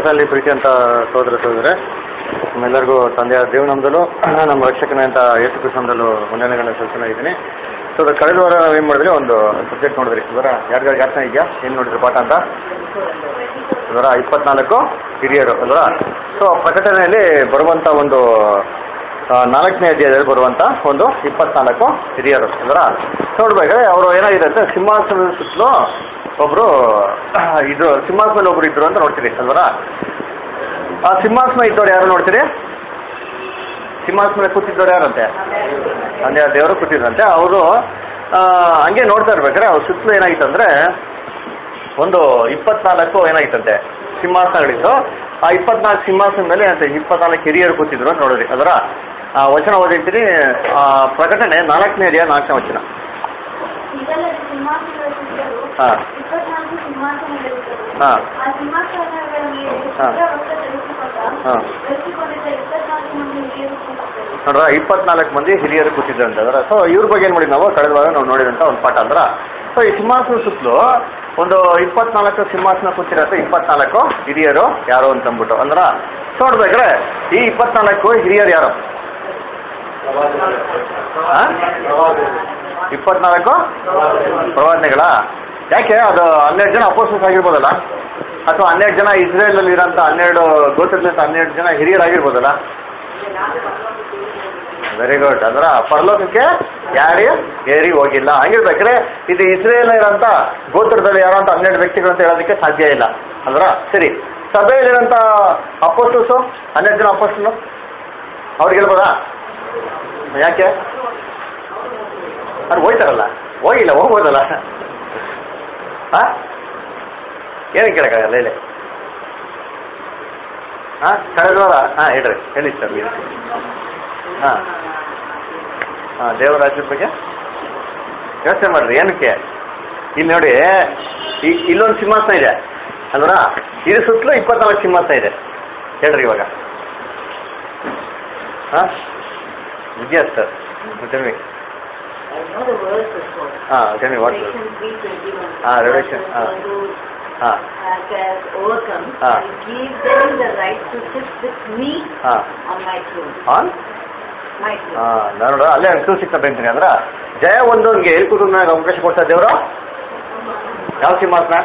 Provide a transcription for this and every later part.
ಕರ್ತನಲ್ಲಿ ಪ್ರೀತಿ ಅಂತ ಸೋದರ ಸೋದರ ನಮ್ಮೆಲ್ಲರಿಗೂ ತಂದೆಯ ದೇವನಂದಲು ನಮ್ಮ ರಕ್ಷಕನ ಅಂತ ಯೇಸು ಕೃಷ್ಣಂದಲು ವಂದನೆಗಳನ್ನ ಸಲ್ಲಿಸಿದ್ದೀನಿ ಸೊ ಅದು ಕಳೆದ ವಾರ ನಾವೇನು ಮಾಡಿದ್ರಿ ಒಂದು ಸಬ್ಜೆಕ್ಟ್ ನೋಡಿದ್ರಿ ಇವರ ಯಾರಿಗಾರು ಜ್ಞಾಪನ ಇದೆಯಾ ಏನು ನೋಡಿದ್ರಿ ಪಾಠ ಅಂತ ಇವರ ಇಪ್ಪತ್ನಾಲ್ಕು ಹಿರಿಯರು ಅಲ್ವಾ ಸೊ ಪ್ರಕಟಣೆಯಲ್ಲಿ ಬರುವಂಥ ಒಂದು ಆ, ನಾಲ್ಕನೇ ಅಧ್ಯಾಯದಲ್ಲಿ ಬರುವಂಥ ಒಂದು ಇಪ್ಪತ್ನಾಲ್ಕು ಹಿರಿಯರು ಅಲ್ವಾ ನೋಡ್ಬೇಕಾದ್ರೆ ಅವರು ಏನಾಗಿದೆ ಅಂತ ಸಿಂಹಾಸನದ ಸುತ್ತಲೂ ಒಬ್ರು ಇದು ಸಿಂಹಾಸನ ಒಬ್ರು ಇದ್ರು ಅಂತ ನೋಡ್ತೀರಿ ಅಲ್ವರ ಆ ಸಿಂಹಾಸನ ಇದ್ದವ್ರು ಯಾರು ನೋಡ್ತೀರಿ ಸಿಂಹಾಸನ ಕೂತಿದ್ದವ್ರು ಯಾರಂತೆ ಅಂದ್ರೆ ಆ ದೇವರು ಕೂತಿದ್ರಂತೆ ಅವರು ಹಂಗೆ ನೋಡ್ತಾ ಇರ್ಬೇಕಾದ್ರೆ ಅವ್ರ ಸುತ್ತಲೂ ಏನಾಗಿತ್ತಂದ್ರೆ ಒಂದು ಇಪ್ಪತ್ನಾಲ್ಕು ಏನಾಗಿತ್ತಂತೆ ಸಿಂಹಾಸನಗಳಿತ್ತು ಆ ಇಪ್ಪತ್ನಾಲ್ಕು ಸಿಂಹಾಸನ ಮೇಲೆ ಅಂತ ಇಪ್ಪತ್ನಾಲ್ಕು ಹಿರಿಯರು ಕೂತಿದ್ರು ಅಂತ ನೋಡಿದ್ರಿ ಅದರ ಆ ವಚನ ಓದಿರ್ತೀನಿ ಆ ಪ್ರಕಟಣೆ ನಾಲ್ಕನೇ ಅಧ್ಯಾಯ ನಾಲ್ಕನೇ ವಚನ ಇದಲ್ಲದೆ ಸಿಂಹಾಸನಗಳ ಸುತ್ತಲೂ ಹಾ. ಇಪ್ಪತ್ನಾಲ್ಕು ಸಿಂಹಾಸನಗಳಿದ್ದವು. ಹಾ. ಆ ಸಿಂಹಾಸನಗಳ ಮೇಲೆ ಹಾ. ಶುಭ್ರವಸ್ತ್ರ ಧರಿಸಿಕೊಂಡ ಹಾ. ಧರಿಸಿಕೊಂಡಿದ್ದ ಇಪ್ಪತ್ನಾಲ್ಕು ಮಂದಿ ಹಿರಿಯರು ಕೂತಿದ್ದರು. ನೋಡ್ರ ಇಪ್ಪತ್ನಾಲ್ಕು ಮಂದಿ ಹಿರಿಯರು ಕೂತಿದ್ರು ಅಂತ ಅದರ ಸೊ ಇವ್ರ ಬಗ್ಗೆ ಏನು ಮಾಡಿದ್ವಿ ನಾವು ಕಳೆದ ವಾರ ನಾವು ನೋಡಿದಂಥ ಒಂದು ಪಾಠ ಅಂದ್ರ ಸೊ ಈ ಸಿಂಹಾಸನ ಸುತ್ತಲೂ ಒಂದು ಇಪ್ಪತ್ನಾಲ್ಕು ಸಿಂಹಾಸನ ಕೂತಿರತ್ತ ಇಪ್ಪತ್ನಾಲ್ಕು ಹಿರಿಯರು ಯಾರು ಅಂತ ಅಂದ್ಬಿಟ್ಟು ಅಂದ್ರ ಸೊ ನೋಡ್ಬೇಕ್ರೆ ಈ ಇಪ್ಪತ್ನಾಲ್ಕು ಹಿರಿಯರು ಯಾರು ಆ? ಇಪ್ಪತ್ನಾಲ್ಕು ಪ್ರವಾದನೆಗಳ ಯಾಕೆ ಅದು ಹನ್ನೆರಡು ಜನ ಅಪೋಸಸ್ ಆಗಿರ್ಬೋದಲ್ಲ ಅಥವಾ ಹನ್ನೆರಡು ಜನ ಇಸ್ರೇಲ್ ಅಲ್ಲಿ ಇರೋಂಥ ಹನ್ನೆರಡು ಗೋತ್ರದಿಂದ ಹನ್ನೆರಡು ಜನ ಹಿರಿಯರಾಗಿರ್ಬೋದಲ್ಲ ವೆರಿ ಗುಡ್ ಅಂದ್ರ ಪರಲೋಕಕ್ಕೆ ಯಾರೇ ಏರಿ ಹೋಗಿಲ್ಲ ಹಂಗಿರ್ಬೇಕ್ರೆ ಇದು ಇಸ್ರೇಲ್ ಇರೋಂಥ ಗೋತ್ರದಲ್ಲಿ ಯಾರೋ ಅಂತ ಹನ್ನೆರಡು ವ್ಯಕ್ತಿಗಳು ಅಂತ ಹೇಳೋದಕ್ಕೆ ಸಾಧ್ಯ ಇಲ್ಲ ಅಂದ್ರ ಸರಿ ಸಭೆಯಲ್ಲಿರೋಂಥ ಅಪೋಸ್ಟಲ್ಸು ಹನ್ನೆರಡು ಜನ ಅಪೋಸ್ಟಲು ಅವ್ರಿಗೆ ಹೇಳ್ಬೋದಾ ಯಾಕೆ ಅವ್ರು ಹೋಯ್ತಾರಲ್ಲ ಹೋಗಿಲ್ಲ ಹೋಗ್ಬೋದಲ್ಲ ಹಾ ಏನಕ್ಕೆ ಕೇಳಕ್ಕಾಗಲ್ಲ ಹೇಳಿ ಹಾ ಕಳೆದ ವಾರ ಹಾಂ ಹೇಳ್ರಿ ಹೇಳಿ ಸರ್ ನೀವು ಹಾಂ ಹಾಂ ದೇವರ ರಾಜ್ಯದ ಬಗ್ಗೆ ಯೋಚನೆ ಮಾಡ್ರಿ ಏನಕ್ಕೆ ಇಲ್ಲಿ ನೋಡಿ ಈ ಇಲ್ಲೊಂದು ಸಿಂಹಾಸನ ಇದೆ ಅಲ್ವರಾ ಇದು ಸುತ್ತಲೂ ಇಪ್ಪತ್ನಾಲ್ಕು ಸಿಂಹಾಸನ ಇದೆ ಹೇಳ್ರಿ ಇವಾಗ ಹಾಂ Vidya sir tell me I know the verse is called. ಹಾಂ tell me what Revelation 3:21. Ah, Revelation, ah. One who ಹಾಂ has overcome, Ah. I give them the right to sit with me ಹಾಂ on my throne. On My throne. ಹಾಂ ನಾನು ನೋಡು ಅಲ್ಲೇ ಅನುಕೂಲ ಸಿಗ್ತಾ ಅಂತೀನಿ ಅಂದ್ರೆ ಜಯ ಒಂದೊಂದಿಗೆ ಎಲ್ಲಿ ಕೂತ್ಕೊಂಡಾಗ ಅವಕಾಶ ಕೊಡ್ತಾ ದೇವರು ಯಾವ ಸಿಂಹಾಸನ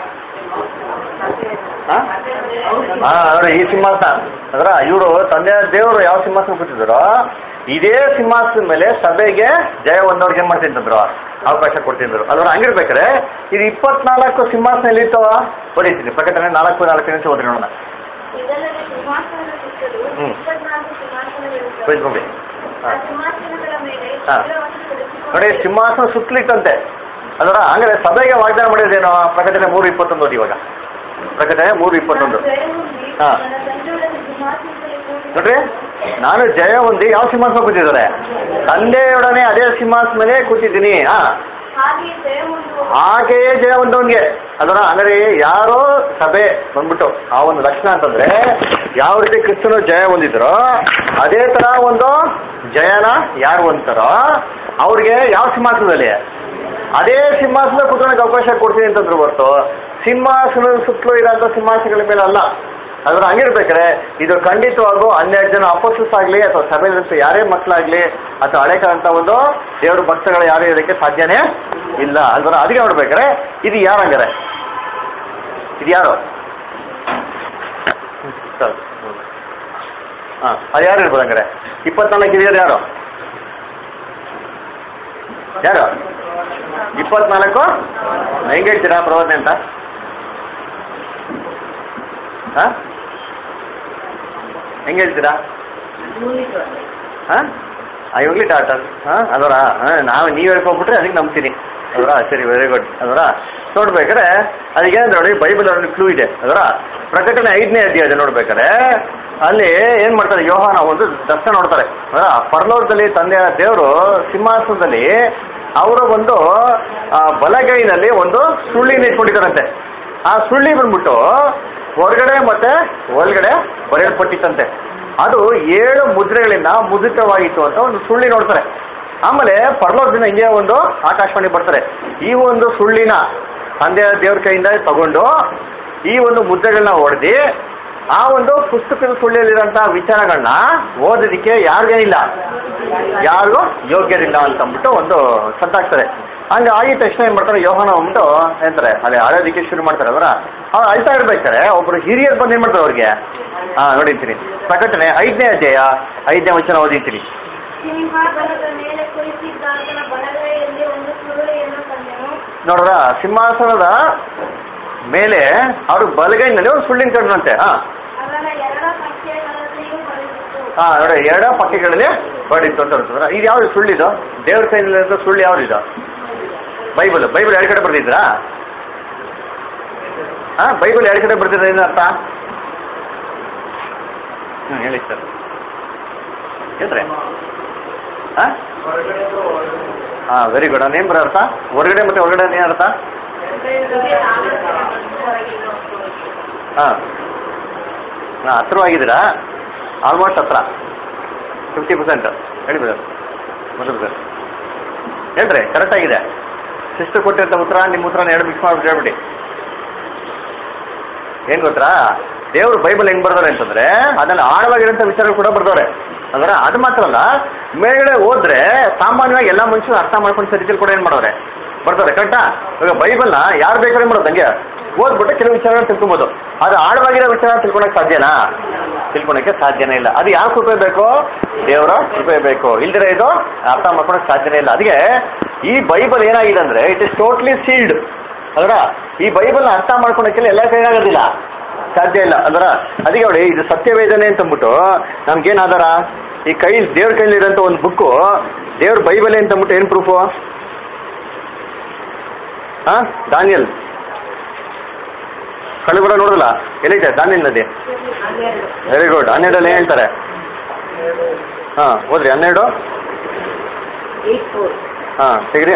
ಹಾಂ ಹಾ ನೋಡಿ ಈ ಸಿಂಹಾಸನ ಅದ್ರ ಇವರು ತಂದೆ ದೇವರು ಯಾವ ಸಿಂಹಾಸನ ಕೂತಿದ್ರು ಇದೇ ಸಿಂಹಾಸನ ಮೇಲೆ ಸಭೆಗೆ ಜಯ ಒಂದವ್ರಿಗೆ ಏನ್ ಮಾಡ್ತಿದ್ರು ಅವಕಾಶ ಕೊಡ್ತಿದ್ರು ಅಲ್ವ ಹಂಗಿರ್ಬೇಕಾರೆ ಇದು ಇಪ್ಪತ್ನಾಲ್ಕು ಸಿಂಹಾಸನ ಎಲ್ಲಿತ್ತವ ಹೊಡಿತೀನಿ ಪ್ರಕಟಣೆ ನಾಲ್ಕು ನಾಲ್ಕು ನಿಮಿಷ ಓದ್ರಿ ನೋಡೋಣ ಇದಲ್ಲದೆ ಸಿಂಹಾಸನದ ಸುತ್ತಲೂ ಹ್ಮ್. ಇಪ್ಪತ್ನಾಲ್ಕು ಸಿಂಹಾಸನಗಳಿದ್ದವು. ಬೈದ್ಕೊಂಡ್ರಿ ಆ ಸಿಂಹಾಸನಗಳ ಮೇಲೆ ಹಾ. ಶುಭ್ರವಸ್ತ್ರ ಧರಿಸಿಕೊಂಡ ನೋಡಿ ಸಿಂಹಾಸನ ಸುತ್ತಲಿತ್ತಂತೆ ಅದರ ಹಂಗಾರೆ ಸಭೆಗೆ ವಾಗ್ದಾನ ಮಾಡಿದೇನೋ ಪ್ರಕಟಣೆ ಮೂರು ಇಪ್ಪತ್ತೊಂದು ಓದಿ ಇವಾಗ ಪ್ರಕಟಣೆ ಮೂರು ಇಪ್ಪತ್ತೊಂದು ನಾನು ಜಯ ಹೊಂದಿ ಹಾ. ನನ್ನ ತಂದೆಯೊಡನೆ ಸಿಂಹಾಸನದಲ್ಲಿ ಕೂತು ನೋಡ್ರಿ ನಾನು ಜಯ ಹೊಂದಿ ಯಾವ ಸಿಂಹಾಸನ ಕೂತಿದ್ದಾರೆ ತಂದೆಯೊಡನೆ ಅದೇ ಸಿಂಹಾಸನ ಮೇಲೆ ಕೂತಿದ್ದೀನಿ ಹಾ ಹಾಗೆಯೇ ಜಯ ಹೊಂದುವ ಹಾಗೆಯೇ ಜಯ ಹೊಂದವನ್ಗೆ ಅದರ ಅಂದರೆ ಯಾರೋ ಸಭೆ ಬಂದ್ಬಿಟ್ಟು ಆ ಒಂದು ಲಕ್ಷಣ ಅಂತಂದ್ರೆ ಯಾವ ರೀತಿ ಕ್ರಿಸ್ತನು ಜಯ ಹೊಂದಿದ್ರೋ ಅದೇ ತರ ಒಂದು ಜಯನ ಯಾರು ಹೊಂದ್ತಾರೋ ಅವ್ರಿಗೆ ಯಾವ ಸಿಂಹಾಸನದಲ್ಲಿ ಅದೇ ಸಿಂಹಾಸನ ಕುತ್ಕೊಳ್ಳೋಕೆ ಅವಕಾಶ ಕೊಡ್ತೀನಿ ಅಂತಂದ್ರು ಹೊರತು ಸಿಂಹಾಸನದ ಸುತ್ತಲೂ ಇರೋಂಥ ಸಿಂಹಾಸನಗಳ ಮೇಲೆ ಅಲ್ಲ ಅದ್ರ ಹಂಗಿರ್ಬೇಕಾರೆ ಇದು ಖಂಡಿತವಾಗೂ ಹನ್ನೆರಡು ಜನ ಅಪೋಸಿಸ್ ಆಗಲಿ ಅಥವಾ ಸಭೆಯಲ್ಲಿರುವಂಥ ಯಾರೇ ಮಕ್ಕಳಾಗ್ಲಿ ಅಥವಾ ಹಳೆ ಕಾಲಂತ ಒಂದು ದೇವ್ರ ಭಕ್ತಗಳು ಯಾರು ಇರೋದಕ್ಕೆ ಸಾಧ್ಯನೇ ಇಲ್ಲ ಅಲ್ವರ ಅದಕ್ಕೆ ನೋಡ್ಬೇಕಾರೆ ಇದು ಯಾರು ಹಂಗಾರೆ ಇದು ಯಾರು ಸರ್ ಹಾಂ ಅದು ಯಾರು ಇರ್ಬೋದು ಹಂಗಾರೆ ಇಪ್ಪತ್ನಾಲ್ಕು ಹಿರಿಯರು ಯಾರು ಯಾರು ಇಪ್ಪತ್ನಾಲ್ಕು ಹೆಂಗೆ ಹೇಳ್ತೀರಾ ಪ್ರವಚನೆ ಅಂತ ಹಾಂ ಹೆಂಗೆ ಹೇಳ್ತೀರಾ ಹಾಂ ಇವಾಗಲೇ ಟಾಟಾ ಹಾಂ ಅದರ ಹಾಂ ನಾವು ನೀವು ಹೇಳ್ಕೊಂಡ್ಬಿಟ್ರೆ ಅದಕ್ಕೆ ನಂಬ್ತೀನಿ ಅದರ ಸರಿ ವೆರಿ ಗುಡ್ ಅದರ ನೋಡ್ಬೇಕಾರೆ ಅದಕ್ಕೆ ನೋಡಿ ಬೈಬಲ್ ಒಂದು ಕ್ಲೂ ಇದೆ ಅದರ ಪ್ರಕಟಣೆ ಐದನೇ ಅಧ್ಯಾಯ ಇದೆ ನೋಡ್ಬೇಕಾರೆ ಅಲ್ಲಿ ಏನು ಮಾಡ್ತಾರೆ ಯೋಹಾನ ಒಂದು ದರ್ಶನ ನೋಡ್ತಾರೆ ಅದರ ಪರಲೋಕದಲ್ಲಿ ತಂದೆಯ ದೇವರು ಸಿಂಹಾಸನದಲ್ಲಿ ಅವರ ಒಂದು ಆ, ಬಲಗೈನಲ್ಲಿ ಒಂದು ಸುಳ್ಳಿನ ಇಟ್ಕೊಂಡಿದ್ದಾರಂತೆ ಆ ಸುಳ್ಳಿ ಬಂದ್ಬಿಟ್ಟು ಹೊರಗಡೆ ಮತ್ತೆ ಒಳಗಡೆ ಬರೆಯಲ್ಪಟ್ಟಿತ್ತಂತೆ ಅದು ಏಳು ಮುದ್ರೆಗಳಿಂದ ಮುದ್ರಿತವಾಗಿತ್ತು ಅಂತ ಒಂದು ಸುಳ್ಳಿ ನೋಡ್ತಾರೆ ಆಮೇಲೆ ಪರಲೋಕದಿಂದ ಹಿಂಗೆ ಒಂದು ಆಕಾಶವಾಣಿ ಬರ್ತಾರೆ ಈ ಒಂದು ಸುಳ್ಳಿನ ತಂದೆಯ ದೇವ್ರ ಕೈಯಿಂದ ತಗೊಂಡು ಈ ಒಂದು ಮುದ್ರೆಗಳನ್ನ ಹೊಡೆದಿ ಆ ಒಂದು ಪುಸ್ತಕದ ಸುಳ್ಳಿಯಲ್ಲಿರೋಂಥ ವಿಚಾರಗಳನ್ನ ಓದೋದಕ್ಕೆ ಯಾರಿಗೇನಿಲ್ಲ ಯಾರಿಗೂ ಯೋಗ್ಯರಿಲ್ಲ ಅಂತ ಅಂದ್ಬಿಟ್ಟು ಒಂದು ಸದ್ದಾಗ್ತಾರೆ ಹಂಗೆ ಆಗಿದ ತಕ್ಷಣ ಏನ್ ಮಾಡ್ತಾರೆ ಯೋಹನ ಅಂದ್ಬಿಟ್ಟು ಹೇಳ್ತಾರೆ ಅಲ್ಲಿ ಅಳೋದಕ್ಕೆ ಶುರು ಮಾಡ್ತಾರೆ ಅವರ ಅವ್ರು ಅಳ್ತಾ ಇರ್ಬೇಕಾರೆ ಒಬ್ರು ಹಿರಿಯರು ಬಂದು ಏನ್ ಮಾಡ್ತಾರೆ ಅವ್ರಿಗೆ ಹಾ ನೋಡಿರ್ತೀನಿ ಪ್ರಕಟಣೆ ಐದನೇ ಅಧ್ಯಾಯ ಐದನೇ ವಚನ ಓದಿರ್ತೀನಿ ಸಿಂಹಾಸನದ ಮೇಲೆ ಕುಳಿತಿದ್ದಾತನ ಬಲಗೈಯಲ್ಲಿ ಒಂದು ಸುರುಳಿಯನ್ನು ಕಂಡೆನು ನೋಡ್ರ ಸಿಂಹಾಸನದ ಮೇಲೆ ಅವ್ರ ಬಲಗೈನಲ್ಲಿ ಒಂದು ಸುಳ್ಳಿನ ಕಂಡ್ರಂತೆ ಹಾ ಅವನ ಎರಡ ಪಕ್ಷಗಳಲ್ಲಿಯೂ ಹೊರಡಿತು ಹಾ ನೋಡಿ ಎರಡ ಪಕ್ಷಗಳಲ್ಲಿ ಹೊಡಿತು ಅಂತ ಹೇಳ್ತದ್ರ ಇದು ಯಾವ್ದು ಸುಳ್ಳಿದು ದೇವ್ರ ಕೈಲಿರೋ ಸುಳ್ಳು ಯಾವ್ದಿದು ಬೈಬಲ್ ಬೈಬಲ್ ಎರಡು ಕಡೆ ಬರ್ದಿದ್ರಾ ಹಾ ಬೈಬಲ್ ಎರಡು ಕಡೆ ಬರ್ದಿದ್ರೆ ಏನು ಅರ್ಥ ಹ್ಮ್ ಹೇಳಿ ಸರ್ ಹೇಳ್ರಿ ಹಾ ಹಾ ವೆರಿ ಗುಡ್ ಏನ್ ಬರೋ ಅರ್ಥ ಹೊರಗಡೆ ಮತ್ತೆ ಹೊರಗಡೆ ಏನ್ ಅರ್ಥ ಹಾ ಹಾ ಹತ್ರವಾಗಿದ್ದೀರಾ ಆಲ್ಮೋಸ್ಟ್ ಹತ್ರ ಫಿಫ್ಟಿ ಪರ್ಸೆಂಟ್ ಹೇಳಿ ಬ್ರದರ್ ಮೊದಲು ಸರ್ ಹೇಳ್ರಿ ಕರೆಕ್ಟ್ ಆಗಿದೆ ಸಿಸ್ಟರ್ ಕೊಟ್ಟಿರ್ತ ಉತ್ತರ ನಿಮ್ಮ ಉತ್ತರ ಎರಡು ಮಿಕ್ಸ್ ಮಾಡ್ಬಿಟ್ಟು ಹೇಳ್ಬಿಡಿ ಏನ್ ಗೊತ್ತಾ ದೇವ್ರು ಬೈಬಲ್ ಹೆಂಗ್ ಬರ್ದಾರೆ ಅಂತಂದ್ರೆ ಅದನ್ನ ಆಳವಾಗಿರೋಂಥ ವಿಚಾರ ಕೂಡ ಬರ್ದವ್ರೆ ಅಂದ್ರೆ ಅದು ಮಾತ್ರ ಅಲ್ಲ ಮೇಲ್ಗಡೆ ಹೋದ್ರೆ ಸಾಮಾನ್ಯವಾಗಿ ಎಲ್ಲ ಮನುಷ್ಯರು ಅರ್ಥ ಮಾಡ್ಕೊಂಡು ಸರಿತಿಲ್ ಕೂಡ ಏನ್ ಮಾಡೋರೆ ಬರ್ತಾರೆ ಕರೆಕ್ಟಾ ಇವಾಗ ಬೈಬಲ್ನ ಯಾರು ಬೇಕಾದ್ರೆ ಮಾಡೋದು ಹಂಗೆ ಓದ್ಬಿಟ್ಟು ಕೆಲವು ವಿಚಾರಗಳನ್ನ ತಿಳ್ಕೊಬೋದು ಅದು ಆಳವಾಗಿರೋ ವಿಚಾರ ತಿಳ್ಕೊಳಕ್ ಸಾಧ್ಯನಾ ತಿಳ್ಕೊಳಕ್ಕೆ ಸಾಧ್ಯನೇ ಇಲ್ಲ ಅದು ಯಾಕೆ ಕೃಪೆ ಬೇಕು ದೇವರ ಕೃಪೆ ಬೇಕು ಇಲ್ದಿರ ಇದು ಅರ್ಥ ಮಾಡ್ಕೊಳಕ್ ಸಾಧ್ಯನೇ ಇಲ್ಲ ಅದಕ್ಕೆ ಈ ಬೈಬಲ್ ಏನಾಗಿದೆ ಅಂದ್ರೆ ಇಟ್ ಇಸ್ ಟೋಟ್ಲಿ ಸೀಲ್ಡ್ ಅದರ ಈ ಬೈಬಲ್ ಅರ್ಥ ಮಾಡ್ಕೊಳಕ್ಕೆಲ್ಲ ಎಲ್ಲ ಕೈಗಾಗೋದಿಲ್ಲ ಸಾಧ್ಯ ಇಲ್ಲ ಅದರ ಅದಕ್ಕೆ ನೋಡಿ ಇದು ಸತ್ಯವೇದನೆ ಅಂತ ಅಂದ್ಬಿಟ್ಟು ನಮ್ಗೇನ್ ಆಧಾರ ಈ ಕೈ ದೇವ್ರ ಕೈಲಿರೋಂಥ ಒಂದು ಬುಕ್ಕು ದೇವ್ರ ಬೈಬಲ್ ಅಂತ ಅಂದ್ಬಿಟ್ಟು ಏನ್ ಪ್ರೂಫು ಹಾ ದಾನಿಯಲ್ ಕಳುಬರ ನೋಡಲ್ಲ ಎಲ್ಲಿದೆ ದಾನಿಯಲ್ ನದಿ ವೆರಿ ಗುಡ್ ಹನ್ನೆರಡಲ್ಲಿ ಏನ್ ಹೇಳ್ತಾರೆ ಹಾ ಹೋದ್ರಿ ಹನ್ನೆರಡು Eight four. ಹಾ ತೆಗ್ರಿ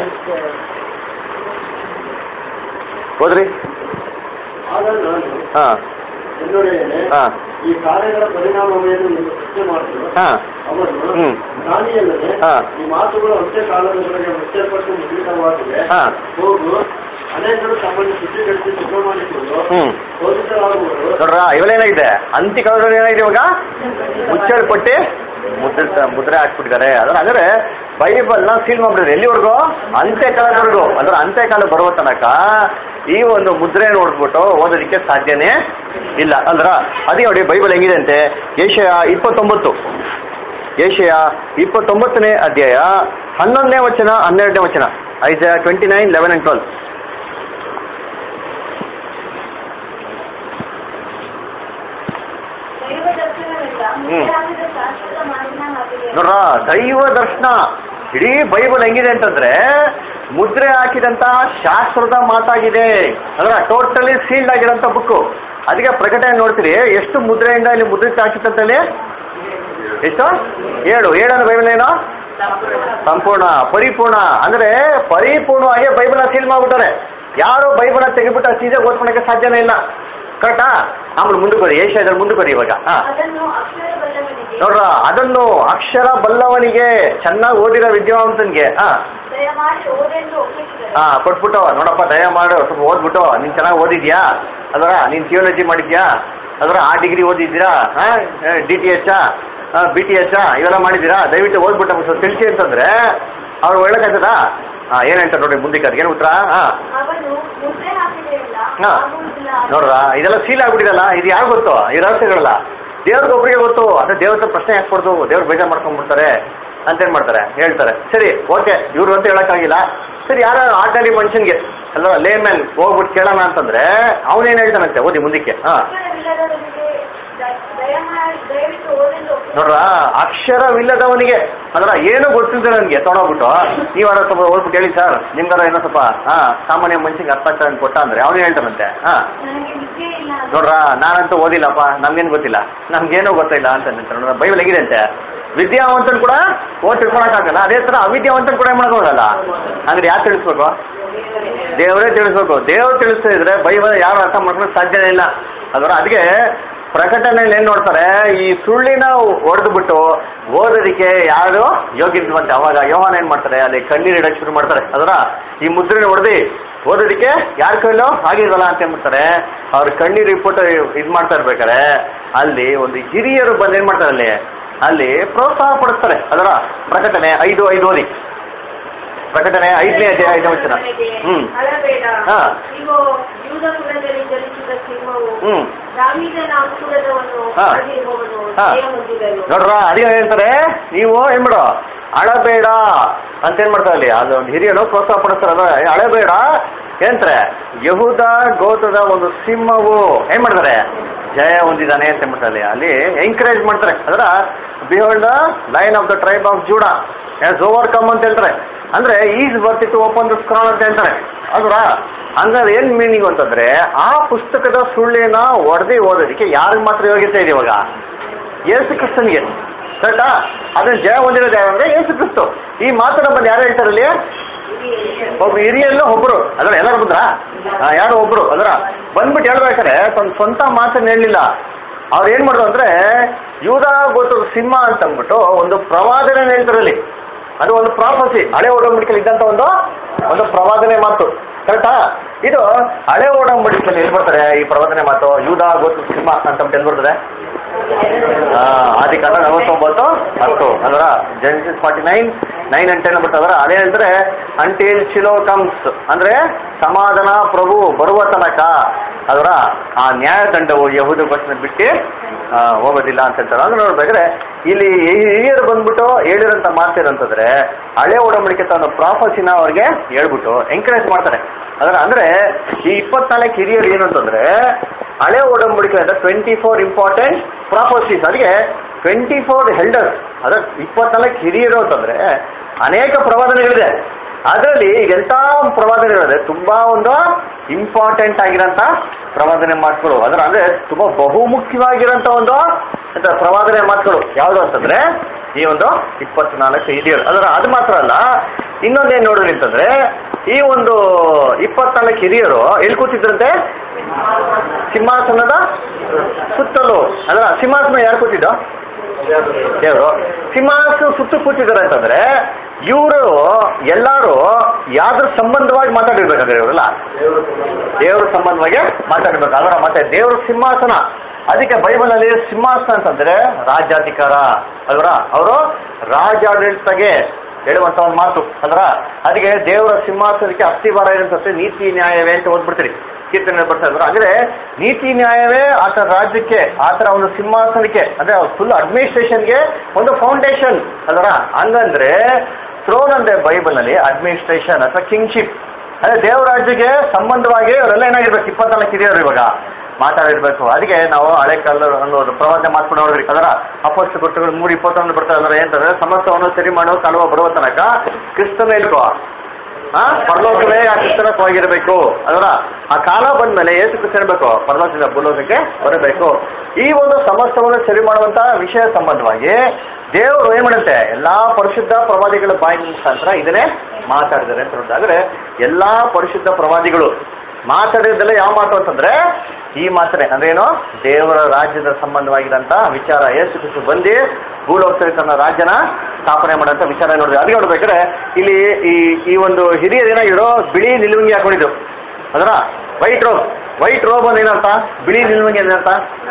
ಹೋದ್ರಿ ಆಗ ನಾನು ಹಾ ಎನ್ನೊಡೆಯನೆ ಹಾ ಈ ಕಾರ್ಯಗಳ ಪರಿಣಾಮವೇನು ಎಂದು ಪ್ರಶ್ನೆ ಮಾಡಿದ್ರು ಹಾ ಅವನು ಹ್ಮ್. ನಾನಿಯಲ್ಲದೆ ಹಾ. ಈ ಮಾತುಗಳು ಅಂತ್ಯ ಕಾಲದವರೆಗೆ ಮುಚ್ಚಲ್ಪಟ್ಟು ಮುದ್ರಿತವಾಗಿವೆ ಹಾ. ಹೋಗು ಅನೇಕರು ತಮ್ಮನ್ನು ಶುದ್ಧೀಕರಿಸಿ ಶುಭ್ರ ಮಾಡಿಕೊಂಡು ಹ್ಮ್. ಬೋಧಿಸಲಾಗುವರು ನೋಡ್ರ ಇವೆಲ್ಲೇನಾಗಿದೆ ಅಂತಿ ಕಾಲದಲ್ಲಿ ಏನಾಗಿದೆ ಇವಾಗ ಮುಚ್ಚಲ್ಪಟ್ಟಿ ಮುದ್ರೆ ಮುದ್ರೆ ಹಾಕ್ಬಿಟ್ಟಿದ್ದಾರೆ ಅದ್ರ ಅಂದ್ರೆ ಬೈಬಲ್ನ ಸೀಲ್ ಮಾಡ್ಬಿಟ್ಟಿದ್ದಾರೆ ಎಲ್ಲಿವರೆಗೂ ಅಂತ್ಯಕಾಲದವರೆಗೂ ಅಂದ್ರೆ ಅಂತ್ಯಕಾಲ ಬರುವ ತನಕ ಈ ಒಂದು ಮುದ್ರೆ ನೋಡ್ಬಿಟ್ಟು ಓದೋದಕ್ಕೆ ಸಾಧ್ಯನೇ ಇಲ್ಲ ಅಂದ್ರ ಅದೇ ನೋಡಿ ಬೈಬಲ್ ಹೆಂಗಿದೆ ಅಂತೆ ಏಷ್ಯ ಇಪ್ಪತ್ತೊಂಬತ್ತು ಏಷ್ಯ ಇಪ್ಪತ್ತೊಂಬತ್ತನೇ ಅಧ್ಯಾಯ ಹನ್ನೊಂದನೇ ವಚನ ಹನ್ನೆರಡನೇ ವಚನ Isaiah twenty nine eleven and twelve ದೈವ ದರ್ಶನವಿಲ್ಲ ಮುಂದೆ ಹಾಕಿದ ಶಾಶ್ವತ ಮಾತಿನ ಹಾಕಿದೆ ನೋಡ್ರ ದೈವ ದರ್ಶನ ಇಡೀ ಬೈಬಲ್ ಹೆಂಗಿದೆ ಅಂತಂದ್ರೆ ಮುದ್ರೆ ಹಾಕಿದಂತ ಶಾಸ್ತ್ರದ ಮಾತಾಗಿದೆ ಅಂದ್ರೆ ಟೋಟಲಿ ಸೀಲ್ಡ್ ಆಗಿರೋಂಥ ಬುಕ್ಕು ಅದಕ್ಕೆ ಪ್ರಕಟಣೆ ನೋಡ್ತೀರಿ ಎಷ್ಟು ಮುದ್ರೆಯಿಂದ ಇಲ್ಲಿ ಮುದ್ರೆ ಹಾಕಿತ್ತಂತಲ್ಲಿ ಎಷ್ಟು ಏಳು ಏಳನ್ನು ಬೈಬಲ್ ಏನು ಸಂಪೂರ್ಣ ಪರಿಪೂರ್ಣ ಅಂದ್ರೆ ಪರಿಪೂರ್ಣವಾಗಿ ಬೈಬಲ್ ಸೀಲ್ ಮಾಡ್ಬಿಟ್ಟಾರೆ ಯಾರು ಬೈಬಲ್ ತೆಗೆದ್ಬಿಟ್ಟು ಸೀದಾ ಓದ್ಕೊಳಕ್ಕೆ ಸಾಧ್ಯನೇ ಇಲ್ಲ ಕರೆಕ್ಟಾ ಆಮೇಲೆ ಮುಂದಕ್ಕೆ ಬರಿ ಏಷ್ಯಾದಲ್ಲಿ ಮುಂದಕ್ಕೆ ಬರಿ ಇವಾಗ ಹಾ ಅದನ್ನು ಅಕ್ಷರ ಬಲ್ಲವನಿಗೆ ನೋಡ್ರ ಅದನ್ನು ಅಕ್ಷರ ಬಲ್ಲವನಿಗೆ ಚೆನ್ನಾಗಿ ಓದಿರೋ ವಿದ್ಯಾವಂತನಿಗೆ ಹಾ ದಯಮಾಡಿ ಓದೆಂದು ಒಪ್ಪಿಸಿದರು ಹಾ ಕೊಟ್ಬಿಟ್ಟು ನೋಡಪ್ಪ ದಯ ಮಾಡು ಸ್ವಲ್ಪ ಓದ್ಬಿಟ್ಟು ನೀನ್ ಚೆನ್ನಾಗಿ ಓದಿದ್ಯಾ ಅದರ ನೀನ್ ಥಿಯೋಲಜಿ ಮಾಡಿದ್ಯಾ ಅದರ ಆ ಡಿಗ್ರಿ ಓದಿದ್ದೀರಾ ಹಾ D T H B T H ಇವೆಲ್ಲ ಮಾಡಿದ್ದೀರಾ ದಯವಿಟ್ಟು ಓದ್ಬಿಟ್ಟು ಸ್ವಲ್ಪ ತಿಳಿಸಿ ಅಂತಂದ್ರೆ ಅವ್ರು ಒಳ್ಳೇದಾಗ್ತದ ಹಾ ಏನ್ ಹೇಳ್ತಾರೆ ನೋಡಿ ಮುಂದಕ್ಕೆ ಅದಕ್ಕೆ ಉತ್ತರ ಹಾ ಅವನು ಮುದ್ರೆ ಹಾಕಿದೆಯಲ್ಲ ಹಾ. ಆಗುವುದಿಲ್ಲ ನೋಡ್ರ ಇದೆಲ್ಲ ಸೀಲ್ ಆಗ್ಬಿಟ್ಟಿದಲ್ಲ ಇದು ಯಾರು ಗೊತ್ತು ಈ ರಹಸ್ಯಗಳಲ್ಲ ದೇವ್ರಿಗೆ ಒಬ್ಬರಿಗೆ ಗೊತ್ತು ಅದೇ ದೇವ್ರ ಹತ್ರ ಪ್ರಶ್ನೆ ಹಾಕ್ಬಾರ್ದು ದೇವ್ರು ಬೇಜಾರು ಮಾಡ್ಕೊಂಡ್ಬಿಡ್ತಾರೆ ಅಂತ ಏನ್ ಮಾಡ್ತಾರೆ ಹೇಳ್ತಾರೆ ಸರಿ ಓಕೆ ಇವ್ರು ಅಂತ ಹೇಳಕ್ಕಾಗಿಲ್ಲ ಸರಿ ಯಾರು ಆರ್ಡಿನರಿ ಮನುಷ್ಯನ್ಗೆ ಅಲ್ವಾ ಲೇ ಮ್ಯಾನ್ ಹೋಗ್ಬಿಟ್ಟು ಕೇಳೋಣ ಅಂತಂದ್ರೆ ಅವನೇನ್ ಹೇಳ್ತಾನಂತೆ ಓದಿ ಮುಂದಕ್ಕೆ ಹಾ ಅಕ್ಷರವಿಲ್ಲದವನಿಗೆ ದ- ದಯಮಾಡಿ ದಯವಿಟ್ಟು ಓದೆಂದು ಒಪ್ಪಿಸಿದರು ನೋಡ್ರ ಅಕ್ಷರವಿಲ್ಲದವನಿಗೆ ಅದ್ರ ಏನು ಗೊತ್ತಿಲ್ಲ ನನಗೆ ತೊಗೊಂಡೋಗ್ಬಿಟ್ಟು ನೀವಾರ ಸ್ವಲ್ಪ ಓದ್ಬಿಟ್ಟು ಹೇಳಿ ಸರ್ ನಿಮ್ಗಾರ ಏನೋ ಸ್ವಲ್ಪ ಹಾ ಸಾಮಾನ್ಯ ಮನುಷ್ಯಂಗೆ ಅರ್ಥ ಆಗ್ತದೆ ಅಂತ ಕೊಟ್ಟ ಅಂದ್ರೆ ಅವನೇ ಹೇಳ್ತಾನಂತೆ ಹಾ ನನಗೆ ವಿದ್ಯೆ ಇಲ್ಲ ನೋಡ್ರ ನಾನಂತೂ ಓದಿಲ್ಲಪ್ಪ ನಮ್ಗೇನು ಗೊತ್ತಿಲ್ಲ ನಮ್ಗೇನೂ ಗೊತ್ತಿಲ್ಲ ಅಂತ ಅಂತಾರೆ ನೋಡ್ರ ಬೈಬಲ್ ಹೇಗಿದೆ ಅಂತೆ ವಿದ್ಯಾವಂತನ್ ಕೂಡ ಓದ್ ತಿಳ್ಕೊಳಕ್ಕಾಗಲ್ಲ ಅದೇ ತರ ಅವಿದ್ಯಾವಂತನ್ ಕೂಡ ಏನ್ ಮಾಡೋಕ್ಕಾಗಲ್ಲ ಅಂದ್ರೆ ಯಾರು ತಿಳಿಸ್ಬೇಕು ದೇವರೇ ತಿಳಿಸ್ಬೇಕು ದೇವ್ರು ತಿಳಿಸ್ತಾ ಇದ್ರೆ ಬೈಬಲ್ ಯಾರು ಅರ್ಥ ಮಾಡ್ಕೊಳಕ್ ಸಾಧ್ಯನೇ ಇಲ್ಲ ಅದರ ಅದಕ್ಕೆ ಪ್ರಕಟಣೆಯಲ್ಲಿ ಏನ್ ನೋಡ್ತಾರೆ ಈ ಸುಳ್ಳಿನ ಹೊಡೆದು ಬಿಟ್ಟು ಓದೋದಕ್ಕೆ ಯಾರು ಯೋಗ್ಯ ಇಲ್ವಂತೆ ಅವಾಗ ಯೋಹಾನ ಏನ್ ಮಾಡ್ತಾರೆ ಅಲ್ಲಿ ಕಣ್ಣೀರ್ ಇಡಕ್ ಶುರು ಮಾಡ್ತಾರೆ ಅದರ ಈ ಮುದ್ರೆನ ಹೊಡೆದಿ ಓದೋದಕ್ಕೆ ಯಾರ ಕೈಲೋ ಆಗಿರಲ್ಲ ಅಂತ ಹೇಳ್ಬಿಡ್ತಾರೆ ಅವ್ರ ಕಣ್ಣೀರ್ ಇಟ್ಬಿಟ್ಟು ಇದ್ ಮಾಡ್ತಾ ಇರ್ಬೇಕಾರೆ ಅಲ್ಲಿ ಒಂದು ಹಿರಿಯರು ಬಂದು ಏನ್ ಮಾಡ್ತಾರೆ ಅಲ್ಲಿ ಅಲ್ಲಿ ಪ್ರೋತ್ಸಾಹ ಪಡಿಸ್ತಾರೆ ಅದರ ಪ್ರಕಟಣೆ ಐದು ಐದು ಓದಿ ಪ್ರಕಟಣೆ ಐದನೇ ಅಧ್ಯಾಯ ಐದನೇ ವಚನ ಹ್ಮ್ ಅಳಬೇಡ ಹಾ. ಇಗೋ ಯೂದ ಕುಲದಲ್ಲಿ ಜನಿಸಿದ ಸಿಂಹವು ಹ್ಮ್ ದಾವಿದನ ಅಂಕುಲದವನು ಹಾ. ಆಗಿರುವವನು ಹಾ. ಜಯ ಹೊಂದಿದನು ನೋಡ್ರ ಅದೇ ಹೇಳ್ತಾರೆ ನೀವು ಏನ್ ಮಾಡು ಅಳಬೇಡ ಅಂತ ಏನ್ ಮಾಡ್ತಾರೆ ಅಲ್ಲಿ ಅದು ಒಂದು ಹಿರಿಯರು ಪ್ರೋತ್ಸಾಹ ಪಡಿಸ್ತಾರೆ ಅದ ಅಳಬೇಡ ಏನಂತಾರೆ ಯಹೂದ ಗೋತ್ರದ ಒಂದು ಸಿಂಹವು ಏನ್ ಮಾಡ್ತಾರೆ ಜಯ ಹೊಂದಿದ್ದಾನೆ ಅಂತ ಹೇಳ್ಬಿಟ್ಟು ಅಲ್ಲಿ ಅಲ್ಲಿ ಎಂಕರೇಜ್ ಮಾಡ್ತಾರೆ ಅದರ behold lion of the tribe of Judah has overcome ಅಂತ ಹೇಳ್ತಾರೆ ಅಂದ್ರೆ ಈಸ್ ಬರ್ತಿ ಟು ಓಪನ್ ದ ಸ್ಕ್ರಾನ್ ಅಂತ ಹೇಳ್ತಾರೆ ಅಲ್ವಾ ಹಂಗಾದ್ರೆ ಏನ್ ಮೀನಿಂಗ್ ಅಂತಂದ್ರೆ ಆ ಪುಸ್ತಕದ ಸುಳ್ಳಿನ ಒಡೆದಿ ಓದೋದಕ್ಕೆ ಯಾರಿಗೆ ಮಾತ್ರ ಯೋಗ್ಯತೆ ಇದೆ ಇವಾಗ ಯೇಸು ಕ್ರಿಸ್ತನ್ಗೆ ಕರೆಕ್ಟಾ ಅದನ್ನ ಜಯ ಹೊಂದಿರೋದು ಯಾರು ಅಂದ್ರೆ ಯೇಸು ಕ್ರಿಸ್ತು ಈ ಮಾತನ್ನ ಬಂದು ಯಾರು ಹೇಳ್ತಾರಲ್ಲಿ ಒಬ್ಬ ಹಿರಿಯಲ್ಲೂ ಒಬ್ರು ಅದರ ಎಲ್ಲರೂ ಬಂದ್ರ ಯಾರು ಒಬ್ರು ಅದರ ಬಂದ್ಬಿಟ್ಟು ಹೇಳ್ಬೇಕಾರೆ ತನ್ನ ಸ್ವಂತ ಮಾತನ್ನ ಹೇಳಲಿಲ್ಲ ಅವ್ರು ಏನ್ ಮಾಡಿದ್ರು ಅಂದ್ರೆ ಯೂದ ಗೊತ್ತು ಸಿಂಹ ಅಂತ ಅಂದ್ಬಿಟ್ಟು ಒಂದು ಪ್ರವಾದನೆ ಹೇಳ್ತಾರಲ್ಲಿ ಅದು ಒಂದು ಪ್ರಾಫಸಿ ಹಳೆ ಒಡಂಬಡಿಕೆಯಲ್ಲಿ ಇದ್ದಂತ ಒಂದು ಒಂದು ಪ್ರವಾದನೆ ಮಾತು ಕರೆಕ್ಟಾ ಇದು ಹಳೆ ಒಡಂಬಡಿಕೆಯಲ್ಲಿ ಎಲ್ಲಿ ಬರ್ತಾರೆ ಈ ಪ್ರವಾದನೆ ಮಾತು ಯೂದ ಗೊತ್ತು ಸಿಂಹ ಅಂತ ಅಂದ್ಬಿಟ್ಟು ಎಲ್ಲಿ ಬರ್ತದೆ ಆ, ಆದಿಕಾಂಡ ನಲವತ್ತೊಂಬತ್ತು ಹತ್ತು ಅದರ Genesis forty nine nine and ten ಬರ್ತದರ ಅದೇ ಹೇಳಿದ್ರೆ ಅಂಟಿಲ್ ಶಿಲೋ ಕಮ್ಸ್ ಅಂದ್ರೆ ಸಮಾಧಾನ ಪ್ರಭು ಬರುವ ತನಕ ಅದರ ಆ ನ್ಯಾಯದಂಡವು ಯಹೂದ ಘೋಷಣೆ ಬಿಟ್ಟು ಆ, ಹೋಗೋದಿಲ್ಲ ಅಂತ ಹೇಳ್ತಾರೆ ಅಂದ್ರೆ ನೋಡ್ಬೇಕಾದ್ರೆ ಇಲ್ಲಿ ಹಿರಿಯರು ಬಂದ್ಬಿಟ್ಟು ಹೇಳಿರೋಂಥ ಮಾತೇನಂತಂದ್ರೆ ಹಳೆ ಒಡಂಬಡಿಕೆ ತನ್ನ ಪ್ರಾಫಸಿನ ಅವ್ರಿಗೆ ಹೇಳ್ಬಿಟ್ಟು ಎಂಕರೇಜ್ ಮಾಡ್ತಾರೆ ಅದರ ಅಂದ್ರೆ ಈ ಇಪ್ಪತ್ನಾಲ್ಕು ಹಿರಿಯರು ಏನು ಅಂತಂದ್ರೆ ಹಳೆ ಒಡಂಬಡಿಕೆ ಅಂದ್ರೆ ಟ್ವೆಂಟಿ ಫೋರ್ ಇಂಪಾರ್ಟೆಂಟ್ ಪ್ರಾಪೋಸಿಸ್ ಅದಕ್ಕೆ ಟ್ವೆಂಟಿ ಫೋರ್ ಹೆಲ್ಡರ್ಸ್ ಅದ ಇಪ್ಪತ್ನಾಲ್ಕು ಹಿರಿಯರು ಅಂತಂದ್ರೆ ಅನೇಕ ಪ್ರವಾದನೆಗಳಿದೆ ಅದರಲ್ಲಿ ಈಗ ಎಂಥ ಪ್ರವಾದನೆಗಳಿದೆ ತುಂಬಾ ಒಂದು ಇಂಪಾರ್ಟೆಂಟ್ ಆಗಿರೋಂಥ ಪ್ರವಾದನೆ ಮಾತುಗಳು ಅದರ ಅಂದ್ರೆ ತುಂಬಾ ಬಹುಮುಖ್ಯವಾಗಿರೋಂಥ ಒಂದು ಎಂತ ಪ್ರವಾದನೆ ಮಾತುಗಳು ಯಾವುದು ಅಂತಂದ್ರೆ ಈ ಒಂದು ಇಪ್ಪತ್ನಾಲ್ಕು ಹಿರಿಯರು ಅದರ ಅದು ಮಾತ್ರ ಅಲ್ಲ ಇನ್ನೊಂದೇನು ನೋಡಿದ್ರಿ ಅಂತಂದ್ರೆ ಈ ಒಂದು ಇಪ್ಪತ್ನಾಲ್ಕು ಹಿರಿಯರು ಎಲ್ಲಿ ಕೂತಿದ್ರಂತೆ ಸಿಂಹಾಸನದ ಸುತ್ತಲೂ ಅದರ ಸಿಂಹಾಸನ ಯಾರು ಕೂತಿದ್ದು ದೇವರು ಸಿಂಹಾಸನ ಸುತ್ತು ಕೂತಿದ್ದಾರೆ ಅಂತಂದ್ರೆ ಇವರು ಎಲ್ಲಾರು ಯಾವ್ದ್ರ ಸಂಬಂಧವಾಗಿ ಮಾತಾಡಿರ್ಬೇಕಾದ್ರೆ ಇವರಲ್ಲ ದೇವ್ರ ಸಂಬಂಧವಾಗಿ ಮಾತಾಡ್ಬೇಕು ಅದರ ಮತ್ತೆ ದೇವ್ರ ಸಿಂಹಾಸನ ಅದಕ್ಕೆ ಬೈಬಲ್ ಅಲ್ಲಿ ಸಿಂಹಾಸನ ಅಂತಂದ್ರೆ ರಾಜ್ಯಾಧಿಕಾರ ಅಲ್ವರ ಅವರು ರಾಜಾಡಳಿತಗೆ ಹೇಳುವಂತ ಒಂದು ಮಾತು ಅಂದ್ರ ಅದಕ್ಕೆ ದೇವರ ಸಿಂಹಾಸನಕ್ಕೆ ಅಸ್ಥಿವಾರ ಇರುವಂತೆ ನೀತಿ ನ್ಯಾಯವೇ ಅಂತ ಓದ್ಬಿಡ್ತೀರಿ ಕೀರ್ತನೆ ಬರ್ತಾ ಇದ್ರು ಅಂದ್ರೆ ನೀತಿ ನ್ಯಾಯವೇ ಆತ ರಾಜ್ಯಕ್ಕೆ ಆತರ ಒಂದು ಸಿಂಹಾಸನಕ್ಕೆ ಅಂದ್ರೆ ಫುಲ್ ಅಡ್ಮಿನಿಸ್ಟ್ರೇಷನ್ಗೆ ಒಂದು ಫೌಂಡೇಶನ್ ಅದರ ಹಂಗಂದ್ರೆ ಥ್ರೋನ್ ಅಂದ್ರೆ ಬೈಬಲ್ ನಲ್ಲಿ ಅಡ್ಮಿನಿಸ್ಟ್ರೇಷನ್ ಅಥವಾ ಕಿಂಗ್ಶಿಪ್ ಅದೇ ದೇವರಾಜ್ಯಕ್ಕೆ ಸಂಬಂಧವಾಗಿ ಅವರೆಲ್ಲ ಏನಾಗಿರ್ಬೇಕು ಇಪ್ಪತ್ನಾಲ್ಕು ಹಿರಿಯರು ಇವಾಗ ಮಾತಾಡಿರ್ಬೇಕು ಅದಕ್ಕೆ ನಾವು ಹಳೆ ಕಾಲ ಅನ್ನೋದು ಪ್ರವಾದ ಮಾತ್ಕೊಂಡು ನೋಡಿದ್ರಿ ಅದರ ಅಪೋಸ್ಟ್ ಕೊಟ್ಟಗಳು ಮೂರು ಇಪ್ಪತ್ತೊಂದು ಬರ್ತಾರೆ ಅಂದ್ರೆ ಏನಂತಂದ್ರೆ ಸಮಸ್ತವನ್ನು ಸರಿ ಮಾಡೋ ಕಾಲುವ ಬರುವ ತನಕ ಕ್ರಿಸ್ತನ ಇಲ್ಕೋ ಆ ಪರಲೋಕವೇ ಆ ಕ್ರಿಸ್ತನ ಹೋಗಿರಬೇಕು ಅದರ ಆ ಕಾಲ ಬಂದ್ಮೇಲೆ ಏಸು ಕ್ರಿಸ್ತ ಇರಬೇಕು ಪರಲೋಕದಿಂದ ಭೂಲೋಕಕ್ಕೆ ಬರಬೇಕು ಈ ಒಂದು ಸಮಸ್ತವನ್ನು ಸರಿ ಮಾಡುವಂತ ವಿಷಯ ಸಂಬಂಧವಾಗಿ ದೇವರು ಏನ್ ಮಾಡುತ್ತೆ ಎಲ್ಲಾ ಪರಿಶುದ್ಧ ಪ್ರವಾದಿಗಳ ಬಾಯಿ ಮುಖಾಂತರ ಇದನ್ನೇ ಮಾತಾಡಿದ್ದಾರೆ ಅಂತ ನೋಡಿದ್ರೆ ಎಲ್ಲಾ ಪರಿಶುದ್ಧ ಪ್ರವಾದಿಗಳು ಮಾತಾಡಿದ್ದೆಲ್ಲ ಯಾವ ಮಾತು ಅಂತಂದ್ರೆ ಈ ಮಾತನೆ ಅಂದ್ರೆ ಏನು ದೇವರ ರಾಜ್ಯದ ಸಂಬಂಧವಾಗಿರಂತ ವಿಚಾರ ಯೇಸು ಕ್ರಿಸ್ತು ಬಂದು ಭೂಲೋಕದಲ್ಲಿ ತನ್ನ ರಾಜ್ಯನ ಸ್ಥಾಪನೆ ಮಾಡೋಂಥ ವಿಚಾರ ನೋಡಿದ್ರೆ ಅದಕ್ಕೆ ನೋಡ್ಬೇಕಾದ್ರೆ ಇಲ್ಲಿ ಈ ಈ ಒಂದು ಹಿರಿಯರು ಏನಾಗಿರೋ ಬಿಳಿ ನಿಲುವಂಗಿ ಹಾಕೊಂಡಿದ್ದು ಅದರ ವೈಟ್ ರೋಬ್ ವೈಟ್ ರೋಬ್ ಅಂದ್ರೆ ಏನರ್ಥ ಬಿಳಿ ನಿಲುವಂಗಿ ಏನರ್ಥ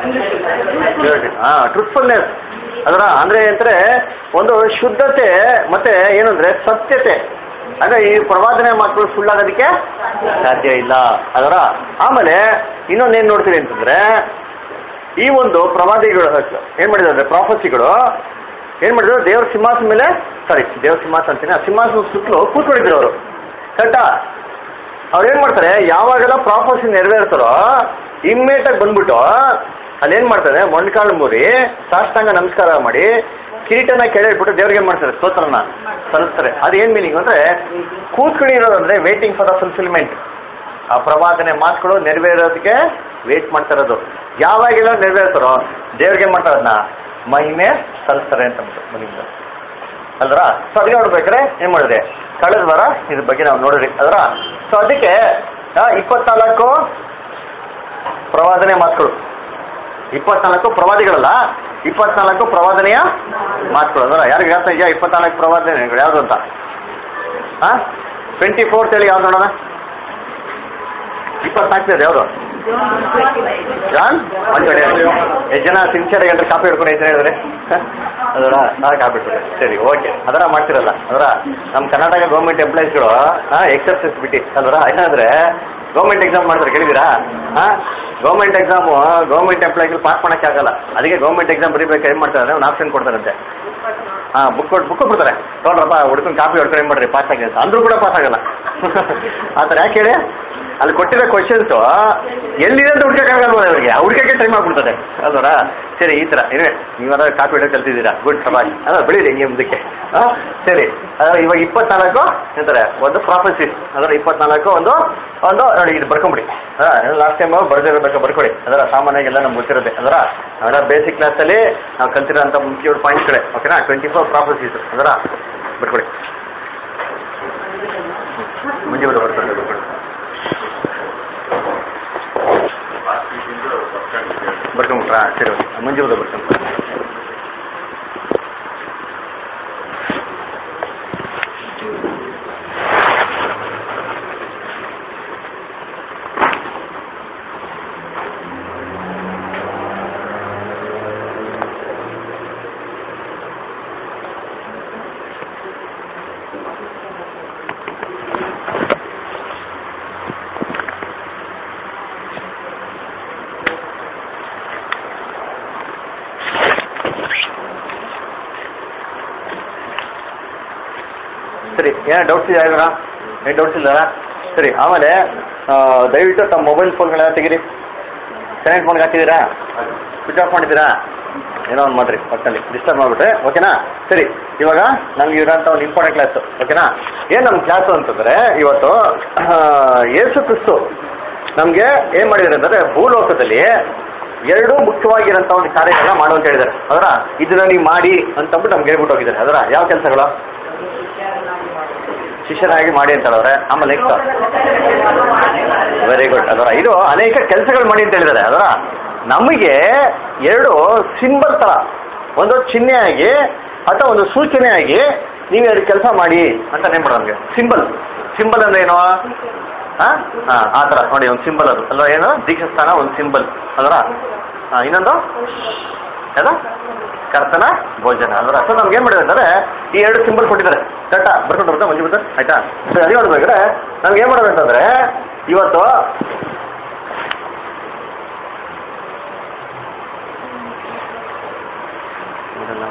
ಹಾ ಟ್ರೂತ್ಫುಲ್ನೆಸ್ ಅದರ ಅಂದ್ರೆ ಅಂದ್ರೆ ಒಂದು ಶುದ್ಧತೆ ಮತ್ತೆ ಏನಂದ್ರೆ ಸತ್ಯತೆ ಅಂದ್ರೆ ಈ ಪ್ರವಾದನೆ ಮಕ್ಕಳು ಸುಳ್ಳಾಗೋದಕ್ಕೆ ಸಾಧ್ಯ ಇಲ್ಲ ಅದರ ಆಮೇಲೆ ಇನ್ನೊಂದೇನ್ ನೋಡ್ತೀವಿ ಅಂತಂದ್ರೆ ಈ ಒಂದು ಪ್ರವಾದಿಗಳು ಏನ್ ಮಾಡಿದ್ರೆ ಪ್ರಾಫಸಿಗಳು ಏನ್ ಮಾಡಿದ್ರು ದೇವ್ರ ಸಿಂಹಾಸನ ಮೇಲೆ ಸಾರಿ ದೇವ್ರ ಸಿಂಹಾಸನ ಅಂತೀನಿ ಆ ಸಿಂಹಾಸನ ಸುತ್ತಲೂ ಕೂತ್ಕೊಂಡಿದ್ರು ಅವರು ಕರೆಕ್ಟಾ ಅವ್ರು ಏನ್ ಮಾಡ್ತಾರೆ ಯಾವಾಗೆಲ್ಲ ಪ್ರಾಫಸಿ ನೆರವೇರ್ತಾರೋ ಇಮ್ಮಿಡಿಯೇಟ್ ಆಗಿ ಬಂದ್ಬಿಟ್ಟು ಅಲ್ಲಿ ಏನ್ ಮಾಡ್ತಾರೆ ಮೊಣ್ಕಾಲು ಮುರಿ ಸಾಷ್ಟಾಂಗ ನಮಸ್ಕಾರ ಮಾಡಿ ಕಿರೀಟನ ಕೆಳಗಿಟ್ಬಿಟ್ಟು ದೇವ್ರಿಗೆ ಏನ್ ಮಾಡ್ತಾರೆ ಸ್ತೋತ್ರನ ಸಲ್ಲಿಸ್ತಾರೆ ಅದು ಏನ್ ಮೀನಿಂಗ್ ಅಂದ್ರೆ ಕೂತ್ಕೊಂಡಿರೋದು ಅಂದ್ರೆ ವೇಟಿಂಗ್ ಫಾರ್ ದ ಫುಲ್ಫಿಲ್ಮೆಂಟ್ ಆ ಪ್ರವಾದನೆ ಮಾತುಗಳು ನೆರವೇರೋದಕ್ಕೆ ವೇಟ್ ಮಾಡ್ತಾ ಇರೋದು ಯಾವಾಗೆಲ್ಲ ನೆರವೇರ್ತಾರೋ ದೇವ್ರಿಗೆ ಏನ್ ಮಾಡ್ತಾರೆ ಅದನ್ನ ಮಹಿಮೆ ಸಲ್ಲಿಸ್ತಾರೆ ಅಂತ ಮನಿಂದ ಅಲ್ರ ಸೊ ಅದಕ್ಕೆ ನೋಡ್ಬೇಕಾದ್ರೆ ಏನ್ ಮಾಡಿದೆ ಕಳೆದ ವಾರ ಇದ್ರ ಬಗ್ಗೆ ನಾವು ನೋಡಿದ್ರಿ ಅದರ ಸೊ ಅದಕ್ಕೆ ಆ, ಇಪ್ಪತ್ನಾಲ್ಕು ಪ್ರವಾದನೆ ಮಾತುಗಳು ಇಪ್ಪತ್ನಾಲ್ಕು ಪ್ರವಾದಿಗಳಲ್ಲ ಇಪ್ಪತ್ನಾಲ್ಕು ಪ್ರವಾದನೆಯ ಮಾತುಗಳು ಅದರ ಯಾರಿಗೆ ಹೇಳ್ತಾ ಇದೆಯಾ ಇಪ್ಪತ್ನಾಲ್ಕು ಪ್ರವಾದನೆಗಳು ಯಾವುದು ಅಂತ ಹಾ ಟ್ವೆಂಟಿ ಫೋರ್ತ್ ಹೇಳಿ ಯಾವ್ದು ನೋಡೋಣ ಇಪ್ಪತ್ನಾಲ್ಕನೇದು ಯಾವುದು ಜಾನ್ ಮಂಚೋಡಿ ಎಷ್ಟು ಜನ ಸಿನ್ಸಿಯರ್ ಗಂಟೆ ಕಾಪಿ ಹಿಡ್ಕೊಂಡು ಐತೆ ಹೇಳಿದ್ರೆ ಅದರ ನಾಳೆ ಕಾಪಿ ಹಿಡ್ಕೊಂಡು ಸರಿ ಓಕೆ ಅದರ ಮಾಡ್ತಿರಲ್ಲ ಅದರ ನಮ್ಮ ಕರ್ನಾಟಕ ಗೌರ್ಮೆಂಟ್ ಎಂಪ್ಲಾಯೀಸ್ಗಳು ಹಾಂ ಎಕ್ಸರ್ಸೈಸ್ ಬಿಟ್ಟು ಅದರ ಏನಂದ್ರೆ ಗೌರ್ಮೆಂಟ್ ಎಕ್ಸಾಮ್ ಮಾಡ್ತಾರೆ ಕೇಳಿದ್ದೀರಾ ಹಾಂ ಗೌರ್ಮೆಂಟ್ ಎಕ್ಸಾಮು ಗೌರ್ಮೆಂಟ್ ಎಂಪ್ಲಾಯ್ಗಳು ಪಾಸ್ ಮಾಡೋಕ್ಕೆ ಆಗಲ್ಲ ಅದಕ್ಕೆ ಗೌರ್ಮೆಂಟ್ ಎಕ್ಸಾಮ್ ಬರೀಬೇಕು ಏನು ಮಾಡ್ತಾರೆ ಒಂದು ಆಪ್ಷನ್ ಕೊಡ್ತಾರಂತೆ ಹಾಂ ಬುಕ್ ಕೊಟ್ಟು ಬುಕ್ ಕೊಡ್ತಾರೆ ನೋಡ್ರಪ್ಪ ಹುಡ್ಕೊಂಡು ಕಾಪಿ ಹೊಡ್ಕೊಂಡು ಏನು ಮಾಡ್ರಿ ಪಾಸ್ ಆಗಿದೆ ಅಂತ ಅಂದ್ರೂ ಕೂಡ ಪಾಸ್ ಆಗಲ್ಲ ಆ ಥರ ಯಾಕೆ ಹೇಳಿ ಅಲ್ಲಿ ಕೊಟ್ಟಿರೋ ಕ್ವಶನ್ಸು ಎಲ್ಲಿದೆ ಅಂತ ಹುಡ್ಕಕ್ಕಾಗಲ್ವ ಅವರಿಗೆ ಹುಡ್ಕಕ್ಕೆ ಟೈಮ್ ಆಗ್ಬಿಡ್ತದೆ ಅಲ್ವರ ಸರಿ ಈ ಥರ ಇವೆ ನೀವಾರ ಕಾಪಿ ಹಿಡೋ ಕಲ್ತಿದ್ದೀರಾ ಗುಡ್ ಸಮಾಜ್ ಅದ ಬೆಳೀರಿ ಹಿಂಗೆ ಮುಂದಕ್ಕೆ ಹಾಂ ಸರಿ ಅದ್ರ ಇವಾಗ ಇಪ್ಪತ್ನಾಲ್ಕು ಅಂತಾರೆ ಒಂದು ಪ್ರಾಫೆಸಿಸ್ ಅದರ ಇಪ್ಪತ್ನಾಲ್ಕು ಒಂದು ಒಂದು ನೋಡಿ ಇದು ಬರ್ಕೊಂಬಿಡಿ ಲಾಸ್ಟ್ ಟೈಮ್ ಬರ್ದಿರಬೇಕು ಬರ್ಕೊಳ್ಳಿ ಅದರ ಸಾಮಾನ್ಯವಾಗಿ ಎಲ್ಲ ನಮ್ಗೆ ಗೊತ್ತಿರುತ್ತೆ ಅದರ ಅದರ ಬೇಸಿಕ್ ಕ್ಲಾಸಲ್ಲಿ ನಾವು ಕಲ್ತಿರೋಂಥ ಮುಖ್ಯ ಪಾಯಿಂಟ್ಸ್ಗಳೇ ಓಕೆನಾ ಟ್ವೆಂಟಿ ಫೋರ್ ಪ್ರಾಫೆಸಿಸ್ ಅದರ ಬರ್ಕೊಳ್ಳಿ ಮುಂಜೆ ಬರೋ ಬರ್ಕೊಂಡು ಬರ್ಕೊಳ್ಳಿ ಬರ್ಕೊಂಬಿಟ್ರಾ ಸರಿ ಓಕೆ ಮುಂಜೆ ಬರೋ ಬರ್ಕೊಂಡು ಸರಿ ಏನು ಡೌಟ್ಸ್ ಇದೆ ಯಾರಿಗಾರ ಏನು ಡೌಟ್ಸ್ ಇಲ್ಲ ಸರಿ ಆಮೇಲೆ ಆ, ದಯವಿಟ್ಟು ತಮ್ಮ ಮೊಬೈಲ್ ಫೋನ್ಗಳನ್ನ ತೆಗೀರಿ ಸೆಲೆಕ್ಟ್ ಫೋನ್ಗೆ ಹಾಕಿದ್ದೀರಾ ಸ್ವಿಚ್ ಆಫ್ ಮಾಡಿದ್ದೀರಾ ಏನೋ ಒಂದು ಮಾಡ್ರಿ ಒಟ್ಟಲ್ಲಿ ಡಿಸ್ಟರ್ಬ್ ಮಾಡಿಬಿಟ್ರೆ ಓಕೆನಾ ಸರಿ ಇವಾಗ ನಮ್ಗೆ ಇರೋಂಥ ಒಂದು ಇಂಪಾರ್ಟೆಂಟ್ ಕ್ಲಾಸು ಓಕೆನಾ ಏನು ನಮ್ಮ ಕ್ಲಾಸು ಅಂತಂದರೆ ಇವತ್ತು ಆ, ಯೇಸು ಕ್ರಿಸ್ತು ನಮಗೆ ಏನು ಮಾಡಿದ್ದಾರೆ ಅಂದರೆ ಭೂಲೋಕದಲ್ಲಿ ಎರಡು ಮುಖ್ಯವಾಗಿರೋಂಥ ಒಂದು ಕಾರ್ಯಗಳನ್ನ ಮಾಡು ಅಂತ ಹೇಳಿದ್ದಾರೆ ಅದರ ಇದನ್ನ ನೀವು ಮಾಡಿ ಅಂತಂದ್ಬಿಟ್ಟು ನಮ್ಗೆ ಹೇಳ್ಬಿಟ್ಟು ಹೋಗಿದ್ದಾರೆ ಅದರ ಯಾವ ಕೆಲಸಗಳು ಶಿಷ್ಯರಾಗಿ ಮಾಡಿ ಅಂತ ಹೇಳಿದ್ರೆ ಆಮೇಲೆ ನೆಕ್ಸ್ಟ್ ವೆರಿ ಗುಡ್ ಅದರ ಇದು ಅನೇಕ ಕೆಲಸಗಳು ಮಾಡಿ ಅಂತ ಹೇಳಿದ್ದಾರೆ ಅದರ ನಮಗೆ ಎರಡು ಸಿಂಬಲ್ ತರ ಒಂದು ಚಿಹ್ನೆಯಾಗಿ ಅಥವಾ ಒಂದು ಸೂಚನೆಯಾಗಿ ನೀವು ಎರಡು ಕೆಲಸ ಮಾಡಿ ಅಂತ ನೇಮ್ ನಮಗೆ ಸಿಂಬಲ್ ಸಿಂಬಲ್ ಅಂದ್ರೆ ಏನು ಹಾಂ ಹಾಂ ಆ ಥರ ನೋಡಿ ಒಂದು ಸಿಂಬಲ್ ಅದು ಅಲ್ವಾ ಏನು ದೀಕ್ಷಾಸ್ಥಾನ ಒಂದು ಸಿಂಬಲ್ ಅದರ ಹಾಂ ಇನ್ನೊಂದು ಯಾವ್ದು ಕರ್ತನ ಭೋಜನ ಅಂದ್ರೆ ಸೊ ನಮ್ಗೆ ಏನು ಮಾಡಿದ್ರೆ ಅಂದರೆ ಈ ಎರಡು ಸಿಂಬಲ್ ಕೊಟ್ಟಿದ್ದಾರೆ ಕರೆಕ್ಟಾ ಬರ್ಕೊಂಡು ಬರ್ತಾ ಮಂಜು ಬರ್ತಾರೆ ಆಯ್ತಾ ಸೊ ಅದೇ ನೋಡ್ಬೇಕಾದ್ರೆ ನಮ್ಗೆ ಏನು ಮಾಡೋದು ಅಂತಂದ್ರೆ ಇವತ್ತು ಇದೆಲ್ಲ.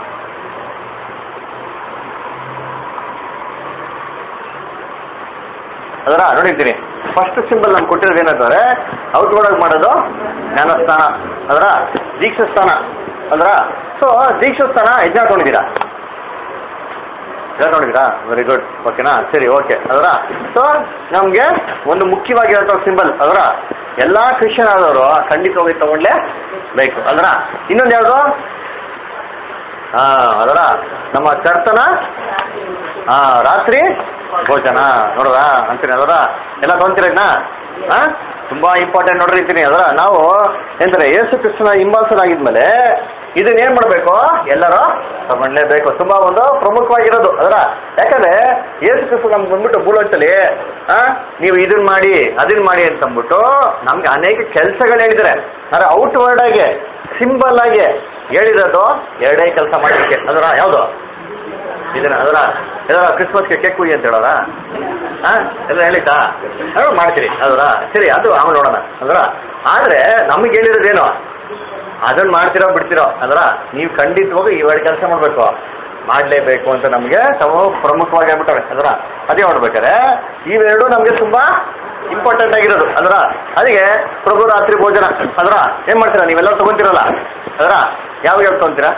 ಅದರ ನೋಡಿರ್ತೀನಿ ಫಸ್ಟ್ ಸಿಂಬಲ್ ನಮ್ಗೆ ಕೊಟ್ಟಿರೋದು ಏನಂತಂದ್ರೆ ಔಟ್ವರ್ಡ್ ಆಗಿ ಮಾಡೋದು ಜ್ಞಾನಸ್ಥಾನ ಅದರ ದೀಕ್ಷಾಸ್ಥಾನ ಅದರ ಸೊ ದೀಕ್ಷಾಸ್ಥಾನ ಯಜ್ಞ ಹಾಕೊಂಡಿದ್ದೀರಾ ನೋಡಿದ್ದೀರಾ ವೆರಿ ಗುಡ್ ಓಕೆನಾ ಸರಿ ಓಕೆ ಅದರ ಸೊ ನಮಗೆ ಒಂದು ಮುಖ್ಯವಾಗಿರೋಂಥ ಸಿಂಬಲ್ ಅದರ ಎಲ್ಲ ಕ್ರಿಶ್ಚಿಯನ್ ಆದವರು ಖಂಡಿತವಾಗಿ ತಗೊಂಡ್ಲೇ ಬೇಕು ಅದರ ಇನ್ನೊಂದು ಯಾವುದು ಹಾ ಅದರ ನಮ್ಮ ಕರ್ತನ ಹಾ ರಾತ್ರಿ ಭೋಜನ ನೋಡ್ರ ಅಂತೀನಿ ಅದರ ಎಲ್ಲ ತೊಗೊಂತೀರ ಇದನ್ನ ಹಾ ತುಂಬಾ ಇಂಪಾರ್ಟೆಂಟ್ ನೋಡ್ರಿ ಅಂತೀನಿ ಅದರ ನಾವು ಎಂದ್ರೆ ಯೇಸು ಕೃಷ್ಣನ ಹಿಂಬಾಲಿಸಲಾಗಿದ್ಮೇಲೆ ಇದನ್ನ ಏನ್ ಮಾಡ್ಬೇಕು ಎಲ್ಲರೂ ತಗೊಂಡ್ಲೇಬೇಕು ತುಂಬಾ ಒಂದು ಪ್ರಮುಖವಾಗಿರೋದು ಅದರ ಯಾಕಂದ್ರೆ ಯೇಸು ಕೃಷ್ಣ ನಮ್ಗೆ ಬಂದ್ಬಿಟ್ಟು ಭೂಲೋಕದಲ್ಲಿ ಆ ನೀವು ಇದನ್ನ ಮಾಡಿ ಅದನ್ನ ಮಾಡಿ ಅಂತ ಅಂದ್ಬಿಟ್ಟು ನಮ್ಗೆ ಅನೇಕ ಕೆಲಸಗಳು ಹೇಳಿದ್ದಾರೆ ಅಂದ್ರೆ ಔಟ್ವರ್ಡ್ ಆಗಿ ಸಿಂಬಲ್ ಆಗಿ ಹೇಳಿರೋದು ಎರಡೇ ಕೆಲಸ ಮಾಡಲಿಕ್ಕೆ ಅದರ ಯಾವುದು ಇದನ್ನ ಅದರ ಅದರ ಕ್ರಿಸ್ಮಸ್ಗೆ ಕೇಕ್ ಕುಯ್ಯಿ ಅಂತ ಹೇಳೋಣ ಹಾ ಎಲ್ಲ ಹೇಳಿತಾ ಅದು ಮಾಡ್ತೀರಿ ಅದರ ಸರಿ ಅದು ಆಮೇಲೆ ನೋಡೋಣ ಅದರ ಆದ್ರೆ ನಮಗೆ ಹೇಳಿರೋದೇನು ಅದನ್ನ ಮಾಡ್ತಿರೋ ಬಿಡ್ತಿರೋ ಅದರ ನೀವು ಖಂಡಿತವಾಗಿ ಇವೆರಡು ಕೆಲಸ ಮಾಡಬೇಕು ಮಾಡಲೇಬೇಕು ಅಂತ ನಮಗೆ ತಾವು ಪ್ರಮುಖವಾಗಿ ಆಗ್ಬಿಟ್ಟವೆ ಅದರ ಅದೇ ಮಾಡ್ಬೇಕಾದ್ರೆ ಇವೆರಡು ನಮಗೆ ತುಂಬಾ ಇಂಪಾರ್ಟೆಂಟ್ ಆಗಿರೋದು ಅದರ ಅದಕ್ಕೆ ಪ್ರಭು ರಾತ್ರಿ ಭೋಜನ ಅದರ ಏನ್ ಮಾಡ್ತೀರಾ ನೀವೆಲ್ಲ ತಗೊಂತೀರಲ್ಲ ಅದರ ಯಾವಾಗ ಯಾವಾಗ ತಗೊಂತೀರಾ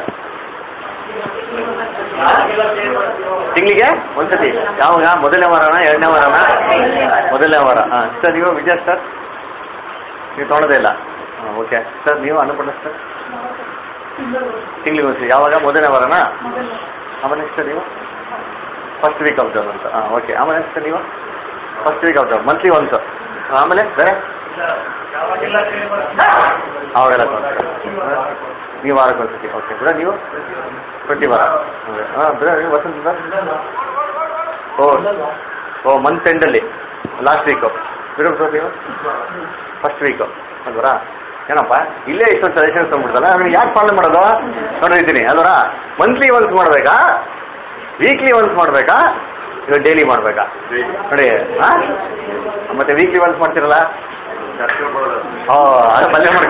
ತಿಂಗಳಿಗೆ ಒಂದ್ಸತಿ ಯಾವಾಗ ಮೊದಲನೇ ವಾರನ ಎರಡನೇ ವಾರನ ಮೊದಲನೇ ವಾರ ಹಾಂ ಸರ್ ನೀವು ವಿಜಯ ಸರ್ ನೀವು ತೊಗೊಳೋದೇ ಇಲ್ಲ ಹಾಂ ಓಕೆ ಸರ್ ನೀವು ಅನ್ನಪೂರ್ಣ ಸರ್ ತಿಂಗಳಿಗೆ ಒಂದ್ಸತಿ ಯಾವಾಗ ಮೊದಲನೇ ವಾರನ ಆಮೇಲೆ ನೆಕ್ಸ್ಟ್ ನೀವು ಫಸ್ಟ್ ವೀಕ್ ಆಫ್ ಜಾಬ್ ಅಂತ ಹಾಂ ಓಕೆ ಆಮೇಲೆ ನೆಕ್ಸ್ಟ್ ನೀವು first week of job monthly once ಆಮೇಲೆ ಬೇರೆ ಅವಾಗೆಲ್ಲ ತೊಗೊಂತಾರೆ ನೀವು ವಾರಕ್ಕೆ ಒಂದ್ಸತಿ ಓಕೆ ಬ್ರ ನೀವು ಪ್ರತಿ ವಾರ ಹಾಂ ಬ್ರ ನೀವು ವಸಂತ ಓ ಓ ಮಂತ್ ಎಂಡಲ್ಲಿ ಲಾಸ್ಟ್ ವೀಕು ಬಿಡು ಸರ್ ನೀವು ಫಸ್ಟ್ ವೀಕು ಅಲ್ವರಾ ಏನಪ್ಪ ಇಲ್ಲೇ ಇಷ್ಟೊಂದು ಸಜೆಷನ್ಸ್ ತೊಗೊಂಡ್ಬಿಡ್ತಲ್ಲ ನಾನು ಯಾಕೆ ಪಾಲನೆ ಮಾಡೋದು ನೋಡಿದ್ದೀನಿ ಅಲ್ವರಾ ಮಂತ್ಲಿ ಒನ್ಸ್ ಮಾಡಬೇಕಾ ವೀಕ್ಲಿ ಒನ್ಸ್ ಮಾಡಬೇಕಾ ಇವಾಗ ಡೈಲಿ ಮಾಡಬೇಕಾ ನೋಡಿ ಹಾಂ ಮತ್ತೆ ವೀಕ್ಲಿ ಒನ್ಸ್ ಮಾಡ್ತಿರಲ್ಲ ಓ ಅದು ಪಲ್ಯ ಮಾಡ್ಕ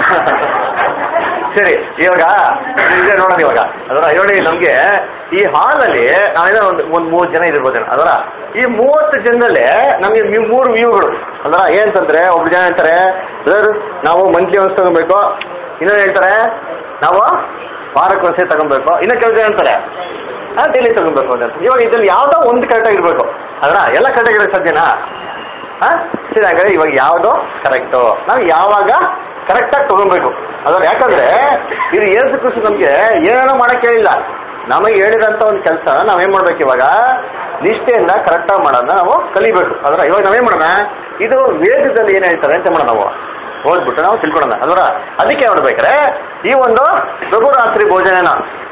ಸರಿ ಇವಾಗ ಇದೆ ನೋಡೋಣ ಇವಾಗ ಅದರ ನೋಡಿ ನಮಗೆ ಈ ಹಾಲಲ್ಲಿ ನಾವೇನೋ ಒಂದು ಒಂದು ಮೂವತ್ತು ಜನ ಇದಿರ್ಬೋದೇನೋ ಅದರ ಈ ಮೂವತ್ತು ಜನದಲ್ಲಿ ನಮಗೆ ವ್ಯೂ- ಮೂರು ವ್ಯೂಗಳು ಅದರ ಏನಂತಂದ್ರೆ ಒಬ್ರು ಜನ ಹೇಳ್ತಾರೆ ಸರ್ ನಾವು ಮಂತ್ಲಿ ಒನ್ಸ್ ತಗೊಬೇಕು ಇನ್ನೊಂದು ಹೇಳ್ತಾರೆ ನಾವು ವಾರಕ್ಕೆ ಒಂದ್ಸತಿ ತಗೊಬೇಕು ಇನ್ನೂ ಕೆಲಸ ಹೇಳ್ತಾರೆ ಹಾಂ ಡೈಲಿ ತಗೊಬೇಕು ಅಂತ ಇವಾಗ ಇದ್ರಲ್ಲಿ ಯಾವುದೋ ಒಂದು ಕರೆಕ್ಟಾಗಿ ಇರಬೇಕು ಅದರ ಎಲ್ಲ ಕರೆಕ್ಟಾಗಿರೋಕ್ಕೆ ಸಾಧ್ಯನಾ ಹಾಂ ಸರಿ ಹಾಗಾದ್ರೆ ಇವಾಗ ಯಾವುದು ಕರೆಕ್ಟು ನಾವು ಯಾವಾಗ ಕರೆಕ್ಟಾಗಿ ತಗೊಬೇಕು ಅದ್ರ ಯಾಕಂದ್ರೆ ಇದು ಏಸು ಕೃಷಿ ನಮಗೆ ಏನೇನೋ ಮಾಡಕ್ಕೆ ಹೇಳಿಲ್ಲ ನಮಗೆ ಹೇಳಿದಂಥ ಒಂದು ಕೆಲಸ ನಾವೇನು ಮಾಡ್ಬೇಕು ಇವಾಗ ನಿಷ್ಠೆಯಿಂದ ಕರೆಕ್ಟಾಗಿ ಮಾಡೋದನ್ನ ನಾವು ಕಲಿಬೇಕು ಅದರ ಇವಾಗ ನಾವೇನು ಮಾಡೋಣ ಇದು ವೇದದಲ್ಲಿ ಏನು ಹೇಳ್ತಾರೆ ಅಂತ ಮಾಡೋಣ ನಾವು ಓದ್ಬಿಟ್ಟು ನಾವು ತಿಳ್ಕೊಳ್ಳೋಣ ಅದರ ಅದಕ್ಕೆ ನೋಡ್ಬೇಕಾರೆ ಈ ಒಂದು ಪ್ರಭುರಾತ್ರಿ ಭೋಜನನ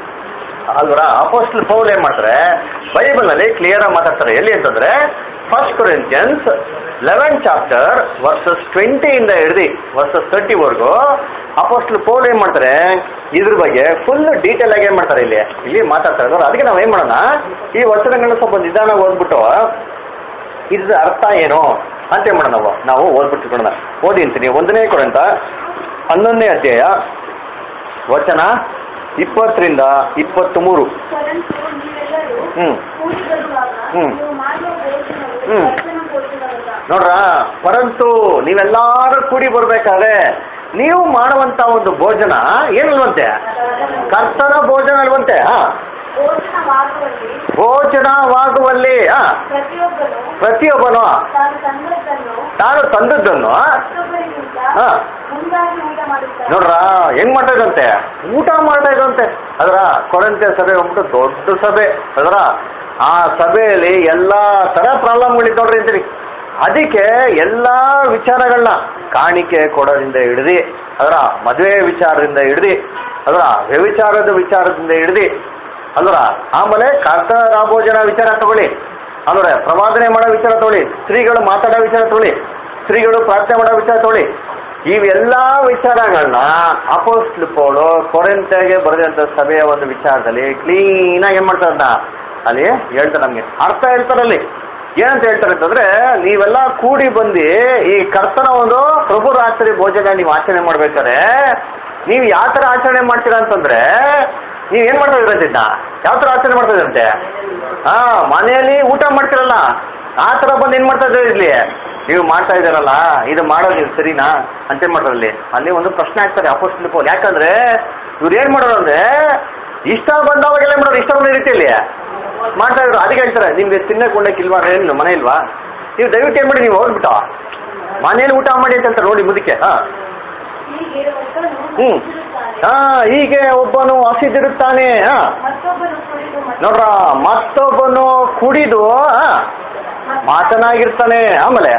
ಅಲ್ವರ ಅಪೋಸ್ಟಲ್ ಪೌಲ್ ಏನ್ ಮಾಡ್ತಾರೆ ಬೈಬಲ್ ನಲ್ಲಿ ಕ್ಲಿಯರ್ ಆಗಿ ಮಾತಾಡ್ತಾರೆ ಎಲ್ಲಿ ಅಂತಂದ್ರೆ first Corinthians eleven chapter verses twenty ಇಂದ ಹಿಡ್ದು ವರ್ಸಸ್ ತರ್ಟಿ ವರ್ಗು ಅಪೋಸ್ಟಲ್ ಪೌಲ್ ಏನ್ ಮಾಡ್ತಾರೆ ಇದ್ರ ಬಗ್ಗೆ ಫುಲ್ ಡೀಟೇಲ್ ಆಗಿ ಏನ್ ಮಾಡ್ತಾರೆ ಇಲ್ಲಿ ಇಲ್ಲಿ ಮಾತಾಡ್ತಾರೆ ಅಲ್ವಾ? ಅದಕ್ಕೆ ನಾವ್ ಏನ್ ಮಾಡೋಣ ಈ ವಚನಗಳನ್ನ ಸ್ವಲ್ಪ ನಿಧಾನ ಓದ್ಬಿಟ್ಟು ಇದ್ರ ಅರ್ಥ ಏನು ಅಂತ ಏನ್ ಮಾಡೋಣ ನಾವು ನಾವು ಓದ್ಬಿಟ್ಟು ತಿಳ್ಕೊಳ್ಳೋಣ ಓದಿ ಅಂತೀನಿ ಒಂದನೇ ಕೊರಂತ ಹನ್ನೊಂದನೇ ಅಧ್ಯಾಯ ವಚನ ಇಪ್ಪತ್ತರಿಂದ ಇಪ್ಪತ್ತ್ಮೂರು ಪರಂತು ನೀವೆಲ್ಲರೂ ಹ್ಮ್. ಕೂಡಿ ಬರುವಾಗ ಹ್ಮ್. ನೀವು ಮಾಡುವ ಭೋಜನವು ಹ್ಮ್. ಕರ್ತನ ಭೋಜನವಲ್ಲ. ನೋಡ್ರ ಪರಂತು ನೀವೆಲ್ಲಾರು ಕೂಡಿ ಬರ್ಬೇಕಾದ್ರೆ ನೀವು ಮಾಡುವಂತ ಒಂದು ಭೋಜನ ಏನಲ್ವಂತೆ ಕರ್ತನ ಭೋಜನ ಅಲ್ವಂತೆ ಹಾ ಭೋಜನವಾಗುವಲ್ಲಿ ಭೋಜನವಾಗುವಲ್ಲಿ ಹಾ ಪ್ರತಿಯೊಬ್ಬನು ಪ್ರತಿಯೊಬ್ಬನು ತಾನು ತಂದದ್ದನ್ನು ತಾನು ತಂದದ್ದನ್ನು ಮತ್ತೊಬ್ಬರಿಗಿಂತ ಹಾ. ಮುಂದಾಗಿ ಊಟ ಮಾಡುತ್ತಾರೆ ನೋಡ್ರ ಹೆಂಗ್ ಮಾಡ್ತಾ ಇದಂತೆ ಊಟ ಮಾಡ್ತಾ ಇದಂತೆ ಅದರ ಕೊರಂತೆ ಸಭೆ ಹೋಗ್ಬಿಟ್ಟು ದೊಡ್ಡ ಸಭೆ ಅದರ ಆ ಸಭೆಯಲ್ಲಿ ಎಲ್ಲಾ ತರ ಪ್ರಾಬ್ಲಮ್ಗಳಿದ್ ನೋಡ್ರಿ ಅಂತೀರಿ ಅದಕ್ಕೆ ಎಲ್ಲಾ ವಿಚಾರಗಳನ್ನ ಕಾಣಿಕೆ ಕೊಡೋದ್ರಿಂದ ಹಿಡ್ದು ಅದರ ಮದುವೆ ವಿಚಾರದಿಂದ ಹಿಡ್ದು ಅದರ ವ್ಯವಿಚಾರದ ವಿಚಾರದಿಂದ ಹಿಡ್ದು ಅಲ್ವರ ಆಮೇಲೆ ಕರ್ತನ ರಾಭೋಜನ ವಿಚಾರ ತಗೊಳ್ಳಿ ಅಂದ್ರೆ ಪ್ರವಾದನೆ ಮಾಡೋ ವಿಚಾರ ತಗೊಳ್ಳಿ ಸ್ತ್ರೀಗಳು ಮಾತಾಡೋ ವಿಚಾರ ತಗೊಳ್ಳಿ ಸ್ತ್ರೀಗಳು ಪ್ರಾರ್ಥನೆ ಮಾಡೋ ವಿಚಾರ ತಗೊಳ್ಳಿ ಇವೆಲ್ಲ ವಿಚಾರಗಳನ್ನ ಅಪೋಸ್ಟ್ಲ್ ಪೌಲು ಕೊರೆಂತೆಗೆ ಬರೆದಂತ ಸಭೆಯ ಒಂದು ವಿಚಾರದಲ್ಲಿ ಕ್ಲೀನಾಗಿ ಏನ್ ಮಾಡ್ತಾರಂತ ಅಲ್ಲಿ ಹೇಳ್ತಾರೆ ನಮ್ಗೆ ಅರ್ಥ ಹೇಳ್ತಾರಲ್ಲಿ ಏನಂತ ಹೇಳ್ತಾರೆ ಅಂತಂದ್ರೆ ನೀವೆಲ್ಲ ಕೂಡಿ ಬಂದು ಈ ಕರ್ತನ ಒಂದು ಪ್ರಭು ರಾತ್ರಿ ಭೋಜನ ನೀವು ಆಚರಣೆ ಮಾಡ್ಬೇಕಾದ್ರೆ ನೀವು ಯಾವ ತರ ಆಚರಣೆ ಮಾಡ್ತೀರಾ ಅಂತಂದ್ರೆ ನೀವು ಏನ್ ಮಾಡ್ತಾ ಇದ್ರಂತ ಯಾವ ತರ ಆಚರಣೆ ಮಾಡ್ತಾ ಇದ್ರಂತೆ ಹಾ ಮನೆಯಲ್ಲಿ ಊಟ ಮಾಡ್ತಿರಲ್ಲ ಆ ತರ ಬಂದು ಏನ್ ಮಾಡ್ತಾ ಇದ್ದಾರೆ ಇಲ್ಲಿ ನೀವು ಮಾಡ್ತಾ ಇದ್ದಾರಲ್ಲ ಇದು ಮಾಡೋದು ಇದು ಸರಿನಾ ಅಂತ ಏನ್ ಮಾಡ್ತಾರೆ ಅಲ್ಲಿ ಅಲ್ಲಿ ಒಂದು ಪ್ರಶ್ನೆ ಹಾಕ್ತಾರೆ ಅಪೋಸ್ಟಲ್ ಪೌಲ್ ಯಾಕಂದ್ರೆ ಇವ್ರು ಏನ್ ಮಾಡೋರು ಅಂದ್ರೆ ಇಷ್ಟ ಬಂದವಾಗೆಲ್ಲ ಮಾಡೋರು ಇಷ್ಟ ಬಂದ ರೀತಿಯಲ್ಲಿ ಮಾಡ್ತಾ ಇದ್ರು ಅದಕ್ಕೆ ಹೇಳ್ತಾರೆ ನಿಮ್ಗೆ ತಿನ್ನಕ್ಕೆ ಉಣ್ಣಕ್ಕೆ ಇಲ್ವಾ ಏನು ಮನೆ ಇಲ್ವಾ ನೀವು ದಯವಿಟ್ಟು ಏನ್ ಮಾಡಿ ನೀವು ಹೋಗ್ಬಿಟ್ಟು ಮನೇಲಿ ಊಟ ಮಾಡಿ ಅಂತ ಹೇಳ್ತಾರೆ ನೋಡಿ ಮುದಕ್ಕೆ ಹಾ ಹೀಗೆ ಒಬ್ಬನು ಹ್ಮ್ ಹಸಿದಿರುತ್ತಾನೆ, ಹಾ ಹೀಗೆ ಒಬ್ಬನು ಹಸಿದಿರುತ್ತಾನೆ ಹಾ ಮತ್ತೊಬ್ಬನು ಕುಡಿದು ಮತ್ತೆ ನೋಡ್ರ ಮತ್ತೊಬ್ಬನು ಕುಡಿದು ಆ, ಮಾತನಾಗಿರ್ತಾನೆ ಆಮೇಲೆ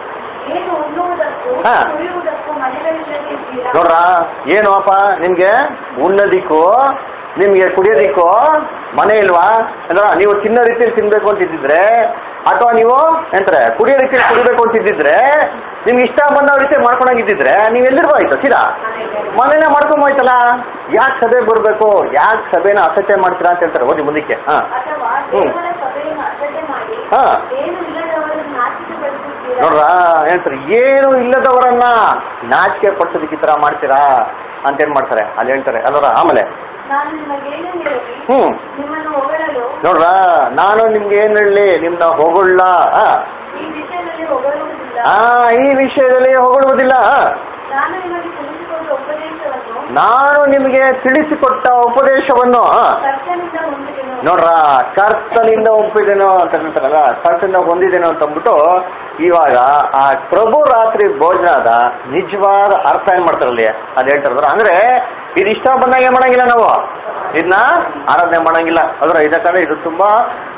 ಏನು ಉಣ್ಣುವುದಕ್ಕೂ ಹಾ. ಕುಡಿಯುವುದಕ್ಕೂ ಮನೆಗಳಿಲ್ಲದೆ ಇದ್ದೀರಾ ನೋಡ್ರ ಏನು ಅಪ್ಪ ನಿಮ್ಗೆ ಉಣ್ಣೋದಿಕ್ಕೂ ನಿಮ್ಗೆ ಕುಡಿಯೋದಿಕ್ಕೂ ಮನೆ ಇಲ್ವಾ ಅಂದ್ರ ನೀವು ತಿನ್ನೋ ರೀತಿಯಲ್ಲಿ ತಿನ್ಬೇಕು ಅಂತ ಇದ್ದಿದ್ರೆ ಅಥವಾ ನೀವು ಎಂತಾರೆ ಕುಡಿಯೋ ರೀತಿಯಲ್ಲಿ ಕುಡಿಬೇಕು ಅಂತ ಇದ್ದಿದ್ರೆ ನಿಮ್ಗೆ ಇಷ್ಟ ಬಂದ ರೀತಿ ಮಾಡ್ಕೊಂಡಾಗಿದ್ದಿದ್ರೆ ನೀವು ಎಲ್ಲಿರ್ಬೋಯ್ತು ಸೀದಾ ಮನೇನೆ ಮಾಡ್ಕೊಂಬೋಯ್ತಲ್ಲ ಯಾಕೆ ಸಭೆ ಬರ್ಬೇಕು ಯಾಕೆ ಸಭೆನ ಅಸತ್ಯ ಮಾಡ್ತೀರಾ ಅಂತ ಹೇಳ್ತಾರೆ ಓದಿ ಮುಂದಕ್ಕೆ ಹಾ ಅಥವಾ ಹ್ಮ್. ದೇವರ ಸಭೆಯನ್ನು ಅಸಡ್ಡೆ ಮಾಡಿ ಹಾ. ಏನು ಇಲ್ಲದವರನ್ನು ನಾಚಿಕೆಪಡಿಸುತ್ತೀರಾ ನೋಡ್ರ ಹೇಳ್ತಾರೆ ಏನು ಇಲ್ಲದವರನ್ನ ನಾಚಿಕೆ ಪಡಿಸೋದಕ್ಕೆ ಈ ತರ ಮಾಡ್ತೀರಾ ಅಂತ ಏನ್ ಮಾಡ್ತಾರೆ ಅಲ್ಲಿ ಹೇಳ್ತಾರೆ ಅಲ್ವರ ಆಮೇಲೆ ನಾನು ನಿಮಗೇನು ಹೇಳಿ ಹ್ಮ್ ನಿಮ್ಮನ್ನು ಹೊಗಳಲು ನೋಡ್ರ ನಾನು ನಿಮ್ಗೆ ಏನ್ ಹೇಳಿ ನಿಮ್ನ ಹೊಗಳ ಈ ವಿಷಯದಲ್ಲಿ ಹೊಗಳುವುದಿಲ್ಲ ಆ ಈ ವಿಷಯದಲ್ಲಿ ಹೊಗಳುವುದಿಲ್ಲ ಆ. ನಾನು ನಿಮಗೆ ತಿಳಿಸಿಕೊಟ್ಟ ಉಪದೇಶವನ್ನು ನಾನು ನಿಮಗೆ ತಿಳಿಸಿಕೊಟ್ಟ ಉಪದೇಶವನ್ನು ಆ, ಕರ್ತನಿಂದ ಹೊಂದಿದೆನು ನೋಡ್ರ ಕರ್ತನಿಂದ ಒಪ್ಪಿದೇನೋ ಅಂತ ಹೇಳ್ತಾರಲ್ಲ ಕರ್ತನಿಂದ ಹೊಂದಿದೇನೋ ಅಂತ ಅಂದ್ಬಿಟ್ಟು ಇವಾಗ ಆ ಪ್ರಭು ರಾತ್ರಿ ಭೋಜನದ ನಿಜವಾದ ಅರ್ಥ ಏನ್ ಮಾಡ್ತಾರಲ್ಲಿ ಅದ್ ಹೇಳ್ತಾರದ್ರ ಅಂದ್ರೆ ಇದು ಇಷ್ಟ ಬಂದಾಗ ಏನ್ ಮಾಡಂಗಿಲ್ಲ ನಾವು ಇದನ್ನ ಆರಾಧನೆ ಮಾಡಂಗಿಲ್ಲ ಅದರ ಇದಕ್ಕಂದ್ರೆ ಇದು ತುಂಬಾ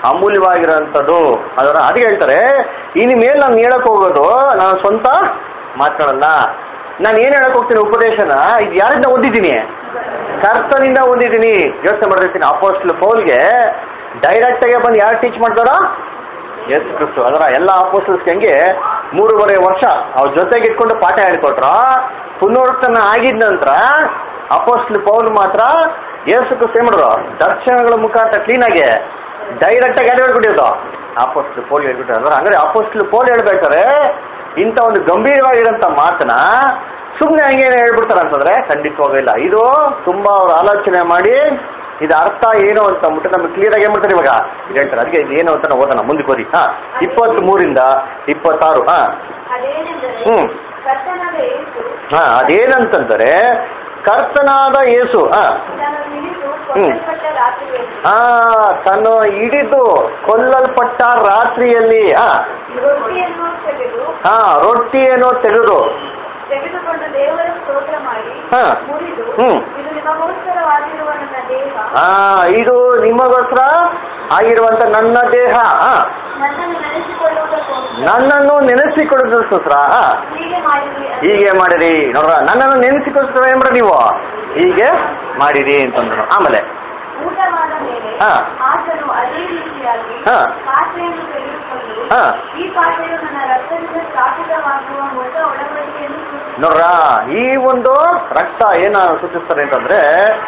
ಅಮೂಲ್ಯವಾಗಿರೋಂಥದ್ದು ಅದರ ಅದಕ್ಕೆ ಹೇಳ್ತಾರೆ ಇನ್ನು ಮೇಲೆ ನಾನು ಹೇಳಕ್ ಹೋಗೋದು ನಾನು ಸ್ವಂತ ಮಾತುಗಳಲ್ಲ ನಾನು ಏನ್ ಹೇಳಕ್ ಹೋಗ್ತೀನಿ ಉಪದೇಶನ ಇದು ಯಾರಿಂದ ಓದಿದ್ದೀನಿ ಕರ್ತನಿಂದ ಓದಿದ್ದೀನಿ ಯೋಚನೆ ಮಾಡಿರ್ತೀನಿ ಅಪೋಸ್ಟ್ಲ್ ಪೌಲ್ಗೆ ಡೈರೆಕ್ಟ್ ಆಗಿ ಬಂದು ಯಾರು ಟೀಚ್ ಮಾಡ್ತಾರೋ ಎಸ್ ಕ್ರಿಸ್ತು ಅದರ ಎಲ್ಲ ಅಪೋಸ್ಟಲ್ಸ್ ಹಂಗೆ ಮೂರುವರೆ ವರ್ಷ ಅವ್ರ ಜೊತೆಗೆ ಇಟ್ಕೊಂಡು ಪಾಠ ಹೇಳ್ಕೊಟ್ರ ಪುನರುತ್ಥಾನ ಆಗಿದ ನಂತರ ಅಪೋಸ್ಟ್ಲ್ ಪೌಲ್ ಮಾತ್ರ ಯೇಸು ಕ್ರಿಸ್ತು ಏನ್ ಮಾಡಿದ್ರು ದರ್ಶನಗಳ ಮುಖಾಂತರ ಕ್ಲೀನ್ ಆಗಿ ಡೈರೆಕ್ಟ್ ಆಗಿ ಯಾರು ಹೇಳ್ಬಿಟ್ಟಿದ್ದು ಅಪೋಸ್ಟ್ಲ್ ಪೋಲ್ ಹೇಳ್ಬಿಟ್ರು ಅಂದ್ರೆ ಹಂಗಾರೆ ಅಪೋಸ್ಟ್ಲ್ ಪೋಲ್ ಹೇಳ್ಬೇಕಾದ್ರೆ ಇಂಥ ಒಂದು ಗಂಭೀರವಾಗಿರೋಂಥ ಮಾತನ್ನ ಸುಮ್ಮನೆ ಹಂಗೆ ಹೇಳ್ಬಿಡ್ತಾರೆ ಅಂತಂದ್ರೆ ಖಂಡಿತವಾಗೂ ಇಲ್ಲ ಇದು ತುಂಬಾ ಅವ್ರು ಆಲೋಚನೆ ಮಾಡಿ ಇದು ಅರ್ಥ ಏನು ಅಂತ ಅಂದ್ಬಿಟ್ಟು ನಮ್ಗೆ ಕ್ಲಿಯರ್ ಆಗಿ ಏನ್ ಮಾಡ್ತಾರೆ ಇವಾಗ ಇದು ಹೇಳ್ತಾರೆ ಅದಕ್ಕೆ ಇದು ಏನು ಅಂತ ನಾವು ಓದೋಣ ಮುಂದಕ್ಕೆ ಓದಿ ಹಾ ಇಪ್ಪತ್ತ್ ಮೂರಿಂದ ಇಪ್ಪತ್ತಾರು ಹಾ ಅದೇನೆಂದರೆ ಹ್ಮ್. ಕರ್ತನಾದ ಯೇಸು ಹಾ ಅದೇನಂತಂದರೆ ಕರ್ತನಾದ ಯೇಸು ಹಾ ತನ್ನ ಹಿಡಿದು ಕೊಲ್ಲಲ್ಪಟ್ಟ ರಾತ್ರಿಯಲ್ಲಿ ಆ ತನ್ನ ಹಿಡಿದು ಕೊಲ್ಲಲ್ಪಟ್ಟ ರಾತ್ರಿಯಲ್ಲಿ ಹಾ ರೊಟ್ಟಿಯನ್ನು ತೆಗೆದು ಹಾ ರೊಟ್ಟಿಯನ್ನು ತೆಗೆದು ತೆಗೆದುಕೊಂಡು ದೇವರ ಸ್ತೋತ್ರ ಮಾಡಿ ಹಾ. ಮುರಿದು ಹ್ಮ್. ಇದು ನಿಮಗೋಸ್ಕರವಾಗಿರುವ ನನ್ನ ದೇಹ ಆ ಇದು ನಿಮಗೋಸ್ಕರ ಆಗಿರುವಂತ ನನ್ನ ದೇಹ ಆ, ನನ್ನನ್ನು ನೆನೆಸಿಕೊಳ್ಳುವುದಕ್ಕೋಸ್ಕರ ನನ್ನನ್ನು ನೆನೆಸಿಕೊಳ್ಳೋದಕ್ಕೋಸ್ಕರ ಆ, ಹೀಗೆ ಮಾಡಿರಿ ಅಂತ ಹೀಗೆ ಮಾಡಿರಿ ನೋಡ್ರ ನನ್ನನ್ನು ನೆನೆಸಿಕೊಳ್ಳೋಸ್ಕರ ಏನ್ ಮಾಡಿ ನೀವು ಹೀಗೆ ಮಾಡಿರಿ ಅಂತಂದ್ರು ಆಮೇಲೆ ಊಟವಾದ ಮೇಲೆ ಹಾ. ಆತನು ಅದೇ ರೀತಿಯಾಗಿ ಹಾ. ಪಾತ್ರೆಯನ್ನು ತೆಗೆದುಕೊಂಡು ಹಾ. ಈ ಪಾತ್ರೆಯು ನನ್ನ ರಕ್ತದಿಂದ ಸ್ಥಾಪಿತವಾಗುವ ಹೊಸ ಒಡಂಬಡಿಕೆಯನ್ನು ಸೂಚಿಸುತ್ತದೆ. ನೋಡ್ರ ಈ ಒಂದು ರಕ್ತ ಏನ ಸೂಚಿಸ್ತದೆ ಅಂತಂದ್ರೆ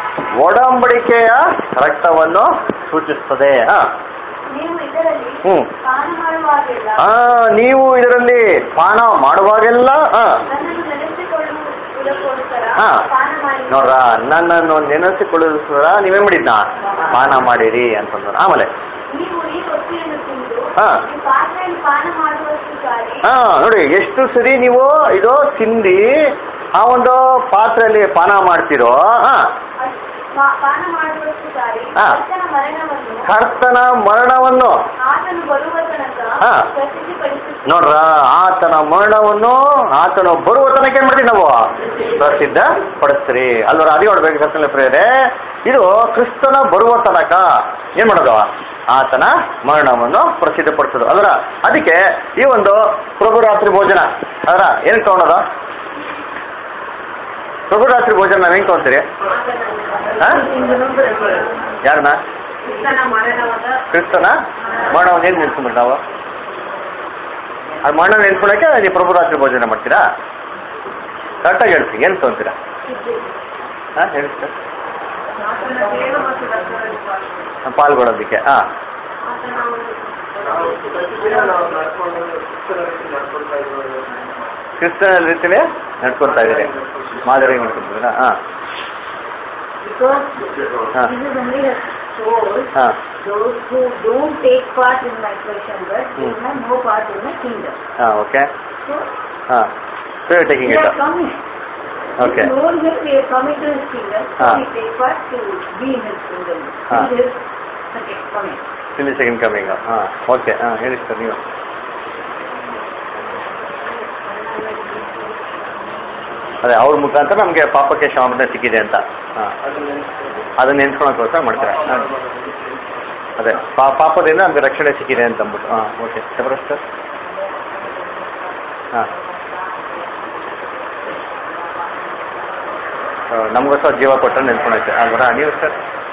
ಒಡಂಬಡಿಕೆಯ ರಕ್ತವನ್ನು ಸೂಚಿಸ್ತದೆ ಆ, ನೀವು ಇದರಲ್ಲಿ ಹ್ಮ್. ಪಾನ ಮಾಡುವಾಗೆಲ್ಲ ಆ ನೀವು ಇದರಲ್ಲಿ ಪಾನ ಮಾಡುವಾಗೆಲ್ಲ ಆ, ನನ್ನನ್ನು ನೆನೆಸಿಕೊಳ್ಳುವುದಕ್ಕೋಸ್ಕರ ಹಾ. ಪಾನ ಮಾಡಿ ನೋಡ್ರ ನನ್ನನ್ನು ನೆನೆಸಿಕೊಳ್ಳೋಸ್ಕರ ನೀವೇ ಮಾಡಿದ್ನ ಪಾನ ಮಾಡಿರಿ ಅಂತಂದ್ರು ಆಮೇಲೆ ನೀವು ಈ ರೊಟ್ಟಿಯನ್ನು ತಿಂದು ಹಾ. ಈ ಪಾತ್ರೆಯನ್ನು ಪಾನ ಮಾಡುವಷ್ಟು ಸಾರಿ ಹಾ ನೋಡಿ ಎಷ್ಟು ಸರಿ ನೀವು ಇದು ತಿಂದಿ ಆ ಒಂದು ಪಾತ್ರೆಯಲ್ಲಿ ಪಾನ ಮಾಡ್ತಿರೋ ಹಾ ಅಷ್ಟ್- ಪಾ- ಪಾನ ಮಾಡುವಷ್ಟು ಸಾರಿ ಹಾ. ಕರ್ತನ ಮರಣವನ್ನು ಕರ್ತನ ಮರಣವನ್ನು ಆತನು ಬರುವ ತನಕ ಹಾ. ಪ್ರಸಿದ್ಧಿಪಡಿಸುತ್ತಾರೆ ನೋಡ್ರ ಆತನ ಮರಣವನ್ನು ಆತನ ಬರುವ ತನಕ ಏನ್ ಮಾಡ್ತೀವಿ ನಾವು ಪ್ರಸಿದ್ಧ ಪಡಿಸ್ತೀರಿ ಅಲ್ವರ ಅದೇ ನೋಡ್ಬೇಕು ಕರ್ತನ ಪ್ರೇರೆ ಇದು ಕ್ರಿಸ್ತನ ಬರುವ ತನಕ ಏನ್ ಮಾಡೋದು ಆತನ ಮರಣವನ್ನು ಪ್ರಸಿದ್ಧಪಡಿಸೋದು ಅಲ್ವರ ಅದಕ್ಕೆ ಈ ಒಂದು ಪ್ರಭು ರಾತ್ರಿ ಭೋಜನ ಅದರ ಏನ್ ತಗೊಳೋದು ಪ್ರಭು ರಾತ್ರಿ ಭೋಜನ ನಾವ್ ಹೆಂಗ್ ತಗೊಂತೀರಿ ಹಾ? ಯಾರನ್ನ ಕ್ರಿಸ್ತನ ಮರಣವನ್ನು ಏನ್ ನೆನ್ಸ್ಕೊಂಡ್ಬಿಟ್ಟು ನಾವು ಅದು ಮರಣ ನೆನ್ಸ್ಕೊಳಕ್ಕೆ ನೀವು ಪ್ರಭು ರಾತ್ರಿ ಭೋಜನ ಮಾಡ್ತೀರಾ ಕರೆಕ್ಟಾಗಿ ಹೇಳ್ತೀನಿ ಏನು ತೊಗೊಂತೀರಾ ಹಾಂ ಹೇಳಿ ಸರ್ ಪಾಲ್ಗೊಳ್ಳೋದಕ್ಕೆ ಹಾಂ ನಾವು ಪ್ರತಿದಿನ ನಾವು ನಡ್ಕೊಂಡು ಕ್ರಿಸ್ತನಲ್ಲಿ ನಡ್ಕೊಳ್ತಾ ಇದ್ದೀವಿ ಕ್ರಿಸ್ತನ ರೀತಿಲೇ ನಡ್ಕೊತಾ ಇದ್ದೀರಿ ಮಾದರಿ ನಡ್ಕೊತಿದ್ದೀರಾ ಹಾಂ Because ಹಾಂ this is only a soul, ಹಾಂ those who don't take part in my flesh and blood, they Hmm. have no part in my kingdom. ಹಾಂ ಓಕೆ So, ಹಾಂ so taking they it are coming. Okay. If no one will be coming to his kingdom, so Ah. we take part to be in his kingdom. Ah. He is okay, coming. ಇಲ್ಲಿ second coming ಹಾಂ okay ಹಾಂ ಹೇಳಿ sir ನೀವು ಅದೇ ಅವ್ರ ಮುಖಾಂತರ ನಮಗೆ ಪಾಪಕ್ಕೆ ಕ್ಷಮಾಪಣೆ ಸಿಕ್ಕಿದೆ ಅಂತ ಹಾಂ ಅದನ್ನ ನೆನ್ಸ್ಕೊಳಕ್ಕೋಸ್ಕರ ಮಾಡ್ತಾರೆ ಹಾಂ ಅದೇ ಪಾ ಪಾಪದಿಂದ ನಮಗೆ ರಕ್ಷಣೆ ಸಿಕ್ಕಿದೆ ಅಂತ ಅಂದ್ಬಿಟ್ಟು ಹಾಂ ಓಕೆ ಸಬರಸ್ ಸರ್ ಹಾಂ ನಮಗೋಸ್ಕರ ಜೀವ ಕೊಟ್ಟರೆ ನೆನ್ಸ್ಕೊಳಕ್ಕೆ ಅಲ್ವರ ನೀವು ಸರ್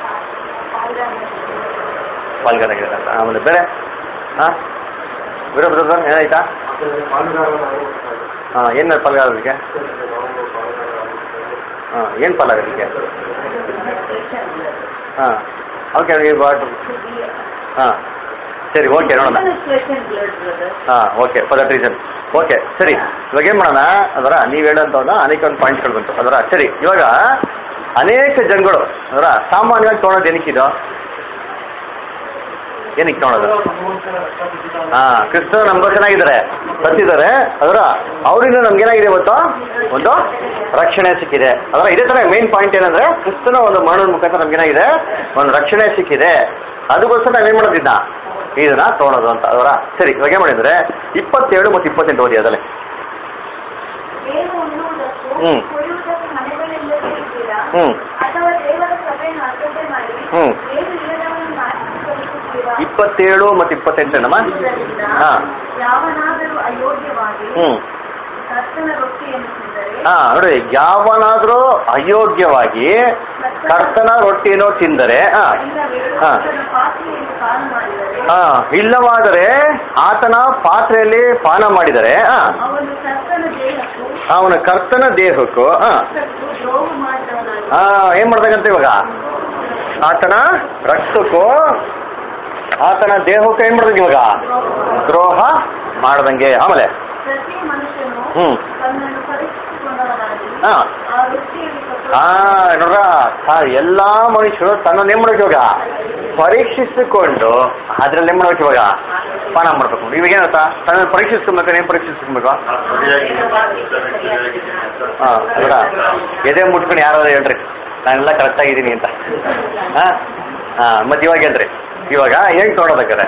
ಪಾಲ್ಗಾರಾಗಿದೆ ಅಂತ ಆಮೇಲೆ ಬೇರೆ ಹಾಂ ಬೇರೆ ಬ್ರದರ್ ಏನಾಯ್ತಾ ಹಾಂ ಏನು ಪಾಲ್ಗಾರರಿಗೆ ಹಾಂ ಏನು ಪಾಲಾಗೋದಕ್ಕೆ ಹಾಂ ಓಕೆ ನೀವು ಬಾಟ್ ಹಾಂ ಸರಿ ಓಕೆ ನೋಡೋಣ Even his flesh and blood, brother. ಹಾಂ okay for that reason okay ಸರಿ ಇವಾಗ ಏನು ಮಾಡೋಣ ಅದರ ನೀವು ಹೇಳೋಂಥವ್ನ ಅನೇಕ ಒಂದು ಪಾಯಿಂಟ್ಸ್ಗಳು ಬಂತು ಅದರ ಸರಿ ಇವಾಗ ಅನೇಕ ಜನಗಳು ಅದರ ಸಾಮಾನ್ಯವಾಗಿ ತೊಗೊಳೋದು ಏನಕ್ಕಿದು ಏನಕ್ಕೆ ತೊಗೊಳೋದು ಹಾ ಕ್ರಿಸ್ತ ನಮ್ಗೆ ಚೆನ್ನಾಗಿದ್ದಾರೆ ಬರ್ತಿದ್ದಾರೆ ಅದರ ಅವರಿಂದ ನಮ್ಗೇನಾಗಿದೆ ಇವತ್ತು ಒಂದು ರಕ್ಷಣೆ ಸಿಕ್ಕಿದೆ ಅದರ ಇದೇ ತರ ಮೇನ್ ಪಾಯಿಂಟ್ ಏನಂದ್ರೆ ಕ್ರಿಸ್ತನ ಒಂದು ಮರಣದ ಮುಖಾಂತರ ನಮ್ಗೇನಾಗಿದೆ ಒಂದು ರಕ್ಷಣೆ ಸಿಕ್ಕಿದೆ ಅದಕ್ಕೋಸ್ಕರ ನಾವೇನ್ ಮಾಡೋದಿದ್ದ ಇದನ್ನ ತೊಗೊಳೋದು ಅಂತ ಅದರ ಸರಿ ಇವಾಗ ಏನ್ ಮಾಡಿದ್ರೆ ಇಪ್ಪತ್ತೇಳು ಮತ್ತು ಇಪ್ಪತ್ತೆಂಟು ಓದಿ ಅದಲ್ಲೇ ಏನು ಉಣ್ಣುವುದಕ್ಕೂ ಹ್ಮ್. ಕುಡಿಯುವುದಕ್ಕೂ ಮನೆಗಳಿಲ್ಲದೆ ಇದ್ದೀರಾ ಹ್ಮ್ ಅಥವಾ ದೇವರ ಸಭೆಯನ್ನು ಅಸಡ್ಡೆ ಮಾಡಿ ಹ್ಮ್. ಏನು ಇಲ್ಲದವರನ್ನು ನಾಶಪಡಿಸುತ್ತೀರಾ ಇಪ್ಪತ್ತೇಳು ಮತ್ತು ಇಪ್ಪತ್ತೆಂಟನಮ್ಮ ಇದರಿಂದ ಹಾ ಯಾವನಾದರೂ ಅಯೋಗ್ಯವಾಗಿ ಹ್ಮ್ ಕರ್ತನ ರೊಟ್ಟಿಯನ್ನು ತಿಂದರೆ ಹಾ ನೋಡಿ ಯಾವನಾದ್ರೂ ಅಯೋಗ್ಯವಾಗಿ ಕರ್ತನ ರೊಟ್ಟಿಯನ್ನು ತಿಂದರೆ ಹಾ ಇಲ್ಲವೇ ಹಾ. ಆತನ ಪಾತ್ರೆಯಲ್ಲಿ ಪಾನ ಮಾಡಿದರೆ ಹಾ ಇಲ್ಲವಾದರೆ ಆತನ ಪಾತ್ರೆಯಲ್ಲಿ ಪಾನ ಮಾಡಿದರೆ ಹಾ ಅವನು ಕರ್ತನ ದೇಹಕ್ಕೂ ಅವನ ಕರ್ತನ ದೇಹಕ್ಕೂ ಹಾ ರಕ್ತಕ್ಕೂ ದ್ರೋಹ ಮಾಡಿದವನಾಗಿ ಹಾ ಏನ್ ಮಾಡ್ಬೇಕಂತ ಇವಾಗ ಆತನ ರಕ್ತಕ್ಕೂ ಆತನ ದೇಹಕ್ಕೂ ಏನ್ ಮಾಡ್ಬೇಕು ಇವಾಗ ದ್ರೋಹ ಮಾಡ್ದಂಗೆ ಆಮೇಲೆ ಪ್ರತಿ ಮನುಷ್ಯನು ಹ್ಮ್. ತನ್ನನ್ನು ಪರೀಕ್ಷಿಸಿಕೊಂಡವನಾಗಿ ಹಾ ಆ ವೃತ್ತಿಯಲ್ಲಿ ಹಾ ನೋಡ್ರ ಆ ಎಲ್ಲಾ ಮನುಷ್ಯರು ತನ್ನ ಏನ್ ಮಾಡ್ಬೇಕು ಇವಾಗ ಪರೀಕ್ಷಿಸಿಕೊಂಡು ಅದ್ರಲ್ಲಿ ಏನ್ ಮಾಡ್ಬೇಕು ಇವಾಗ ಪಾನ ಮಾಡ್ಬೇಕು ಇವಾಗ ಏನತ್ತ ತನ್ನ ಪರೀಕ್ಷಿಸ್ಕೊಬೇಕು ಏನ್ ಪರೀಕ್ಷಿಸ್ಕೊಬೇಕು ಹಾ ಹೌದಾ ಎದೆ ಮುಟ್ಕೊಂಡು ಯಾರಾದ್ರು ಹೇಳ್ರಿ ನಾನೆಲ್ಲ ಕರೆಕ್ಟ್ ಆಗಿದ್ದೀನಿ ಅಂತ ಹಾ ಹಾ ಮತ್ತೆ ಇವಾಗ ಹೇಳ್ರಿ ಇವಾಗ ಹೆಂಗ್ ನೋಡೋದಕ್ಕಾರೆ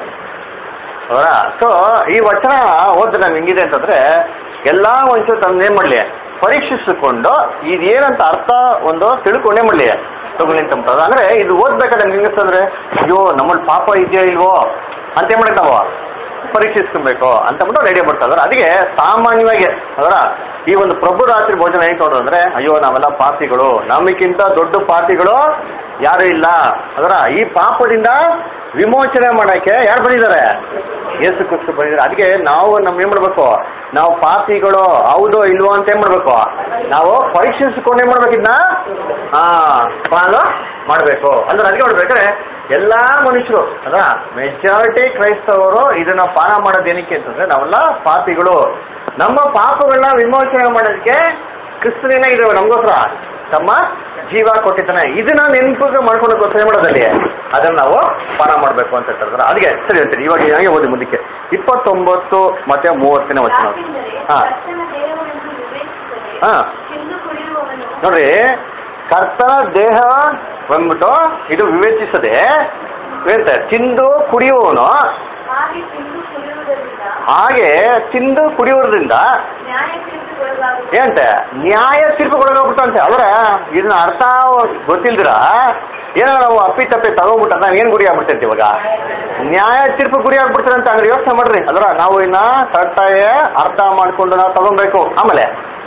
ಹೌದಾ ಸೊ ಈ ವಚನ ಓದ್ರೆ ನಮ್ಗೆ ಹೆಂಗಿದೆ ಅಂತಂದ್ರೆ ಎಲ್ಲಾ ಮನುಷ್ಯರು ತನ್ನ ಏನ್ ಮಾಡ್ಲಿ ಪರೀಕ್ಷಿಸಿಕೊಂಡು ಇದೇನಂತ ಅರ್ಥ ಒಂದು ತಿಳ್ಕೊಂಡೇ ಮಾಡ್ಲಿ ತಗೊಳ್ಳಿ ಅಂತ ಅಂತಾರೆ. ಅಂದ್ರೆ ಇದು ಓದ್ಬೇಕಾದ್ರೆ ನಮ್ಗೆ ಹೆಂಗಸ್ತಂದ್ರೆ ಅಯ್ಯೋ ನಮ್ಮಲ್ಲಿ ಪಾಪ ಇದೆಯೋ ಇಲ್ವೋ ಅಂತ ಏನ್ ಮಾಡಿ ನಾವು ಪರೀಕ್ಷಿಸ್ಕೊಬೇಕು ಅಂತ ಬಿಟ್ಟು ರೆಡಿ ಮಾಡ್ತಾರೆ ಅದಕ್ಕೆ ಸಾಮಾನ್ಯವಾಗಿ ಅದರ ಈ ಒಂದು ಪ್ರಭು ರಾತ್ರಿ ಭೋಜನ ಹೇಗೆ ಅಂದ್ರೆ ಅಯ್ಯೋ ನಾವೆಲ್ಲ ಪಾಪಿಗಳು ನಮಗಿಂತ ದೊಡ್ಡ ಪಾಪಿಗಳು ಯಾರು ಇಲ್ಲ ಅದರ ಈ ಪಾಪದಿಂದ ವಿಮೋಚನೆ ಮಾಡಕ್ಕೆ ಯಾರು ಬಂದಿದ್ದಾರೆ ಯೇಸು ಕ್ರಿಸ್ತು ಬಂದಿದ್ದಾರೆ ಅದಕ್ಕೆ ನಾವು ನಮ್ ಏನ್ ಮಾಡ್ಬೇಕು ನಾವು ಪಾಪಿಗಳು ಹೌದೋ ಇಲ್ವೋ ಅಂತ ಏನ್ ಮಾಡ್ಬೇಕು ನಾವು ಪರೀಕ್ಷಿಸ್ಕೊಂಡು ಏನ್ ಮಾಡ್ಬೇಕು ಇದನ್ನ ಹಾ ಫಾಲೋ ಮಾಡ್ಬೇಕು ಅಂದ್ರೆ ಅದಕ್ಕೆ ಮಾಡ್ಬೇಕಾದ್ರೆ ಎಲ್ಲಾ ಮನುಷ್ಯರು ಅದ ಮೆಜಾರಿಟಿ ಕ್ರೈಸ್ತವರು ಇದನ್ನ ಪಾನ ಮಾಡೋದು ಏನಕ್ಕೆ ಅಂತಂದ್ರೆ ನಾವೆಲ್ಲ ಪಾಪಿಗಳು ನಮ್ಮ ಪಾಪಗಳನ್ನ ವಿಮೋಚನೆ ಮಾಡೋದಕ್ಕೆ ಕ್ರಿಸ್ತನೇನ ಇದಾವೆ ನಮಗೋಸ್ಕರ ತಮ್ಮ ಜೀವ ಕೊಟ್ಟಿದ್ದಾನೆ ಇದನ್ನ ನೆನಪಿಗೆ ಮಾಡ್ಕೊಂಡು ಏನ್ ಮಾಡೋದಲ್ಲಿ ಅದನ್ನ ನಾವು ಪಾನ ಮಾಡ್ಬೇಕು ಅಂತ ಹೇಳ್ತಾರೆ ಅದಕ್ಕೆ ಸರಿ ಅಂತೀರಿ ಇವಾಗ ಹೇಗೆ ಓದಿ ಮುಂದಕ್ಕೆ ಇಪ್ಪತ್ತೊಂಬತ್ತು ಮತ್ತೆ ಮೂವತ್ತನೇ ವಚನ ಯಾಕೆಂದರೆ ಹಾ ಕರ್ತನ ದೇಹವನ್ನು ವಿವೇಚಿಸದೆ ಹಾ ತಿಂದು ಕುಡಿಯುವವನು ನೋಡ್ರಿ ಕರ್ತನ ದೇಹ ಬಂದ್ಬಿಟ್ಟು ಇದು ವಿವೇಚಿಸದೆ ಹೇಳ್ತಾರೆ ತಿಂದು ಕುಡಿಯುವವನು ಹಾಗೆ ತಿಂದು ಕುಡಿಯುವುದರಿಂದ ಹಾಗೆ ತಿಂದು ಕುಡಿಯೋದ್ರಿಂದ ನ್ಯಾಯ ತೀರ್ಪುಗೊಳಗಾಗುತ್ತದೆ ಏನಂತೆ ನ್ಯಾಯ ತೀರ್ಪುಗೊಳಗಾಗ್ಬಿಟ್ಟು ಅಂತೆ ಅವರ ಇದನ್ನ ಅರ್ಥ ಗೊತ್ತಿಲ್ದಿರ ಏನೋ ನಾವು ಅಪ್ಪಿ ತಪ್ಪಿ ತಗೋಬಿಟ್ಟ ನಾವ್ ಏನ್ ಗುರಿ ಆಗ್ಬಿಡ್ತೈತಿ ಇವಾಗ ನ್ಯಾಯ ತೀರ್ಪು ಗುರಿ ಆಗ್ಬಿಡ್ತಾರೆ ಅಂತ ಅಂದ್ರೆ ಯೋಚನೆ ಮಾಡ್ರಿ ಅದರ ನಾವು ಇನ್ನ ಕರೆಕ್ಟಾಗಿ ಅರ್ಥ ಮಾಡ್ಕೊಂಡು ನಾವು ತಗೊಬೇಕು ಆಮೇಲೆ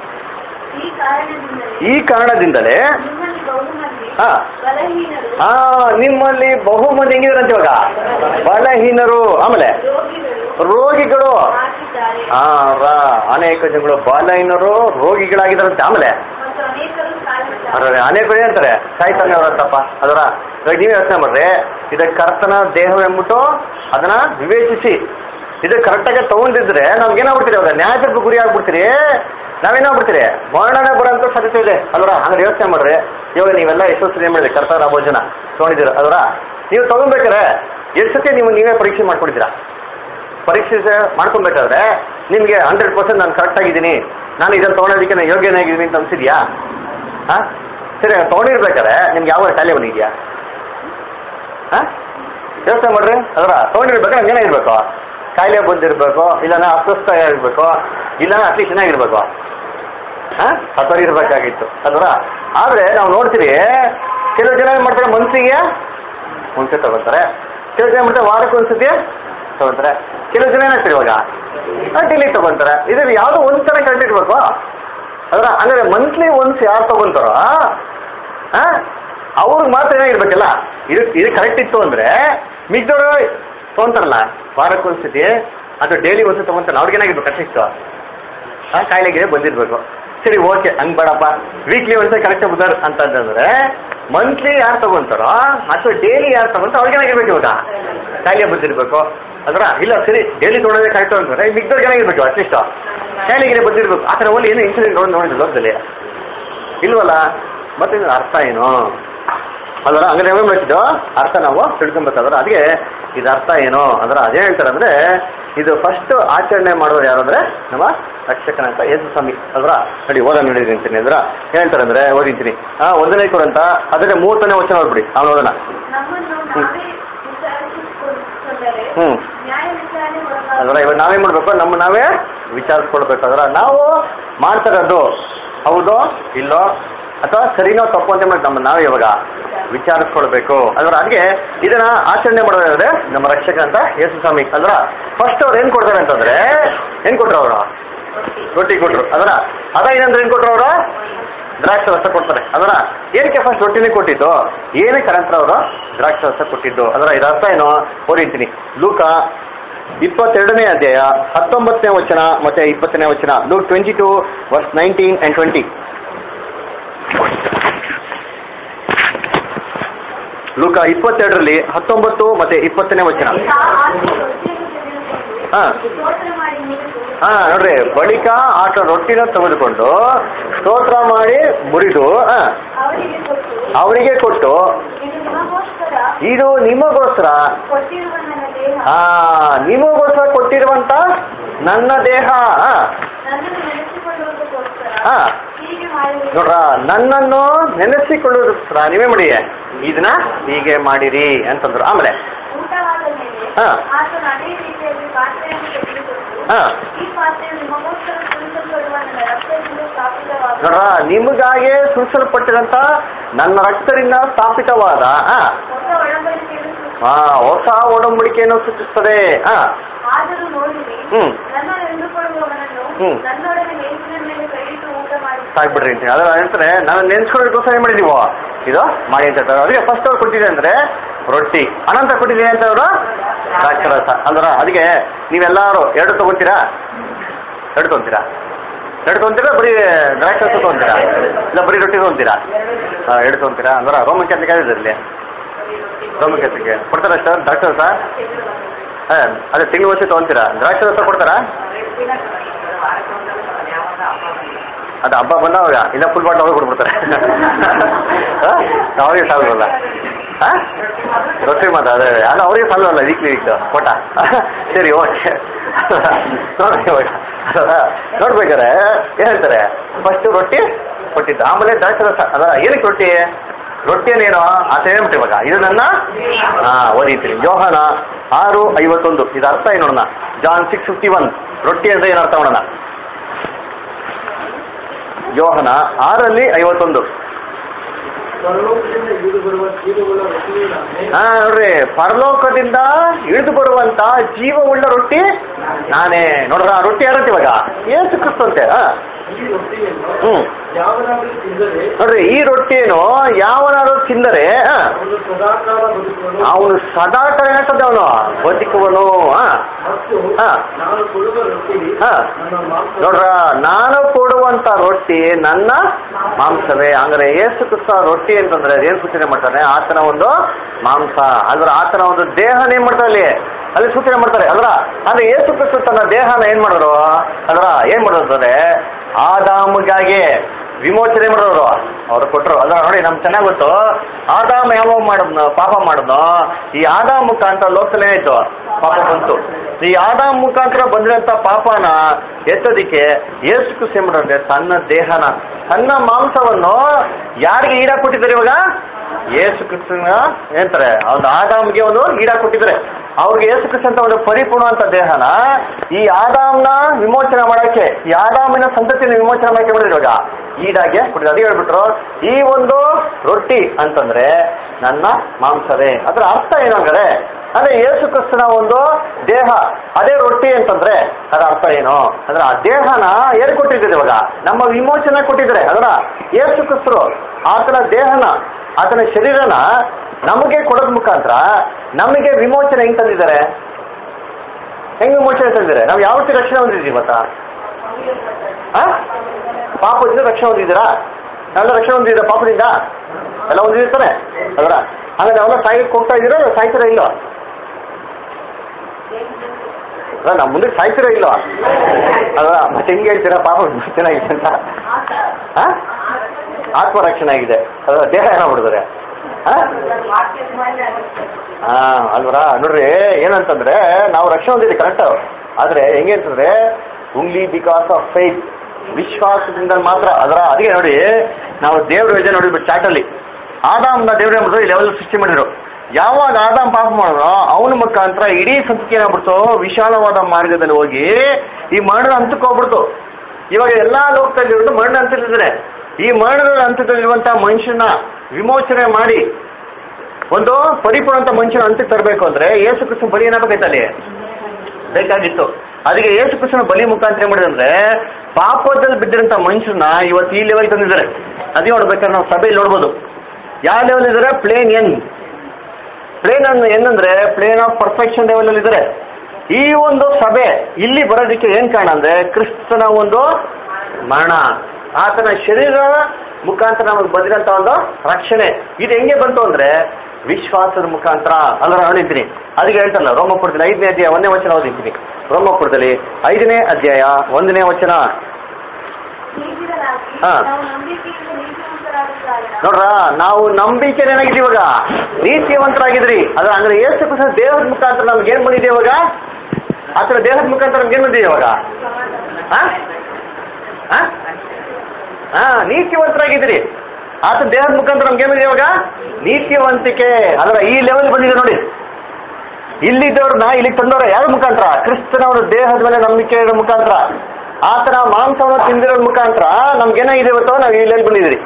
ಈ ಕಾರಣದಿಂದಲೇ ಈ ಕಾರಣದಿಂದಲೇ ನಿಮ್ಮಲ್ಲಿ ಬಹುಮಂದಿ ಹಾ ಬಲಹೀನರು ಆ ನಿಮ್ಮಲ್ಲಿ ಬಹು ಮಂದಿ ಹೆಂಗಿದಾರಂತೆ ಇವಾಗ ಬಲಹೀನರು ಆಮೇಲೆ ರೋಗಿಗಳು ರೋಗಿಗಳು ಆಗಿದ್ದಾರೆ ಆ ರ- ಅನೇಕ ಜನಗಳು ಬಲಹೀನರು ರೋಗಿಗಳಾಗಿದ್ದಾರಂತೆ ಆಮೇಲೆ ಮತ್ತು ಅನೇಕರು ಸಾಯುತ್ತಾರೆ ಅರೆ ಅನೇಕರು ಹೇಳ್ತಾರೆ ಸಾಯ್ತಾನೆ ಅವರಂತಪ್ಪ ಅದರ ಇವಾಗ ನೀವೇ ಯೋಚನೆ ಮಾಡ್ರಿ ಇದಕ್ಕೆ ಕರ್ತನ ದೇಹವೆಂಬಿಟ್ಟು ಅದನ್ನ ವಿವೇಚಿಸಿ ಇದು ಕರೆಕ್ಟಾಗಿ ತಗೊಂಡಿದ್ರೆ ನಮ್ಗೆ ಏನಾಗ್ಬಿಡ್ತೀರಿ ಅವಾಗ ನ್ಯಾಯಕ್ಕೆ ಗುರಿ ಆಗ್ಬಿಡ್ತೀರಿ ನಾವೇನಾಗ್ಬಿಡ್ತೀರಿ ಮರಣನೆ ಬರೋಂಥ ಸಾಧ್ಯತೆ ಇದೆ ಅಲ್ವರ ಹಂಗಾರೆ ಯೋಚನೆ ಮಾಡ್ರಿ ಇವಾಗ ನೀವೆಲ್ಲ ಎಷ್ಟು ಸರಿ ಏನ್ ಮಾಡಿದ್ರಿ ಕರ್ತಾರ ಭೋಜನ ತೊಗೊಂಡಿದ್ದೀರ ಅಲ್ವರ ನೀವು ತಗೊಂಬೇಕಾರೆ ಎಷ್ಟು ಸತಿ ನೀವು ನೀವೇ ಪರೀಕ್ಷೆ ಮಾಡ್ಕೊಂಡಿದ್ದೀರಾ ಪರೀಕ್ಷೆ ಮಾಡ್ಕೊಬೇಕಾದ್ರೆ ನಿಮಗೆ ಹಂಡ್ರೆಡ್ ಪರ್ಸೆಂಟ್ ನಾನು ಕರೆಕ್ಟ್ ಆಗಿದ್ದೀನಿ ನಾನು ಇದನ್ನು ತೊಗೊಳೋದಕ್ಕೆ ನಾನು ಯೋಗ್ಯನಾಗಿದ್ದೀನಿ ಅಂತ ಅನ್ಸಿದ್ಯಾ ಹಾ ಸರಿ ತೊಗೊಂಡಿರ್ಬೇಕಾದ್ರೆ ನಿಮ್ಗೆ ಯಾವ ಕಾಯಿಲೆ ಬಂದಿದ್ಯಾ ಹಾ ಯೋಚನೆ ಮಾಡ್ರಿ ಅದರ ತೊಗೊಂಡಿರ್ಬೇಕಾದ್ರೆ ನಮ್ಗೆ ಏನಾಗಿರ್ಬೇಕು ಕಾಯಿಲೆ ಬಂದಿರಬೇಕು ಇಲ್ಲ ಅಸ್ವಸ್ಥ ಆಗಿರ್ಬೇಕು ಇಲ್ಲ ಅಟ್ಲೀಸ್ಟ್ ಚೆನ್ನಾಗಿರ್ಬೇಕು ಹಾ ಅಥವಾ ಇರ್ಬೇಕಾಗಿತ್ತು ಅಲ್ವರ ಆದ್ರೆ ನಾವು ನೋಡ್ತೀವಿ ಕೆಲವು ಜನ ಏನ್ ಮಾಡ್ತಾರೆ ಮನ್ಸಿಗೆ ಮುಂಚೆ ತಗೋತಾರೆ ಕೆಲವು ಜನ ಏನ್ ಮಾಡ್ತಾರೆ ವಾರಕ್ಕೆ ಒಂದ್ಸತಿ ತಗೋತಾರೆ ಕೆಲವು ಜನ ಏನಾಗ್ತಾರೆ ಇವಾಗ ಡೈಲಿ ತಗೊಂತಾರೆ ಇದ್ರ ಯಾವ್ದೋ ಒಂದ್ ತರ ಕರೆಕ್ಟ್ ಇರ್ಬೇಕು ಅದರ ಅಂದ್ರೆ ಮಂತ್ಲಿ ಒನ್ಸ್ ಯಾರು ತಗೊಂತಾರೋ ಆ ಅವ್ರಿಗೆ ಮಾತ್ರ ಏನಾಗಿರ್ಬೇಕಲ್ಲ ಇದು ಇದು ಕರೆಕ್ಟ್ ಇತ್ತು ಅಂದ್ರೆ ಮಿಗ್ದವ್ರು ತಗೊಂತಾರಲ್ಲ ವಾರಕ್ಕೆ ಒಂದ್ಸತಿ ಅಥವಾ ಡೈಲಿ ಒಂದ್ಸತಿ ತಗೊಂತಾರಲ್ಲ ಅವ್ರಿಗೆ ಏನಾಗಿರ್ಬೇಕು ಅಟ್ಲೀಸ್ಟ್ ಆ ಕಾಯಿಲೆಗೆ ಬಂದಿರ್ಬೇಕು ಸರಿ ಓಕೆ ಹಂಗ್ ಬೇಡಪ್ಪ ವೀಕ್ಲಿ ಒಂದ್ಸತಿ ಕರೆಕ್ಟ್ ಬುಧರ್ ಅಂತಂದ್ರೆ ಮಂತ್ಲಿ ಯಾರು ತಗೊಂತಾರೋ ಅಥವಾ ಡೈಲಿ ಯಾರು ತಗೊಂತಾರೋ ಅವ್ರಿಗೆ ಏನಾಗಿರ್ಬೇಕು ಇವಾಗ ಕಾಯಿಲೆ ಬಂದಿರ್ಬೇಕು ಅದರ ಇಲ್ಲ ಸರಿ ಡೈಲಿ ತೊಗೊಳೋದೇ ಕರೆಕ್ಟ್ ಅಂತಂದ್ರೆ ಮಿಗ್ದವ್ರಿಗೆ ಏನಾಗಿರ್ಬೇಕು ಅಟ್ಲೀಸ್ಟ್ ಕಾಯಿಲೆಗೆ ಬಂದಿರ್ಬೇಕು ಆ ಥರ ಒಳ್ಳೆ ಏನು ಇನ್ಸಿಡೆಂಟ್ ನೋಡಿ ನೋಡಿದ್ರು ಲೋಕದಲ್ಲಿ ಇಲ್ವಲ್ಲ ಮತ್ತೆ ಇದ್ರ ಅರ್ಥ ಏನು ಅದರ ಹಂಗಾರೆ ಏನು ಮಾಡ್ತಿದ್ದೋ ಅರ್ಥ ನಾವು ತಿಳ್ಕೊಬೇಕಾದ್ರೆ ಅದಕ್ಕೆ ಇದು ಅರ್ಥ ಏನು ಅಂದ್ರೆ ಅದೇ ಹೇಳ್ತಾರೆ ಅಂದ್ರೆ ಇದು ಫಸ್ಟ್ ಆಚರಣೆ ಮಾಡೋರು ಯಾರಂದ್ರೆ ನಮ್ಮ ರಕ್ಷಕನಂತ ಯೇಸು ಸ್ವಾಮಿ ಅಲ್ರ ನೋಡಿ ಓದ ನೋಡಿದ್ದೀನಿ ಅಂದ್ರ ಹೇಳ್ತಾರೆ ಅಂದ್ರೆ ಓದಿಂತೀನಿ ಹಾ ಒಂದನೇ ಕೊರಂತ ಅದಕ್ಕೆ ಮೂವತ್ತನೇ ವಚನ ಓದ್ಬಿಡಿ ಅವ್ನು ಓದೋಣ ನಮ್ಮನ್ನು ನಾವೇ ವಿಚಾರಿಸಿಕೊಂಡರೆ ಹ್ಮ್ ನ್ಯಾಯ ವಿಚಾರಣೆ ಅದರ ಒಳಗಾಗುತ್ತದೆ ಇವಾಗ ನಾವೇನ್ ಮಾಡ್ಬೇಕು ನಮ್ಮ ನಾವೇ ವಿಚಾರಿಸ್ಕೊಳ್ಬೇಕು ಅದರ ನಾವು ಮಾಡ್ತಿರೋದು ಹೌದೋ ಇಲ್ಲೋ ಅಥವಾ ಸರಿನೋ ತಪ್ಪು ಅಂತ ಮಾಡಿ ನಮ್ಮ ನಾವೇ ಇವಾಗ ವಿಚಾರಿಸ್ಕೊಳ್ಬೇಕು ಅದರ ಅದಕ್ಕೆ ಇದನ್ನ ಆಚರಣೆ ಮಾಡೋದಾದ್ರೆ ನಮ್ಮ ರಕ್ಷಕ ಅಂತ ಯೇಸು ಸ್ವಾಮಿ ಅಲ್ರ ಫಸ್ಟ್ ಅವ್ರು ಏನ್ ಕೊಡ್ತಾರೆ ಅಂತಂದ್ರೆ ಏನ್ ಕೊಟ್ರು ಅವರು ರೊಟ್ಟಿ ಕೊಟ್ರು ಅದರ ಅದ ಏನಂದ್ರೆ ಏನ್ ಕೊಟ್ರು ಅವರು ದ್ರಾಕ್ಷಿ ರಸ ಕೊಡ್ತಾರೆ ಅದರ ಏನಕ್ಕೆ ಫಸ್ಟ್ ರೊಟ್ಟಿನೇ ಕೊಟ್ಟಿದ್ದು ಏನಕ್ಕೆ ಅನಂತರ ಅವರು ದ್ರಾಕ್ಷಿ ರಸ ಕೊಟ್ಟಿದ್ದು ಅದರ ಇದರ ಅರ್ಥ ಏನು ಓದಿರ್ತೀನಿ ಲೂಕ ಇಪ್ಪತ್ತೆರಡನೇ ಅಧ್ಯಾಯ ಹತ್ತೊಂಬತ್ತನೇ ವಚನ ಮತ್ತೆ ಇಪ್ಪತ್ತನೇ ವಚನ Luke twenty two verse nineteen and twenty ಲೂಕ ಇಪ್ಪತ್ತೆರಡರಲ್ಲಿ ಹತ್ತೊಂಬತ್ತು ಮತ್ತೆ ಇಪ್ಪತ್ತನೇ ವಚನ ಆ ಆಕೆ ರೊಟ್ಟಿಯನ್ನು ತೆಗೆದುಕೊಂಡು ಹಾ. ಸ್ತೋತ್ರ ಮಾಡಿ ಮುರಿದು ಹಾ ನೋಡ್ರಿ ಬಳಿಕ ಆಟ ರೊಟ್ಟಿನ ತೆಗೆದುಕೊಂಡು ಸ್ತೋತ್ರ ಮಾಡಿ ಮುರಿದು ಹಾ ಅವರಿಗೆ ಕೊಟ್ಟು ಅವರಿಗೆ ಕೊಟ್ಟು ಇದು ನಿಮಗೋಸ್ಕರ ಇದು ನಿಮಗೋಸ್ಕರ ಕೊಟ್ಟಿರುವ ನನ್ನ ದೇಹ ಆ ನಿಮಗೋಸ್ಕರ ಕೊಟ್ಟಿರುವಂತ ನನ್ನ ದೇಹ ಆ, ನನ್ನನ್ನು ನೆನೆಸಿಕೊಳ್ಳುವುದಕ್ಕೋಸ್ಕರ ಹಾ ಹೀಗೆ ಮಾಡಿರಿ ನೋಡ್ರ ನನ್ನನ್ನು ನೆನೆಸಿಕೊಳ್ಳೋದಕ್ಕೋಸ್ಕರ ನೀವೇ ಮಾಡಿ ಇದನ್ನ ಹೀಗೆ ಮಾಡಿರಿ ಅಂತಂದ್ರು ಆಮೇಲೆ ಊಟವಾದ ಮೇಲೆ ಹಾ. ಆತನು ಅದೇ ರೀತಿಯಲ್ಲಿ ಪಾತ್ರೆಯನ್ನು ತೆಗೆದುಕೊಂಡು ಹಾ ಈ ಪಾತ್ರೆಯು ನಿಮಗೋಸ್ಕರ ಸುರಿಸಲ್ಪಡುವ ನನ್ನ ರಕ್ತದಿಂದ ಸ್ಥಾಪಿತವಾದ ನೋಡ್ರ ನಿಮಗಾಗೆ ಸುರಿಸಲ್ಪಟ್ಟಿರಂತ ನನ್ನ ರಕ್ತದಿಂದ ಸ್ಥಾಪಿತವಾದ ಆ, ಹೊಸ ಒಡಂಬಡಿಕೆಯನ್ನು ಸೂಚಿಸುತ್ತದೆ. ಆ, ಹೊಸ ಒಡಂಬಡಿಕೆಯನ್ನು ಸೂಚಿಸ್ತದೆ ಆ ಆದರೂ ನೋಡಿರಿ ಹ್ಮ್. ನನ್ನನ್ನು ಎಂದುಕೊಳ್ಳುವವನನ್ನು ಹ್ಮ್. ನನ್ನೊಡನೆ ಮೇಜಿನ ಮೇಲೆ ಕೈಯಿಟ್ಟು ಊಟ ಮಾಡಿ ಸಾಕ್ಬಿಡ್ರಿ ಅಂತ ಅದ್ರ ಹೇಳ್ತಾರೆ ನಾನು ನೆನ್ಸ್ಕೊಳ್ಳೋದಕ್ಕೋಸ್ಕರ ಏನ್ ಮಾಡಿದೀವೋ ಇದು ಮಾಡಿ ಅಂತ ಹೇಳ್ತಾರೆ ಅದಕ್ಕೆ ಫಸ್ಟ್ ಅವ್ರು ಕೊಟ್ಟಿದೆ ಅಂದ್ರೆ ರೊಟ್ಟಿ ಅನಂತರ ಕೊಟ್ಟಿದ್ದೀನಿ ಅಂತ ಅವರು ದ್ರಾಕ್ಷರಸ ಅಲ್ದ್ರ ಅದಕ್ಕೆ ನೀವೆಲ್ಲರೂ ಎರಡು ತಗೊಂತೀರಾ ಎರಡು ತಗೊಂತೀರಾ ಎರಡು ತಗೊಂತೀರಾ ಬರೀ ದ್ರಾಕ್ಷರಸ ತಗೊಂತೀರಾ ಇಲ್ಲ ಬರೀ ರೊಟ್ಟಿ ತಗೊಂತೀರಾ ಹಾಂ ಎರಡು ತಗೊಂತೀರಾ ಅಂದ್ರೆ ರೋಮನ್ ಕ್ಯಾಥಲಿಕ್ ಇದ್ರಲ್ಲಿ ರೋಮನ್ ಕ್ಯಾಥಲಿಕ್ ಕೊಡ್ತಾರಾ ಸರ್ ದ್ರಾಕ್ಷರಸ ಹಾಂ ಅದೇ ತಿಂಗಳು ವರ್ಷ ತಗೊಂತೀರಾ ದ್ರಾಕ್ಷರಸ ಕೊಡ್ತಾರಾ ಅದು ಹಬ್ಬ ಬಂದವಾಗ ಇಲ್ಲ ಫುಲ್ ಬಾಟ್ಲ್ ಅವ್ರಿಗೆ ಕೊಟ್ಬಿಡ್ತಾರೆ ಆ? ಅವ್ರಿಗೆ ಸಾಲಲ್ಲ ಹಾ ರೊಟ್ಟಿ ಮಾತ್ರ ಅದೇ ಅದು ಅವ್ರಿಗೆ ಸಾಲಲ್ಲ ವೀಕ್ಲಿ ವೀಕ್ ಕೊಟ್ಟ ಸರಿ ಓಕೆ ನೋಡಿ ಇವಾಗ ಅದಲ್ಲ? ನೋಡ್ಬೇಕಾರೆ ಏನ್ ಹೇಳ್ತಾರೆ ಫಸ್ಟ್ ರೊಟ್ಟಿ ಕೊಟ್ಟಿದ್ದು ಆಮೇಲೆ ದ್ರಾಕ್ಷಿ ರಸ ಅದರ ಏನಕ್ಕೆ ರೊಟ್ಟಿ ರೊಟ್ಟಿಯನ್ನೇನು ಆತ ಹೇಳ್ಬಿಟ್ಟು ಇವಾಗ ಇದು ನನ್ನ ಹಾ ಓದಿತೀನಿ ಜೋಹಾನ ಆರು ಐವತ್ತೊಂದು ಇದು ಅರ್ಥ ಏನು ನೋಡೋಣ ಜಾನ್ ಸಿಕ್ಸ್ ಫಿಫ್ಟಿ ಒನ್ ರೊಟ್ಟಿ ಅಂದ್ರೆ ಏನು ಅರ್ಥ ಮಾಡೋಣ ಯೋಹನ ಆರಲ್ಲಿ ಐವತ್ತೊಂದು ಪರಲೋಕದಿಂದ ಇಳಿದು ಬರುವ ಜೀವವುಳ್ಳ ರೊಟ್ಟಿಯು ನಾನೇ. ಹಾ ನೋಡ್ರಿ ಪರಲೋಕದಿಂದ ಇಳಿದು ಬರುವಂತ ಜೀವವುಳ್ಳ ರೊಟ್ಟಿ ನಾನೇ ನೋಡ್ರ ಆ ರೊಟ್ಟಿ ಯಾರಂತ ಇವಾಗ ಏಸು ಕ್ರಿಸ್ತಂತೆ ಹಾ ಈ ರೊಟ್ಟಿಯನ್ನು ಹ್ಮ್ ಯಾವನಾದರೂ ತಿಂದರೆ ನೋಡ್ರಿ ಈ ರೊಟ್ಟಿಯನ್ನು ಯಾವನಾದ್ರು ತಿಂದರೆ ಹಾ ಅವನು ಸದಾಕಾಲ ಬದುಕುವನು ಅವನು ಸದಾ ಕಾಲ ಅವನು ಬದುಕುವನು ಹಾ ಮತ್ತು ಹಾ. ನಾನು ಕೊಡುವ ರೊಟ್ಟಿ ಹಾ. ನನ್ನ ಮಾಂಸ ನೋಡ್ರ ನಾನು ಕೊಡುವಂತ ರೊಟ್ಟಿ ನನ್ನ ಮಾಂಸವೇ ಅಂದ್ರೆ ಏಸು ಕ್ರಿಸ್ತ ರೊಟ್ಟಿ ಅಂತಂದ್ರೆ ಏನ್ ಸೂಚನೆ ಮಾಡ್ತಾನೆ ಆತನ ಒಂದು ಮಾಂಸ ಅಂದ್ರೆ ಆತನ ಒಂದು ದೇಹನ ಏನ್ ಮಾಡ್ತಾರೆ ಅಲ್ಲಿ ಅಲ್ಲಿ ಸೂಚನೆ ಮಾಡ್ತಾರೆ ಅದ್ರ ಅಂದ್ರೆ ಏಸು ಕ್ರಿಸ್ತ ತನ್ನ ದೇಹನ ಏನ್ ಮಾಡಿದ್ರು ಅದ್ರ ಏನ್ ಮಾಡಿದ್ರೆ ಆದಾಮಗಾಗಿ ವಿಮೋಚನೆ ಮಾಡೋರು ಅವ್ರು ಕೊಟ್ರು ಅದ್ರ ನೋಡಿ ನಮ್ಗೆ ಚೆನ್ನಾಗ್ ಗೊತ್ತು ಆದಾಮ ಯಾವ ಮಾಡಿದ್ನು ಪಾಪ ಮಾಡಿದ್ನು ಈ ಆದಾಮ ಮುಖಾಂತರ ಲೋಕದಲ್ಲಿ ಏನಾಯ್ತು ಪಾಪ ಬಂತು ಈ ಆದಾಮ ಮುಖಾಂತರ ಬಂದಿರಂತ ಪಾಪನ ಎತ್ತೋದಿಕ್ಕೆ ಏಸು ಕೃಷಿ ಮಾಡಿದ್ರೆ ತನ್ನ ದೇಹನ ತನ್ನ ಮಾಂಸವನ್ನು ಯಾರಿಗೆ ಈಡಾಗಿ ಕೊಟ್ಟಿದ್ದಾರೆ ಇವಾಗ ಏಸು ಕ್ರಿಸ್ತನ ಏನಂತಾರೆ ಒಂದು ಆದಾಮ್ಗೆ ಒಂದು ಈಡಾಗಿ ಕೊಟ್ಟಿದ್ದಾರೆ ಅವ್ರಿಗೆ ಏಸು ಕ್ರಿಸ್ತ ಅಂತ ಒಂದು ಪರಿಪೂರ್ಣ ಅಂತ ದೇಹನ ಈ ಆದಾಮ್ನ ವಿಮೋಚನೆ ಮಾಡಕ್ಕೆ ಈ ಆದಾಮಿನ ಸಂತತಿನ ವಿಮೋಚನೆ ಮಾಡಕ್ಕೆ ಮಾಡಿದ್ರು ಇವಾಗ ಈಡಾಗೆ ಕೊಟ್ಟಿದ್ದಾರೆ ಅದೇ ಹೇಳ್ಬಿಟ್ರು ಈ ಒಂದು ರೊಟ್ಟಿ ಅಂತಂದ್ರೆ ನನ್ನ ಮಾಂಸವೇ ಅದರ ಅರ್ಥ ಏನು ಹಂಗಾರೆ ಅಂದ್ರೆ ಯೇಸು ಕ್ರಿಸ್ತನ ಒಂದು ದೇಹ ಅದೇ ರೊಟ್ಟಿ ಅಂತಂದ್ರೆ ಅದರ ಅರ್ಥ ಏನು ಅಂದ್ರೆ ಆ ದೇಹನ ಏನ್ ಕೊಟ್ಟಿದ್ದಾರೆ ಇವಾಗ ನಮ್ಮ ವಿಮೋಚನೆ ಕೊಟ್ಟಿದ್ದಾರೆ ಅದರ ಯೇಸು ಕ್ರಿಸ್ತರು ಆತನ ದೇಹನ ಆತನ ಶರೀರನ ನಮಗೆ ಕೊಡೋದ್ ಮುಖಾಂತರ ನಮಗೆ ವಿಮೋಚನೆ ಹೆಂಗ್ ತಂದಿದ್ದಾರೆ ಹೆಂಗ್ ವಿಮೋಚನೆ ತಂದಿದ್ದಾರೆ ನಾವು ಯಾವ ರೀತಿ ರಕ್ಷಣೆ ಹೊಂದಿದ್ದೀವಿ ಮತ್ತ ಪಾಪದಿಂದ ರಕ್ಷಣೆ ಹೊಂದಿದ್ದೀರಾ ನಾವೆಲ್ಲ ರಕ್ಷಣೆ ಹೊಂದಿದ್ದೀರಾ ಪಾಪದಿಂದ ಎಲ್ಲ ಹೊಂದಿರ್ತಾನೆ ಅದರ ಹಾಗಾದ್ರೆ ನಾವೆಲ್ಲ ಸಾಯಕ್ಕೆ ಹೋಗ್ತಾ ಇದ್ದೀರಾ ಇಲ್ಲ ಸಾಯ್ತೀರಾ ಇಲ್ಲೋ ಅಲ್ಲ ನಮ್ಮ ಮುಂದಕ್ಕೆ ಸಾಯ್ತೀರಾ ಇಲ್ಲೋ ಅಲ್ಲ ಮತ್ತೆ ಹೆಂಗೆ ಹೇಳ್ತೀರಾ ಪಾಪ ಚೆನ್ನಾಗಿದೆ ಅಂತ ಹಾ ಆತ್ಮ ರಕ್ಷಣೆ ಆಗಿದೆ ಅದರ ದೇಹ ಏನಾಗ್ಬಿಡಿದ್ರೆ ಹಾ ಹಾ ಅಲ್ವರ ನೋಡ್ರಿ ಏನಂತಂದ್ರೆ ನಾವು ರಕ್ಷಣೆ ಹೊಂದಿದ್ದೀವಿ ಕರೆಕ್ಟ್ ಆದ್ರೆ ಹೆಂಗೆ ಅಂತಂದ್ರೆ ಓನ್ಲಿ ಬಿಕಾಸ್ ಆಫ್ ಫೈತ್ ವಿಶ್ವಾಸದಿಂದ ಮಾತ್ರ ಅದರ ಅದಕ್ಕೆ ನೋಡಿ ನಾವು ದೇವ್ರ ಇದೆ ನೋಡಿದ್ಬಿಟ್ಟು ಚಾಟಲ್ಲಿ ಆದಾಮ್ನ ದೇವ್ರ ಏನ್ಬಿಟ್ರು ಈ ಲೆವೆಲ್ ಸೃಷ್ಟಿ ಮಾಡಿದ್ರು ಯಾವಾಗ ಆದಾಮ್ ಪಾಪ ಮಾಡಿದ್ರು ಅವನ ಮುಖಾಂತರ ಇಡೀ ಸಂತತಿ ಏನಾಗ್ಬಿಡ್ತು ವಿಶಾಲವಾದ ಮಾರ್ಗದಲ್ಲಿ ಹೋಗಿ ಈ ಮರಣದ ಹಂತಕ್ಕೆ ಹೋಗ್ಬಿಡ್ತು ಇವಾಗ ಎಲ್ಲಾ ಲೋಕದಲ್ಲಿ ಇರೋದು ಮರಣ ಹಂತದಲ್ಲಿದ್ದಾರೆ ಈ ಮರಣದ ಹಂತದಲ್ಲಿರುವಂತ ಮನುಷ್ಯನ ವಿಮೋಚನೆ ಮಾಡಿ ಒಂದು ಪರಿಪೂರ್ಣ ಅಂತ ಮನುಷ್ಯನ ಹಂತಕ್ಕೆ ತರಬೇಕು ಅಂದ್ರೆ ಏಸು ಕೃಷ್ಣ ಬಲಿ ಏನಾಗಬೇಕೈತೆ ಅಲ್ಲಿ ಬೇಕಾಗಿತ್ತು ಅದಕ್ಕೆ ಯೇಸು ಕೃಷ್ಣನ ಬಲಿ ಮುಖಾಂತರ ಏನ್ ಮಾಡಿದಂದ್ರೆ ಪಾಪದಲ್ಲಿ ಬಿದ್ದಿರಂತ ಮನುಷ್ಯನ ಇವತ್ತು ಈ ಲೆವೆಲ್ ತಂದಿದ್ದಾರೆ ಅದೇ ನೋಡ್ಬೇಕಾದ್ರೆ ನಾವು ಸಭೆಯಲ್ಲಿ ನೋಡ್ಬೋದು ಯಾವ ಲೆವೆಲ್ ಇದ್ದಾರೆ ಪ್ಲೇನ್ ಎನ್ ಪ್ಲೇನ್ ಅನ್ನು ಏನಂದ್ರೆ ಪ್ಲೇನ್ ಆಫ್ ಪರ್ಫೆಕ್ಷನ್ ಲೆವೆಲ್ ಅಲ್ಲಿ ಇದ್ದಾರೆ ಈ ಒಂದು ಸಭೆ ಇಲ್ಲಿ ಬರೋದಕ್ಕೆ ಏನ್ ಕಾರಣ ಅಂದ್ರೆ ಕ್ರಿಸ್ತನ ಒಂದು ಮರಣ ಆತನ ಶರೀರ ಮುಖಾಂತರ ನಮಗೆ ಬಂದಿರಂತ ಒಂದು ರಕ್ಷಣೆ ಇದು ಹೆಂಗೆ ಬಂತು ಅಂದ್ರೆ ವಿಶ್ವಾಸದ ಮುಖಾಂತರ ಅಂದ್ರೆ ಹೇಳಿದ್ದೀನಿ ಅದಕ್ಕೆ ಹೇಳ್ತಲ್ಲ ರೋಮಪುರದಲ್ಲಿ ಐದನೇ ಅಧ್ಯಾಯ ಒಂದನೇ ವಚನ ಓದಿದ್ದೀನಿ ರೋಮಪುರದಲ್ಲಿ ಐದನೇ ಅಧ್ಯಾಯ ಒಂದನೇ ವಚನ ನೀತಿಗಳಾಗಿ ಹಾ. ನಾವು ನಂಬಿಕೆಯಿಂದ ನೀತಿವಂತರಾದ ಕಾರಣ ನೋಡ್ರ ನಾವು ನಂಬಿಕೆ ಏನಾಗಿದ್ದೀವಿ ಇವಾಗ ನೀತಿವಂತರಾಗಿದ್ರಿ ಅದ್ರ ಅಂದ್ರೆ ಏಸು ಕೃಷ್ಣ ದೇಹದ ಮುಖಾಂತರ ನಮ್ಗೆ ಏನ್ ಬಂದಿದೆ ಇವಾಗ ಆತರ ದೇಹದ ಮುಖಾಂತರ ನಮ್ಗೆ ಏನ್ ಬಂದಿದೆ ಇವಾಗ ಆ? ಆ? ಆ, ನೀತಿವಂತರಾಗಿದ್ದೀರಿ ಆತ ದೇಹದ ಮುಖಾಂತರ ನಮ್ಗೆ ಏನ್ ಬಂದಿದೆ ಇವಾಗ ನೀತಿವಂತಿಕೆ ಅದ್ರ ಈ ಲೆವೆಲ್ ಬಂದಿದೆ ನೋಡಿ ಇಲ್ಲಿದ್ದವ್ರನ್ನ ಇಲ್ಲಿಗೆ ತಂದವ್ರ ಯಾರ ಮುಖಾಂತರ ಕ್ರಿಸ್ತನ ಒಂದು ದೇಹದ ಮೇಲೆ ನಂಬಿಕೆ ಇರೋ ಮುಖಾಂತರ ಆತನ ಮಾಂಸವನ್ನು ತಿಂದಿರೋ ಮುಖಾಂತರ ನಮ್ಗೇನಾಗಿದೆ ಇವತ್ತು ನಾವು ಈ ಲೆವೆಲ್ ಬಂದಿದ್ದೀರಿ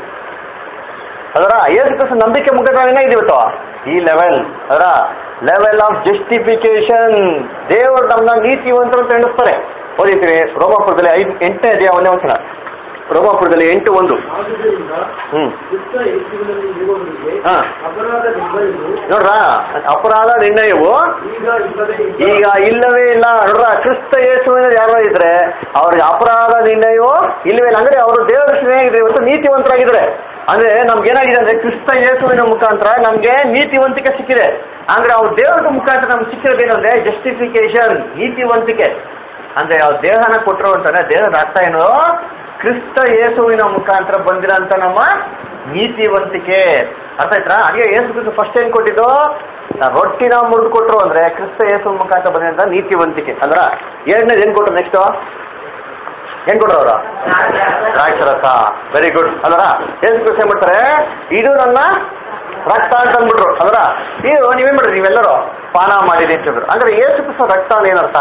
ಅದರ ಏಸು ಕ್ರಿಸ್ತ ನಂಬಿಕೆ ಮುಖಾಂತರ ಏನಾಗಿದೆ ಇವತ್ತು ಈ ಲೆವೆಲ್ ಅದರ ಲೆವೆಲ್ ಆಫ್ ಜಸ್ಟಿಫಿಕೇಶನ್ ದೇವರು ನಮ್ಮನ್ನ ನೀತಿವಂತರು ಅಂತ ಎಣಿಸ್ತಾರೆ ಓದಿರ್ತೀವಿ ರೋಮಾಪುರದಲ್ಲಿ ಐದು ಎಂಟನೇ ಅಧ್ಯಾಯ ಒಂದೇ ವಚನ ರೋಮಾಪುರದಲ್ಲಿ ಎಂಟು ಒಂದು ಆದುದರಿಂದ ಹ್ಮ್ ಕ್ರಿಸ್ತ ಯೇಸುವಿನಲ್ಲಿ ಇರುವವರಿಗೆ ಹಾ. ಅಪರಾಧ ನಿರ್ಣಯವು ನೋಡ್ರ ಅಪರಾಧ ನಿರ್ಣಯವು ಈಗ ಇಲ್ಲದೆ ಇಲ್ಲ. ಈಗ ಇಲ್ಲವೇ ಇಲ್ಲ ನೋಡ್ರ ಕ್ರಿಸ್ತ ಯೇಸುವಿನ ಯಾರೋ ಇದ್ರೆ ಅವ್ರಿಗೆ ಅಪರಾಧ ನಿರ್ಣಯವೋ ಇಲ್ಲವೇ ಇಲ್ಲ ಅಂದ್ರೆ ಅವರು ದೇವರ ಏನಾಗಿದೆ ಇವತ್ತು ನೀತಿವಂತರಾಗಿದ್ದಾರೆ ಅಂದ್ರೆ ನಮ್ಗೆ ಏನಾಗಿದೆ ಅಂದ್ರೆ ಕ್ರಿಸ್ತ ಯೇಸುವಿನ ಮುಖಾಂತರ ನಮ್ಗೆ ನೀತಿವಂತಿಕೆ ಸಿಕ್ಕಿದೆ ಅಂದ್ರೆ ಅವ್ರ ದೇವರ ಮುಖಾಂತರ ನಮ್ಗೆ ಸಿಕ್ಕಿರೋದು ಏನಂದ್ರೆ ಜಸ್ಟಿಫಿಕೇಶನ್ ನೀತಿವಂತಿಕೆ ಅಂದ್ರೆ ಅವ್ರ ದೇಹನ ಕೊಟ್ಟರು ಅಂತಾನೆ ದೇಹದ ಅರ್ಥ ಏನು ಕ್ರಿಸ್ತ ಯೇಸುವಿನ ಮುಖಾಂತರ ಬಂದಿರೋಂಥ ನಮ್ಮ ನೀತಿವಂತಿಕೆ ಅರ್ಥ ಆಯ್ತಾ ಹಾಗೆ ಯೇಸು ಕ್ರಿಸ್ತ ಫಸ್ಟ್ ಏನ್ ಕೊಟ್ಟಿದ್ದು ಆ ರೊಟ್ಟಿನ ಮುರಿದು ಕೊಟ್ರು ಅಂದ್ರೆ ಕ್ರಿಸ್ತ ಯೇಸು ಮುಖಾಂತರ ಬಂದಿರೋಂಥ ನೀತಿವಂತಿಕೆ ಅಂದ್ರ ಎರಡನೇದು ಏನ್ ಕೊಟ್ರು ನೆಕ್ಸ್ಟ್ ಏನ್ ಕೊಟ್ರು ಅವರು ದ್ರಾಕ್ಷರಸ ವೆರಿ ಗುಡ್ ಅಲ್ವರ ಏಸು ಕ್ರಿಸ್ತ ಏನ್ ಮಾಡ್ತಾರೆ ಇದು ನನ್ನ ರಕ್ತ ಅಂತ ಅಂದ್ಬಿಟ್ರು ಅಲ್ವರ ಇದು ನೀವೇನ್ ಮಾಡ್ರಿ ನೀವೆಲ್ಲರೂ ಪಾನ ಮಾಡಿರಿ ಅಂತ ಹೇಳಿದ್ರು ಅಂದ್ರೆ ಏಸು ಕ್ರಿಸ್ತ ರಕ್ತ ಅಂದ್ರೆ ಏನರ್ಥ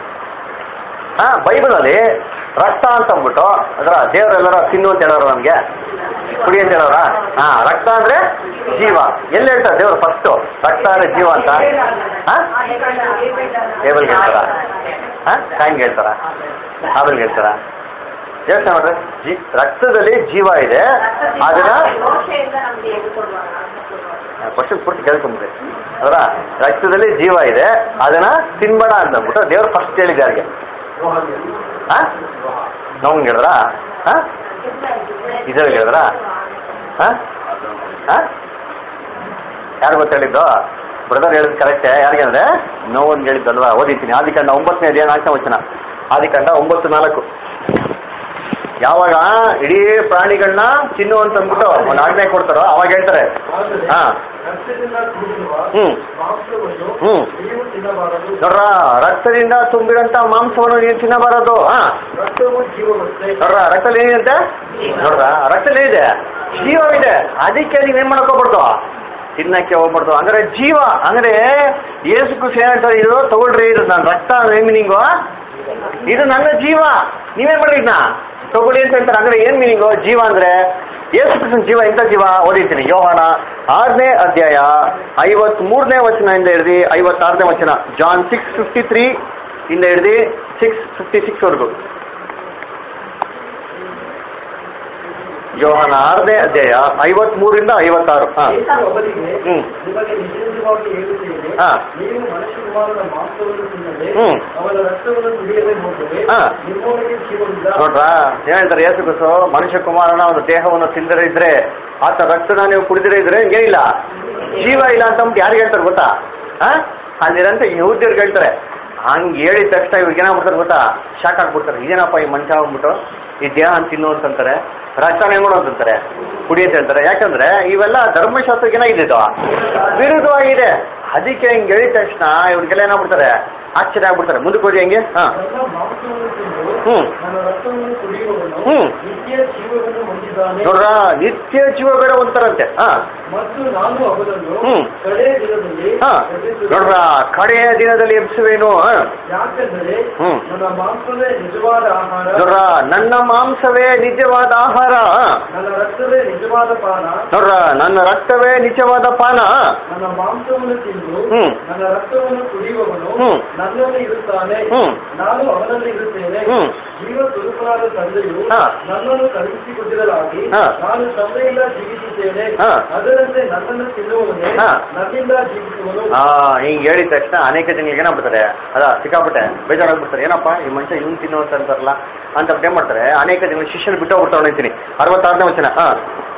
ಹಾ ಬೈಬಲ್ ಅಲ್ಲಿ ರಕ್ತ ಅಂತ ಅಂದ್ಬಿಟ್ಟು ಅದರ ದೇವರೆಲ್ಲರ ತಿನ್ನು ಅಂತ ಹೇಳೋರು ನಮ್ಗೆ ಕುಡಿ ಅಂತ ಹೇಳೋರ ಹಾ ರಕ್ತ ಅಂದ್ರೆ ಜೀವ ಎಲ್ಲಿ ಹೇಳ್ತಾರೆ ದೇವ್ರು ಫಸ್ಟ್ ರಕ್ತ ಅಂದ್ರೆ ಜೀವ ಅಂತ ಹಾ ಟೇಬಲ್ಗೆ ಹೇಳ್ತಾರ ಹಾ ಕಾಯಿನ್ಗೆ ಹೇಳ್ತಾರ ಹಾಬಲ್ಗೆ ಹೇಳ್ತಾರ ಯೋಚನೆ ಮಾಡ್ರಿ ಜೀ ರಕ್ತದಲ್ಲಿ ಜೀವ ಇದೆ ಅದನ್ನ ಮೋಕ್ಷೆಯಿಂದ ನಮ್ಗೆ ಇದು ಕೊಡುವಾಗ ಕ್ವಶನ್ ಪೂರ್ತಿ ಕೇಳ್ಕೊಂಬಿಡಿ ಅದರ ರಕ್ತದಲ್ಲಿ ಜೀವ ಇದೆ ಅದನ್ನ ತಿನ್ಬೇಡ ಅಂತ ಅಂದ್ಬಿಟ್ಟು ದೇವ್ರು ಫಸ್ಟ್ ಹೇಳಿದೆ ಯಾರಿಗೆ ಹಾ ನಮ್ಗೆ ಹೇಳಿದ್ರ ಹಾ ಇದ್ರಲ್ಲಿ ಹೇಳಿದ್ರ ಹಾ ಹಾ ಯಾರು ಗೊತ್ತ ಹೇಳಿದ್ದು ಬ್ರದರ್ ಹೇಳಿದ್ ಕರೆಕ್ಟೇ ಯಾರಿಗೆ ಅಂದ್ರೆ ನೋವೊಂದು ಹೇಳಿದ್ದಲ್ವಾ ಓದಿದ್ದೀನಿ ಆದಿಕಾಂಡ ಒಂಬತ್ತನೇ ಅಧ್ಯಾಯ ನಾಲ್ಕನೇ ವಚನ ಆದಿಕಾಂಡ ಒಂಬತ್ತು ನಾಲ್ಕು ಯಾವಾಗ ಇಡೀ ಪ್ರಾಣಿಗಳನ್ನ ತಿನ್ನು ಅಂತ ಅಂದ್ಬಿಟ್ಟು ಒಂದು ಆಜ್ಞೆ ಕೊಡ್ತಾರೋ ಅವಾಗ ಹೇಳ್ತಾರೆ ಆದರೆ ಹಾ ರಕ್ತದಿಂದ ಕೂಡಿರುವ ಹ್ಮ್. ಮಾಂಸವನ್ನು ಹ್ಮ್. ನೀವು ತಿನ್ನಬಾರದು ನೋಡ್ರ ರಕ್ತದಿಂದ ತುಂಬಿರಂತ ಮಾಂಸವನ್ನು ನೀವು ತಿನ್ನಬಾರದು ಹಾ ರಕ್ತವು ಜೀವವಷ್ಟೇ ನೋಡ್ರ ರಕ್ತದಲ್ಲಿ ಏನಿದೆ ನೋಡ್ರ ರಕ್ತದಲ್ಲಿ ಏನಿದೆ ಜೀವವಿದೆ ಅದಕ್ಕೆ ನೀವ್ ಏನ್ ಮಾಡಕ್ ಹೋಗ್ಬಾರ್ದು ತಿನ್ನಕ್ಕೆ ಹೋಗ್ಬಾರ್ದು ಅಂದ್ರೆ ಜೀವ ಅಂದ್ರೆ ಏಸು ಖುಷಿ ಹೇಳ್ತಾರೆ ಇದು ತಗೊಳ್ರಿ ಇದು ನನ್ನ ರಕ್ತ ಮೀನಿಂಗು ಇದು ನನ್ನ ಜೀವ ನೀವೇನ್ ಮಾಡ್ರಿ ಇದನ್ನ ತಗೊಳ್ಳಿ ಅಂತ ಹೇಳ್ತಾರೆ ಅಂದ್ರೆ ಏನ್ ಮೀನಿಂಗು ಜೀವ ಅಂದ್ರೆ ಏಸು ಕೃಷ್ಣನ್ ಜೀವ ಎಂತ ಜೀವ ಓದಿರ್ತೀನಿ ಯೋಹಾನ ಆರನೇ ಅಧ್ಯಾಯ ಐವತ್ ಮೂರನೇ ವಚನದಿಂದ ಹಿಡಿದು ಐವತ್ತಾರನೇ ವಚನ ಜಾನ್ ಸಿಕ್ಸ್ ಫಿಫ್ಟಿ ತ್ರೀ ಇಂದ ಹಿಡಿದು ಸಿಕ್ಸ್ ಫಿಫ್ಟಿ ಸಿಕ್ಸ್ ವರೆಗೂ ಯೋಹಾನ ಆರನೇ ಅಧ್ಯಾಯ ಐವತ್ ಮೂರಿಂದ ಐವತ್ತಾರು ಹಾ ಯೇಸು ಅವರಿಗೆ ಹ್ಮ್. ನಿಮಗೆ ನಿಜ ನಿಜವಾಗಿ ಹೇಳುತ್ತೇನೆ ಹಾ. ನೀವು ಮನುಷ್ಯ ಕುಮಾರನ ಮಾಂಸವನ್ನು ತಿನ್ನದೆ ಹ್ಮ್. ಅವನ ರಕ್ತವನ್ನು ಕುಡಿಯದೆ ಹೋದರೆ ಹಾ. ನಿಮ್ಮೊಳಗೆ ಜೀವವಿಲ್ಲ ನೋಡ್ರಾ ಏನ್ ಹೇಳ್ತಾರೆ ಯೇಸು ಕ್ರಿಸ್ತು ಮನುಷ್ಯ ಕುಮಾರನ ಒಂದು ದೇಹವನ್ನು ತಿಂದರೆ ಇದ್ರೆ ಆತ ರಕ್ತನ ನೀವು ಕುಡಿದಿರ ಇದ್ರೆ ಏನಿಲ್ಲ ಜೀವ ಇಲ್ಲ ಅಂತ ಅಂದ್ಬಿಟ್ಟು ಯಾರಿಗೆ ಹೇಳ್ತಾರೆ ಗೊತ್ತಾ ಹಾ ಅಲ್ಲಿರಂತ ಯಹೂದ್ಯರ್ಗೆ ಹೇಳ್ತಾರೆ ಹಂಗ್ ಹೇಳಿದ ತಕ್ಷಣ ಇವ್ರಿಗೆ ಏನಾಗ್ಬಿಡ್ತಾರೆ ಗೊತ್ತಾ ಶಾಕ್ ಆಗ್ಬಿಡ್ತಾರೆ ಇದೇನಪ್ಪ ಈ ಮನುಷ್ಯ ಆಗ್ಬಿಟ್ಟು ಈ ದೇಹ ಅಂತ ತಿನ್ನು ಅಂತಂತಾರೆ ರಕ್ತನ ಏನ್ ಮಾಡು ಅಂತಾರೆ ಕುಡಿ ಅಂತ ಹೇಳ್ತಾರೆ ಯಾಕಂದ್ರೆ ಇವೆಲ್ಲ ಧರ್ಮಶಾಸ್ತ್ರಕ್ಕೆ ಏನಾಗಿದೆ ಇದು ವಿರುದ್ಧವಾಗಿದೆ ಅದಕ್ಕೆ ಹಿಂಗ್ ಹೇಳಿದ ತಕ್ಷಣ ಇವ್ರಿಗೆಲ್ಲ ಏನಾಗ್ಬಿಡ್ತಾರೆ ಆಶ್ಚರ್ಯ ಆಗ್ಬಿಡ್ತಾರೆ ಮುಂದಕ್ಕೆ ಹೋಗಿ ಹೆಂಗೆ ಹಾ ನನ್ನ ಮಾಂಸವನ್ನು ತಿಂದು ಹ್ಮ್. ನನ್ನ ರಕ್ತವನ್ನು ಕುಡಿಯುವವನು ಹ್ಮ್. ನಿತ್ಯ ಜೀವವನ್ನು ಹೊಂದಿದ್ದಾನೆ ನೋಡ್ರ ನಿತ್ಯ ಜೀವ ಬೇರೆ ಒಂಥರಂತೆ ಹಾ ಮತ್ತು ನಾನು ಅವನನ್ನು ಹ್ಮ್. ಕಡೆಯ ದಿನದಲ್ಲಿ ಹಾ ಎಬ್ಬಿಸುವೆನು. ನೋಡ್ರ ಕಡೆಯ ದಿನದಲ್ಲಿ ಎಬ್ಸುವೇನು ಹಾ. ಯಾಕೆಂದರೆ ಹ್ಮ್. ನನ್ನ ಮಾಂಸವೇ ನಿಜವಾದ ಆಹಾರ ನೋಡ್ರ ನನ್ನ ಮಾಂಸವೇ ನಿಜವಾದ ಆಹಾರ ಹಾ. ನನ್ನ ರಕ್ತವೇ ನಿಜವಾದ ಪಾನ ನೋಡ್ರ ನನ್ನ ರಕ್ತವೇ ನಿಜವಾದ ಪಾನ ಹಾ. ನನ್ನ ಮಾಂಸವನ್ನು ತಿಂದು ಹ್ಮ್. ನನ್ನ ರಕ್ತವನ್ನು ಕುಡಿಯುವವನು ಹ್ಮ್. ನನ್ನ ನನ್ನಲ್ಲಿ ಇರುತ್ತಾನೆ ಹ್ಮ್. ನಾನು ಅವನಲ್ಲಿ ಇರುತ್ತೇನೆ ಹ್ಮ್. ಜೀವ ಸ್ವರೂಪನಾದ ತಂದೆಯು ಹಾ. ನನ್ನನ್ನು ಕಳುಹಿಸಿಕೊಟ್ಟಿರಲಾಗಿ ಹಾ. ನಾನು ತಂದೆಯಿಂದ ಜೀವಿಸುತ್ತೇನೆ ಹಾ. ಅದರಂತೆ ನನ್ನನ್ನು ತಿನ್ನುವವನೇ ಹಾ. ನನ್ನಿಂದ ಜೀವಿಸುವನು ಆ ಹಿಂಗ್ ಹೇಳಿದ ತಕ್ಷಣ ಅನೇಕ ಜನಗಳಿಗೆ ಏನಾಗ್ಬಿಡ್ತಾರೆ ಅದ ಸಿಕ್ಕಾಪಟ್ಟೆ ಬೇಜಾರಾಗ್ಬಿಡ್ತಾರೆ ಏನಪ್ಪ ಈ ಮನುಷ್ಯ ಇವ್ನು ತಿನ್ನುವಂತ ಅಂತಾರಲ್ಲ ಅಂತ ಏನ್ ಮಾಡ್ತಾರೆ ಅನೇಕ ಜನ ಶಿಷ್ಯರು ಬಿಟ್ಟು ಹೋಗ್ಬಿಡ್ತಾರೆ ಅಂತೀನಿ ಅರವತ್ತಾರನೇ ವಚನ ಹಾ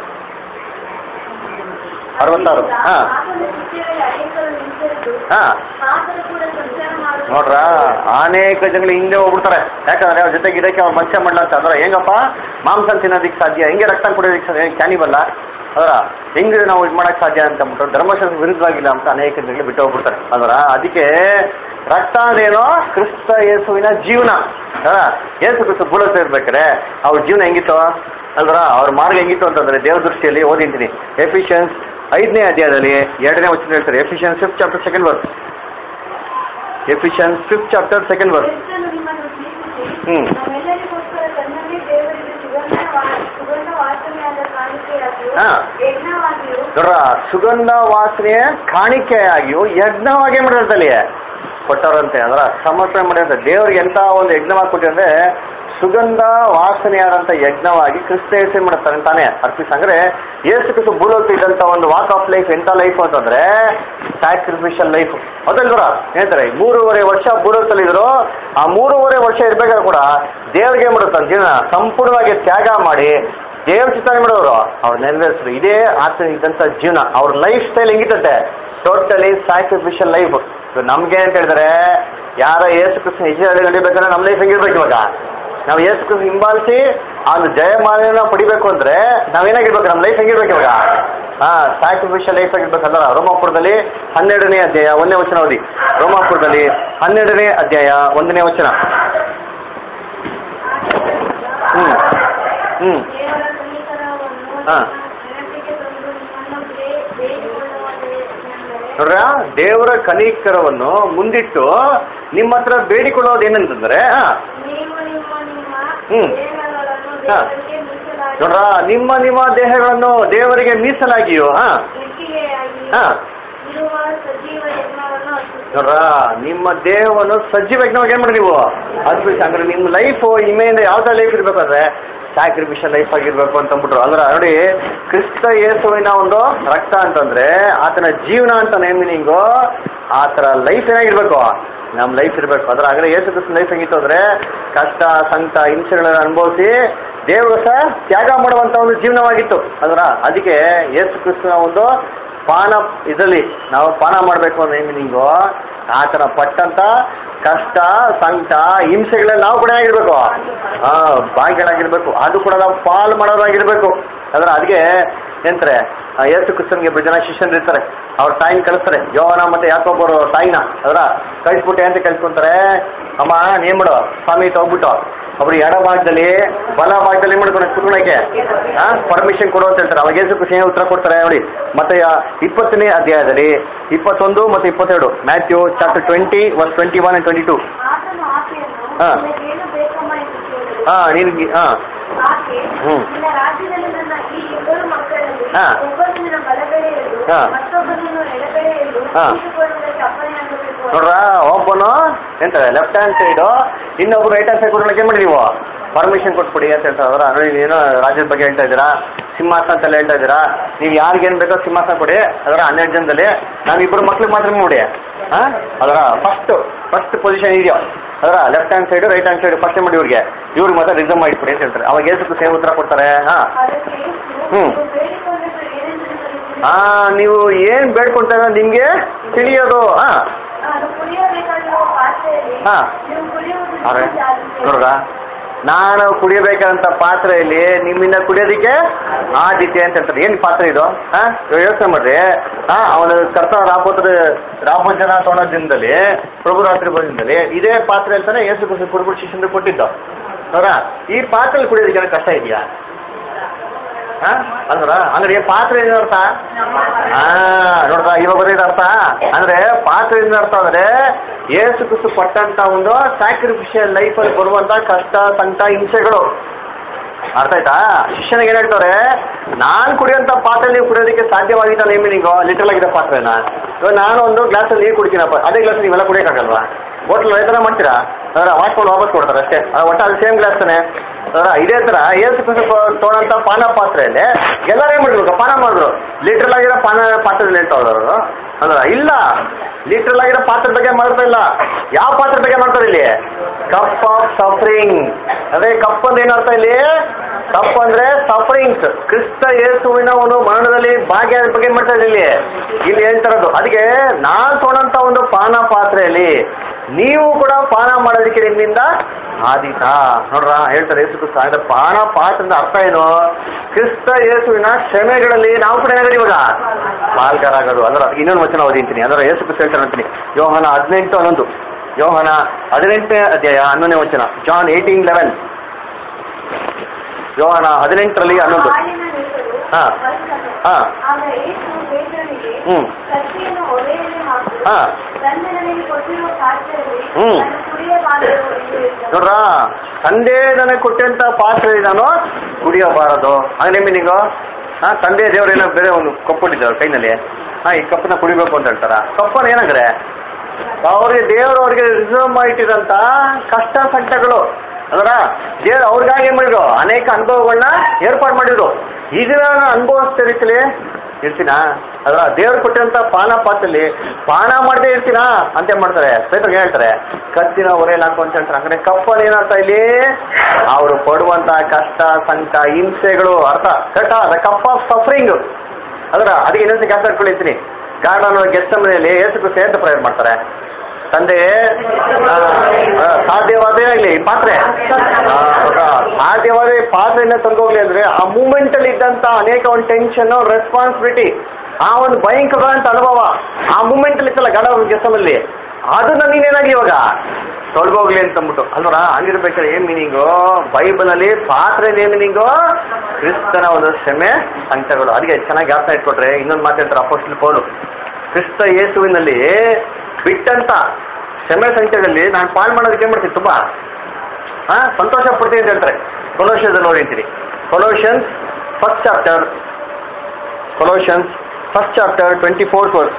ಅರವತ್ತಾರು ಹಾ ಆತನ ಶಿಷ್ಯರಲ್ಲಿ ಅನೇಕರು ನಿಂತಿದ್ದು ಹಾ ಆತನು ಕೂಡ ಸಂಚಾರ ಮಾಡುವ ನೋಡ್ರ ಅನೇಕ ಜನಗಳು ಹಿಂದೆ ಹೋಗ್ಬಿಡ್ತಾರೆ ಯಾಕಂದ್ರೆ ಅವ್ರ ಜೊತೆಗೆ ಇದಕ್ಕೆ ಅವ್ರು ಮನುಷ್ಯ ಮಾಡಲ್ಲ ಅಂತ ಅಂದ್ರೆ ಹೆಂಗಪ್ಪ ಮಾಂಸ ತಿನ್ನೋದಕ್ಕೆ ಸಾಧ್ಯ ಹೆಂಗೆ ರಕ್ತ ಕುಡಿಯೋದಕ್ಕೆ ಸಾಧ್ಯ ಕ್ಯಾನಿಬಲ್ಲ ಅದರ ಹೆಂಗೆ ನಾವು ಇದು ಮಾಡಕ್ ಸಾಧ್ಯ ಅಂತ ಅಂದ್ಬಿಟ್ಟು ಧರ್ಮಶಾಸ್ತ್ರ ವಿರುದ್ಧವಾಗಿಲ್ಲ ಅಂತ ಅನೇಕ ಜನಗಳು ಬಿಟ್ಟು ಹೋಗ್ಬಿಡ್ತಾರೆ ಅದರ ಅದಕ್ಕೆ ರಕ್ತ ಅಂದ್ರೇನೋ ಕ್ರಿಸ್ತ ಯೇಸುವಿನ ಜೀವನ ಅದರ ಯೇಸು ಕ್ರಿಸ್ತ ಭೂಲೋಕ ಇರ್ಬೇಕಾರೆ ಅವ್ರ ಜೀವನ ಹೆಂಗಿತ್ತು ಅಲ್ವರ ಅವ್ರ ಮಾರ್ಗ ಹೆಂಗಿತ್ತು ಅಂತಂದ್ರೆ ದೇವ್ರ ದೃಷ್ಟಿಯಲ್ಲಿ ಓದಿಂತೀನಿ ಎಫಿಷಿಯನ್ಸ್ ಐದನೇ ಅಧ್ಯಾಯದಲ್ಲಿ ಎರಡನೇ ವಚನ ಹೇಳ್ತಾರೆ Ephesians fifth chapter second verse Ephesians fifth chapter second verse ಕ್ರಿಸ್ತನು ನಿಮ್ಮನ್ನು ಪ್ರೀತಿಸಿ ಹ್ಮ್. ನಮ್ಮೆಲ್ಲರಿಗೋಸ್ಕರ ತನ್ನನ್ನೇ ದೇವರಿಗೆ ಸುಗಂಧ ವಾ- ಸುಗಂಧ ವಾಸನೆಯಾದ ಕಾಣಿಕೆಯಾಗಿಯೂ ಹಾ. ಯಜ್ಞವಾಗಿಯೂ ನೋಡ್ರ ಸುಗಂಧ ವಾಸನೆಯ ಕಾಣಿಕೆಯಾಗಿಯೂ ಯಜ್ಞವಾಗಿ ಮಾಡಿರ್ತಲ್ಲಿ ಕೊಟ್ಟರಂತೆ ಅದರ ಸಮರ್ಪಣೆ ಮಾಡಿರ್ತಾರೆ ದೇವರಿಗೆ ಎಂತ ಒಂದು ಯಜ್ಞವಾಗಿ ಕೊಟ್ಟಿದ್ರೆ ಸುಗಂಧ ವಾಸನೆಯಾದಂತ ಯಜ್ಞವಾಗಿ ಕ್ರಿಸ್ತ ಯೇಸು ಏನ್ ಮಾಡ್ತಾರೆ ತಾನೇ ಅರ್ಪಿಸ್ ಅಂದ್ರೆ ಯೇಸು ಕ್ರಿಸ್ತು ಭೂಲೋಕ ಇದ್ದಂತ ಒಂದು ವಾಕ್ ಆಫ್ ಲೈಫ್ ಎಂತ ಲೈಫ್ ಅಂತಂದ್ರೆ ಸ್ಯಾಕ್ರಿಫಿಷಿಯಲ್ ಲೈಫ್ ಅದಲ್ವರ ಹೇಳ್ತಾರೆ ಮೂರುವರೆ ವರ್ಷ ಭೂಲೋಕದಲ್ಲಿ ಇದ್ರು ಆ ಮೂರುವರೆ ವರ್ಷ ಇರ್ಬೇಕಾದ್ರೆ ಕೂಡ ದೇವ್ರಿಗೆ ಏನ್ ಮಾಡುತ್ತಾರೆ ಜೀವನ ಸಂಪೂರ್ಣವಾಗಿ ತ್ಯಾಗ ಮಾಡಿ ದೇವ್ರ ಚಿಂತನೆ ಮಾಡೋರು ಅವ್ರು ನೆರವೇರಿಸ್ರು ಇದೇ ಆತ ಇದ್ದಂತ ಜೀವನ ಅವ್ರ ಲೈಫ್ ಸ್ಟೈಲ್ ಹೆಂಗಿತ್ತಂತೆ ಟೋಟಲಿ ಸ್ಯಾಕ್ರಿಫಿಷಿಯಲ್ ಲೈಫ್ ನಮ್ಗೆ ಅಂತ ಹೇಳಿದ್ರೆ ಯಾರ ಏಸು ಕೃಷ್ಣ ನಿಜ ನಡಿಬೇಕಂದ್ರೆ ನಮ್ಮ ಲೈಫ್ ಹೆಂಗಿರ್ಬೇಕು ಇವಾಗ ನಾವು ಏಸು ಕೃಷ್ಣ ಹಿಂಬಾಲಿಸಿ ಆ ಒಂದು ಜಯಮಾಲೆನ ಪಡಿಬೇಕು ಅಂದ್ರೆ ನಾವೇನಾಗಿರ್ಬೇಕು ನಮ್ಮ ಲೈಫ್ ಹೆಂಗಿರ್ಬೇಕು ಇವಾಗ ಹಾ ಸ್ಯಾಕ್ರಿಫಿಷಿಯಲ್ ಲೈಫ್ ಆಗಿರ್ಬೇಕಂದ್ರ ರೋಮಾಪುರದಲ್ಲಿ ಹನ್ನೆರಡನೇ ಅಧ್ಯಾಯ ಒಂದನೇ ವಚನ ಓದಿ ರೋಮಾಪುರದಲ್ಲಿ ಹನ್ನೆರಡನೇ ಅಧ್ಯಾಯ ಒಂದನೇ ವಚನ ಹ್ಮ್ ಹ್ಮ್ ದೇವರ ಸಮೀಕರಣವನ್ನು ಹಾ. ನೆನಪಿಗೆ ತಂದು ನಿಮ್ಮನ್ನು ಬೇ- ಬೇಡಿಕೊಳ್ಳುವುದೇನೆಂದರೆ ನೋಡ್ರ ದೇವರ ಕನಿಕರವನ್ನು ಮುಂದಿಟ್ಟು ನಿಮ್ಮ ಹತ್ರ ಬೇಡಿಕೊಳ್ಳೋದು ಏನಂತಂದ್ರೆ ಹಾ ನೀವು ನಿಮ್ಮ ನಿಮ್ಮ ಹ್ಮ್. ದೇಹಗಳನ್ನು ಹಾ. ದೇವರಿಗೆ ಮೀಸಲಾಗಿ ನೋಡ್ರ ನಿಮ್ಮ ನಿಮ್ಮ ದೇಹಗಳನ್ನು ದೇವರಿಗೆ ಮೀಸಲಾಗಿಯೋ ಹಾ ಇಟ್ಟಿಗೆಯಾಗಿ ಹಾ ಇರುವ ಸಜೀವ ಯಜ್ಞವನ್ನು ಅರ್ಪಿಸಿ ನೋಡ್ರ ನಿಮ್ಮ ದೇಹವನ್ನು ಸಜೀವ ಯಜ್ಞವಾಗಿ ಏನ್ ಮಾಡಿ ನೀವು ಅದ್ಭುತ ಅಂದ್ರೆ ನಿಮ್ಮ ಲೈಫ್ ಇಮೆಯಿಂದ ಯಾವ್ದು ಲೈಫ್ ಇರ್ಬೇಕು ಅಂದ್ರೆ ಸ್ಯಾಕ್ರಿಫಿಷಿಯಲ್ ಲೈಫ್ ಆಗಿರ್ಬೇಕು ಅಂತ ಅಂದ್ಬಿಟ್ರು ಅಂದ್ರೆ ನೋಡಿ ಕ್ರಿಸ್ತ ಯೇಸುವಿನ ಒಂದು ರಕ್ತ ಅಂತಂದ್ರೆ ಆತನ ಜೀವನ ಅಂತ ನೇಮಿನಿಂಗು ಆತರ ಲೈಫ್ ಏನಾಗಿರ್ಬೇಕು ನಮ್ಮ ಲೈಫ್ ಇರಬೇಕು ಅದ್ರ ಆಗಲೇ ಯೇಸು ಕ್ರಿಸ್ತನ ಲೈಫ್ ಹೆಂಗಿತ್ತು ಅಂದ್ರೆ ಕಷ್ಟ ಸಂಕಟ ಹಿಂಸೆಗಳನ್ನು ಅನುಭವಿಸಿ ದೇವರು ಸಹ ತ್ಯಾಗ ಮಾಡುವಂತ ಒಂದು ಜೀವನವಾಗಿತ್ತು ಅದರ ಅದಕ್ಕೆ ಯೇಸು ಕ್ರಿಸ್ತನ ಒಂದು ಪಾನ ಇದರಲ್ಲಿ ನಾವು ಪಾನ ಮಾಡಬೇಕು ಅನ್ನೋ ಮೀನಿಂಗು ಆತನ ಪಟ್ಟಂತ ಕಷ್ಟ ಸಂಕಟ ಹಿಂಸೆಗಳಲ್ಲಿ ನಾವು ಕೂಡ ಆಗಿರ್ಬೇಕು ಹಾ ಭಾಗ್ಯಗಳಾಗಿರ್ಬೇಕು ಅದು ಕೂಡ ನಾವು ಪಾಲ್ ಮಾಡೋರಾಗಿರ್ಬೇಕು ಅದರ ಅದಕ್ಕೆ ಎಂತಾರೆ ಯೇಸು ಕ್ರಿಸ್ತನ್ಗೆ ಇಬ್ರು ಜನ ಶಿಷ್ಯರು ಇರ್ತಾರೆ ಅವ್ರ ತಾಯಿನ ಕಳಿಸ್ತಾರೆ ಯೋವನ ಮತ್ತೆ ಯಾಕೊಬ್ಬರು ತಾಯಿನ ಅದರ ಕಳಿಸ್ಬಿಟ್ಟು ಅಂತ ಕಳ್ಸ್ಕೊಂತಾರೆ ಅಮ್ಮ ನೀನ್ ಮಾಡು ಸ್ವಾಮಿ ತಗೋಗ್ಬಿಟ್ಟು ಒಬ್ರು ಎಡ ಭಾಗದಲ್ಲಿ ಬಲ ಭಾಗದಲ್ಲಿ ಏನ್ ಮಾಡ್ಕೊಂಡು ಕುತ್ಕೊಳಕ್ಕೆ ಹಾ ಪರ್ಮಿಷನ್ ಕೊಡು ಅಂತ ಹೇಳ್ತಾರೆ ಅವಾಗ ಯೇಸು ಕೃಷ್ಣ ಉತ್ತರ ಕೊಡ್ತಾರೆ ನೋಡಿ ಮತ್ತೆ ಆ ಇಪ್ಪತ್ತನೇ ಅಧ್ಯಾಯದಲ್ಲಿ ಇಪ್ಪತ್ತೊಂದು ಮತ್ತೆ ಇಪ್ಪತ್ತೆರಡು Matthew chapter twenty one twenty one and twenty two ಆತನು ಆಕೆಯನ್ನು ಹಾ. ನಿನಗೇನು ಬೇಕಮ್ಮ ಎಂದು ಕೇಳಿದನು ಹಾ ನಿನ್ಗೆ ಹಾ ಆಕೆ ಹ್ಮ್. ನಿನ್ನ ರಾಜ್ಯದಲ್ಲಿ ನನ್ನ ಈ ಇಬ್ಬರು ಮಕ್ಕಳಲ್ಲಿ ಹಾ. ಒಬ್ಬನು ನಿನ್ನ ಬಲಗಡೆಯಲ್ಲೂ ಹಾ. ಮತ್ತೊಬ್ಬನನ್ನು ಎಡಗಡೆಯಲ್ಲೂ ಹಾ. ಕೂಡಿಸಿಕೊಳ್ಳುವುದಕ್ಕೆ ಅಪ್ಪಣೆಯಾಗಬೇಕು ನೋಡ್ರ ಒಬ್ಬನು ಎಂತಾರೆ ಲೆಫ್ಟ್ ಹ್ಯಾಂಡ್ ಸೈಡು ಇನ್ನೊಬ್ರು ರೈಟ್ ಹ್ಯಾಂಡ್ ಸೈಡ್ ಕೊಡ್ಲಿಕ್ಕೆ ಮಾಡಿ ನೀವು ಪರ್ಮಿಷನ್ ಕೊಟ್ಬಿಡಿ ಅಂತ ಹೇಳ್ತಾರೆ ಅವರ ನೋಡಿ ಏನೋ ರಾಜ್ಯದ ಬಗ್ಗೆ ಹೇಳ್ತಾ ಇದ್ದೀರಾ ಸಿಂಹಾಸನ ಅಂತ ಎಲ್ಲ ಹೇಳ್ತಾ ಇದ್ದೀರಾ ನೀವು ಯಾರಿಗೇನು ಬೇಕೋ ಸಿಂಹಾಸನ ಕೊಡಿ ಅದರ ಹನ್ನೆರಡು ಜನದಲ್ಲಿ ನಾನು ಇಬ್ಬರು ಮಕ್ಳಿಗೆ ಮಾತ್ರ ನೋಡಿ ಹಾ ಅದರ ಫಸ್ಟ್ ಫಸ್ಟ್ ಪೊಸಿಷನ್ ಇದೆಯೋ ಅದರ left hand side right hand side first ಮಾಡಿ ಇವ್ರಿಗೆ ಇವ್ರಿಗೆ ಮಾತ್ರ ರಿಸರ್ವ್ ಮಾಡಿಬಿಡಿ ಅಂತ ಹೇಳ್ತಾರೆ ಅವಾಗ ಏಸಕ್ಕೆ ಸೇಮ್ ಉತ್ತರ ಕೊಡ್ತಾರೆ ಹಾ ಅದಕ್ಕೆ ಯೇಸು, ಹ್ಮ್. ನೀವು ಬೇಡಿಕೊಂಡದ್ದು ಏನೆಂದು ತಿಳಿಸಿರಿ? ಹಾ ನೀವು ಏನ್ ಬೇಡ್ಕೊಂತಾರ ನಿಮ್ಗೆ ತಿಳಿಯೋದು ಹಾ ನಾನು ಕುಡಿಯಬೇಕಾಗಿರುವ ಪಾತ್ರೆಯಲ್ಲಿ ಹಾ. ನೀವು ಕುಡಿಯುವುದು ಅರೆ ಜಾರಿಸಿ. ನೋಡ್ರ ನಾನು ಕುಡಿಯಬೇಕಂತ ಪಾತ್ರೆಯಲ್ಲಿ ನಿಮ್ಮಿಂದ ಕುಡಿಯೋದಕ್ಕೆ ಆದಿತ್ಯ ಅಂತ ಹೇಳ್ತಾರೆ ಏನ್ ಪಾತ್ರೆ ಇದು ಹಾ ಇವಾಗ ಯೋಚನೆ ಮಾಡ್ರಿ ಹಾ ಅವನು ಕರ್ತ ರಾಬೋದ್ರ ರಾಬೋಜನ ತೊಗೊಳೋ ದಿನದಲ್ಲಿ ಪ್ರಭು ರಾತ್ರಿ ದಿನದಲ್ಲಿ ಇದೇ ಪಾತ್ರೆ ಅಂತಾನೆ ಯೇಸು ಕುಸಿ ಕುಡ್ಬಿಟ್ಟು ಶಿಷ್ಯಂದ್ರೆ ಕೊಟ್ಟಿದ್ದು ನೋಡ್ರ ಈ ಪಾತ್ರೆಯಲ್ಲಿ ಕುಡಿಯೋದಕ್ಕೆ ಏನೋ ಕಷ್ಟ ಇದೆಯಾ ಹಾ ಅಂದ್ರ ಅಂದ್ರೆ ಈ ಪಾತ್ರೆ ಏನ್ ಅರ್ಥ ಹಾ ನೋಡ್ತಾ ಇವಾಗ ಬರೀದ ಅರ್ಥ ಅಂದ್ರೆ ಪಾತ್ರೆ ಏನ್ ಅರ್ಥ ಅಂದ್ರೆ ಏಸು ಕುಸು ಪಟ್ಟಂತ ಒಂದು ಸ್ಯಾಕ್ರಿಫಿಷಿಯಲ್ ಲೈಫ್ ಅಲ್ಲಿ ಬರುವಂತ ಕಷ್ಟ ಸಂಕಟ ಹಿಂಸೆಗಳು ಅರ್ಥ ಆಯ್ತಾ ಶಿಷ್ಯನಿಗೆ ಏನ್ ಹೇಳ್ತಾರೆ ನಾನ್ ಕುಡಿಯೋಂತ ಪಾತ್ರೆ ನೀವು ಕುಡಿಯೋದಕ್ಕೆ ಸಾಧ್ಯವಾಗಿದ್ದ ನೇಮಿ ನೀವು ಲಿಟರಲ್ ಆಗಿರೋ ಪಾತ್ರೆನ ಇವಾಗ ನಾನು ಒಂದು ಗ್ಲಾಸಲ್ಲಿ ನೀರು ಕುಡಿತೀನಪ್ಪ ಅದೇ ಗ್ಲಾಸ್ ನೀವೆಲ್ಲ ಕುಡಿಯೋಕ್ಕಾಗಲ್ವಾ ಹೋಟ್ಲ್ ಅದೇ ಥರ ಮಾಡ್ತೀರಾ ಅದರ ಮಾಡ್ಕೊಂಡು ವಾಪಸ್ ಕೊಡ್ತಾರೆ ಅಷ್ಟೇ ಅದು ಒಟ್ಟು ಅದು ಸೇಮ್ ಗ್ಲಾಸ್ ತಾನೆ ಅದರ ಇದೇ ಥರ ಏಸು ಕ್ರಿಸ್ತ ತೊಗೊಂಡಂತ ಪಾನ ಪಾತ್ರೆಯಲ್ಲಿ ಎಲ್ಲರೂ ಏನ್ ಮಾಡ್ಬೇಕು ಪಾನ ಮಾಡಿದ್ರು ಲಿಟ್ರಲ್ ಆಗಿರೋ ಪಾನ ಪಾತ್ರೆಯಲ್ಲಿ ಹೇಳ್ತಾ ಅವರು ಅಂದ್ರ ಇಲ್ಲ ಲಿಟ್ರಲ್ ಆಗಿರೋ ಪಾತ್ರೆ ಬಗ್ಗೆ ಮಾಡ್ತಾ ಇಲ್ಲ ಯಾವ ಪಾತ್ರೆ ಬಗ್ಗೆ ಮಾಡ್ತಾರೆ ಇಲ್ಲಿ ಕಪ್ ಆಫ್ ಸಫರಿಂಗ್ ಅದೇ ಕಪ್ ಅಂದ್ರೆ ಏನರ್ಥ ಇಲ್ಲಿ ಕಪ್ ಅಂದ್ರೆ ಸಫರಿಂಗ್ಸ್ ಕ್ರಿಸ್ತ ಯೇಸುವಿನ ಒಂದು ಮರಣದಲ್ಲಿ ಭಾಗ್ಯ ಬಗ್ಗೆ ಏನ್ ಮಾಡ್ತಾ ಇಲ್ಲಿ ಇಲ್ಲಿ ಹೇಳ್ತಾರದು ಅದಕ್ಕೆ ನಾನ್ ತೊಗೊಂಡಂತ ಒಂದು ಪಾನ ಪಾತ್ರೆಯಲ್ಲಿ ನೀವು ಕೂಡ ಪಾನ ಮಾಡೋದಕ್ಕೆ ನಿಮ್ಮಿಂದ ಆದೀತ ನೋಡ್ರ ಹೇಳ್ತಾರೆ ಯೇಸು ಕ್ರಿಸ್ತ ಅಂದ್ರೆ ಪಾನ ಪಾತ್ರದ ಅರ್ಥ ಏನು ಕ್ರಿಸ್ತ ಯೇಸುವಿನ ಶ್ರಮೆಗಳಲ್ಲಿ ನಾವು ಕೂಡ ಏನಾಗೋದು ಇವಾಗ ಪಾಲ್ಗಾರ ಆಗೋದು ಅಂದ್ರೆ ಅದಕ್ಕೆ ಇನ್ನೊಂದು ವಚನ ಓದಿಂತೀನಿ ಅಂದ್ರೆ ಯೇಸು ಕ್ರಿಸ್ತ ಹೇಳ್ತಾರೆ ಅಂತೀನಿ ಯೋಹನ ಹದಿನೆಂಟು ಹನ್ನೊಂದು ಯೋಹನ ಹದಿನೆಂಟನೇ ಅಧ್ಯಾಯ ಹನ್ನೊಂದನೇ ವಚನ ಜಾನ್ ಏಯ್ಟೀನ್ ಲೆವೆನ್ ಯೋಹನ ಹದಿನೆಂಟರಲ್ಲಿ ಹನ್ನೊಂದು ಹಾಲಿನ ಹೆಸರು ಹಾ. ಬರ್ತದೆ. ಹಾ. ಆಗ ಯೇಸು ಪೇತ್ರನಿಗೆ ಹ್ಮ್. ಕತ್ತಿಯನ್ನು ಒಲೆಯಲ್ಲಿ ಹಾಕು ಹಾ. ತಂದೆ ನನಗೆ ಕೊಟ್ಟಿರುವ ಪಾತ್ರೆಯಲ್ಲಿ ಹ್ಮ್. ನನ್ನ ಕುಡಿಯಬಾರದು ಎಂದು ಹೇಳಿದನು. ನೋಡ್ರ ತಂದೆ ನನಗೆ ಕೊಟ್ಟಂತ ಪಾತ್ರೆ ನಾನು ಕುಡಿಯಬಾರದು ಹಂಗೆ ಮೀನಿಂಗು ಹಾ ತಂದೆ ದೇವ್ರು ಏನೋ ಬೇರೆ ಒಂದು ಕಪ್ಪಿಟ್ಟಿದ್ದಾರೆ ಕೈನಲ್ಲಿ ಹಾ ಈ ಕಪ್ಪನ್ನ ಕುಡಿಬೇಕು ಅಂತ ಹೇಳ್ತಾರ ಕಪ್ಪನ್ನ ಏನಾಗ್ರೆ ಅವ್ರಿಗೆ ದೇವರು ಅವ್ರಿಗೆ ರಿಸರ್ವ್ ಮಾಡಿಟ್ಟಿರಂತ ಕಷ್ಟ ಸಂಕಟಗಳು ಅದರ ದೇವ್ರು ಅವ್ರಿಗಾಗಿ ಏನ್ ಮಾಡಿದ್ರು ಅನೇಕ ಅನುಭವಗಳನ್ನ ಏರ್ಪಾಡು ಮಾಡಿದ್ರು ಇದನ್ನ ನಾನು ಅನುಭವಿಸ್ತಾ ರೀತಿಲಿ ಇರ್ತೀನಾ ಅದರ ದೇವ್ರು ಕೊಟ್ಟಿರಂತ ಪಾನ ಪಾತ್ರೆಯಲ್ಲಿ ಪಾನ ಮಾಡದೆ ಇರ್ತೀನಾ ಅಂತ ಏನ್ ಮಾಡ್ತಾರೆ ಪೇತ್ರಗೆ ಹೇಳ್ತಾರೆ ಕತ್ತಿನ ಒರೆಯಲ್ಲಿ ಹಾಕು ಅಂತ ಹೇಳ್ತಾರೆ ಅಂದ್ರೆ ಕಪ್ಪಲ್ಲಿ ಏನರ್ಥ ಇಲ್ಲಿ ಅವರು ಪಡುವಂತ ಕಷ್ಟ ಸಂಕಟ ಹಿಂಸೆಗಳು ಅರ್ಥ ಕರೆಕ್ಟಾ ದ ಕಪ್ ಆಫ್ ಸಫರಿಂಗ್ ಅದರ ಅದಕ್ಕೆ ಇನ್ನೊಂದು ಗ್ಯಾಸ್ ಹಾಕೊಂಡಿರ್ತೀನಿ ಗಾರ್ಡನ್ ಗೆಸ್ಟ್ ಮನೆಯಲ್ಲಿ ಏಸು ಸೇರ್ತ ಪ್ರಯೋಗ ಮಾಡ್ತಾರೆ ತಂದೆ ಆ, ಆ, ಸಾಧ್ಯವಾದೇ ಆಗಲಿ ಪಾತ್ರೆ ಆ, ಆ, ಸಾಧ್ಯವಾದ ಈ ಪಾತ್ರೆಯಿಂದ ತಂದೋಗ್ಲಿ ಅಂದ್ರೆ ಆ ಮೂಮೆಂಟ್ ಅಲ್ಲಿ ಇದ್ದಂತ ಅನೇಕ ಒಂದು ಟೆನ್ಷನ್ ರೆಸ್ಪಾನ್ಸಿಬಿಲಿಟಿ ಆ ಒಂದು ಭಯಂಕರ ಅಂತ ಅನುಭವ ಆ ಮೂಮೆಂಟ್ ಅಲ್ಲಿ ಇತ್ತಲ್ಲ ಗಾರ್ಡನ್ ಗೆಸ್ಟಮಲ್ಲಿ ಅದನ್ನ ನೀನೇನಾಗಿ ಇವಾಗ ತೊಳ್ಗೋಗ್ಲಿ ಅಂತ ಅಂದ್ಬಿಟ್ಟು ಅಲ್ವರ ಹಂಗಿರ್ಬೇಕಾದ್ರೆ ಏನ್ ಮೀನಿಂಗು ಬೈಬಲಲ್ಲಿ ಪಾತ್ರೆ ಏನ್ ಮೀನಿಂಗು ಕ್ರಿಸ್ತನ ಒಂದು ಶ್ರಮೆ ಸಂಕಟಗಳು ಅದಕ್ಕೆ ಚೆನ್ನಾಗಿ ಅರ್ಥ ಇಟ್ಕೊಟ್ರೆ ಇನ್ನೊಂದು ಮಾತಾಡ್ತಾರೆ ಅಪೋಸ್ಟಲ್ ಪೌಲು ಕ್ರಿಸ್ತ ಯೇಸುವಿನಲ್ಲಿ ಬಿಟ್ಟಂತ ಶ್ರಮೆ ಸಂಕಟದಲ್ಲಿ ನಾನು ಪಾಲ್ ಮಾಡೋದಕ್ಕೆ ಏನ್ ಮಾಡ್ತೀನಿ ತುಂಬಾ ಹಾ ಸಂತೋಷ ಪಡ್ತೀನಿ ಅಂತ ಹೇಳ್ತಾರೆ ಕೊಲೋಷನ್ಸ್ ನೋಡಿ ಅಂತೀನಿ Colossians first chapter Colossians first chapter twenty fourth verse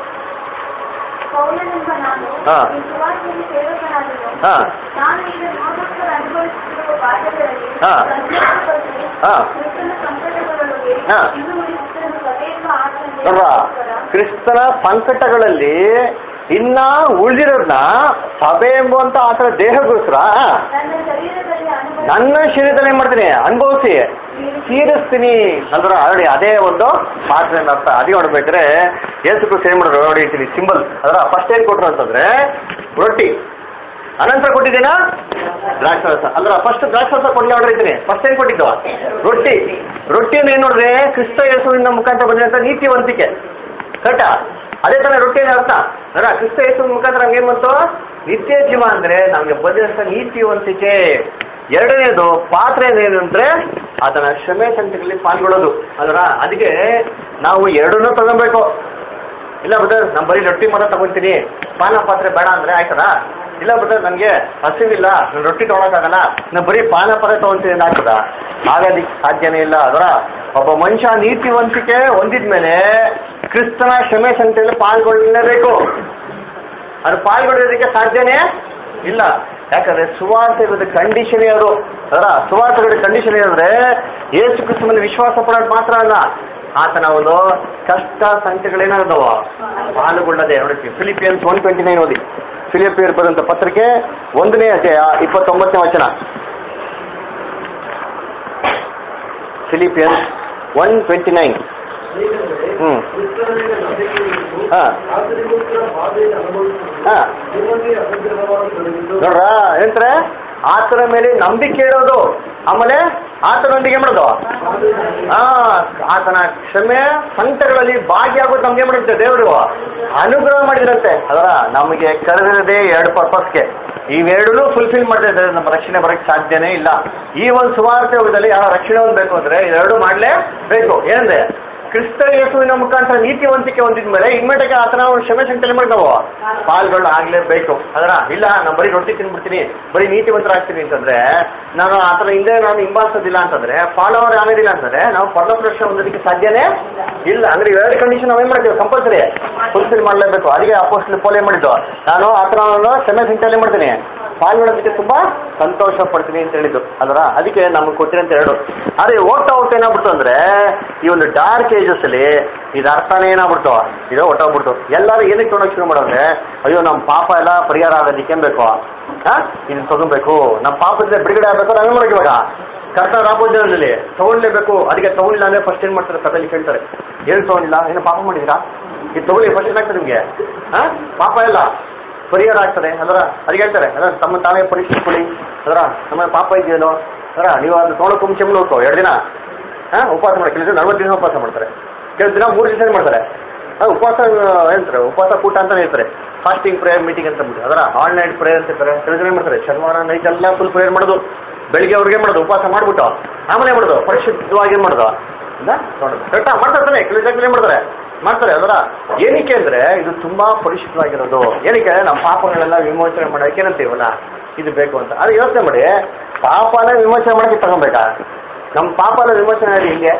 ಪೌಲನೆಂಬ ನಾನು ಹಾ. ಈ ಸುವಾರ್ತೆಯಲ್ಲಿ ಸೇವಕನಾದೆನು. ಹಾ. ನಾನು ಈಗ ಲೋಕಸ್ಥರು ಅನುಭವಿಸುತ್ತಿರುವ ಬಾಧೆಗಳಲ್ಲಿ ಹಾ. ಸಂತೋಷಪಟ್ಟು ಹಾ. ಕ್ರಿಸ್ತನ ಸಂಕಟಗಳೊಳಗೆ ಹಾ. ಇನ್ನು ಉಳಿಸುತ್ತೇನೆ ಸದೈವ ಆತನಿಗೆ ನೋಡ್ರ ಗೋಸ್ಕರ ಕ್ರಿಸ್ತನ ಸಂಕಟಗಳಲ್ಲಿ ಇನ್ನ ಉಳಿದಿರೋದ್ನ ಸಭೆ ಎಂಬುವಂತ ಆತರ ದೇಹಗೋಸ್ಕರ ನನ್ನ ಶರೀರದಲ್ಲಿ ಅನುಭವ ನನ್ನ ಶರೀರದಲ್ಲಿ ಏನ್ ಮಾಡ್ತೀನಿ ಅನುಭವಿಸಿ ತೀರಿಸ್ತೀನಿ ಅಂದ್ರೆ ನೋಡಿ ಅದೇ ಒಂದು ಪಾತ್ರೆ ಅಂತ ಅರ್ಥ ಅದೇ ನೋಡ್ಬೇಕಾದ್ರೆ ಏಸು ಕ್ರಿಸ್ತ ಏನ್ ಮಾಡಿದ್ರು ನೋಡಿ ಇರ್ತೀನಿ ಸಿಂಬಲ್ ಅದರ ಫಸ್ಟ್ ಏನ್ ಕೊಟ್ರು ಅಂತಂದ್ರೆ ರೊಟ್ಟಿ ಅನಂತರ ಕೊಟ್ಟಿದ್ದೀನಾ ದ್ರಾಕ್ಷಾರಸ ಅಂದ್ರೆ ಫಸ್ಟ್ ದ್ರಾಕ್ಷಾರಸ ಕೊಡ್ಲಿ ನೋಡಿರ್ತೀನಿ ಫಸ್ಟ್ ಏನ್ ಕೊಟ್ಟಿದ್ದು ರೊಟ್ಟಿ ರೊಟ್ಟಿಯನ್ನು ಏನ್ ನೋಡಿದ್ರೆ ಕ್ರಿಸ್ತ ಯೇಸುವಿನ ಮುಖಾಂತರ ಬಂದಿರಂತ ನೀತಿವಂತಿಕೆ ಕರೆಕ್ಟಾ ಅದೇ ತರ ರೊಟ್ಟಿ ಅಂದ್ರೆ ಅರ್ಥ ಅಂದ್ರೆ ಕ್ರಿಸ್ತ ಯೇಸುವಿನ ಮುಖಾಂತರ ನಮ್ಗೆ ಏನ್ ಬಂತು ನಿತ್ಯ ಜೀವ ಅಂದ್ರೆ ನಮ್ಗೆ ಬಂದಿರಂತ ನೀತಿವಂತಿಕೆ ಎರಡನೇದು ಪಾತ್ರೆ ಏನು ಅಂದ್ರೆ ಅದನ್ನ ಶ್ರಮೆ ಸಂಖ್ಯೆಗಳಲ್ಲಿ ಪಾಲ್ಗೊಳ್ಳೋದು ಅದರ ಅದಕ್ಕೆ ನಾವು ಎರಡನ್ನೂ ತಗೊಬೇಕು ಇಲ್ಲ ಬ್ರದರ್ ನಾನು ಬರೀ ರೊಟ್ಟಿ ಮಾತ್ರ ತಗೊಂತೀನಿ ಪಾನ ಪಾತ್ರೆ ಬೇಡ ಅಂದ್ರೆ ಆಯ್ತದ ಇಲ್ಲ ಬ್ರದರ್ ನನಗೆ ಹಸಿವಿಲ್ಲ ನಾನು ರೊಟ್ಟಿ ತೊಗೊಳಕ್ಕಾಗಲ್ಲ ನಾನು ಬರೀ ಪಾನ ಪಾತ್ರೆ ತಗೊಂತೀನಿ ಅಂತ ಆಗ್ತದ ಆಗೋದಿಕ್ಕೆ ಸಾಧ್ಯನೇ ಇಲ್ಲ ಅದರ ಒಬ್ಬ ಮನುಷ್ಯ ನೀತಿವಂತಿಕೆ ಹೊಂದಿದ್ಮೇಲೆ ಕ್ರಿಸ್ತನ ಕ್ಷಮೆ ಸಂಖ್ಯೆಯಲ್ಲಿ ಪಾಲ್ಗೊಳ್ಳಲೇಬೇಕು ಅದು ಪಾಲ್ಗೊಳ್ಳೋದಕ್ಕೆ ಸಾಧ್ಯನೇ ಇಲ್ಲ ಯಾಕಂದ್ರೆ ಸುವಾರ್ಥ ಇರೋದು ಕಂಡೀಷನ್ ಅದು ಅದರ ಸುವಾರ್ಥಗಳ ಕಂಡೀಷನ್ ಏನಂದ್ರೆ ಏಸು ಕ್ರಿಸ್ತನಲ್ಲಿ ವಿಶ್ವಾಸ ಪಡೋದು ಮಾತ್ರ ಅಲ್ಲ ಆತನ ಒಂದು ಕಷ್ಟ ಸಂಖ್ಯೆಗಳೇನಾದವ ಪಾಲ್ಗೊಳ್ಳದೆ ನೋಡಿ ಫಿಲಿಪಿಯನ್ಸ್ ಒನ್ ಟ್ವೆಂಟಿ ನೈನ್ ಓದಿ ಫಿಲಿಪಿಯರ್ ಬರೆದಂತ ಪತ್ರಿಕೆ ಒಂದನೇ ಅಧ್ಯಾಯ ಇಪ್ಪತ್ತೊಂಬತ್ತನೇ ವಚನ ಫಿಲಿಪಿಯನ್ಸ್ ಒನ್ ಟ್ವೆಂಟಿ ನೈನ್ ಏಕೆಂದರೆ ಹ್ಮ್. ಕ್ರಿಸ್ತನಲ್ಲಿ ನಂಬಿಕೆಯಿಟ್ಟು ಹಾ. ಆತನಿಗೋಸ್ಕರ ಬಾಧೆಯನ್ನು ಅನುಭವಿಸುವುದು ಹಾ ನಿಮ್ಮಲ್ಲಿ ಅಸಂಖ್ಯವಾಗಿ ಬೆಳೆದಿದ್ದು ನೋಡ್ರ ಏನಂತಾರೆ ಆತನ ಮೇಲೆ ನಂಬಿಕೆ ಇಡೋದು ಆಮೇಲೆ ಆತನೊಂದಿಗೆ ಏನ್ ಮಾಡೋದು ಆ ಆತನ ಕ್ಷಮೆ ಸಂಕಟಗಳಲ್ಲಿ ಭಾಗಿಯಾಗೋದು ನಮ್ಗೆ ಏನ್ ಮಾಡಿರುತ್ತೆ ದೇವರು ಅನುಗ್ರಹ ಮಾಡಿದ್ರಂತೆ ಅದರ ನಮಗೆ ಕರೆದಿರದೆ ಎರಡು ಪರ್ಪಸ್ಗೆ ಇವೆರಡೂ ಫುಲ್ಫಿಲ್ ಮಾಡಿದ್ರೆ ನಮ್ಮ ರಕ್ಷಣೆ ಬರಕ್ಕೆ ಸಾಧ್ಯನೇ ಇಲ್ಲ ಈ ಒಂದು ಸುವಾರ್ಥ ಯುಗದಲ್ಲಿ ಯಾವ ರಕ್ಷಣೆ ಒಂದು ಬೇಕು ಅಂದ್ರೆ ಇವೆರಡು ಮಾಡ್ಲೇಬೇಕು ಏನಂದ್ರೆ ಕ್ರಿಸ್ತ ಯೇಸುವಿನ ಮುಖಾಂತರ ನೀತಿವಂತಿಕೆ ಹೊಂದಿದ್ಮೇಲೆ ಇನ್ಮೇಟಕ್ಕೆ ಆ ಥರ ಒಂದು ಕ್ಷಮೆ ಸಂಕಲನ ಮಾಡಿ ನಾವು ಪಾಲ್ಗಳು ಆಗ್ಲೇಬೇಕು ಅದರ ಇಲ್ಲ ನಾನು ಬರೀ ರೊಟ್ಟಿ ತಿನ್ಬಿಡ್ತೀನಿ ಬರೀ ನೀತಿವಂತರಾಗ್ತೀನಿ ಅಂತಂದ್ರೆ ನಾನು ಆ ಥರ ಹಿಂದೆ ನಾನು ಹಿಂಬಾಲಿಸೋದಿಲ್ಲ ಅಂತಂದ್ರೆ ಫಾಲೋವರ್ ಆಗೋದಿಲ್ಲ ಅಂತಂದ್ರೆ ನಾವು ಪರಲೋಕ ಹೊಂದೋದಕ್ಕೆ ಸಾಧ್ಯನೇ ಇಲ್ಲ ಅಂದ್ರೆ ಎರಡು ಕಂಡೀಷನ್ ನಾವೇನ್ ಮಾಡ್ತೀವಿ ಕಂಪಲ್ಸರಿ ಫುಲ್ಫಿಲ್ ಮಾಡಲೇಬೇಕು ಅದಕ್ಕೆ ಅಪೋಸ್ಟ್ಲಿ ಪೋಲ್ ಏನ್ ಮಾಡಿದ್ದು ನಾನು ಆ ಥರ ನಾನು ಕ್ಷಮೆ ಸಂಕಲನ ಮಾಡ್ತೀನಿ ಪಾಲ್ಗೊಳ್ಳೋದಕ್ಕೆ ತುಂಬಾ ಸಂತೋಷ ಪಡ್ತೀನಿ ಅಂತ ಹೇಳಿದ್ದು ಅದರ ಅದಕ್ಕೆ ನಮ್ಗೆ ಕೊಟ್ಟಿರಂತ ಎರಡು ಆದ್ರೆ ಹೋಗ್ತಾ ಹೋಗ್ತಾ ಏನಾಗ್ಬಿಡ್ತು ಅಂದ್ರೆ ಈ ಒಂದು ಡಾರ್ಕ್ ಏಜಸ್ ಅಲ್ಲಿ ಇದು ಅರ್ಥನೇ ಏನಾಗ್ಬಿಡ್ತು ಇದು ಹೊಟ್ಟೋಗ್ಬಿಡ್ತು ಎಲ್ಲರೂ ಏನಕ್ಕೆ ತೊಗೊಳಕ್ ಶುರು ಮಾಡೋದ್ರೆ ಅಯ್ಯೋ ನಮ್ಮ ಪಾಪ ಎಲ್ಲ ಪರಿಹಾರ ಆಗೋದಕ್ಕೆ ಏನ್ ಬೇಕು ಹಾ ಇದನ್ನ ತಗೊಬೇಕು ನಮ್ಮ ಪಾಪದಿಂದ ಬಿಡುಗಡೆ ಆಗ್ಬೇಕು ನಾವೇ ಮಾಡೋಕೆ ಇವಾಗ ಕರ್ತ ರಾಬೋಜನದಲ್ಲಿ ತಗೊಳ್ಲೇಬೇಕು ಅದಕ್ಕೆ ತಗೊಂಡಿಲ್ಲ ಅಂದ್ರೆ ಫಸ್ಟ್ ಏನ್ ಮಾಡ್ತಾರೆ ಸಭೆಯಲ್ಲಿ ಕೇಳ್ತಾರೆ ಏನು ತಗೊಂಡಿಲ್ಲ ಏನೋ ಪಾಪ ಮಾಡಿದ್ರಾ ಇದು ತಗೊಳ್ಳಿ ಫಸ್ಟ್ ಏನಾಗ್ತದೆ ನಿಮ್ಗೆ ಹಾ ಪಾಪ ಇಲ್ಲ ಪರಿಹಾರ ಆಗ್ತದೆ ಅದರ ಅದಕ್ಕೆ ಹೇಳ್ತಾರೆ ಅದರ ತಮ್ಮ ತಾವೇ ಪರೀಕ್ಷಿಸ್ಕೊಳ್ಳಿ ಅದರ ನಮ್ಮ ಪಾಪ ಇದೆಯೇನೋ ಅದರ ನೀವು ಅದು ತೊಗೊಳಕ್ಕೆ ಮುಂಚೆ ಮುಂದೆ ಹೋಗ್ಕೋ ಎರಡು ದಿನ ಹಾಂ ಉಪವಾಸ ಮಾಡಿ ಕೆಲವು ನಲ್ವತ್ತು ದಿನ ಉಪವಾಸ ಮಾಡ್ತಾರೆ ಕೆಲವು ದಿನ ಮೂರು ದಿವಸ ಮಾಡ್ತಾರೆ ಅದು ಉಪವಾಸ ಹೇಳ್ತಾರೆ ಉಪವಾಸ ಕೂಟ ಅಂತಾನೆ ಹೇಳ್ತಾರೆ ಫಾಸ್ಟಿಂಗ್ ಪ್ರೇಯರ್ ಮೀಟಿಂಗ್ ಅಂತ ಬಿಟ್ಟು ಅದರ ಆಲ್ ನೈಟ್ ಪ್ರೇಯರ್ ಅಂತ ಇರ್ತಾರೆ ಕೆಲವು ದಿನ ಏನ್ ಮಾಡ್ತಾರೆ ಶನಿವಾರ ನೈಟ್ ಎಲ್ಲ ಫುಲ್ ಪ್ರೇಯರ್ ಮಾಡೋದು ಬೆಳಿಗ್ಗೆ ಅವ್ರಿಗೆ ಮಾಡೋದು ಉಪವಾಸ ಮಾಡ್ಬಿಟ್ಟು ಆಮೇಲೆ ಏನ್ ಮಾಡೋದು ಪರಿಶುದ್ಧವಾಗಿ ಏನ್ ಮಾಡೋದು ಇಂದ ನೋಡೋದು ಕರೆಕ್ಟಾ ಮಾಡ್ತಾರೆ ತಾನೆ ಕೆಲವು ಜಾಗದಲ್ಲಿ ಏನ್ ಮಾಡ್ತಾರೆ ಮಾಡ್ತಾರೆ ಅದರ ಏನಕ್ಕೆ ಅಂದ್ರೆ ಇದು ತುಂಬಾ ಪರಿಶುದ್ಧವಾಗಿರೋದು ಏನಕ್ಕೆ ನಮ್ಮ ಪಾಪಗಳೆಲ್ಲ ವಿಮೋಚನೆ ಮಾಡೋಕೆ ಏನಂತೀವಲ್ಲ ಇದು ಬೇಕು ಅಂತ ಅದು ಯೋಚನೆ ಮಾಡಿ ಪಾಪನ ವಿಮೋಚನೆ ಮಾಡೋಕೆ ತಗೊಬೇಕಾ ನಮ್ಮ ಪಾಪನ ವಿಮೋಚನೆ ಆಗಿ ಹಿಂಗೆ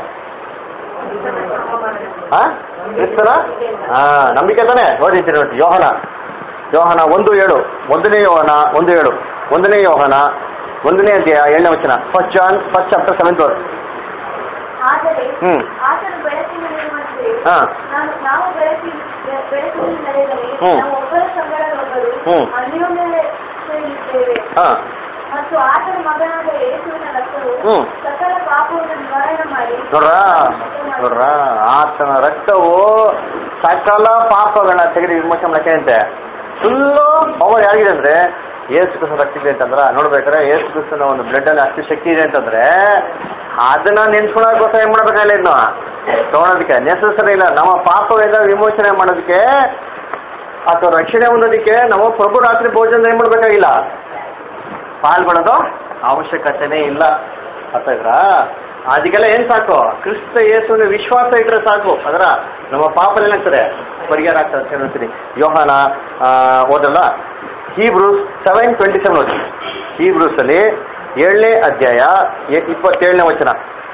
ಹಾ ಕ್ರಿಸ್ತನ ಹಾ ನಂಬಿಕೆ ತಾನೆ ಓದಿರ್ತೀರಿ ನೋಡಿ ಯೋಹನ ಯೋಹನ ಒಂದು ಏಳು ಒಂದನೇ ಯೋಹನ ಒಂದು ಏಳು ಒಂದನೇ ಯೋಹನ ಒಂದನೇ ಅಧ್ಯಾಯ ಏಳನೇ ವಚನ first John first chapter seventh verse ಆದರೆ ಹ್ಮ್. ಆತನು ಬೆಳಕಿನಲ್ಲಿರುವಂತೆ ಹಾ. ನಾವು ನಾವು ಬೆಳಕಿ ಬೆ- ಬೆಳಕಿನಲ್ಲಿ ನಡೆದರೆ ಹ್ಮ್. ನಾವು ಒಬ್ಬರ ಸಂಗಡ ಒಬ್ಬರು ಹ್ಮ್. ಅನ್ಯೋನ್ಯತೆಯಲ್ಲಿದ್ದೇವೆ ಹಾ ಮತ್ತು ಆತನ ಮಗನಾದ ಯೇಸುವಿನ ರಕ್ತವು ಹ್ಮ್. ಸಕಲ ಪಾಪವನ್ನು ನಿವಾರಣೆ ಮಾಡಿ ನೋಡ್ರ ನೋಡ್ರ ಆತನ ರಕ್ತವು ಸಕಲ ಪಾಪಗಳನ್ನ ತೆಗೆದು ವಿಮೋಚನೆ ಮಾಡಕ್ಕೆ ಅಂತೆ ಫುಲ್ಲು ಪವರ್ ಯಾಗಿದೆ ಅಂದ್ರೆ ಏಸು ಕ್ರಿಸ್ತನ ರಕ್ತ ಇದೆ ಅಂತಂದ್ರ ನೋಡ್ಬೇಕಾದ್ರೆ ಏಸು ಕ್ರಿಸ್ತನ ಒಂದು ಬ್ಲಡ್ ಅಲ್ಲಿ ಅಷ್ಟು ಶಕ್ತಿ ಇದೆ ಅಂತಂದ್ರೆ ಅದನ್ನ ನೆನ್ಸ್ಕೊಳಕೋಸ್ಕರ ಏನ್ ಮಾಡ್ಬೇಕಾಗಿಲ್ಲ ಇನ್ನು ತಗೊಳೋದಕ್ಕೆ ನೆಸಸರಿ ಇಲ್ಲ ನಮ್ಮ ಪಾಪಗಳಿಂದ ವಿಮೋಚನೆ ಮಾಡೋದಕ್ಕೆ ಅಥವಾ ರಕ್ಷಣೆ ಹೊಂದೋದಕ್ಕೆ ನಾವು ಪ್ರಭು ರಾತ್ರಿ ಭೋಜನ ಏನ್ ಮಾಡ್ಬೇಕಾಗಿಲ್ಲ ಪಾಲ್ಗೊಳ್ಳೋದು ಅವಶ್ಯಕತೆನೇ ಇಲ್ಲ ಅರ್ಥ ಆಯ್ತಾ ಅದಕ್ಕೆಲ್ಲ ಏನ್ ಸಾಕು ಕ್ರಿಸ್ತ ಯೇಸುವಿನ ವಿಶ್ವಾಸ ಇಟ್ರೆ ಸಾಕು ಅದರ ನಮ್ಮ ಪಾಪ ಏನಾಗ್ತದೆ ಪರಿಹಾರ ಆಗ್ತದೆ ಅಂತ ಹೇಳ್ತೀನಿ ಯೋಹಾನ ಆ, ಓದಲ್ಲ ಹೀಬ್ರೂಸ್ ಸೆವೆನ್ ಟ್ವೆಂಟಿ ಸೆವೆನ್ ಓದಿ ಹೀಬ್ರೂಸ್ ಅಲ್ಲಿ ಏಳನೇ ಅಧ್ಯಾಯ ಎ- ಇಪ್ಪತ್ತೇಳನೇ ವಚನ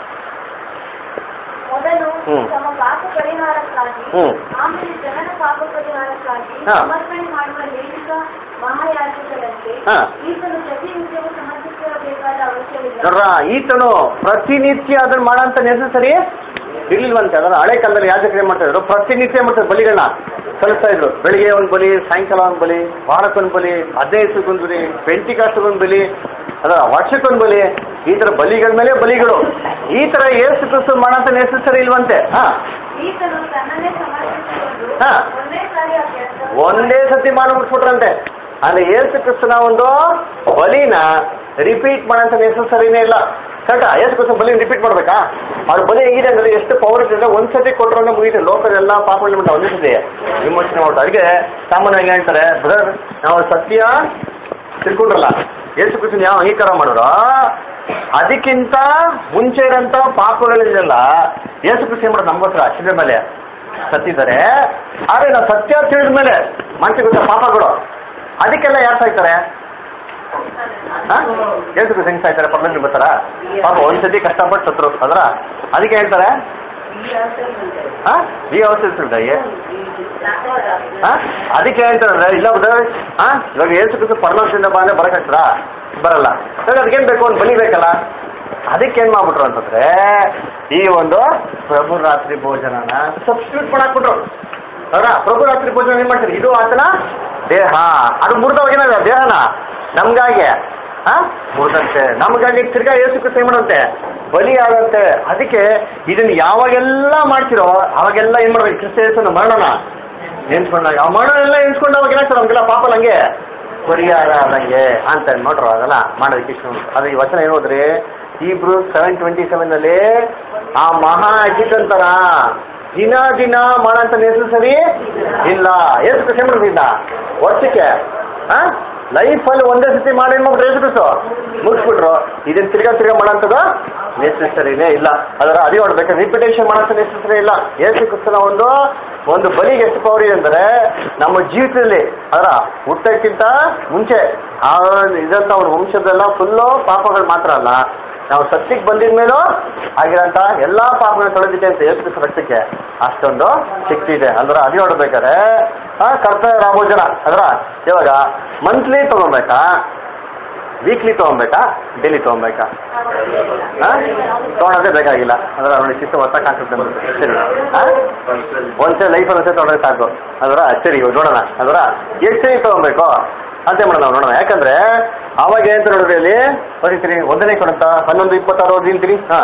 ಮೊದಲು ಹ್ಮ್. ತಮ್ಮ ಪಾಪ ಪರಿಹಾರಕ್ಕಾಗಿ ಹ್ಮ್. ಆಮೇಲೆ ಜನರ ಪಾಪ ಪರಿಹಾರಕ್ಕಾಗಿ ಹಾ. ಸಮರ್ಪಣೆ ಮಾಡುವ ಲೇಖಿಕ ಮಹಾಯಾಜಕರಂತೆ ಹಾ. ಈತನು ಪ್ರತಿನಿತ್ಯವೂ ಸಮರ್ಪಿಸಿರಬೇಕಾದ ಅವಶ್ಯವಿಲ್ಲ ನೋಡ್ರ ಈತನು ಪ್ರತಿನಿತ್ಯ ಅದನ್ನ ಮಾಡಂತ ನೆಸಸರಿ ಇರ್ಲಿಲ್ವಂತೆ ಅದನ್ನ ಹಳೆ ಕಾಲದಲ್ಲಿ ಯಾಜಕರು ಏನ್ ಮಾಡ್ತಾ ಇದ್ರು ಪ್ರತಿನಿತ್ಯ ಮಾಡ್ತಾರೆ ಬಲಿಗಳನ್ನ ಸಲ್ಲಿಸ್ತಾ ಇದ್ರು ಬೆಳಿಗ್ಗೆ ಒಂದು ಬಲಿ ಸಾಯಂಕಾಲ ಒಂದು ಬಲಿ ವಾರಕ್ಕೊಂದು ಬಲಿ ಹದಿನೈದು ದಿವಸಕ್ಕೊಂದು ಬಲಿ ಪೆಂಟಿ ಕಾಸ್ಟ್ಗೊಂದು ಬಲಿ ಅದ ವರ್ಷಕ್ಕೊಂದು ಬಲಿ ಈ ತರ ಬಲಿಗಳ ಮೇಲೆ ಬಲಿಗಳು ಈ ತರ ಏಸು ಕ್ರಿಸ್ತು ಮಾಡಂತ ನೆಸಸರಿ ಇಲ್ವಂತೆ ಹಾ ಈತನು ತನ್ನನ್ನೇ ಸಮರ್ಪಿಸಿಕೊಂಡು ಹಾ. ಒಂದೇ ಸಾರಿ ಆ ಕೆಲಸವನ್ನು ಒಂದೇ ಸತಿ ಮಾಡ್ಬಿಟ್ಬಿಟ್ರಂತೆ ಅಂದ್ರೆ ಏಸು ಕ್ರಿಸ್ತನ ಒಂದು ಬಲಿನ ರಿಪೀಟ್ ಮಾಡಂತ ನೆಸಸರಿನೇ ಇಲ್ಲ ಕರೆಕ್ಟಾ ಏಸು ಕ್ರಿಸ್ತ ಬಲಿ ರಿಪೀಟ್ ಮಾಡ್ಬೇಕಾ ಅವ್ರ ಬಲಿ ಹೆಂಗಿದೆ ಅಂದ್ರೆ ಎಷ್ಟು ಪವರ್ ಇದೆ ಅಂದ್ರೆ ಒಂದ್ ಸತಿ ಕೊಟ್ಟರೆ ಮುಗಿತು ಲೋಕದೆಲ್ಲ ಪಾಪಗಳು ಬಿಟ್ಟು ಒಂದೇ ಸತಿ ವಿಮೋಚನೆ ಮಾಡ್ತಾರೆ ಅದಕ್ಕೆ ಸಾಮಾನ್ಯವಾಗಿ ಹೇಳ್ತಾರೆ ಬ್ರದರ್ ನಾವು ಸತ್ಯ ತಿಳ್ಕೊಂಡ್ರಲ್ಲ ಏಸು ಕ್ರಿಸ್ತನ ಯಾವ ಅಂಗೀಕಾರ ಮಾಡಿದ್ರು ಅದಕ್ಕಿಂತ ಮುಂಚೆ ಇರೋಂಥ ಪಾಪಗಳಿದೆಲ್ಲ ಏಸು ಕ್ರಿಸ್ತ ಏನ್ ಮಾಡೋದು ನಮ್ಗೋಸ್ಕರ ಶಿಲೆ ಮೇಲೆ ಸತ್ತಿದ್ದಾರೆ ಆದ್ರೆ ನಾವು ಸತ್ಯ ತಿಳಿದ ಮೇಲೆ ಮನಸ್ಸಿಗೆ ಗೊತ್ತ ಪಾಪಗಳು ಅದಕ್ಕೆಲ್ಲ ಯಾರು ಸಾಯ್ತಾರೆ ಹೇಳ್ಬೇಕು ಹೆಂಗ್ ಸಾಯ್ತಾರೆ ಪರ್ಮನೆಂಟ್ ಬರ್ತಾರ ಪಾಪ ಒಂದ್ಸತಿ ಕಷ್ಟಪಟ್ಟು ಸತ್ರು ಅದ್ರ ಅದಕ್ಕೆ ಹೇಳ್ತಾರೆ ಹಾ ಈ ಅವಸ್ಥೆ ತಿಳ್ದಾಗೆ ಹಾ ಅದಕ್ಕೆ ಹೇಳ್ತಾರೆ ಇಲ್ಲ ಬ್ರದರ್ ಹಾ ಇವಾಗ ಏಸು ಕ್ರಿಸ್ತು ಪರಲೋಕದಿಂದ ಬಂದ್ರೆ ಬರಕಾಗ್ತದ ಬರಲ್ಲ ಇವಾಗ ಅದಕ್ಕೇನ್ ಬೇಕು ಒಂದು ಬಲಿ ಬೇಕಲ್ಲ ಅದಕ್ಕೆ ಏನ್ ಮಾಡ್ಬಿಟ್ರು ಅಂತಂದ್ರೆ ಈ ಒಂದು ಪ್ರಭು ರಾತ್ರಿ ಭೋಜನನ ಸಬ್ಸ್ಟಿಟ್ಯೂಟ್ ಮಾಡಾಕ್ಬಿಟ್ರು ಅವರ ಪ್ರಭು ರಾತ್ರಿ ಭೋಜನ ಏನ್ ಮಾಡ್ತಾರೆ ಇದು ಆತನ ದೇಹ ಅದು ಮುರಿದವಾಗ ಏನಾಗ ದೇಹನ ನಮ್ಗಾಗಿ ಹಾ ಮುರಿದಂತೆ ನಮಗಾಗಿ ತಿರ್ಗಾ ಏಸು ಕ್ರಿಸ್ತು ಏನ್ ಮಾಡಂತೆ ಬಲಿ ಆಗಂತೆ ಅದಕ್ಕೆ ಇದನ್ನ ಯಾವಾಗೆಲ್ಲ ಮಾಡ್ತಿರೋ ಅವಾಗೆಲ್ಲ ಏನ್ ಮಾಡ್ಬೇಕು ಕ್ರಿಸ್ತ ಯೇಸುವಿನ ಮರಣನ ನೆನ್ಸ್ಕೊಂಡಾಗ ಆ ಮರಣ ಎಲ್ಲ ಎನ್ಸ್ಕೊಂಡು ಅವಾಗ ಏನಾಗ್ತದೆ ನಮ್ಗೆಲ್ಲ ಪಾಪ ನಂಗೆ ಪರಿಹಾರ ಆದಂಗೆ ಅಂತ ನೋಡ್ರು ಅದೆಲ್ಲ ಮಾಡೋದಕ್ಕೆ ಇಷ್ಟ ಉಂಟು. ಅದು ಈ ವಚನ ಏನು ಹೋದ್ರಿ ಇಬ್ರು ಸೆವೆನ್ ಟ್ವೆಂಟಿ ಸೆವೆನ್ ಅಲ್ಲಿ ಆ ಮಹಾ ಅಜಿತಂತರ ದಿನ ದಿನ ಮಾಡೋಂಥ ನೆಸಸರಿ ಇಲ್ಲ ಎಷ್ಟು ಕೃಷಿ ಮಾಡೋದಿಲ್ಲ ವರ್ಷಕ್ಕೆ ಆ ಲೈಫಲ್ಲಿ ಒಂದೇ ಸತಿ ಮಾಡಿ ಏನ್ ಮಾಡ್ಬಿಟ್ರು ಯೇಸು ಕ್ರಿಸ್ತು ಮುಗಿಸ್ಬಿಟ್ರು ಇದನ್ನ ತಿರ್ಗಾ ತಿರ್ಗಾ ಮಾಡೋಂಥದ್ದು ನೆಸೆಸರಿನೇ ಇಲ್ಲ ಅದರ ಅದೇ ಹೊಡ್ಬೇಕು ರಿಪಿಟೇಷನ್ ಮಾಡೋಂಥ ನೆಸೆಸರಿ ಇಲ್ಲ ಯೇಸು ಕ್ರಿಸ್ತನ ಒಂದು ಒಂದು ಬಲಿಗೆ ಎಷ್ಟು ಪವರ್ ಇದೆ ಅಂದರೆ ನಮ್ಮ ಜೀವಿತದಲ್ಲಿ ಅದರ ಹುಟ್ಟಕ್ಕಿಂತ ಮುಂಚೆ ಆ ಇದಂತ ಅವ್ರ ವಂಶದೆಲ್ಲ ಫುಲ್ಲು ಪಾಪಗಳು ಮಾತ್ರ ಅಲ್ಲ ನಾವು ಸತ್ಯಕ್ಕೆ ಬಂದಿದ ಮೇಲೂ ಆಗಿರೋಂಥ ಎಲ್ಲಾ ಪಾಪಗಳನ್ನ ತೊಳೆದಿದೆ ಅಂತ ಯೇಸು ಕ್ರಿಸ್ತ ರಕ್ತಕ್ಕೆ ಅಷ್ಟೊಂದು ಶಕ್ತಿ ಇದೆ ಅಲ್ದ್ರ ಅದೇ ಹೊಡ್ಬೇಕಾದ್ರೆ ಆ ಕರ್ತವ್ಯ ರಾಮೋಜನ ಅದ್ರ ಇವಾಗ ಮಂತ್ಲಿ ತಗೊಬೇಕಾ ವೀಕ್ಲಿ ತಗೊಬೇಕಾ ಡೈಲಿ ತಗೊಬೇಕಾ ತೊಗೊಳೋದೇ ಬೇಕಾಗಿಲ್ಲ ಅದರ ನೋಡಿ ಚಿತ್ತ ಹೊಸ ಕಾನ್ಸೆಪ್ಟ್ ಬಂದ್ಬಿಡುತ್ತೆ ಸರಿ ಆ? ಒಂದ್ಸಲ ಲೈಫಲ್ಲಿ ಒಂದ್ಸಲ ತೊಗೊಂಡ್ರೆ ಸಾಕು ಅದರ ಸರಿ ಇವಾಗ ನೋಡೋಣ ಅದರ ಎಷ್ಟು ಸರಿ ತಗೊಬೇಕು ಅಂತ ಮಾಡೋಣ ನಾವು ನೋಡೋಣ ಯಾಕಂದ್ರೆ ಅವಾಗ ಏನಂತ ನೋಡಿದ್ರೆ ಇಲ್ಲಿ ಬರೀತೀರಿ ಒಂದನೇ ಕೊರಂತ ಹನ್ನೊಂದು ಇಪ್ಪತ್ತಾರು ಓದಿಂತೀರಿ ಹಾ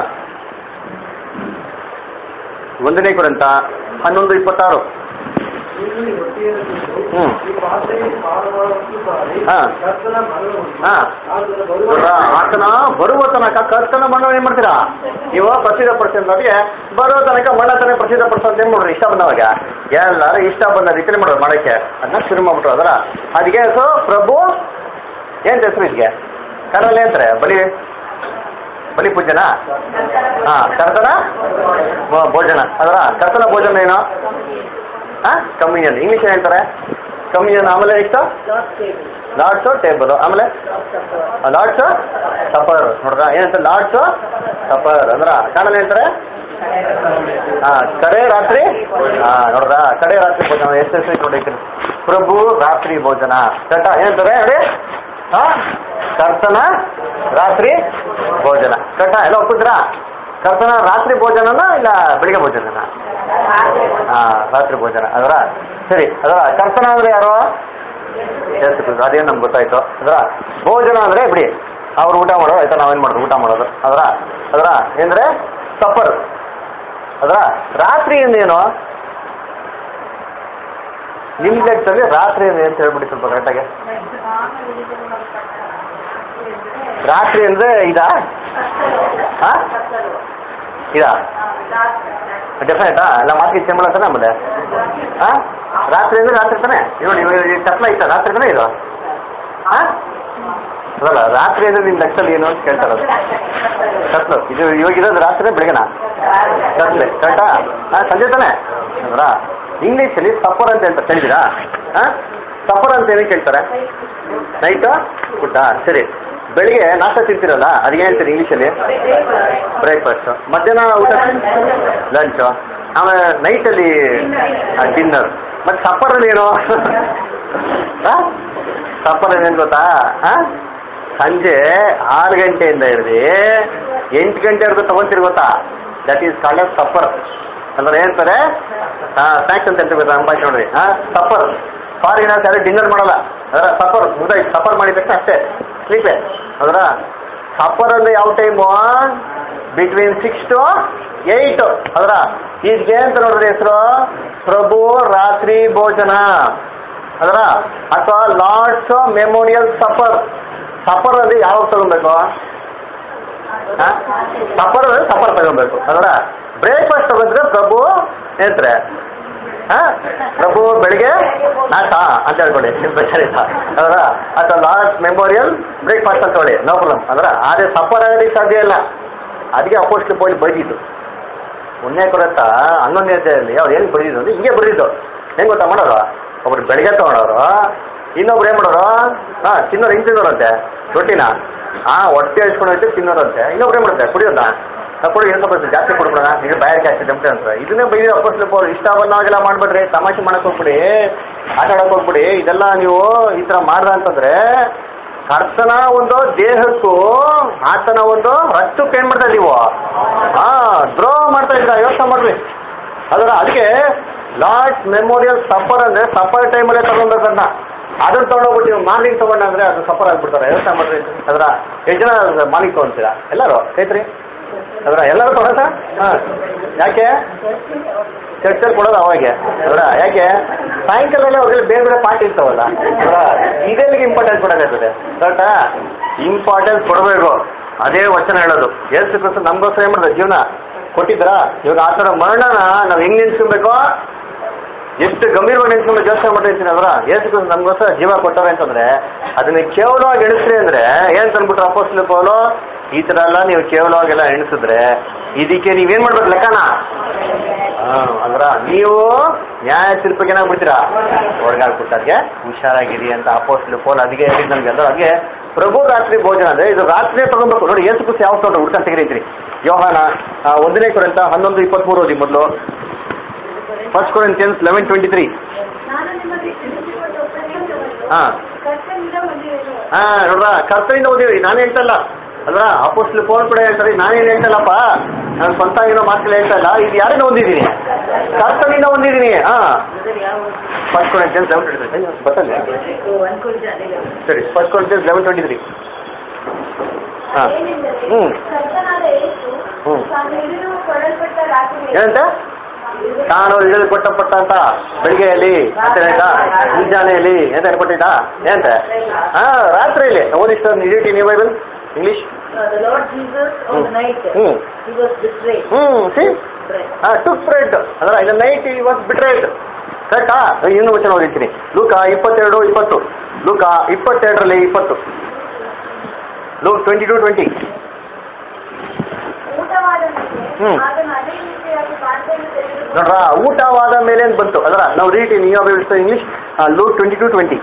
ಒಂದನೇ ಕೊರಂತ ಹನ್ನೊಂದು ಇಪ್ಪತ್ತಾರು ಇಲ್ಲಿ ಹೊಟ್ಟೆಯನ್ನು ತಿಂದು ಹ್ಮ್. ಈ ಪಾತ್ರೆಗೆ ಪಾರವಾದಷ್ಟು ಬಾರಿ ಹಾ. ಕರ್ತನ ಮರಣವನ್ನು ಹಾ. ಆತನ ಬರುವ ನೋಡ್ರಾ, ಆತನ ಬರುವ ತನಕ ಕರ್ತನ ಮಣ್ಣ ಏನ್ ಮಾಡ್ತೀರಾ ನೀವು ಪ್ರಸಿದ್ಧ ಪಡಿಸೋದಕ್ಕೆ ಬರೋ ತನಕ ಮಣ್ಣ ತನಕ ಪ್ರಸಿದ್ಧ ಪಡಿಸೋದು ಏನ್ ಮಾಡ್ರಿ ಇಷ್ಟ ಬಂದವಾಗ ಎಲ್ಲಾರು ಇಷ್ಟ ಬಂದ ರೀತಿಲಿ ಮಾಡೋದು ಮಾಡಕ್ಕೆ ಅದನ್ನ ಶುರು ಮಾಡ್ಬಿಟ್ರು ಅದರ ಅದಕ್ಕೆ ಸೊ ಪ್ರಭು ಏನ್ ಹೆಸರು ಇದಕ್ಕೆ ಕನ್ನಡಲ್ಲಿ ಅಂತಾರೆ ಬಲಿ ಬಲಿ ಪೂಜನ ಹಾ ಕರ್ತನ ಭೋ- ಭೋಜನ ಅದರ ಕರ್ತನ ಭೋಜನ ಏನು ಹಾ ಕಮ್ಮಿಯನ್ ಇಂಗ್ಲೀಷ್ ಹೇಳ್ತಾರೆ ಕಮ್ಮಿಯನ್ ಆಮೇಲೆ ಎಷ್ಟು ಲಾರ್ಡ್ಸು ಟೇಬಲ್ ಆಮೇಲೆ ಲಾರ್ಡ್ಸ್ ಸಫರ್ ನೋಡ್ರ ಏನಂತ ಲಾರ್ಡ್ಸ್ ಸಫರ್ ಅಂದ್ರ ಕನ್ನಡ ಹೇಳ್ತಾರೆ ಹಾ ಕಡೆ ರಾತ್ರಿ ಹಾ ನೋಡ್ರ ಕಡೆ ರಾತ್ರಿ ಭೋಜನ ಎಷ್ಟು ಹೆಸರು ಕೊಡೈತಿ ಪ್ರಭು ರಾತ್ರಿ ಭೋಜನ ಕಟ್ಟ ಏನಂತಾರೆ ನೋಡಿ ಹಾ ಕರ್ತನ ರಾತ್ರಿ ಭೋಜನ ಕಟ್ಟ ಎಲ್ಲ ಒಪ್ಪಿದ್ರಾ ಕರ್ತನ ರಾತ್ರಿ ಭೋಜನನ ಇಲ್ಲ ಬೆಳಿಗ್ಗೆ ಭೋಜನನ ಹಾ ರಾತ್ರಿ ಭೋಜನ ಅದರ ಸರಿ ಅದರ ಕರ್ತನ ಅಂದ್ರೆ ಯಾರು ಯೇಸು ಕ್ರಿಸ್ತ. ಅದೇನು ನಮ್ಗೆ ಗೊತ್ತಾಯ್ತು ಅದರ ಭೋಜನ ಅಂದ್ರೆ ಬಿಡಿ ಅವ್ರು ಊಟ ಮಾಡೋದು ಆಯ್ತಾ ನಾವೇನ್ ಮಾಡೋದು ಊಟ ಮಾಡೋದು ಅದರ ಅದರ ಏನಂದ್ರೆ ಸಫರ್ ಅದರ ರಾತ್ರಿ ಏನು ನಿಮ್ ಲೆಕ್ಕದಲ್ಲಿ ರಾತ್ರಿ ಏನು ಅಂತ ಹೇಳ್ಬಿಡಿ ಸ್ವಲ್ಪ ಕರೆಕ್ಟಾಗಿ ರಾತ್ರಿ ಅಂದ್ರೆ ಇದಾ ಹಾ ಇದಾ ಡೆಫಿನೆಟಾ ಎಲ್ಲ ಮಾತಿಗೆ ಚೇಂಬ್ ತಾನೆ ಆಮೇಲೆ ಹಾ ರಾತ್ರಿ ಅಂದ್ರೆ ರಾತ್ರಿ ತಾನೆ ನೋಡಿ ಇವಾಗ ಈ ಕತ್ಲ ಐತಾ ರಾತ್ರಿ ತಾನೆ ಇದು ಹಾ ಅದಲ್ಲ ರಾತ್ರಿ ಅಂದ್ರೆ ನಿಮ್ ಲೆಕ್ಕದಲ್ಲಿ ಏನು ಅಂತ ಕೇಳ್ತಾರದು ಕತ್ಲು ಇದು ಇವಾಗ ಇರೋದು ರಾತ್ರಿ ಬೆಳಗ್ಗೆನ ಕತ್ಲೆ ಕರೆಕ್ಟಾ ಹಾ ಸಂಜೆ ತಾನೆ ಅದರ ಇಂಗ್ಲೀಷಲ್ಲಿ ಸಫರ್ ಅಂತ ಹೇಳ್ತಾರೆ ಕೇಳಿದ್ದೀರಾ ಹಾ ಸಫರ್ ಅಂತ ಏನಕ್ಕೆ ಕೇಳ್ತಾರೆ ನೈಟ್ ಊಟ ಸರಿ ಬೆಳಿಗ್ಗೆ ನಾಷ್ಟ ತಿಂತೀರಲ್ಲ ಅದಕ್ಕೆ ಹೇಳ್ತೀರಿ ಇಂಗ್ಲೀಷಲ್ಲಿ ಬ್ರೇಕ್ಫಾಸ್ಟ್ ಮಧ್ಯಾಹ್ನ ಊಟ ಲಂಚು ಆಮೇಲೆ ನೈಟಲ್ಲಿ ಡಿನ್ನರ್ ಮತ್ತೆ ಸಫರಲ್ಲಿ ಏನು ಸಫರ್ ಏನು ಗೊತ್ತಾ ಆ? ಸಂಜೆ ಆರು ಗಂಟೆಯಿಂದ ಹಿಡಿದು ಎಂಟು ಗಂಟೆವರೆಗೂ ತಗೊಂತೀರಿ ಗೊತ್ತಾ that is called as supper ಅಂದ್ರೆ ಏನಂತಾರೆ ಸ್ನ್ಯಾಕ್ಸ್ ಅಂತ ಹೇಳ್ತೀವಿ ಗೊತ್ತಾ ನಮ್ಮ ಭಾಷೆ ನೋಡ್ರಿ ಹಾಂ ಸಫರ್ ಫಾರಿನ ಯಾರು ಡಿನ್ನರ್ ಮಾಡಲ್ಲ ಅದರ ಸಫರ್ ಮುಗ್ದಾಯ್ತು ಸಫರ್ ಮಾಡಿದ ತಕ್ಷಣ ಅಷ್ಟೇ ಸ್ಲೀಪೇ ಅದರ ಸಫರ್ ಅಂದ್ರೆ ಯಾವ time between six to eight ಅದರ ಇದಕ್ಕೆ ಅಂತ ನೋಡ್ರಿ ಹೆಸರು ಪ್ರಭು ರಾತ್ರಿ ಭೋಜನ ಅದರ ಅಥವಾ ಲಾರ್ಡ್ಸ್ ಮೆಮೋರಿಯಲ್ ಸಫರ್ ಸಫರ್ ಅಲ್ಲಿ ಯಾವಾಗ ತಗೊಬೇಕು ಸಫರ್ ಸಫರ್ ತಗೊಬೇಕು ಅದರ ಬ್ರೇಕ್ಫಾಸ್ಟ್ ತಗೊಂಡ್ರೆ ಪ್ರಭು ಹೇಳ್ತಾರೆ ಹಾ ಪ್ರಭು ಬೆಳಿಗ್ಗೆ ನಾಷ್ಟ ಅಂತ ಹೇಳ್ಕೊಳ್ಳಿ ಬೇಕಾಗಿಲ್ಲ ಅದರ ಅಥವಾ ಲಾಸ್ಟ್ ಮೆಮೋರಿಯಲ್ ಬ್ರೇಕ್ಫಾಸ್ಟ್ ಅಂತ ಹೇಳಿ ನೋ ಪ್ರಾಬ್ಲಮ್ ಅದರ ಆದರೆ ಸಫರ್ ಆಗೋದಕ್ಕೆ ಸಾಧ್ಯ ಇಲ್ಲ ಅದಕ್ಕೆ ಅಪೋಸ್ಟ್ ಪೋಲಿ ಬೈದಿದ್ದು ಉನ್ನೇ ಕೊರತ್ತ ಹನ್ನೊಂದನೇ ಅಧ್ಯಾಯದಲ್ಲಿ ಅವ್ರು ಏನು ಬರೆದಿದ್ದು ಅಂದ್ರೆ ಹಿಂಗೆ ಬರೆದಿದ್ದು ಹೆಂಗ್ ಗೊತ್ತಾ ಮಾಡೋರು ಒಬ್ರು ಬೆಳಗ್ಗೆ ತಗೊಂಡವ್ರು ಇನ್ನೊಬ್ರು ಏನ್ ಮಾಡೋರು ಹಾ ತಿನ್ನೋರು ಹಿಂಗೆ ತಿನ್ನೋರಂತೆ ರೊಟ್ಟಿನ ಹಾ ಹೊಟ್ಟೆ ಹಚ್ಕೊಂಡೈತೆ ತಿನ್ನೋರಂತೆ ಇನ್ನೊಬ್ರು ಏನ್ ಮಾಡುತ್ತೆ ಕುಡಿಯೋದ ಕೊಡಿ ಏನೋ ಬರ್ತೀವಿ ಜಾಸ್ತಿ ಕೊಡ್ಬಿಡೋಣ ಈಗ ಬಾಯಾರಿಕೆ ಆಗ್ತದೆ ಅಂತ ಅಂತಾರೆ ಇದನ್ನೇ ಬೈದಿ ಅಪ್ಪಸ್ಲಿಪ್ಪ ಇಷ್ಟ ಬಂದಾಗೆಲ್ಲ ಮಾಡ್ಬೇಡ್ರಿ ತಮಾಷೆ ಮಾಡಕ್ ಹೋಗ್ಬಿಡಿ ಆಟ ಆಡಕ್ ಹೋಗ್ಬಿಡಿ ಇದೆಲ್ಲ ನೀವು ಈ ತರ ಮಾಡ್ದ ಅಂತಂದ್ರೆ ಕರ್ತನ ಒಂದು ದೇಹಕ್ಕೂ ಆತನ ಒಂದು ರಕ್ತಕ್ಕೆ ಏನ್ ಮಾಡ್ತಾ ಇದೀವೋ ಹಾ ದ್ರೋಹ ಮಾಡ್ತಾ ಇದ್ರ ಯೋಚನೆ ಮಾಡ್ರಿ ಅದರ ಅದಕ್ಕೆ ಲಾಸ್ಟ್ ಮೆಮೋರಿಯಲ್ ಸಫರ್ ಅಂದ್ರೆ ಸಫರ್ ಟೈಮಲ್ಲೇ ತಗೊಂಡೋಗನ್ನ ಅದನ್ನ ತಗೊಂಡೋಗ್ಬಿಟ್ಟು ನೀವು ಮಾರ್ನಿಂಗ್ ತಗೊಂಡಂದ್ರೆ ಅದು ಸಫರ್ ಆಗ್ಬಿಡ್ತಾರೆ ಯೋಚನೆ ಮಾಡ್ರಿ ಅದರ ಎಷ್ಟು ಜನ ಮಾರ್ನಿಂಗ್ ತಗೊಂತೀರಾ ಎಲ್ಲರೂ ಐತ್ರಿ ಅದರ ಎಲ್ಲರೂ ತಗೊಳಸ ಹಾ ಯಾಕೆ ಚರ್ಚಲ್ಲಿ ಕೊಡೋದು ಅವಾಗೆ ಅದರ ಯಾಕೆ ಸಾಯಂಕಾಲ ಅವ್ರಿಗೆ ಬೇರೆ ಬೇರೆ ಪಾರ್ಟಿ ಇರ್ತಾವಲ್ಲ ಅದರ ಇದೆಲ್ಲಿಗೆ ಇಂಪಾರ್ಟೆನ್ಸ್ ಕೊಡೋಕ್ಕಾಗ್ತದೆ ಕರೆಕ್ಟಾ ಇಂಪಾರ್ಟೆನ್ಸ್ ಕೊಡಬೇಕು ಅದೇ ವಚನ ಹೇಳೋದು ಏಸು ಕ್ರಿಸ್ತು ನಮಗೋಸ್ಕರ ಏನ್ ಮಾಡಿದ್ರೆ ಜೀವನ ಕೊಟ್ಟಿದ್ರಾ ಇವಾಗ ಆ ಥರ ಮರಣನ ನಾವು ಹೆಂಗ್ ನೆನ್ಸ್ಕೊಬೇಕು ಎಷ್ಟು ಗಂಭೀರವಾಗಿ ನಿಂತ್ಕೊಂಡು ಯೋಚನೆ ಮಾಡ್ತೀನಿ ಅವರ ಏಸು ಕ್ರಿಸ್ತ ನಮ್ಗೋಸ್ಕರ ಜೀವ ಕೊಟ್ಟಾರೆ ಅಂತಂದ್ರೆ ಅದನ್ನ ಕೇವಲವಾಗಿ ಎಣಿಸ್ರಿ ಅಂದ್ರೆ ಏನ್ ತಂದ್ಬಿಟ್ರು ಅಪೋಸ್ಲು ಪೌಲು ಈ ತರ ಎಲ್ಲ ನೀವು ಕೇವಲವಾಗೆಲ್ಲ ಎಣಿಸಿದ್ರೆ ಇದಕ್ಕೆ ನೀವೇನ್ ಮಾಡ್ಬೇಕು ಲೆಕ್ಕನ ಅಂದ್ರ ನೀವು ನ್ಯಾಯ ತೀರ್ಪಿಗೆ ಏನಾಗ್ಬಿಡ್ತೀರಾ ಒಳಗಾಗ್ಬಿಟ್ಟಾಗೆ ಹುಷಾರಾಗಿರಿ ಅಂತ ಅಪೋಸ್ಲು ಪೋಲ್ ಅದಕ್ಕೆ ಹೇಳಿದ್ ನಮ್ಗೆ ಅಂದ್ರೆ ಹಾಗೆ ಪ್ರಭು ರಾತ್ರಿ ಭೋಜನ ಅಂದ್ರೆ ಇದು ರಾತ್ರಿ ತಗೊಬೇಕು ನೋಡಿ ಏಸು ಕುಸ್ ಯಾವ ನೋಡ್ರಿ ಹುಡ್ಕೊಂಡು ತೆಗಿರಿ ಯೋಹಾನ ಆ, ಒಂದನೇ ಕೊರಂತ ಹನ್ನೊಂದು ಇಪ್ಪತ್ಮೂರು ಓದಿ ಮೊದಲು first Corinthians eleven twenty three ನಾನು ನಿಮಗೆ ತಿಳಿಸಿಕೊಟ್ಟ ಉಪದೇಶವನ್ನು ಹಾ ಕರ್ತನಿಂದ ಹೊಂದಿರುವೆನು ಹಾ ನೋಡ್ರ ಕರ್ತನಿಂದ ಓದಿವಿ ನಾನು ಹೇಳ್ತಲ್ಲ ಅಲ್ವಾ ಅಪೋಸ್ಲು ಫೋನ್ ಕೂಡ ಹೇಳ್ತಾರೆ ನಾನೇನು ಹೇಳ್ತಲ್ಲಪ್ಪ ನಾನು ಸ್ವಂತ ಏನೋ ಮಾತುಗಳು ಹೇಳ್ತಾ ಇಲ್ಲ ಇದು ಯಾರಿಂದ ಹೊಂದಿದ್ದೀನಿ ಕರ್ತನಿಂದ ಹೊಂದಿದ್ದೀನಿ ಹಾ first Corinthians eleven twenty three ಬರ್ತಲ್ಲ one question. ಸರಿ first Corinthians eleven twenty three ಹಾ ಏನೆಂದರೆ ಹ್ಮ್ ಕರ್ತನಾದ ಯೇಸು ಹ್ಮ್. ತಾನು ಹಿಡಿದು ಕೊಡಲ್ಪಟ್ಟ ರಾತ್ರಿ ಏನಂತ ತಾನು ಇಳಿದು ಕೊಟ್ಟಪಟ್ಟ ಅಂತ ಬೆಳಿಗ್ಗೆಯಲ್ಲಿ ಅಂತ ಹೇಳ್ತಾ ಮುಂಜಾನೆಯಲ್ಲಿ ಎಂತ ಹೇಳ್ಕೊಟ್ಟಿದ್ದ ಏನಂತ ಹಾ ರಾತ್ರಿಯಲ್ಲಿ ಓದಿ ಸರ್ ನಿಜಿ ನೀವು Bible English Uh, the Lord Jesus on the night, hmm he was betrayed. Hmm see Bread. ಹಾ ಟುಕ್ ಬ್ರೆಡ್ ಅಂದ್ರೆ in night he was betrayed ಕರೆಕ್ಟಾ ಇನ್ನು ವಚನ ಓದಿರ್ತೀನಿ ಲೂಕ ಇಪ್ಪತ್ತೆರಡು ಇಪ್ಪತ್ತು ಲೂಕ ಇಪ್ಪತ್ತೆರಡರಲ್ಲಿ ಇಪ್ಪತ್ತು ಲೂಕ್ ಟ್ವೆಂಟಿ ಟು ಟ್ವೆಂಟಿ ಊಟವಾದ ಮೇಲೆ ಹ್ಮ್. ಆತನು ಅದೇ ರೀತಿಯಾಗಿ ಪಾತ್ರೆಯನ್ನು ತೆಗೆದುಕೊಂಡು ನೋಡ್ರ ಊಟವಾದ ಮೇಲೆ ಅಂತ ಬಂತು ಅದರ ನಾವು ರೀಟಿ ನೀವು English Luke twenty two twenty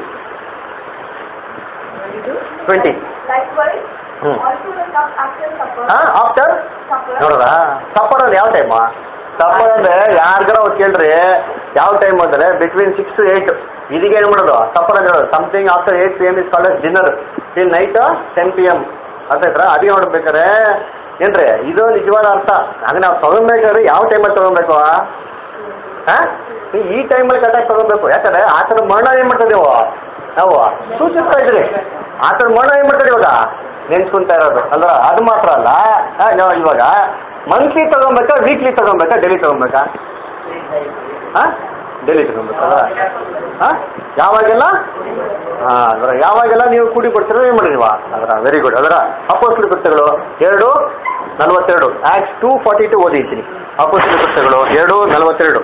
twenty likewise hmm. also the cup after supper ಹಾ ಆಫ್ಟರ್ supper ನೋಡ್ರ ಸಫರ್ ಅಂದ್ರೆ ಯಾವ ಟೈಮ್ ಸಫರ್ ಅಂದ್ರೆ ಯಾರಿಗಾರ ಅವ್ರು ಕೇಳ್ರಿ ಯಾವ ಟೈಮ್ ಅಂದ್ರೆ ಬಿಟ್ವೀನ್ ಸಿಕ್ಸ್ ಟು ಏಟ್ ಇದೀಗ ಏನ್ ಮಾಡೋದು ಸಫರ್ ಅಂದ್ರೆ something after eight P M is called dinner till night ten P M ಅರ್ಥ ಆಯ್ತಾ ಅಡಿಗೆ ನೋಡ್ಬೇಕಾರೆ ಏನ್ರಿ ಇದು ನಿಜವಾದ ಅರ್ಥ ಆಗ ನಾವು ತಗೊಬೇಕಾದ್ರೆ ಯಾವ ಟೈಮಲ್ಲಿ ತಗೊಬೇಕು ಹಾ ಈ ಟೈಮಲ್ಲಿ ಕರೆಕ್ಟಾಗಿ ತಗೊಬೇಕು ಯಾಕಂದ್ರೆ ಆ ಥರ ಮರಣ ಏನ್ ಮಾಡ್ತಿದ್ದೇವು ನಾವು ಸೂಚಿಸ್ತಾ ಇದ್ರಿ ಆ ಥರ ಮರಣ ಏನ್ ಮಾಡ್ತಾರೆ ಇವಾಗ ನೆನ್ಸ್ಕೊಂತ ಇರೋದು ಅಲ್ರ ಅದು ಮಾತ್ರ ಅಲ್ಲ ಆ, ನಾವು ಇವಾಗ ಮಂತ್ಲಿ ತಗೊಬೇಕಾ ವೀಕ್ಲಿ ತಗೊಬೇಕಾ ಡೈಲಿ ತಗೊಬೇಕಾ ಹಾ ಡೈಲಿ ತಗೊಬೇಕಲ್ಲ ಹಾ ಯಾವಾಗೆಲ್ಲ ಹಾ ಅದರ ಯಾವಾಗೆಲ್ಲ ನೀವು ಕೂಡಿ ಕೊಡ್ತೀರೋ ಏನು ಮಾಡಿಲ್ವ ಅದರ ವೆರಿ ಗುಡ್ ಅದರ ಅಪೋಸ್ಲಿ ಕೃತ್ಯಗಳು ಎರಡು ನಲವತ್ತೆರಡು ಆಕ್ಟ್ ಟೂ ಫಾರ್ಟಿ ಟು ಓದಿದ್ದೀನಿ ಅಪೋಸ್ಲಿ ಕೃತ್ಯಗಳು ಎರಡು ನಲವತ್ತೆರಡು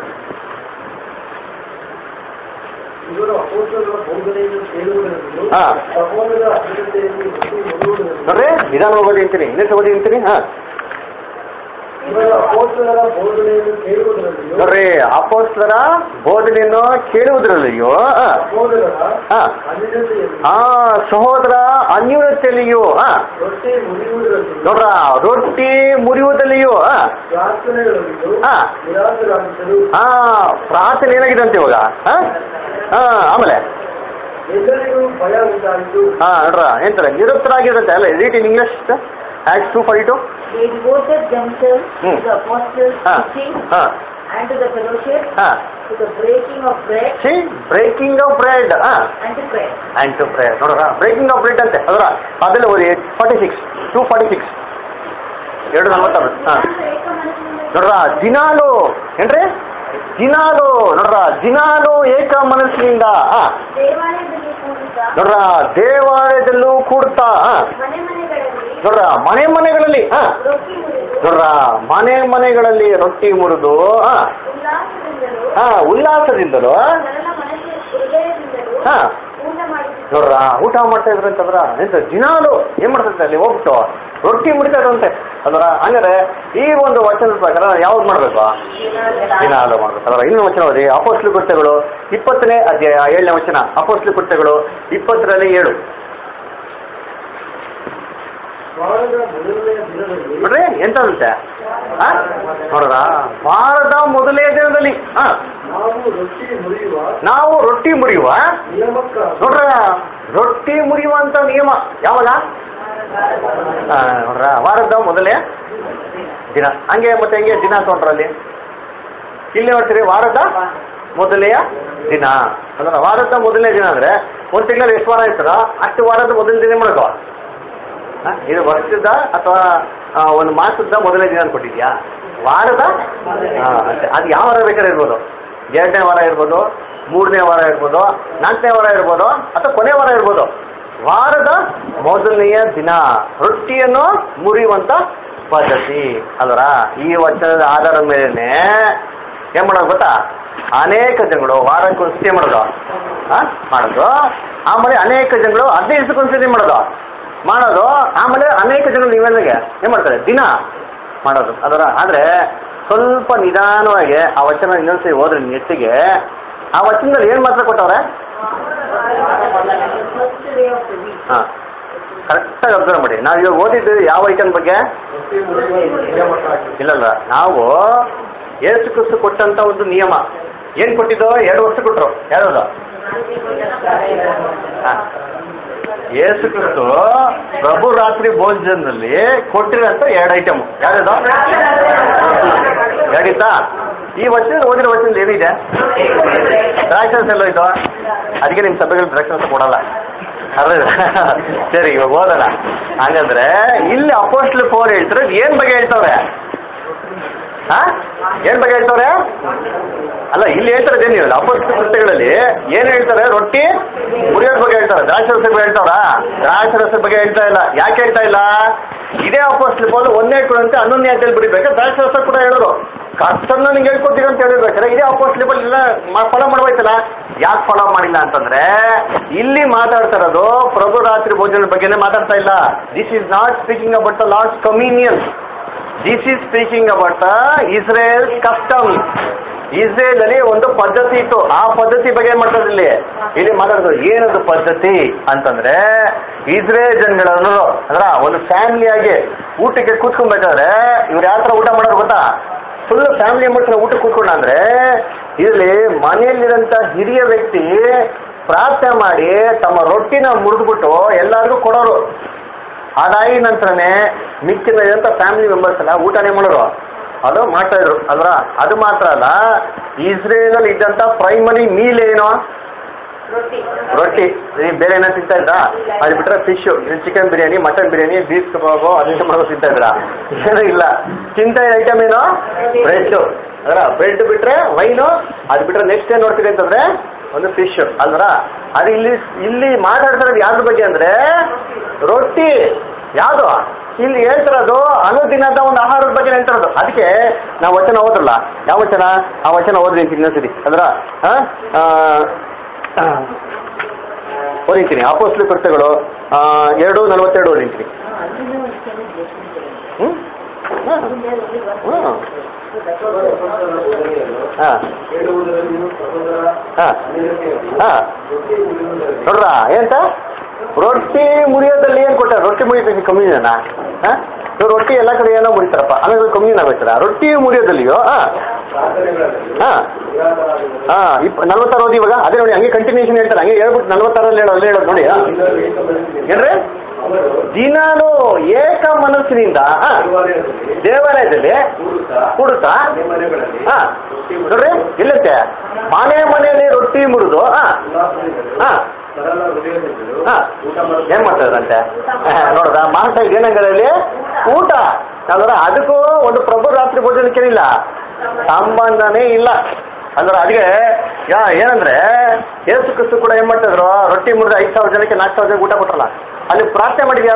ಇವರು ಅಪೋಸ್ತಲರ ಬೋಧನೆಯನ್ನು ಕೇಳುವುದರಲ್ಲಿಯೂ ಹಾ. ಸಹೋದರ ಅಭಿವೃದ್ಧಿಯಲ್ಲಿ ಮತ್ತು ಮೊದಲುವುದರಲ್ಲಿಯೂ ನೋಡ್ರಿ ನಿಧಾನ ಓದಿ ಅಂತೀನಿ ಇನ್ನೊಂದು ಓದಿ ಅಂತೀನಿ ಹಾ ಇವರು ಅಪೋಸ್ತಲರ ಬೋಧನೆಯನ್ನು ಕೇಳುವುದರಲ್ಲಿಯೂ ನೋಡ್ರಿ ಅಪೋಸ್ಲರ ಬೋಧನೆಯನ್ನು ಕೇಳುವುದರಲ್ಲಿಯೋ ಹಾ ಸಹೋದರರ ಹಾ ಅನ್ಯತೆಯಲ್ಲಿ ಆ ಸಹೋದರ ಅನ್ಯೂನತೆಯಲ್ಲಿಯೂ ಹಾ ರೊಟ್ಟಿ ಮುರಿಯುವುದರಲ್ಲಿಯೂ ನೋಡ್ರ ರೊಟ್ಟಿ ಮುರಿಯುವುದಲ್ಲಿಯೂ ಹಾ ಪ್ರಾರ್ಥನೆಗಳಲ್ಲಿಯೂ ಹಾ. ನಿರಾಶರಾಗಿದ್ದರು ಹಾ ಪ್ರಾರ್ಥನೆ ಏನಾಗಿದೆ ಅಂತ ಇವಾಗ ಹಾ ಹಾ ಆಮೇಲೆ ಎಲ್ಲರಿಗೂ ಭಯ ಉಂಟಾಯಿತು ಹಾ ನೋಡ್ರ ಎಂತಾರೆ ನಿರುತ್ತರಾಗಿರುತ್ತೆ ಅಲ್ಲ read in English act two forty two They devoted themselves Hmm. to the apostles' ಹಾ teaching ಹಾ and to the fellowship, ಹಾ to the breaking of bread see breaking of bread ಹಾ and to prayer. And to prayer ನೋಡ್ರ breaking of bread ಅಂತೆ ಅದರ ಅದೆಲ್ಲ ಓದಿ forty six two forty six ಎರಡು ನಲವತ್ತಾರು ಹಾಂ ನಾನು ಏಕ ಮನಸ್ಸಿನಿಂದ ನೋಡ್ರ ದಿನಾಲು ಏನ್ರಿ ದಿನಾಲು ನೋಡ್ರ ದಿನಾಲು ಏಕ ಮನಸ್ಸಿನಿಂದ ಹಾ ದೇವಾಲಯದಲ್ಲಿ ಕೂಡಿದ ನೋಡ್ರ ದೇವಾಲಯದಲ್ಲೂ ಕೂಡ್ತಾ ಹಾ ಮನೆ ಮನೆಗಳಲ್ಲಿ ನೋಡ್ರ ಮನೆ ಮನೆಗಳಲ್ಲಿ ಹಾ ರೊಟ್ಟಿ ಮುರಿದು ನೋಡ್ರ ಮನೆ ಮನೆಗಳಲ್ಲಿ ರೊಟ್ಟಿ ಮುರಿದು ಹಾ ಉಲ್ಲಾಸದಿಂದಲೂ ಹಾ ಉಲ್ಲಾಸದಿಂದಲೂ ಸರಳ ಮನಸ್ಸಿನ ಹೃದಯದಿಂದಲೂ ಹಾ ಊಟ ಮಾಡಿದ್ರು ನೋಡ್ರ ಊಟ ಮಾಡ್ತಾ ಇದ್ರು ಅಂತಂದ್ರ ಎಂತ ದಿನಾಲು ಏನ್ ಮಾಡ್ತಾ ಅಲ್ಲಿ ಹೋಗ್ಬಿಟ್ಟು ರೊಟ್ಟಿ ಮುಡಿತಾ ಇದ್ರಂತೆ ಅದರ ಹಂಗಾರೆ ಈ ಒಂದು ವಚನದ ಪ್ರಕಾರ ಯಾವ್ದು ಮಾಡ್ಬೇಕು ದಿನಾಲು ಮಾಡ್ಬೇಕು ಅದರ ಇನ್ನೊಂದು ವಚನ ಓದಿ ಅಪೋಸ್ಲು ಕೃತ್ಯಗಳು ಇಪ್ಪತ್ತನೇ ಅಧ್ಯಾಯ ಏಳನೇ ವಚನ ಅಪೋಸ್ಲು ಕೃತ್ಯಗಳು ಇಪ್ಪತ್ತರಲ್ಲಿ ಏಳು ವಾರದ ಮೊದಲನೆಯ ದಿನದಲ್ಲಿ ನೋಡ್ರಿ ಎಂತ ಅಂತೆ ಆ? ನೋಡ್ರ ವಾರದ ಮೊದಲನೇ ದಿನದಲ್ಲಿ ಹಾ ನಾವು ರೊಟ್ಟಿ ಮುರಿಯುವ ನಾವು ರೊಟ್ಟಿ ಮುರಿಯುವ ನಿಯಮಕ್ಕಾಗಿ ನೋಡ್ರ ರೊಟ್ಟಿ ಮುರಿಯುವಂತ ನಿಯಮ ಯಾವಾಗ ಆ, ನೋಡ್ರ ವಾರದ ಮೊದಲೇ ದಿನ ಹಂಗೆ ಮತ್ತೆ ಹೆಂಗೆ ದಿನ ತೊಗೊಂಡ್ರಲ್ಲಿ ಇಲ್ಲಿ ನೋಡ್ತೀರಿ ವಾರದ ಮೊದಲನೆಯ ದಿನ ಅಂದ್ರೆ ವಾರದ ಮೊದಲನೇ ದಿನ ಅಂದ್ರೆ ಒಂದು ತಿಂಗಳಲ್ಲಿ ಎಷ್ಟು ವಾರ ಇರ್ತದ ಅಷ್ಟು ವಾರದ ಮೊದಲನೇ ದಿನ ಮಾಡ್ಕೋ ಆ, ಇದು ವರ್ಷದ ಅಥವಾ ಆ, ಒಂದು ಮಾಸದ ಮೊದಲನೇ ದಿನ ಅನ್ಕೊಟ್ಟಿದ್ಯಾ ವಾರದ ಆ, ಅಷ್ಟೇ. ಅದು ಯಾವ ವಾರ ಬೇಕಾದ್ರೆ ಇರ್ಬೋದು ಎರಡನೇ ವಾರ ಇರ್ಬೋದು ಮೂರನೇ ವಾರ ಇರ್ಬೋದು ನಾಲ್ಕನೇ ವಾರ ಇರ್ಬೋದು ಅಥವಾ ಕೊನೆ ವಾರ ಇರ್ಬೋದು ವಾರದ ಮೊದಲನೆಯ ದಿನ ರೊಟ್ಟಿಯನ್ನು ಮುರಿಯುವಂತ ಪದ್ಧತಿ ಅಲ್ವರ ಈ ವಚನದ ಆಧಾರದ ಮೇಲೆ ಏನ್ ಮಾಡೋದು ಗೊತ್ತಾ ಅನೇಕ ಜನಗಳು ವಾರಕ್ಕೆ ಒಂದ್ಸತಿ ಮಾಡೋದು ಆ? ಮಾಡೋದು ಆಮೇಲೆ ಅನೇಕ ಜನಗಳು ಹದಿನೈದು ದಿವಸಕ್ಕೆ ಒಂದ್ಸತಿ ಮಾಡೋದು ಮಾಡೋದು ಆಮೇಲೆ ಅನೇಕ ಜನಗಳು ನೀವೆಲ್ಲಿಗೆ ಏನ್ ಮಾಡ್ತಾರೆ ದಿನ ಮಾಡೋದು ಅದರ ಆದ್ರೆ ಸ್ವಲ್ಪ ನಿಧಾನವಾಗಿ ಆ ವಚನ ಇನ್ನೊಂದ್ಸರಿ ಹೋದ್ರೆ ನೆಟ್ಟಿಗೆ ಆ ವಚನದಲ್ಲಿ ಏನ್ ಮಾತ್ರ ಕೊಟ್ಟವ್ರೆ First day of the week. ಹಾ ಕರೆಕ್ಟಾಗಿ ಅಬ್ಸರ್ವ್ ಮಾಡಿ ನಾವು ಇವಾಗ ಓದಿದ್ದು ಯಾವ ಐಟಮ್ ಬಗ್ಗೆ ಇಲ್ಲಲ್ಲ ನಾವು ಏಸು ಕ್ರಿಸ್ತು ಕೊಟ್ಟಂತ ಒಂದು ನಿಯಮ ಏನ್ ಕೊಟ್ಟಿದ್ದು ಎರಡು ವರ್ಷ ಕೊಟ್ರು ಯಾವ್ದು ಹಾ. ಏಸು ಕ್ರಿಸ್ತು ಪ್ರಭು ರಾತ್ರಿ ಭೋಜನದಲ್ಲಿ ಕೊಟ್ಟಿರೋಂಥ ಎರಡು ಐಟಮ್ ಯಾವ್ದು ಹೇಳಿದ್ದಾ ಈ ವಚನ ಓದಿರೋ ವಚನದಲ್ಲಿ ಏನಿದೆ ದ್ರಾಕ್ಷರಸ ಎಲ್ಲ ಇದು ಅದಕ್ಕೆ ನಿಮ್ಮ ಸಭೆಗಳು ದ್ರಾಕ್ಷರಸ ಕೊಡಲ್ಲ ಅರ್ಧ ಸರಿ ಇವಾಗ ಓದೋಣ ಹಂಗಂದ್ರೆ ಇಲ್ಲಿ ಅಪೋಸ್ಟ್ಲ್ ಫೋರ್ ಹೇಳ್ತಾರೆ ಏನ್ ಬಗ್ಗೆ ಹೇಳ್ತವ್ರೆ ಹಾ ಏನ್ ಬಗ್ಗೆ ಹೇಳ್ತವ್ರೆ ಅಲ್ಲ ಇಲ್ಲಿ ಹೇಳ್ತಾರೆ ಏನಿಲ್ಲ ಅಪೋಸ್ಟ್ಲ್ ಕೃತ್ಯಗಳಲ್ಲಿ ಏನ್ ಹೇಳ್ತಾರೆ ರೊಟ್ಟಿ ಮುರಿಯೋದ್ ಬಗ್ಗೆ ಹೇಳ್ತಾರೆ ದ್ರಾಕ್ಷರಸ ಬಗ್ಗೆ ಹೇಳ್ತಾವ್ರ ದ್ರಾಕ್ಷರಸ ಬಗ್ಗೆ ಹೇಳ್ತಾ ಇಲ್ಲ ಯಾಕೆ ಹೇಳ್ತಾ ಇಲ್ಲ ಇದೇ ಅಪೋಸ್ಟ್ಲ್ ಪೌಲ್ ಒಂದೇ ಕೊಡಂತೆ ಹನ್ನೊಂದನೇ ಅಧ್ಯಾಯ ಬಿಡಿಬೇಕು ದ್ರಾಕ್ಷರಸ ಕೂಡ ಹೇಳೋರು ಕರ್ತನ್ನ ನಿಂಗೆ ಹೇಳ್ಕೊತೀರ ಅಂತ ಹೇಳಿರ್ಬೇಕಾದ್ರೆ ಇದೇ ಅಪೋಸ್ಟ್ಲ್ ಪೌಲ್ ಇಲ್ಲ ಫಾಲೋ ಮಾಡ್ಬೋಯ್ತಲ್ಲ ಯಾಕೆ ಫಾಲೋ ಮಾಡಿಲ್ಲ ಅಂತಂದ್ರೆ ಇಲ್ಲಿ ಮಾತಾಡ್ತಾ ಇರೋದು ಪ್ರಭು ರಾತ್ರಿ ಭೋಜನದ ಬಗ್ಗೆನೇ ಮಾತಾಡ್ತಾ ಇಲ್ಲ this is not speaking about the Lord's communion this is speaking about Israel custom Israel ಅಲ್ಲಿ ಒಂದು ಪದ್ಧತಿ ಇತ್ತು ಆ ಪದ್ಧತಿ ಬಗ್ಗೆ ಏನ್ ಮಾಡ್ತಾರೆ ಇಲ್ಲಿ ಇಲ್ಲಿ ಮಾತಾಡೋದು ಏನದು ಪದ್ಧತಿ ಅಂತಂದ್ರೆ ಇಸ್ರೇಲ್ ಜನಗಳನ್ನು ಅಂದ್ರ ಒಂದು ಫ್ಯಾಮಿಲಿಯಾಗಿ ಊಟಕ್ಕೆ ಕೂತ್ಕೊಬೇಕಾದ್ರೆ ಇವ್ರು ಯಾವ ತರ ಊಟ ಮಾಡೋದು ಗೊತ್ತಾ ಫುಲ್ ಫ್ಯಾಮಿಲಿ ಮಾಡ್ತಾರೆ ಊಟಕ್ಕೆ ಕೂತ್ಕೊಂಡ ಅಂದ್ರೆ ಇಲ್ಲಿ ಮನೆಯಲ್ಲಿರಂತ ಹಿರಿಯ ವ್ಯಕ್ತಿ ಪ್ರಾರ್ಥನೆ ಮಾಡಿ ತಮ್ಮ ರೊಟ್ಟಿನ ಮುರಿದ್ಬಿಟ್ಟು ಎಲ್ಲರಿಗೂ ಕೊಡೋರು ಅದಾಗಿ ನಂತರನೇ ಮಿಕ್ಕಿದ ಇರೋಂಥ ಫ್ಯಾಮಿಲಿ ಮೆಂಬರ್ಸ್ ಎಲ್ಲ ಊಟನೇ ಮಾಡೋರು ಅದು ಮಾಡ್ತಾ ಇದ್ರು ಅಲ್ವಾ ಅದು ಮಾತ್ರ ಅಲ್ಲ ಇಸ್ರೇಲಲ್ಲಿ ಇದ್ದಂಥ ಪ್ರೈಮರಿ ಮೀಲ್ ಏನು ರೊಟ್ಟಿ ರೊಟ್ಟಿ ನೀವು ಬೇರೆ ಏನೋ ತಿಂತಾ ಇದ್ರಾ ಅದು ಬಿಟ್ರೆ fish chicken biryani mutton biryani beef kebab ಅದನ್ನ ಮಾಡೋದು ತಿಂತಾ ಇದ್ರಾ ಏನೂ ಇಲ್ಲ ತಿಂತ ಐಟಮ್ ಏನು ಬ್ರೆಡ್ ಅದರ ಬ್ರೆಡ್ ಬಿಟ್ರೆ ವೈನು ಅದು ಬಿಟ್ರೆ ನೆಕ್ಸ್ಟ್ ಏನ್ ನೋಡ್ತೀವಿ ಅಂತಂದ್ರೆ ಒಂದು ಫಿಶ್ ಅಲ್ವರ ಅದು ಇಲ್ಲಿ ಇಲ್ಲಿ ಮಾತಾಡ್ತಿರೋದು ಯಾವ್ದ್ರ ಬಗ್ಗೆ ಅಂದ್ರೆ ರೊಟ್ಟಿ ಯಾವುದು ಇಲ್ಲಿ ಹೇಳ್ತಿರೋದು ಅನುದಿನದ ಒಂದು ಆಹಾರದ ಬಗ್ಗೆ ಹೇಳ್ತಿರೋದು ಅದಕ್ಕೆ ನಾವು ವಚನ ಓದ್ರಲ್ಲ ಯಾವ ವಚನ ಆ ವಚನ ಓದ್ರಿ ಅಂತ ಇನ್ನೊಂದ್ಸರಿ ಅದ್ರ ಓದಿರ್ತೀನಿ ಅಪೋಸ್ಲಿ ಕೃತ್ಯಗಳು ಆ, ಎರಡು ನಲವತ್ತೆರಡು ಓದಿರ್ತೀನಿ ಅದನ್ನು ಚೆನ್ನಾಗಿ ಗೊತ್ತಿದೆ. ಹ್ಮ್ ಹಾಂ ಅದರಲ್ಲಿ ಒಂದು ಹಾಂ ಹಾಂ ಹೇಳುವುದರಲ್ಲಿ ಸಹೋದರ ಹಾಂ ಅನೇಕರಿಗೆ ಹಾಂ ರೊಟ್ಟಿ ಉಳಿಯುವುದರಲ್ಲಿ ನೋಡ್ರ ಏನಂತ ರೊಟ್ಟಿ ಮುರಿಯೋದಲ್ಲಿ ಏನು ಕೊಟ್ಟಾರ ರೊಟ್ಟಿ ಮುರಿಯೋದಕ್ಕೆ ಕಮ್ಮಿನಾ ಹಾಂ ರೊಟ್ಟಿ ಎಲ್ಲ ಕಡೆ ಏನೋ ಮುರಿತಾರಪ್ಪ ಆಮೇಲೆ ಕಮ್ಮಿನ ಆಗೋಯ್ತಾರ ರೊಟ್ಟಿ ಮುರಿಯೋದಲ್ಲಿಯೋ ಹಾಂ ಪ್ರಾರ್ಥನೆಗಳಲ್ಲಿ ಹಾಂ ನಿರಾಕರಣೆಗಳಲ್ಲಿ ಹಾಂ ಇಪ್ ನಲ್ವತ್ತಾರು ಓದಿ ಇವಾಗ ಅದೇ ನೋಡಿ ಹಂಗೆ ಕಂಟಿನ್ಯೂಷನ್ ಹೇಳ್ತಾರೆ ಹಂಗೆ ಹೇಳ್ಬಿಟ್ಟು ನಲ್ವತ್ತಾರಲ್ಲಿ ಹೇಳೋದು ಹೇಳೋದು ನೋಡಿ ಹಾಂ ಎಲ್ಲರೂ ಏಕಮನಸ್ಸಿನಿಂದ ಏನ್ರಿ ಅವರು ದಿನಾನು ಏಕ ಮನಸ್ಸಿನಿಂದ ಹಾಂ ದೇವಾಲಯದಲ್ಲಿ ದೇವಾಲಯದಲ್ಲಿ ಕೂಡುತ್ತಾ ಕೂಡುತ್ತಾ ಮನೆ ಮನೆಗಳಲ್ಲಿ ಹಾ ರೊಟ್ಟಿ ನೋಡ್ರಿ ಇಲ್ಲಂತೆ ಮನೆ ಮನೆಯಲ್ಲಿ ರೊಟ್ಟಿ ಮುರಿದು ಹಾ ಉಲ್ಲಾಸದಿಂದಲೂ ಹಾ ಸರಳ ಹೃದಯದಿಂದಲೂ ಹಾ ಊಟ ಮಾಡುತ್ತಾ ಏನ್ ಮಾಡ್ತಾ ಇದ್ರಂತೆ ನೋಡ್ದ ಮಾಡ್ತಾ ಏನಂಗಳಲ್ಲಿ ಊಟ ಅಂದ್ರೆ ಅದಕ್ಕೂ ಒಂದು ಪ್ರಭು ರಾತ್ರಿ ಭೋಜನಕ್ಕೇನಿಲ್ಲ ಸಂಬಂಧನೇ ಇಲ್ಲ ಅಂದ್ರೆ ಅದಕ್ಕೆ ಯಾ ಏನಂದ್ರೆ ಏಸು ಕ್ರಿಸ್ತು ಕೂಡ ಏನ್ ಮಾಡ್ತಿದ್ರು ರೊಟ್ಟಿ ಮುರಿದ ಐದು ಸಾವಿರ ಜನಕ್ಕೆ ನಾಲ್ಕು ಸಾವಿರ ಜನಕ್ಕೆ ಊಟ ಕೊಟ್ರಲ್ಲ ಅಲ್ಲಿ ಪ್ರಾರ್ಥನೆ ಮಾಡಿದ್ಯಾರು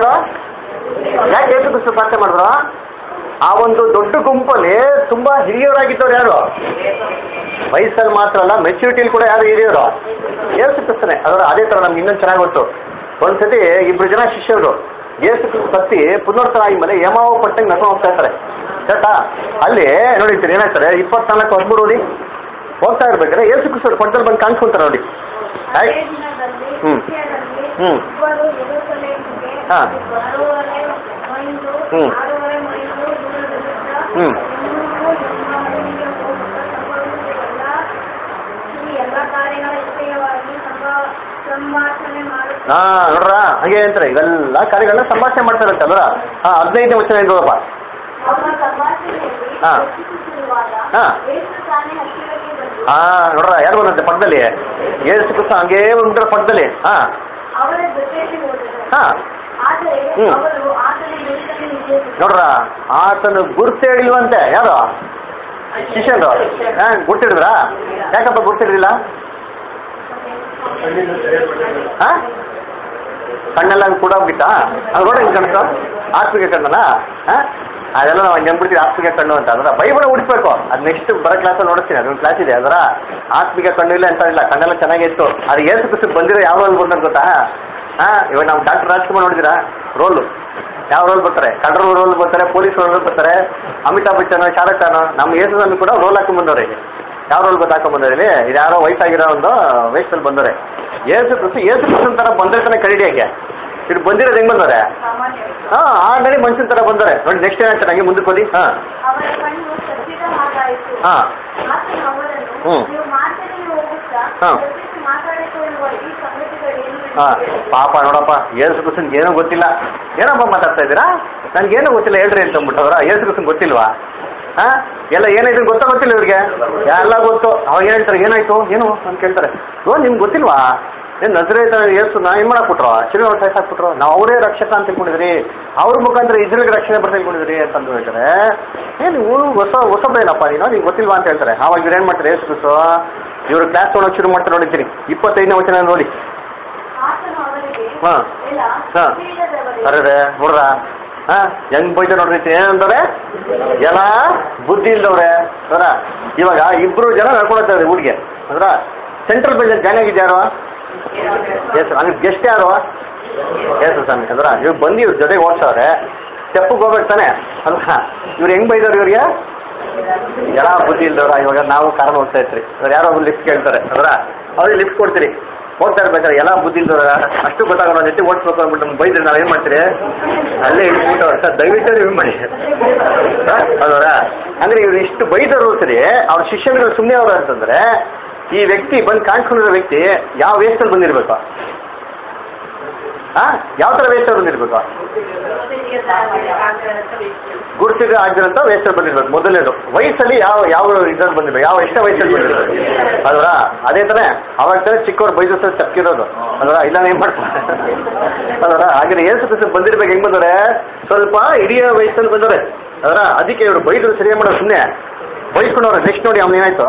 ಯಾಕೆ ಏಸು ಕ್ರಿಸ್ತು ಪ್ರಾರ್ಥನೆ ಮಾಡಿದ್ರು ಆ ಒಂದು ದೊಡ್ಡ ಗುಂಪಲ್ಲಿ ತುಂಬಾ ಹಿರಿಯರಾಗಿದ್ದವ್ರು ಯಾರು ವಯಸ್ಸಲ್ಲಿ ಮಾತ್ರ ಅಲ್ಲ ಮೆಚುರಿಟಿಲಿ ಕೂಡ ಯಾರು ಹಿರಿಯರು ಏಸು ಕ್ರಿಸ್ತನೇ ಅದರ ಅದೇ ತರ ನಮ್ಗೆ ಇನ್ನೊಂದು ಚೆನ್ನಾಗಿ ಗೊತ್ತು ಒಂದ್ಸತಿ ಇಬ್ರು ಜನ ಶಿಷ್ಯರು ಏಸು ಕ್ರಿಸ್ತ ಸತ್ತಿ ಪುನರ್ತನ ಆಗಿ ಮೇಲೆ ಯಮಾವ ಪಟ್ಟಂಗೆ ನಡ್ಕೊಂಡು ಹೋಗ್ತಾ ಇರ್ತಾರೆ ಕರೆಕ್ಟಾ ಅಲ್ಲಿ ನೋಡಿರ್ತೀರಿ ಏನಾಗ್ತಾರೆ ಇಪ್ಪತ್ನಾಲ್ಕು ಹದಿಮೂರು ಓದಿ ಹೋಗ್ತಾ ಇರ್ಬೇಕಾದ್ರೆ ಏಸು ಕ್ರಿಸ್ತರು ಪಟ್ಟದಲ್ಲಿ ಬಂದು ಕಾಣಿಸ್ಕೊಂತಾರೆ ನೋಡಿ ಆಯ್ತು ದಿನದಲ್ಲಿ ಹ್ಮ್. ವಿಷಯದಲ್ಲಿ ಹ್ಮ್. ಇಬ್ಬರು ಯೆರೂಸಲೇಮಿಗೆ ಹಾ. ಬರುವವರೇ ಮೈಲು ಹ್ಮ್. ಆರೂವರೆ ಮೈಲು ದೂರದಲ್ಲಿದ್ದ ಹ್ಮ್. ಇನ್ನೂರು ಜನ್ಮಗಳಿಗೆ ಹೋಗುತ್ತಾ ಸಂಭವಿಸಿದ ಈ ಎಲ್ಲ ಕಾರ್ಯಗಳ ವಿಷಯವಾಗಿ ಸಂಭಾ- ಸಂಭಾಷಣೆ ಮಾಡುತ್ತಾ ಹಾ ನೋಡ್ರ ಹಾಗೆ ಅಂತಾರೆ ಇವೆಲ್ಲ ಕಾರ್ಯಗಳನ್ನ ಸಂಭಾಷಣೆ ಮಾಡ್ತಾರಂತೆ ಅಲ್ವ ಹಾ ಹದಿನೈದನೇ ವಚನ ಏನು ನೋಡಪ್ಪ ಅವರ ಸಂಭಾಷಣೆಯಲ್ಲಿ ಹಾ. ಯೋಚಿಸುತ್ತಿರುವಾಗ ಹಾ. ಯೇಸು ತಾನೇ ಹತ್ತಿರಕ್ಕೆ ಬಂದು ಹಾ ನೋಡ್ರ ಯಾರು ಬಂದಂತೆ ಪಕ್ಕದಲ್ಲಿ ಏಸು ಕ್ರಿಸ್ತ ಹಂಗೇ ಬಂದ್ರ ಪಕ್ಕದಲ್ಲಿ ಹಾ ಅವರ ಜೊತೆಯಲ್ಲಿ ಹೋದರು ಹಾ ಆದರೆ ಹ್ಮ್. ಅವರು ಆತನ ಬೆಳಕನ್ನು ನಿಜೇತು ನೋಡ್ರ ಆತನ ಗುರ್ತು ಹೇಳಿಲ್ವಂತೆ ಯಾರು ಶಿಷ್ಯರು ಹಾ ಗುರ್ತಿಡಿದ್ರ ಯಾಕಪ್ಪ ಗುರ್ತಿಡಿದಿಲ್ಲ ಕಣ್ಣಿಂದ ತೆರೆಯಲ್ಪಟ್ಟಿದೆ. ಹಾ ಕಣ್ಣೆಲ್ಲ ಕಣ್ಣೆಲ್ಲ ಹಂಗ್ ಕೂಡ ಹೋಗಿತ್ತಾ ಅದು ನೋಡಿ ಹಿಂಗೆ ಕಣ್ತು ಆತ್ಮಿಕ ಕಣ್ಣಲ್ಲ ಹಾ ಅದೆಲ್ಲ ನಾವು ನೆನ್ಬಿಡ್ತೀವಿ ಆತ್ಮಿಕ ಕಣ್ಣು ಅಂತ ಅದರ ಬೈಬಲ್ ಹುಡುಕ್ಬೇಕು ಅದು ನೆಕ್ಸ್ಟ್ ಬರೋ ಕ್ಲಾಸಲ್ಲಿ ನೋಡ್ತೀನಿ ಅದೊಂದು ಕ್ಲಾಸ್ ಇದೆ ಅದರ ಆತ್ಮಿಕ ಕಣ್ಣು ಇಲ್ಲ ಅಂತ ಇಲ್ಲ ಕಣ್ಣೆಲ್ಲ ಚೆನ್ನಾಗೇ ಇತ್ತು ಅದು ಏಸು ಕ್ರಿಸ್ತು ಬಂದಿರೋ ಯಾವ ರೋಲ್ ಬಂದ್ರೆ ಗೊತ್ತಾ ಹಾ ಇವಾಗ ನಾವು ಡಾಕ್ಟರ್ ರಾಜ್ಕುಮಾರ್ ನೋಡಿದಿರಾ ರೋಲು ಯಾವ ರೋಲ್ ಬರ್ತಾರೆ ಕಂಟ್ರೋಲ್ ರೋಲ್ ಬರ್ತಾರೆ ಪೊಲೀಸ್ ರೋಲ್ ಬರ್ತಾರೆ ಅಮಿತಾಬ್ ಬಚ್ಚನ್ ಶಾರುಖ್ ಖಾನ್ ನಮ್ಮ ಏಸಲ್ಲಿ ಕೂಡ ರೋಲ್ ಹಾಕೊಂಡ್ ಬಂದವ್ರೆ ಈಗ ಯಾವ ರೋಲ್ ಗೊತ್ತು ಹಾಕೊಂಡ್ ಬಂದವ್ರೆ ಇಲ್ಲಿ ಇದು ಯಾರೋ ವಯಸ್ಸಾಗಿರೋ ಒಂದು ವಯಸ್ಸಲ್ಲಿ ಬಂದವ್ರೆ ಏಸು ಕ್ರಿಸ್ತು ಏಸು ಕ್ರಿಸ್ತನ್ ತರ ಬಂದ್ರೆ ತಾನೆ ಕಡಿಡಿಯಾಗೆ ಇದು ಬಂದಿರೋದು ಹೆಂಗ್ ಬಂದವ್ರೆ ಸಾಮಾನ್ಯ ಹಾ ಆಲ್ರೆಡಿ ಮನುಷ್ಯನ ತರ ಬಂದವ್ರೆ ನೋಡಿ ನೆಕ್ಸ್ಟ್ ಏನಾಗ್ತಾರೆ ಹಂಗೆ ಮುಂದಕ್ಕೆ ಹೋದಿ ಹಾ ಅವರ ಕಣ್ಣು ಕಚ್ಚಿದ ಹಾಗಾಯಿತು ಹಾ ಆತನು ಅವರನ್ನು ಹ್ಮ್. ನೀವು ಮಾತನಾಡಿ ಹೋಗುತ್ತಾ ಹಾ. ಎದುರಿಸಿ ಮಾತಾಡಿಕೊಳ್ಳುವ ಈ ಸಂಗತಿಗಳೇನು ಹಾ ಎಂದು ಕೇಳಿದನು. ಪಾಪ ನೋಡಪ್ಪ ಏಸು ಕ್ರಿಸ್ತನ್ ಏನೋ ಗೊತ್ತಿಲ್ಲ ಏನಪ್ಪ ಮಾತಾಡ್ತಾ ಇದ್ದೀರಾ ನನ್ಗೇನು ಗೊತ್ತಿಲ್ಲ ಹೇಳ್ರಿ ಅಂತ ಅಂದ್ಬಿಟ್ಟವ್ರ ಏಸು ಕ್ರಿಸ್ತನ್ ಗೊತ್ತಿಲ್ವಾ ಹಾ ಎಲ್ಲ ಏನಾಯ್ತು ಗೊತ್ತಾ ಗೊತ್ತಿಲ್ಲ ಇವ್ರಿಗೆ ಎಲ್ಲ ಗೊತ್ತು ಅವಾಗ ಏನ್ ಹೇಳ್ತಾರೆ ಏನಾಯ್ತು ಏನು ಅಂತ ಕೇಳ್ತಾರೆ ಓ ನಿಮ್ಗೆ ಗೊತ್ತಿಲ್ವಾ ಏನ್ ನಜರೇ ಏಸು ನಾ ಏನ್ ಮಾಡಾಕ್ಬಿಟ್ರು ಶಿಲ್ವೆ ಹೊಟ್ಟೆ ಹಾಕ್ಬಿಟ್ರು ನಾವು ಅವರೇ ರಕ್ಷಕ ಅಂತ ತಿಳ್ಕೊಂಡಿದ್ರಿ ಅವ್ರ ಮುಖಾಂತರ ಇದ್ರಿಗೆ ರಕ್ಷಣೆ ಬರ್ತಾ ತಿಳ್ಕೊಂಡಿದ್ರಿ ಅಂತ ಅಂದು ಹೇಳ್ತಾರೆ ಏನ್ ನೀವು ಹೊಸ ಹೊಸಬೇನಪ್ಪ ನೀನು ನಿಮ್ಗೆ ಗೊತ್ತಿಲ್ವಾ ಅಂತ ಹೇಳ್ತಾರೆ ಅವಾಗ ಇವ್ರು ಏನ್ ಮಾಡ್ತಾರೆ ಏಸು ಕ್ರಿಸ್ತು ಇವ್ರು ಕ್ಲಾಸ್ ತೊಗೊಳಕ್ ಶುರು ಮಾಡ್ತಾರೆ ನೋಡಿದ್ದೀನಿ ಇಪ್ಪತ್ತೈದನೇ ವಚನ ನೋಡಿ ಆತನು ಅವರಿಗೆ ಹಾ. ಎಲ್ಲ ಹಾ. ಬುದ್ಧಿಯಿಲ್ಲದವರೇ, ಅರೆ ನೋಡ್ರ ಹಾ ಹೆಂಗ್ ಬೈತ ನೋಡ್ರಿ ಏನಂತಾರೆ ಎಲ್ಲ ಬುದ್ಧಿ ಇಲ್ದವ್ರೆ ಅದರ ಇವಾಗ ಇಬ್ರು ಜನ ನಡ್ಕೊಳತ್ತಾರೆ ಊರಿಗೆ ಅಂದ್ರ ಸೆಂಟ್ರಲ್ ಬಜೆಟ್ ಜಾಯ್ನ್ ಆಗಿದ್ಯಾರು ಎಸ್ ಅಲ್ಲಿ ಗೆಸ್ಟ್ ಯಾರು ಎಸ್ ಸ್ವಾಮಿ ಅಂದ್ರ ಇವ್ರು ಬಂದು ಇವ್ರ ಜೊತೆಗೆ ಓಡ್ಸವ್ರೆ ಸ್ಟೆಪ್ಗೆ ಹೋಗ್ಬೇಕು ತಾನೆ ಅಲ್ವಾ ಇವ್ರು ಹೆಂಗ್ ಬೈದವ್ರು ಇವ್ರಿಗೆ ಎಲ್ಲ ಬುದ್ಧಿ ಇಲ್ದವ್ರ ಇವಾಗ ನಾವು ಕಾರಣ ಹೋಗ್ತಾ ಇರ್ತೀರಿ ಇವ್ರು ಯಾರೋ ಒಬ್ರು ಲಿಫ್ಟ್ ಕೇಳ್ತಾರೆ ಅಂದ್ರ ಅವ್ರಿಗೆ ಲಿಫ್ಟ್ ಕೊಡ್ತೀರಿ ಹೋಗ್ತಾ ಇರ್ಬೇಕಾದ್ರೆ ಎಲ್ಲ ಬುದ್ಧಿ ಇಲ್ದವ್ರ ಅಷ್ಟು ಗೊತ್ತಾಗಲ್ಲ ನಮ್ಮ ಜೊತೆ ಓಡಿಸ್ಬೇಕು ಅಂದ್ಬಿಟ್ಟು ನಮ್ಗೆ ಬೈದ್ರೆ ನಾವೇನ್ ಮಾಡ್ತೀರಿ ಅಲ್ಲೇ ಇಟ್ಬಿಟ್ಟು ಸರ್ ದಯವಿಟ್ಟು ನೀವು ಮಾಡಿ ಹೌದಾ ಅಂದ್ರೆ ಇವ್ರು ಇಷ್ಟು ಬೈದರು ಸರಿ ಅವ್ರ ಶಿಷ್ಯರುಗಳು ಸುಮ್ಮನೆ ಅವರು ಅಂತಂದ್ರೆ ಈ ವ್ಯಕ್ತಿ ಬಂದು ಕಾಣಿಸ್ಕೊಂಡಿರೋ ವ್ಯಕ್ತಿ ಯಾವ ವೇಸ್ಟಲ್ಲಿ ಬಂದಿರ್ಬೇಕು ಆ ಯಾವ ತರ ವೇಸ್ಟಲ್ಲಿ ಬಂದಿರ್ಬೇಕು ಗುರುತಿಗೆ ಆಗಿರೋಂಥ ವೇಸ್ಟಲ್ಲಿ ಬಂದಿರ್ಬೇಕು ಮೊದಲನೇದು ವಯಸ್ಸಲ್ಲಿ ಯಾವ ಯಾವ ಇದ್ರಲ್ಲಿ ಬಂದಿರ್ಬೇಕು ಯಾವ ಎಷ್ಟೇ ವಯಸ್ಸಲ್ಲಿ ಬಂದಿರ್ಬೇಕು ಅಲ್ವಾ ಅದೇ ತಾನೇ ಅವಾಗ ತಾನೇ ಚಿಕ್ಕವ್ರು ಬೈದು ಸಹ ತಪ್ಪಿರೋದು ಅಲ್ವಾ ಇಲ್ಲ ಏನ್ ಮಾಡ್ತಾರೆ ಅಲ್ವಾ ಹಾಗೆ ಏಸು ಕ್ರಿಸ್ತ ಬಂದಿರ್ಬೇಕು ಹೆಂಗ್ ಬಂದವ್ರೆ ಸ್ವಲ್ಪ ಹಿರಿಯ ವಯಸ್ಸಲ್ಲಿ ಬಂದವ್ರೆ ಅದರ ಅದಕ್ಕೆ ಇವರು ಬೈದ್ರು ಸರಿಯಾಗಿ ಮಾಡೋದು ಸುಮ್ಮನೆ ಬೈಸ್ಕೊಂಡವ್ರೆ ನೆಕ್ಸ್ಟ್ ನೋಡಿ ಅವ್ನು ಏನಾಯ್ತು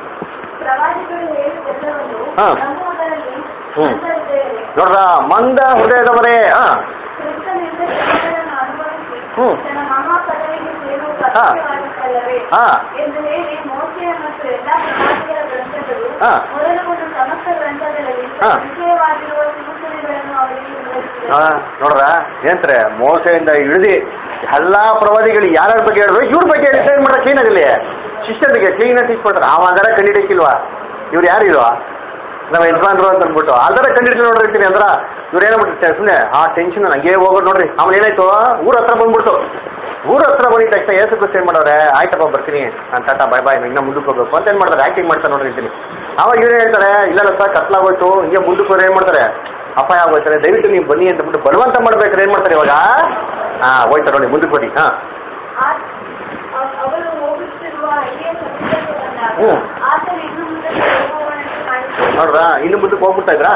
ಪ್ರವಾದಿಗಳು ಹೇಳಿದ್ದೆಲ್ಲವನ್ನು ಹಾ. ನಂಬುವುದರಲ್ಲಿ ಹ್ಮ್. ನಂಬಿದ್ದೇವೆ. ನೋಡ್ರ ಮಂದ ಹೃದಯದವರೇ ಹಾ ಕ್ರಿಸ್ತನಿಂದ ಶ್ರಮೆಗಳನ್ನು ಅನುಭವಿಸಿ ಹ್ಮ್. ತನ್ನ ಮಹಾ ಪದವಿಗೆ ಸೇರುವುದು ಹಾ. ಅಗತ್ಯವಾಗಿತ್ತಲ್ಲವೇ ಹಾ. ಎಂದು ಹೇಳಿ ಮೋಸೆಯ ಮತ್ತು ಎಲ್ಲಾ ಪ್ರವಾದಿಗಳ ಗ್ರಂಥಗಳು ಹಾ. ಮೊದಲುಗೊಂಡು ಸಮಸ್ತ ಗ್ರಂಥಗಳಲ್ಲಿ ಹಾ. ವಿಷಯವಾಗಿರುವ ಸೂಚನೆಗಳನ್ನು ಅವರಿಗೆ ವಿವರಿಸಿದರು. ಹಾ ನೋಡ್ರ ಏನಂತಾರೆ ಮೋಸೆಯಿಂದ ಇಳಿದಿ ಎಲ್ಲಾ ಪ್ರವಾದಿಗಳು ಯಾರ್ಯಾರ ಬಗ್ಗೆ ಹೇಳಿದ್ರು ಇವ್ರ ಬಗ್ಗೆ ಹೇಳಿ ಏನ್ ಮಾಡ್ತಾರೆ ಕ್ಲೀನ್ ಆಗಲಿ ಶಿಷ್ಯರಿಗೆ ಕ್ಲೀನ್ ಆಗಿ ಟೀಚ್ ಮಾಡ್ತಾರೆ ಅವಾಗಾರ ಕಂಡಿಡಿಯಕ್ಕಿಲ್ವಾ ಇವ್ರು ಯಾರಿಲ್ವಾ ನಮ್ಮ ಯಜಮಾನ್ರು ಅಂತ ಅಂದ್ಬಿಟ್ಟು ಅದರ ಕಂಡಿಡ್ಲಿ ನೋಡಿರ್ತೀನಿ ಅಂದ್ರ ಇವ್ರು ಏನಾಗ್ಬಿಟ್ಟಿರ್ತಾರೆ ಸುಮ್ಮನೆ ಆ ಟೆನ್ಷನ್ ಹಂಗೆ ಹೋಗೋದು ನೋಡ್ರಿ ಆಮೇಲೆ ಏನಾಯ್ತು ಊರ ಹತ್ರ ಬಂದ್ಬಿಡ್ತು ಊರ ಹತ್ರ ಬಂದಿದ ತಕ್ಷಣ ಏಸು ಕ್ರಿಸ್ತ ಏನ್ ಮಾಡೋರೆ ಆಯ್ತಪ್ಪ ಬರ್ತೀನಿ ನಾನು ಟಾಟಾ ಬಾಯ್ ಬಾಯ್ ಇನ್ನ ಮುಂದಕ್ಕೆ ಹೋಗ್ಬೇಕು ಅಂತ ಏನ್ ಮಾಡ್ತಾರೆ ಆಕ್ಟಿಂಗ್ ಮಾಡ್ತಾರೆ ನೋಡಿರ್ತೀನಿ ಅವಾಗ ಇವ್ರು ಹೇಳ್ತಾರೆ ಇಲ್ಲ ಸರ್ ಕತ್ಲಾಗೋಯ್ತು ಹಿಂಗೆ ಮುಂದಕ್ಕೆ ಹೋದ್ರೆ ಏನ್ ಮಾಡ್ತಾರೆ ಅಪಾಯ ಆಗೋಯ್ತಾರೆ ದಯವಿಟ್ಟು ನೀವು ಬನ್ನಿ ಅಂತ ಬಿಟ್ಟು ಬಲವಂತ ಮಾಡ್ಬೇಕಾದ್ರೆ ಏನ್ ಮಾಡ್ತಾರೆ ಇವಾಗ ಹಾ ಹೋಯ್ತಾರೆ ನೋಡಿ ಮುಂದಕ್ಕೆ ಹೋಗಿ ಹಾ ಆ- ಅವ್- ಅವರು ಹೋಗುತ್ತಿರುವ ಹಿರಿಯ ಸಮೀಪಕ್ಕೆ ಬಂದಾಗ ಹ್ಮ್. ಆತನು ಇನ್ನು ಮುಂದೆ ಹೋಗುವವನಂತೆ ಮಾಡಿದನು. ನೋಡ್ರ ಇನ್ನು ಮುಂದಕ್ಕೆ ಹೋಗ್ಬಿಡ್ತಾ ಇದ್ರಾ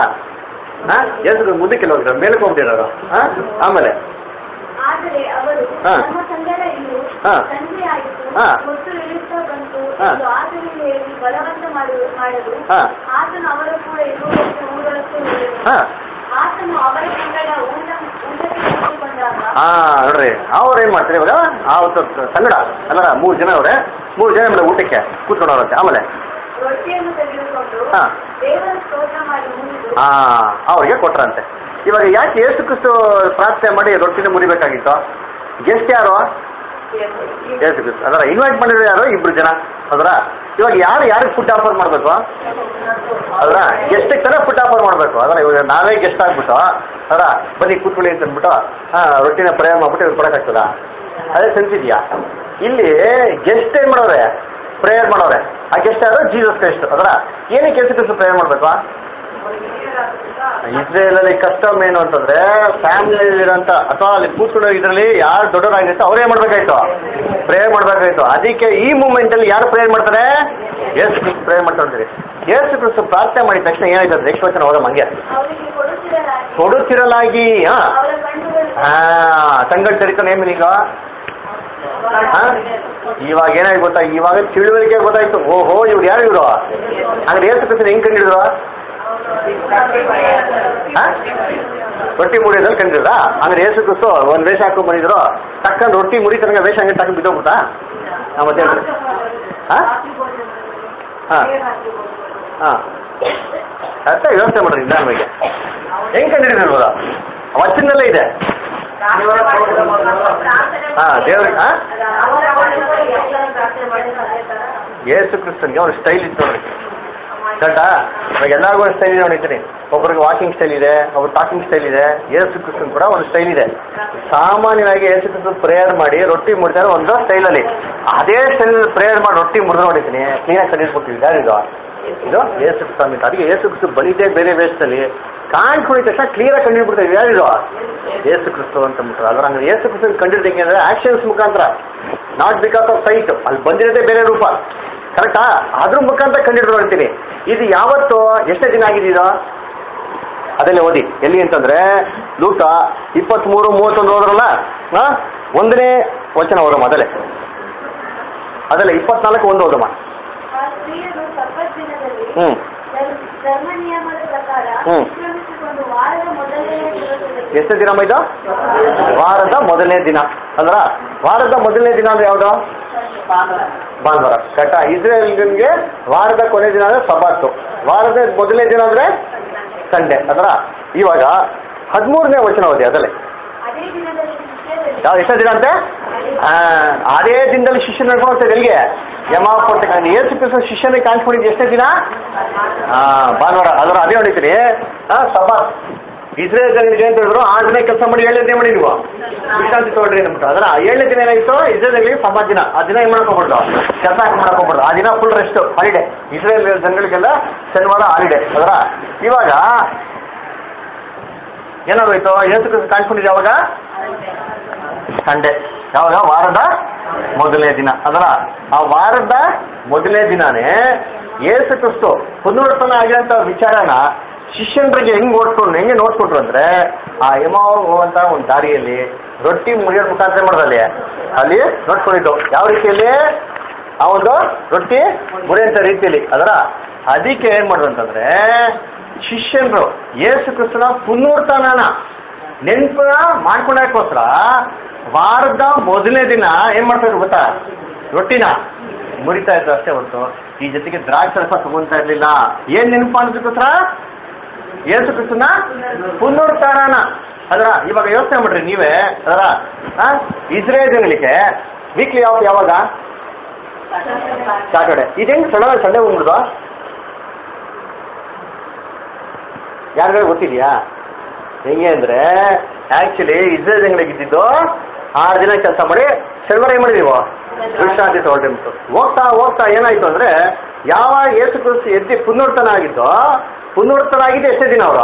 ಹಾ ಎಷ್ಟು ಮುಂದಕ್ಕೆ ಹೋಗ್ತಾರೆ ಮೇಲಕ್ಕೆ ಹೋಗ್ಬಿಟ್ಟಿರೋರು ಹಾ ಆಮೇಲೆ ಆದರೆ ಅವರು ಹಾ. ನಮ್ಮ ಸಂಗಡ ಇರು ಹಾ. ಸಂಜೆ ಆಯಿತು ಹಾ. ಹೊತ್ತು ಇಳಿಸ್ತಾ ಬಂತು ಹಾ. ಎಂದು ಆತನಿಗೆ ಹೇಳಿ ಬಲವಂತ ಮಾಡು ಮಾಡಲು ಹಾ. ಆತನು ಅವರ ಕೂಡ ಇರುವುದಕ್ಕೆ ಊರೊಳಕ್ಕೆ ಹೋದನು. ಹಾ ಆತನು ಅವರ ಸಂಗಡ ಊಟ ಊಟಕ್ಕೆ ಕೂತು ಬಂದಾಗ ಹಾ ನೋಡ್ರಿ ಅವ್ರು ಏನ್ ಮಾಡ್ತಾರೆ ಇವಾಗ ಆ ಒಂದು ಸಂಗಡ ಅಲ್ಲ ಮೂರು ಜನ ಅವ್ರೆ ಮೂರು ಜನ ಆಮೇಲೆ ಊಟಕ್ಕೆ ಕೂತ್ಕೊಂಡವ್ರಂತೆ ಆಮೇಲೆ ರೊಟ್ಟಿಯನ್ನು ತೆಗೆದುಕೊಂಡು ಹಾ. ದೇವರ ಸ್ತೋತ್ರ ಮಾಡಿ ಮುಗಿದು ಹಾ ಅವ್ರಿಗೆ ಕೊಟ್ರಂತೆ ಇವಾಗ ಯಾಕೆ ಏಸು ಕ್ರಿಸ್ತು ಪ್ರಾರ್ಥನೆ ಮಾಡಿ ರೊಟ್ಟಿನ ಮುರಿಬೇಕಾಗಿತ್ತು ಗೆಸ್ಟ್ ಯಾರು ಏಸು ಕ್ರಿಸ್ತು ಅದರ ಇನ್ವೈಟ್ ಮಾಡಿರೋ ಯಾರು ಇಬ್ರು ಜನ ಅದರ ಇವಾಗ ಯಾರು ಯಾರಿಗೆ ಫುಡ್ ಆಫರ್ ಮಾಡಬೇಕು ಅದರ ಗೆಸ್ಟಿಗೆ ತಾನೇ ಫುಡ್ ಆಫರ್ ಮಾಡಬೇಕು ಅದರ ಇವಾಗ ನಾವೇ ಗೆಸ್ಟ್ ಆಗ್ಬಿಟ್ಟು ಅದರ ಬನ್ನಿ ಕೂತ್ಕೊಳ್ಳಿ ಅಂತ ಅಂದ್ಬಿಟ್ಟು ಹಾ ರೊಟ್ಟಿನ ಪ್ರಯಾಣ ಮಾಡ್ಬಿಟ್ಟು ಇವ್ರು ಕೊಡಕ್ಕಾಗ್ತದ ಅದೇ ಸೆನ್ಸ್ ಇದೆಯಾ ಇಲ್ಲಿ ಗೆಸ್ಟ್ ಏನ್ ಮಾಡೋರೆ ಪ್ರೇಯರ್ ಮಾಡೋರೆ ಆ ಗೆಸ್ಟ್ ಯಾರು ಜೀಸಸ್ ಕ್ರೈಸ್ಟ್ ಅದರ ಏನಕ್ಕೆ ಏಸು ಕ್ರಿಸ್ತು ಪ್ರೇಯರ್ ಮಾಡ್ಬೇಕು ಇಸ್ರೇಲಲ್ಲಿ ಕಸ್ಟಮ್ ಏನು ಅಂತಂದ್ರೆ ಫ್ಯಾಮಿಲಿ ಇರೋಂಥ ಅಥವಾ ಅಲ್ಲಿ ಕೂತ್ಕೊಳ್ಳೋ ಇದರಲ್ಲಿ ಯಾರು ದೊಡ್ಡವರಾಗಿರ್ತೋ ಅವರೇ ಮಾಡ್ಬೇಕಾಯ್ತು ಪ್ರೇಯರ್ ಮಾಡ್ಬೇಕಾಯ್ತು ಅದಕ್ಕೆ ಈ ಮೂಮೆಂಟ್ ಅಲ್ಲಿ ಯಾರು ಪ್ರೇಯರ್ ಮಾಡ್ತಾರೆ ಏಸು ಕ್ರಿಸ್ತು ಪ್ರೇಯರ್ ಮಾಡ್ತಾ ಇರ್ತೀರಿ ಏಸು ಕ್ರಿಸ್ತು ಪ್ರಾರ್ಥನೆ ಮಾಡಿದ ತಕ್ಷಣ ಏನಾಯ್ತದೆ ನೆಕ್ಸ್ಟ್ ವಚನ ಹೋದ ಮಂಗೆ ಅವರಿಗೆ ಕೊಡುತ್ತಿರಲಾಗಿ ಕೊಡುತ್ತಿರಲಾಗಿ ಹಾ ಅವರ ಕಣ್ಣುಗಳು ಹಾ ಸಂಗಟ್ ಸರಿತಾನೆ ಏನ್ ಈಗ ಹಾ? ಇವಾಗ ಏನಾಯ್ತು ಗೊತ್ತಾ ಇವಾಗ ತಿಳುವಳಿಕೆ ಗೊತ್ತಾಯ್ತು ಓಹೋ ಇವ್ರು ಯಾರು ಇವರು ಹಂಗಾರೆ ಏಸು ಕ್ರಿಸ್ತನ ಹೆಂಗ್ ಕಂಡಿಡಿದ್ರು ಆ? ರೊಟ್ಟಿ ಮುರಿಯೋದ್ರಲ್ಲಿ ಕಂಡಿದ್ರ ಅಂದ್ರೆ ಏಸು ಕ್ರಿಸ್ತು ಒಂದ್ ವೇಷ ಹಾಕೊಂಡ್ ಬಂದಿದ್ರು ಟಕ್ಕಂದ್ ರೊಟ್ಟಿ ಮುರಿತನಕ ವೇಷ ಹಂಗೆ ಟಕ್ಕ ಬಿದ್ದೋಗ್ಬಿಟ್ಟ ಹಾ ಮತ್ತೆ ಹೇಳ್ರಿ ಹಾ ಹಾ ಹಾ ಅರ್ಥ ವ್ಯವಸ್ಥೆ ಮಾಡ್ರಿ ನಿಧಾನವಾಗಿ ಹೆಂಗ್ ಕಂಡಿಡಿದಿರ್ಬೋದ ವಚನದಲ್ಲೇ ಇದೆ ಹಾ ದೇವ್ರಿಗೆ ಹಾ ಏಸು ಕ್ರಿಸ್ತನ್ಗೆ ಅವ್ರ ಸ್ಟೈಲ್ ಇತ್ತು ನೋಡ್ರಿ ಕರೆಕ್ಟಾ ಇವಾಗ ಎಲ್ಲರಿಗೂ ಒಂದು ಸ್ಟೈಲ್ ಇದೆ ನೋಡಿದ್ದೀನಿ ಒಬ್ಬರಿಗೆ ವಾಕಿಂಗ್ ಸ್ಟೈಲ್ ಇದೆ ಒಬ್ರು ಟಾಕಿಂಗ್ ಸ್ಟೈಲ್ ಇದೆ ಏಸು ಕ್ರಿಸ್ತನ್ ಕೂಡ ಒಂದು ಸ್ಟೈಲ್ ಇದೆ ಸಾಮಾನ್ಯವಾಗಿ ಏಸು ಕ್ರಿಸ್ತನ್ ಪ್ರೇಯರ್ ಮಾಡಿ ರೊಟ್ಟಿ ಮುರಿತಾರೆ ಒಂದು ಸ್ಟೈಲಲ್ಲಿ ಅದೇ ಸ್ಟೈಲ್ ಪ್ರೇಯರ್ ಮಾಡಿ ರೊಟ್ಟಿ ಮುರಿದು ನೋಡಿದ್ದೀನಿ ಕ್ಲೀನಾಗಿ ಕಂಡಿಡ್ಕೊಡ್ತೀವಿ ಯಾರಿದು ಇದು ಏಸು ಕ್ರಿಸ್ತನ್ ಅಂತ ಅದಕ್ಕೆ ಏಸು ಕ್ರಿಸ್ತು ಬಲಿದೆ ಬೇರೆ ವೇಷದಲ್ಲಿ ಕಾಣ್ಕೊಂಡಿದ ತಕ್ಷಣ ಕ್ಲಿಯರಾಗಿ ಕಂಡುಹಿಡ್ಬಿಡ್ತೇವೆ ಯಾರಿದು ಏಸು ಕ್ರಿಸ್ತು ಅಂತ ಅಂದ್ಬಿಟ್ರು ಅದ್ರ ಹಂಗೆ ಏಸು ಕ್ರಿಸ್ತನ್ ಕಂಡಿಡ್ದು ಹೆಂಗೆ ಅಂದ್ರೆ ಆಕ್ಷನ್ಸ್ ಮುಖಾಂತರ ನಾಟ್ ಬಿಕಾಸ್ ಆಫ್ ಸೈಟ್ ಅಲ್ಲಿ ಬಂದಿರೋದೇ ಬೇರೆ ರೂಪ ಕರೆಕ್ಟಾ ಅದ್ರ ಮುಖಾಂತರ ಕಂಡಿಡ್ದು ಅಂತೀನಿ ಇದು ಯಾವತ್ತು ಎಷ್ಟೇ ದಿನ ಆಗಿದೆ ಇದು ಅದನ್ನೇ ಓದಿ ಎಲ್ಲಿ ಅಂತಂದ್ರೆ ಲೂಟ ಇಪ್ಪತ್ಮೂರು ಮೂವತ್ತೊಂದು ಹೋದ್ರಲ್ಲ ಹಾ ಒಂದನೇ ವಚನ ಹೋದ ಮೊದಲೇ ಅದಲ್ಲ ಇಪ್ಪತ್ನಾಲ್ಕು ಒಂದು ಹೋದಮ್ಮ ಆ ಸ್ತ್ರೀಯರು ಸಬ್ಬತ್ ದಿನದಲ್ಲಿ ಹ್ಮ್ ಧರ್ಮ- ಧರ್ಮ ನಿಯಮದ ಪ್ರಕಾರ ಹ್ಮ್. ವಿಶ್ರಮಿಸಿಕೊಂಡು ವಾರದ ಮೊದಲನೆಯ ದಿವಸದಲ್ಲಿ ಎಷ್ಟು ದಿನ ಇದು ವಾರದ ಮೊದಲನೇ ದಿನ ಅಂದ್ರ ವಾರದ ಮೊದಲನೇ ದಿನ ಅಂದ್ರೆ ಯಾವ್ದು ಭಾನುವಾರ ಕರೆಕ್ಟಾ ಇಸ್ರೇಲ್ಗೆ ವಾರದ ಕೊನೆ ದಿನ ಅಂದ್ರೆ ಸಬಾತು ವಾರದ ಮೊದಲನೇ ದಿನ ಅಂದ್ರೆ ಸಂಡೆ ಅದರ ಇವಾಗ ಹದಿಮೂರನೇ ವಚನ ಓದಿ ಅದಲ್ಲೇ ಅದೇ ದಿನದಲ್ಲಿ ಶಿಷ್ಯರಲ್ಲಿ ಯಾವ ಎಷ್ಟನೇ ದಿನ ಅಂತೆ ಆ, ಅದೇ ದಿನದಲ್ಲಿ ಶಿಷ್ಯ ನಡ್ಕೊಂಡು ಹೋಗ್ತದೆ ಎಲ್ಲಿಗೆ ಯಮ ಕೊಟ್ಟ ಏಸು ಕ್ರಿಸ್ತ ಶಿಷ್ಯನಿಗೆ ಕಾಣಿಸ್ಕೊಂಡಿದ್ದು ಎಷ್ಟನೇ ದಿನ ಆ ಭಾನುವಾರ ಅದರ ಅದೇ ಹೊಡಿತೀರಿ ಹಾ ಸಬಾತ್ ಇಸ್ರೇಲ್ ಜನರಿಗೆ ಅಂತ ಹೇಳಿದ್ರು ಆ ದಿನ ಕೆಲಸ ಮಾಡಿ ಏಳನೇ ದಿನ ಮಾಡಿ ನೀವು ವಿಶ್ರಾಂತಿ ತಗೊಳ್ರಿ ಅಂದ್ಬಿಟ್ಟು ಅದರ ಏಳನೇ ದಿನ ಏನಾಗಿತ್ತು ಇಸ್ರೇಲ್ಗಳಿಗೆ ಸಬಾತ್ ದಿನ ಆ ದಿನ ಏನ್ ಮಾಡ್ಕೊಬಾರ್ದು ಕೆಲಸ ಮಾಡ್ಕೊಬಾರ್ದು ಆ ದಿನ ಫುಲ್ ರೆಸ್ಟ್ ಹಾಲಿಡೇ ಇಸ್ರೇಲ್ ಜನಗಳಿಗೆಲ್ಲ ಶನಿವಾರ ಹಾಲಿಡೇ ಅದರ ಇವಾಗ ಏನಾಗೋಯ್ತು ಏಸು ಕ್ರಿಸ್ತ ಕಾಣಿಸ್ಕೊಂಡಿದ್ದು ಯಾವಾಗ ಸಂಡೆ ಯಾವಾಗ ವಾರದ ಮೊದಲನೇ ದಿನ ಅದರ ಆ ವಾರದ ಮೊದಲನೇ ದಿನಾನೇ ಏಸು ಕ್ರಿಸ್ತು ಪುನರುತ್ಥಾನ ಆಗಿರೋಂಥ ವಿಚಾರನ ಶಿಷ್ಯನರಿಗೆ ಹೆಂಗ್ ಓಡ್ಕೊಂಡು ಹೆಂಗೆ ನೋಡ್ಕೊಟ್ರು ಅಂದ್ರೆ ಆ ಯಮಾವ್ ಹೋಗುವಂತ ಒಂದು ದಾರಿಯಲ್ಲಿ ರೊಟ್ಟಿ ಮುರಿಯೋ ಮುಖಾಂತರ ಮಾಡೋದಲ್ಲಿ ಅಲ್ಲಿ ನೋಡ್ಕೊಂಡಿದ್ದು ಯಾವ ರೀತಿಯಲ್ಲಿ ಆ ಒಂದು ರೊಟ್ಟಿ ಮುರಿಯಂತ ರೀತಿಯಲ್ಲಿ ಅದರ ಅದಕ್ಕೆ ಏನ್ ಮಾಡೋದು ಅಂತಂದ್ರೆ ಶಿಷ್ಯನರು ಏಸು ಕ್ರಿಸ್ತನ ಪುನರುತ್ಥಾನನ ನೆನಪು ಮಾಡ್ಕೊಳಕ್ಕೋಸ್ಕರ ವಾರದ ಮೊದಲನೇ ದಿನ ಏನ್ ಮಾಡ್ತಾ ಇದ್ರು ಗೊತ್ತಾ ರೊಟ್ಟಿನ ಮುರಿತಾ ಇದ್ರು ಅಷ್ಟೇ ಹೊರತು ಈ ಜೊತೆಗೆ ದ್ರಾಕ್ಷಿ ರಸ ತಗೊಂತಾ ಇರ್ಲಿಲ್ಲ ಏನ್ ನೆನಪು ಮಾಡೋದಕ್ಕೋಸ್ಕರ ಏಸು ಕ್ರಿಸ್ತನ ಪುನರುತ್ಥಾನ ಅದರ ಇವಾಗ ಯೋಚನೆ ಮಾಡ್ರಿ ನೀವೇ ಅದರ ಇಸ್ರೇಲ್ ಜನಗಳಿಗೆ ವೀಕ್ಲಿ ಆಫ್ ಯಾವಾಗ ಸಾಟರ್ಡೆ ಇದೇನು ಸಡನ್ ಸಂಡೇ ಬಂದ್ಬಿಡ್ದು ಯಾರಿಗಾರು ಗೊತ್ತಿದೆಯಾ ಹೆಂಗೆ ಅಂದ್ರೆ ಆಕ್ಚುಲಿ ಇಸ್ರೇಲ್ ಜನಗಳಿಗೆ ಇದ್ದಿದ್ದು ಆರು ದಿನ ಕೆಲಸ ಮಾಡಿ ಶನಿವಾರ ಏನ್ ಮಾಡಿದೀವೋ ವಿಶ್ರಾಂತಿ ತಗೊಳ್ಬಿಟ್ಟು ಹೋಗ್ತಾ ಹೋಗ್ತಾ ಏನಾಯ್ತು ಅಂದ್ರೆ ಯಾವಾಗ ಏಸು ಕ್ರಿಸ್ತು ಎದ್ದಿ ಪುನರ್ತನ ಆಗಿದ್ದೋ ಪುನರ್ತನ ಆಗಿದ್ದು ಎಷ್ಟೇ ದಿನ ಅವರು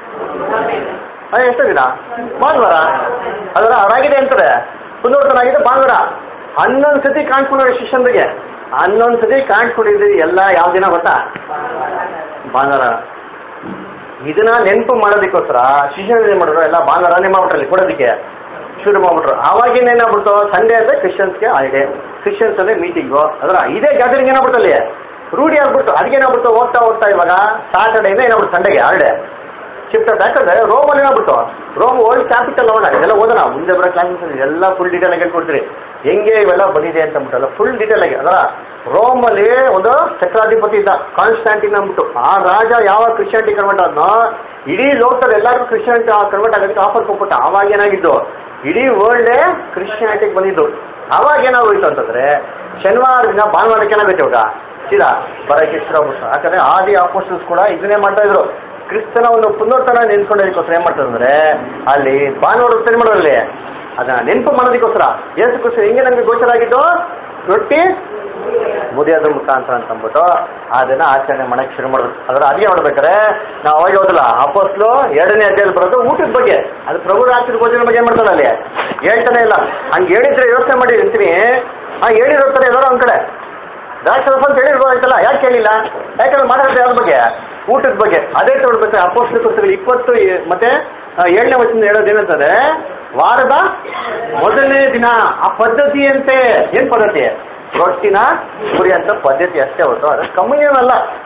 ಅದೇ ಎಷ್ಟೇ ದಿನ ಭಾನುವಾರ ಅದರ ಅದಾಗಿದೆ ಅಂತಾರೆ ಪುನರ್ತನ ಆಗಿದೆ ಭಾನುವಾರ ಹನ್ನೊಂದು ಸತಿ ಕಾಣಿಸ್ಕೊಂಡ್ರೆ ಶಿಷ್ಯನಿಗೆ ಹನ್ನೊಂದು ಸತಿ ಕಾಣಿಸ್ಕೊಂಡಿದ್ದು ಎಲ್ಲ ಯಾವ ದಿನ ಗೊತ್ತಾ ಭಾನುವಾರ ಇದನ್ನ ನೆನಪು ಮಾಡೋದಕ್ಕೋಸ್ಕರ ಶಿಷ್ಯರು ಏನ್ ಮಾಡಿದ್ರು ಎಲ್ಲ ಭಾನುವಾರನೇ ಮಾಡ್ಬಿಟ್ರಲ್ಲಿ ಕೊಡೋದಕ್ಕೆ ಶುರು ಮಾಡ್ಬಿಟ್ರು ಆವಾಗಿನ ಏನಾಗ್ಬಿಡ್ತು ಸಂಡೇ ಅಂದ್ರೆ ಕ್ರಿಶ್ಚಿಯನ್ಸ್ಗೆ ಹಾಲಿಡೇ ಕ್ರಿಶ್ಚಿಯನ್ಸ್ ಅಂದ್ರೆ ಮೀಟಿಂಗು ಅದರ ಇದೇ ಗ್ಯಾದರಿಂಗ್ ಏನಾಗ್ಬಿಡ್ತು ಅಲ್ಲಿ ರೂಢಿ ಆಗ್ಬಿಡ್ತು ಅದಕ್ಕೆ ಏನಾಗ್ಬಿಡ್ತು ಹೋಗ್ತಾ ಹೋಗ್ತಾ ಇವಾಗ ಸಾಟರ್ಡೇಯಿಂದ ಏನಾಗ್ಬಿಡ್ತು ಸಂಡೆಗೆ ಹಾಲಿಡೇ ಶಿಫ್ಟ್ ಆಯ್ತು ಯಾಕಂದ್ರೆ ರೋಮಲ್ಲಿ ಏನಾಗ್ಬಿಟ್ಟು ರೋಮ್ ಓಲ್ಡ್ ಕ್ಯಾಪಿಟಲ್ ಅವನ ಇದೆಲ್ಲ ಓದೋಣ ಮುಂದೆ ಬರೋ ಕ್ಲಾಸಸ್ ಎಲ್ಲ ಫುಲ್ ಡೀಟೇಲ್ ಆಗಿ ಹೇಳ್ಕೊಡ್ತೀರಿ ಹೆಂಗೆ ಇವೆಲ್ಲ ಬಂದಿದೆ ಅಂತ ಅಂದ್ಬಿಟ್ಟಲ್ಲ ಫುಲ್ ಡೀಟೇಲ್ ಆಗಿ ಅದರ ರೋಮಲ್ಲಿ ಒಂದು ಚಕ್ರಾಧಿಪತಿ ಇದ್ದ ಕಾನ್ಸ್ಟ್ಯಾಂಟಿನ್ ಅಂದ್ಬಿಟ್ಟು ಆ ರಾಜ ಯಾವ ಕ್ರಿಶ್ಚಿಯಾನಿಟಿ ಕನ್ವರ್ಟ್ ಆದ್ನೋ ಇಡೀ ಲೋಕದಲ್ಲಿ ಎಲ್ಲರಿಗೂ ಕ್ರಿಶ್ಚಿಯಾನಿಟಿ ಕನ್ವರ್ಟ್ ಆಗೋದಕ್ಕೆ ಆಫರ್ ಕೊಟ್ಬಿಟ್ಟು ಆವಾಗ ಏನಾಗಿದ್ದು ಇಡೀ ವರ್ಲ್ಡೇ ಕ್ರಿಶ್ಚಿಯಾನಿಟಿಗೆ ಬಂದಿದ್ದು ಆವಾಗ ಏನಾಗೋಯ್ತು ಅಂತಂದ್ರೆ ಶನಿವಾರ ದಿನ ಭಾನುವಾರಕ್ಕೆ ಏನಾಗುತ್ತೆ ಇವಾಗ ಸೀದಾ ಬರಕ್ಕೆ ಶುರು ಆಗ್ಬಿಟ್ಟು ಯಾಕಂದ್ರೆ ಆದಿ ಅಪೋಸ್ಟಲ್ಸ್ ಕೂಡ ಇದನ್ನೇ ಮಾಡ್ತಾ ಇದ್ರು ಕ್ರಿಸ್ತನ ಒಂದು ಪುನರ್ತನ ನೆನ್ಸ್ಕೊಂಡೋದಕ್ಕೋಸ್ಕರ ಏನ್ ಮಾಡ್ತಾರೆ ಅಂದ್ರೆ ಅಲ್ಲಿ ಭಾನುವಾರ ಏನು ಮಾಡೋರಲ್ಲಿ ಅದನ್ನ ನೆನಪು ಮಾಡೋದಕ್ಕೋಸ್ಕರ ಏಸು ಕ್ರಿಸ್ತ ಹೆಂಗೆ ನಮ್ಗೆ ಗೋಚರ ಆಗಿದ್ದು ರೊಟ್ಟಿ ಮುದಿಯೋದ್ರ ಮುಖಾಂತರ ಅಂತ ಅಂದ್ಬಿಟ್ಟು ಅದನ್ನ ಆಚರಣೆ ಮಾಡಕ್ ಶುರು ಮಾಡಿದ್ರು ಅದರ ಅದೇ ಮಾಡ್ಬೇಕಾರೆ ನಾವು ಅವಾಗ ಹೋದಲ್ಲ ಅಪೋಸ್ಲು ಎರಡನೇ ಅಧ್ಯಾಯದಲ್ಲಿ ಬರೋದು ಊಟದ ಬಗ್ಗೆ ಅದು ಪ್ರಭು ರಾತ್ರಿ ಭೋಜನ ಬಗ್ಗೆ ಏನ್ ಮಾಡ್ತಾರೆ ಅಲ್ಲಿ ಹೇಳ್ತಾನೆ ಇಲ್ಲ ಹಂಗೆ ಹೇಳಿದ್ರೆ ಯೋಚನೆ ಮಾಡಿ ಅಂತೀನಿ ಹಾ ಹೇಳಿರ್ತಾರೆ ಎಲ್ಲರೂ ಒಂದ್ ಕಡೆ ದ್ರಾಕ್ಷಿ ರಸ ಅಂತ ಹೇಳಿರ್ಬೋದು ಆಯ್ತಲ್ಲ ಯಾಕೆ ಕೇಳಿಲ್ಲ ಯಾಕಂದ್ರೆ ಮಾತಾಡ್ತಾರೆ ಯಾವ್ದ್ರ ಬಗ್ಗೆ ಊಟದ ಬಗ್ಗೆ ಅದೇ ತಗೊಳ್ಬೇಕು ಅಪೋಸ್ಲ ಪುಸ್ತಕಗಳು ಇಪ್ಪತ್ತು ಏ- ಮತ್ತೆ ಆ, ಏಳನೇ ವಚನ ಹೇಳೋದು ಏನಂತಂದ್ರೆ ವಾರದ ಮೊದಲನೇ ದಿನ ಆ ಪದ್ಧತಿಯಂತೆ ಏನ್ ಪದ್ಧತಿ ರೊಟ್ಟಿನ ಗುರಿ ಅಂತ ಪದ್ಧತಿ ಅಷ್ಟೇ ಹೊರತು ಅದು ಕಮ್ಯುನಿಯನ್ ಅಲ್ಲ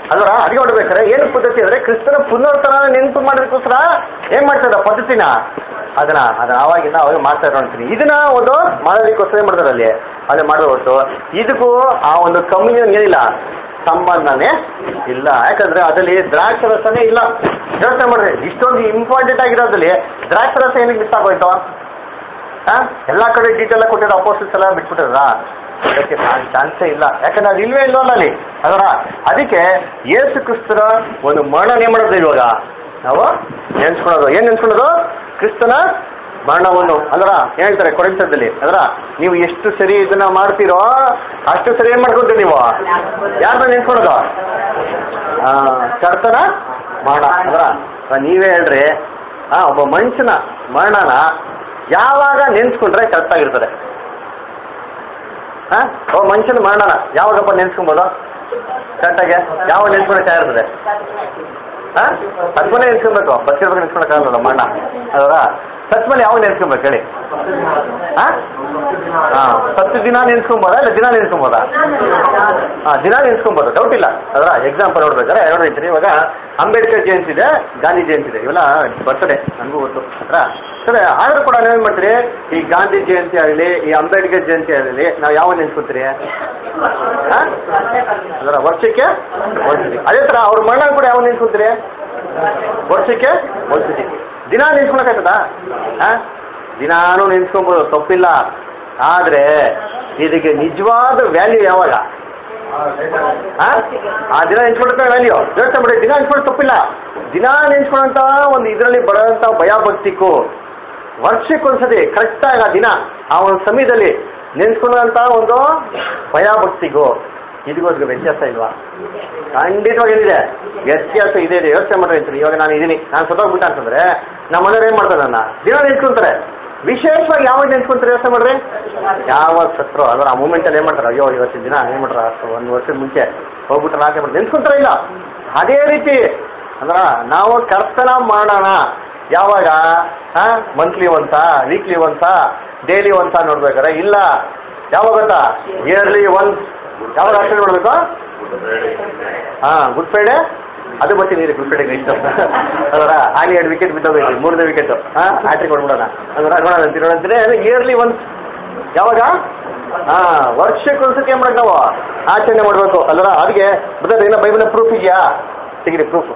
ಅಲ್ವಾ ಅಡಿಗೆ ಹೊಡ್ಬೇಕಾರೆ ಏನು ಪದ್ಧತಿ ಅಂದ್ರೆ ಕ್ರಿಸ್ತನ ಪುನರ್ತನ ನೆನಪು ಮಾಡೋದಕ್ಕೋಸ್ಕರ ಏನ್ ಮಾಡ್ತಾರೆ ಪದ್ಧತಿನ ಅದನ್ನ ಅದನ್ನ ಅವಾಗಿಂದ ಅವಾಗ ಮಾಡ್ತಾ ಇರೋ ಅಂತೀನಿ ಇದನ್ನ ಒಂದು ಮಾಡೋದಕ್ಕೋಸ್ಕರ ಏನ್ ಮಾಡ್ತಾರೆ ಅಲ್ಲಿ ಅದೇ ಮಾಡೋದು ಹೊರತು ಇದಕ್ಕೂ ಆ ಒಂದು ಕಮ್ಯುನಿಯನ್ ಏನಿಲ್ಲ ಸಂಬಂಧನೇ ಇಲ್ಲ ಯಾಕಂದ್ರೆ ಅದರಲ್ಲಿ ದ್ರಾಕ್ಷರಸನೇ ಇಲ್ಲ ಯೋಚನೆ ಮಾಡ್ರಿ ಇಷ್ಟೊಂದು ಇಂಪಾರ್ಟೆಂಟ್ ಆಗಿರೋದ್ರಲ್ಲಿ ದ್ರಾಕ್ಷರಸ ಏನಕ್ಕೆ ಮಿಸ್ ಆಗೋಯ್ತು ಹಾ ಎಲ್ಲಾ ಕಡೆ ಡೀಟೇಲ್ ಕೊಟ್ಟಿರೋ ಅಪೋಸಿಟ್ಸ್ ಎಲ್ಲ ಬಿಟ್ಬಿಟ್ಟಿದ್ರ ಅದಕ್ಕೆ ಚಾನ್ಸೇ ಇಲ್ಲ ಯಾಕಂದ್ರೆ ಅದು ಇಲ್ವೇ ಇಲ್ವಲ್ಲ ಅಲ್ಲಿ ಅದರ ಅದಕ್ಕೆ ಯೇಸು ಕ್ರಿಸ್ತರ ಒಂದು ಮರಣ ಏನ್ ಮಾಡೋದು ಇವಾಗ ನಾವು ನೆನ್ಸ್ಕೊಳ್ಳೋದು ಏನ್ ನೆನ್ಸ್ಕೊಳ್ಳೋದು ಕ್ರಿಸ್ತನ ಮರಣವನ್ನು ಅಲ್ರ ಏನ್ ಹೇಳ್ತಾರೆ ಕೊರಂತದಲ್ಲಿ ಅಲ್ರ ನೀವು ಎಷ್ಟು ಸರಿ ಇದನ್ನ ಮಾಡ್ತೀರೋ ಅಷ್ಟು ಸರಿ ಏನ್ ಮಾಡ್ಕೊಂತೀರಿ ನೀವು ಯಾರನ್ನ ನೆನ್ಸ್ಕೊಳ್ಳೋದು ಆ, ಕರ್ತನ ಮರಣ ಅಲ್ರ ನೀವೇ ಹೇಳ್ರಿ ಆ ಒಬ್ಬ ಮನುಷ್ಯನ ಮರಣನ ಯಾವಾಗ ನೆನ್ಸ್ಕೊಂಡ್ರೆ ಕರೆಕ್ಟ್ ಆಗಿರ್ತದೆ ಹಾ ಒಬ್ಬ ಮನುಷ್ಯನ ಮರಣನ ಯಾವಾಗಪ್ಪ ನೆನ್ಸ್ಕೊಬೋದು ಕರೆಕ್ಟಾಗಿ ಯಾವಾಗ ನೆನ್ಸ್ಕೊಳಕ್ ಆಗಿರ್ತದೆ ಹಾ ಸತ್ಮನೆ ನೆನ್ಸ್ಕೊಬೇಕು ಬಸ್ಸಿರ್ಬೇಕು ನೆನ್ಸ್ಕೊಳಕ್ಕಾಗಲ್ಲ ಮರಣ ಅದರ ಸತ್ಮನೆ ಯಾವಾಗ ನೆನ್ಸ್ಕೊಬೇಕು ಹೇಳಿ ಹಾ ಹಾ ಹತ್ತು ದಿನ ನೆನ್ಸ್ಕೊಬೋದಾ ಇಲ್ಲ ದಿನ ನೆನ್ಸ್ಕೊಬೋದಾ ಹಾ ದಿನ ನೆನ್ಸ್ಕೊಬೋದು ಡೌಟ್ ಇಲ್ಲ ಅದರ ಎಕ್ಸಾಂಪಲ್ ನೋಡ್ಬೇಕಾದ್ರೆ ನೋಡಿರ್ತೀನಿ ಇವಾಗ ಅಂಬೇಡ್ಕರ್ ಜಯಂತಿ ಇದೆ ಗಾಂಧಿ ಜಯಂತಿ ಇದೆ ಇವೆಲ್ಲ ಬರ್ತಡೆ ನನಗೂ ಗೊತ್ತು ಅದ್ರ ಸರಿ ಆದ್ರೂ ಕೂಡ ನೀವೇನ್ ಮಾಡ್ತೀರಿ ಈ ಗಾಂಧಿ ಜಯಂತಿ ಆಗಲಿ ಈ ಅಂಬೇಡ್ಕರ್ ಜಯಂತಿ ಆಗಲಿ ನಾವು ಯಾವ ನೆನ್ಸ್ಕೊತೀರಿ ಹಾ? ಅದರ ವರ್ಷಕ್ಕೆ ಒಂದ್ಸತಿ ಅದೇ ತರ ಅವ್ರ ಮರಣ ಕೂಡ ಯಾವ ನೆನ್ಸ್ಕೊತೀರಿ ವರ್ಷಕ್ಕೆ ಒಂದ್ಸತಿ ದಿನ ನೆನ್ಸ್ಕೊಳಕ್ಕಾಗ್ತದಾ ಹಾ ದಿನಾನು ನೆನ್ಸ್ಕೊಬೋದು ತಪ್ಪಿಲ್ಲ ಆದ್ರೆ ಇದಕ್ಕೆ ನಿಜವಾದ ವ್ಯಾಲ್ಯೂ ಯಾವಾಗ ಆ? ಆ ದಿನ ನೆನ್ಸ್ಕೊಳಕ್ಕೆ ವ್ಯಾಲ್ಯೂ ಯೋಚನೆ ಮಾಡಿ ದಿನ ನೆನ್ಸ್ಕೊಳ್ಳೋದು ತಪ್ಪಿಲ್ಲ ದಿನ ನೆನ್ಸ್ಕೊಳ್ಳೋಂತ ಒಂದು ಇದರಲ್ಲಿ ಬರೋಂಥ ಭಯ ಭಕ್ತಿಗೂ ವರ್ಷಕ್ಕೊಂದ್ಸತಿ ಕರೆಕ್ಟಾಗಿ ಆ ದಿನ ಆ ಒಂದು ಸಮಯದಲ್ಲಿ ನೆನ್ಸ್ಕೊಳ್ಳೋಂಥ ಒಂದು ಭಯ ಭಕ್ತಿಗೂ ಇದಕ್ಕೂ ಅದಕ್ಕೆ ವ್ಯತ್ಯಾಸ ಇಲ್ವಾ ಖಂಡಿತವಾಗಿ ಏನಿದೆ ವ್ಯತ್ಯಾಸ ಇದೆ ಇದೆ ಯೋಚನೆ ಮಾಡ್ರಿ ಅಂತೀನಿ ಇವಾಗ ನಾನು ಇದೀನಿ ನಾನು ಸತ್ತೋಗ್ಬಿಟ್ಟ ಅಂತಂದ್ರೆ ನಮ್ಮ ಮನೆಯವ್ರು ಏನ್ ಮಾಡ್ತಾರೆ ನನ್ನ ದಿನ ನೆನ್ಸ್ಕೊಂತಾರೆ ವಿಶೇಷವಾಗಿ ಯಾವಾಗ ನೆನ್ಸ್ಕೊಂತಾರೆ ಯೋಚನೆ ಮಾಡ್ರಿ ಯಾವಾಗ ಸತ್ರು ಅಂದ್ರೆ ಆ ಮೂಮೆಂಟ್ ಅಲ್ಲಿ ಏನ್ ಮಾಡ್ತಾರೆ ಅಯ್ಯೋ ಇವತ್ತಿನ ದಿನ ಏನ್ ಮಾಡ್ತಾರ ಅಷ್ಟು ಒಂದು ವರ್ಷದ ಮುಂಚೆ ಹೋಗ್ಬಿಟ್ರೆ ಆಚೆ ಮಾಡ್ತಾರೆ ನೆನ್ಸ್ಕೊಂತಾರ ಇಲ್ಲ ಅದೇ ರೀತಿ ಅಂದ್ರ ನಾವು ಕರ್ತನ ಮಾಡೋಣ ಯಾವಾಗ ಮಂತ್ಲಿ ಒಂತ ವೀಕ್ಲಿ ಒಂತ ಡೈಲಿ ಒಂತ ನೋಡ್ಬೇಕಾರೆ ಇಲ್ಲ ಯಾವಾಗ ಗೊತ್ತಾ ಇಯರ್ಲಿ ಒನ್ಸ್ ಯಾವಾಗ ಆಚರಣೆ ಮಾಡ್ಬೇಕು ಹಾ ಗುಡ್ ಫ್ರೈಡೆ ಅದು ಬರ್ತೀನಿ ರೀ ಗುಡ್ ಫ್ರೈಡೆಗೆ ಇಷ್ಟ ಅದರ ಹಾಗೆ ಎರಡು ವಿಕೆಟ್ ಬಿದ್ದೋಗೈತಿ ಮೂರನೇ ವಿಕೆಟ್ ಹಾ ಹ್ಯಾಟ್ರಿಕ್ ಕೊಡ್ಬಿಡೋಣ ಅದರ ನೋಡೋಣ ಅಂತೀರಿ ನೋಡಂತೀರಿ ಇಯರ್ಲಿ ಒನ್ಸ್ ಯಾವಾಗ ಹಾ ವರ್ಷಕ್ಕೊಂದ್ಸತಿ ಏನ್ ಮಾಡಕ್ ನಾವು ಆಚರಣೆ ಮಾಡ್ಬೇಕು ಅಲ್ರ ಅದಕ್ಕೆ ಬರ್ತದೆ ಏನೋ ಬೈಬಲ್ ಪ್ರೂಫ್ ಇದೆಯಾ ತೆಗಿರಿ ಪ್ರೂಫ್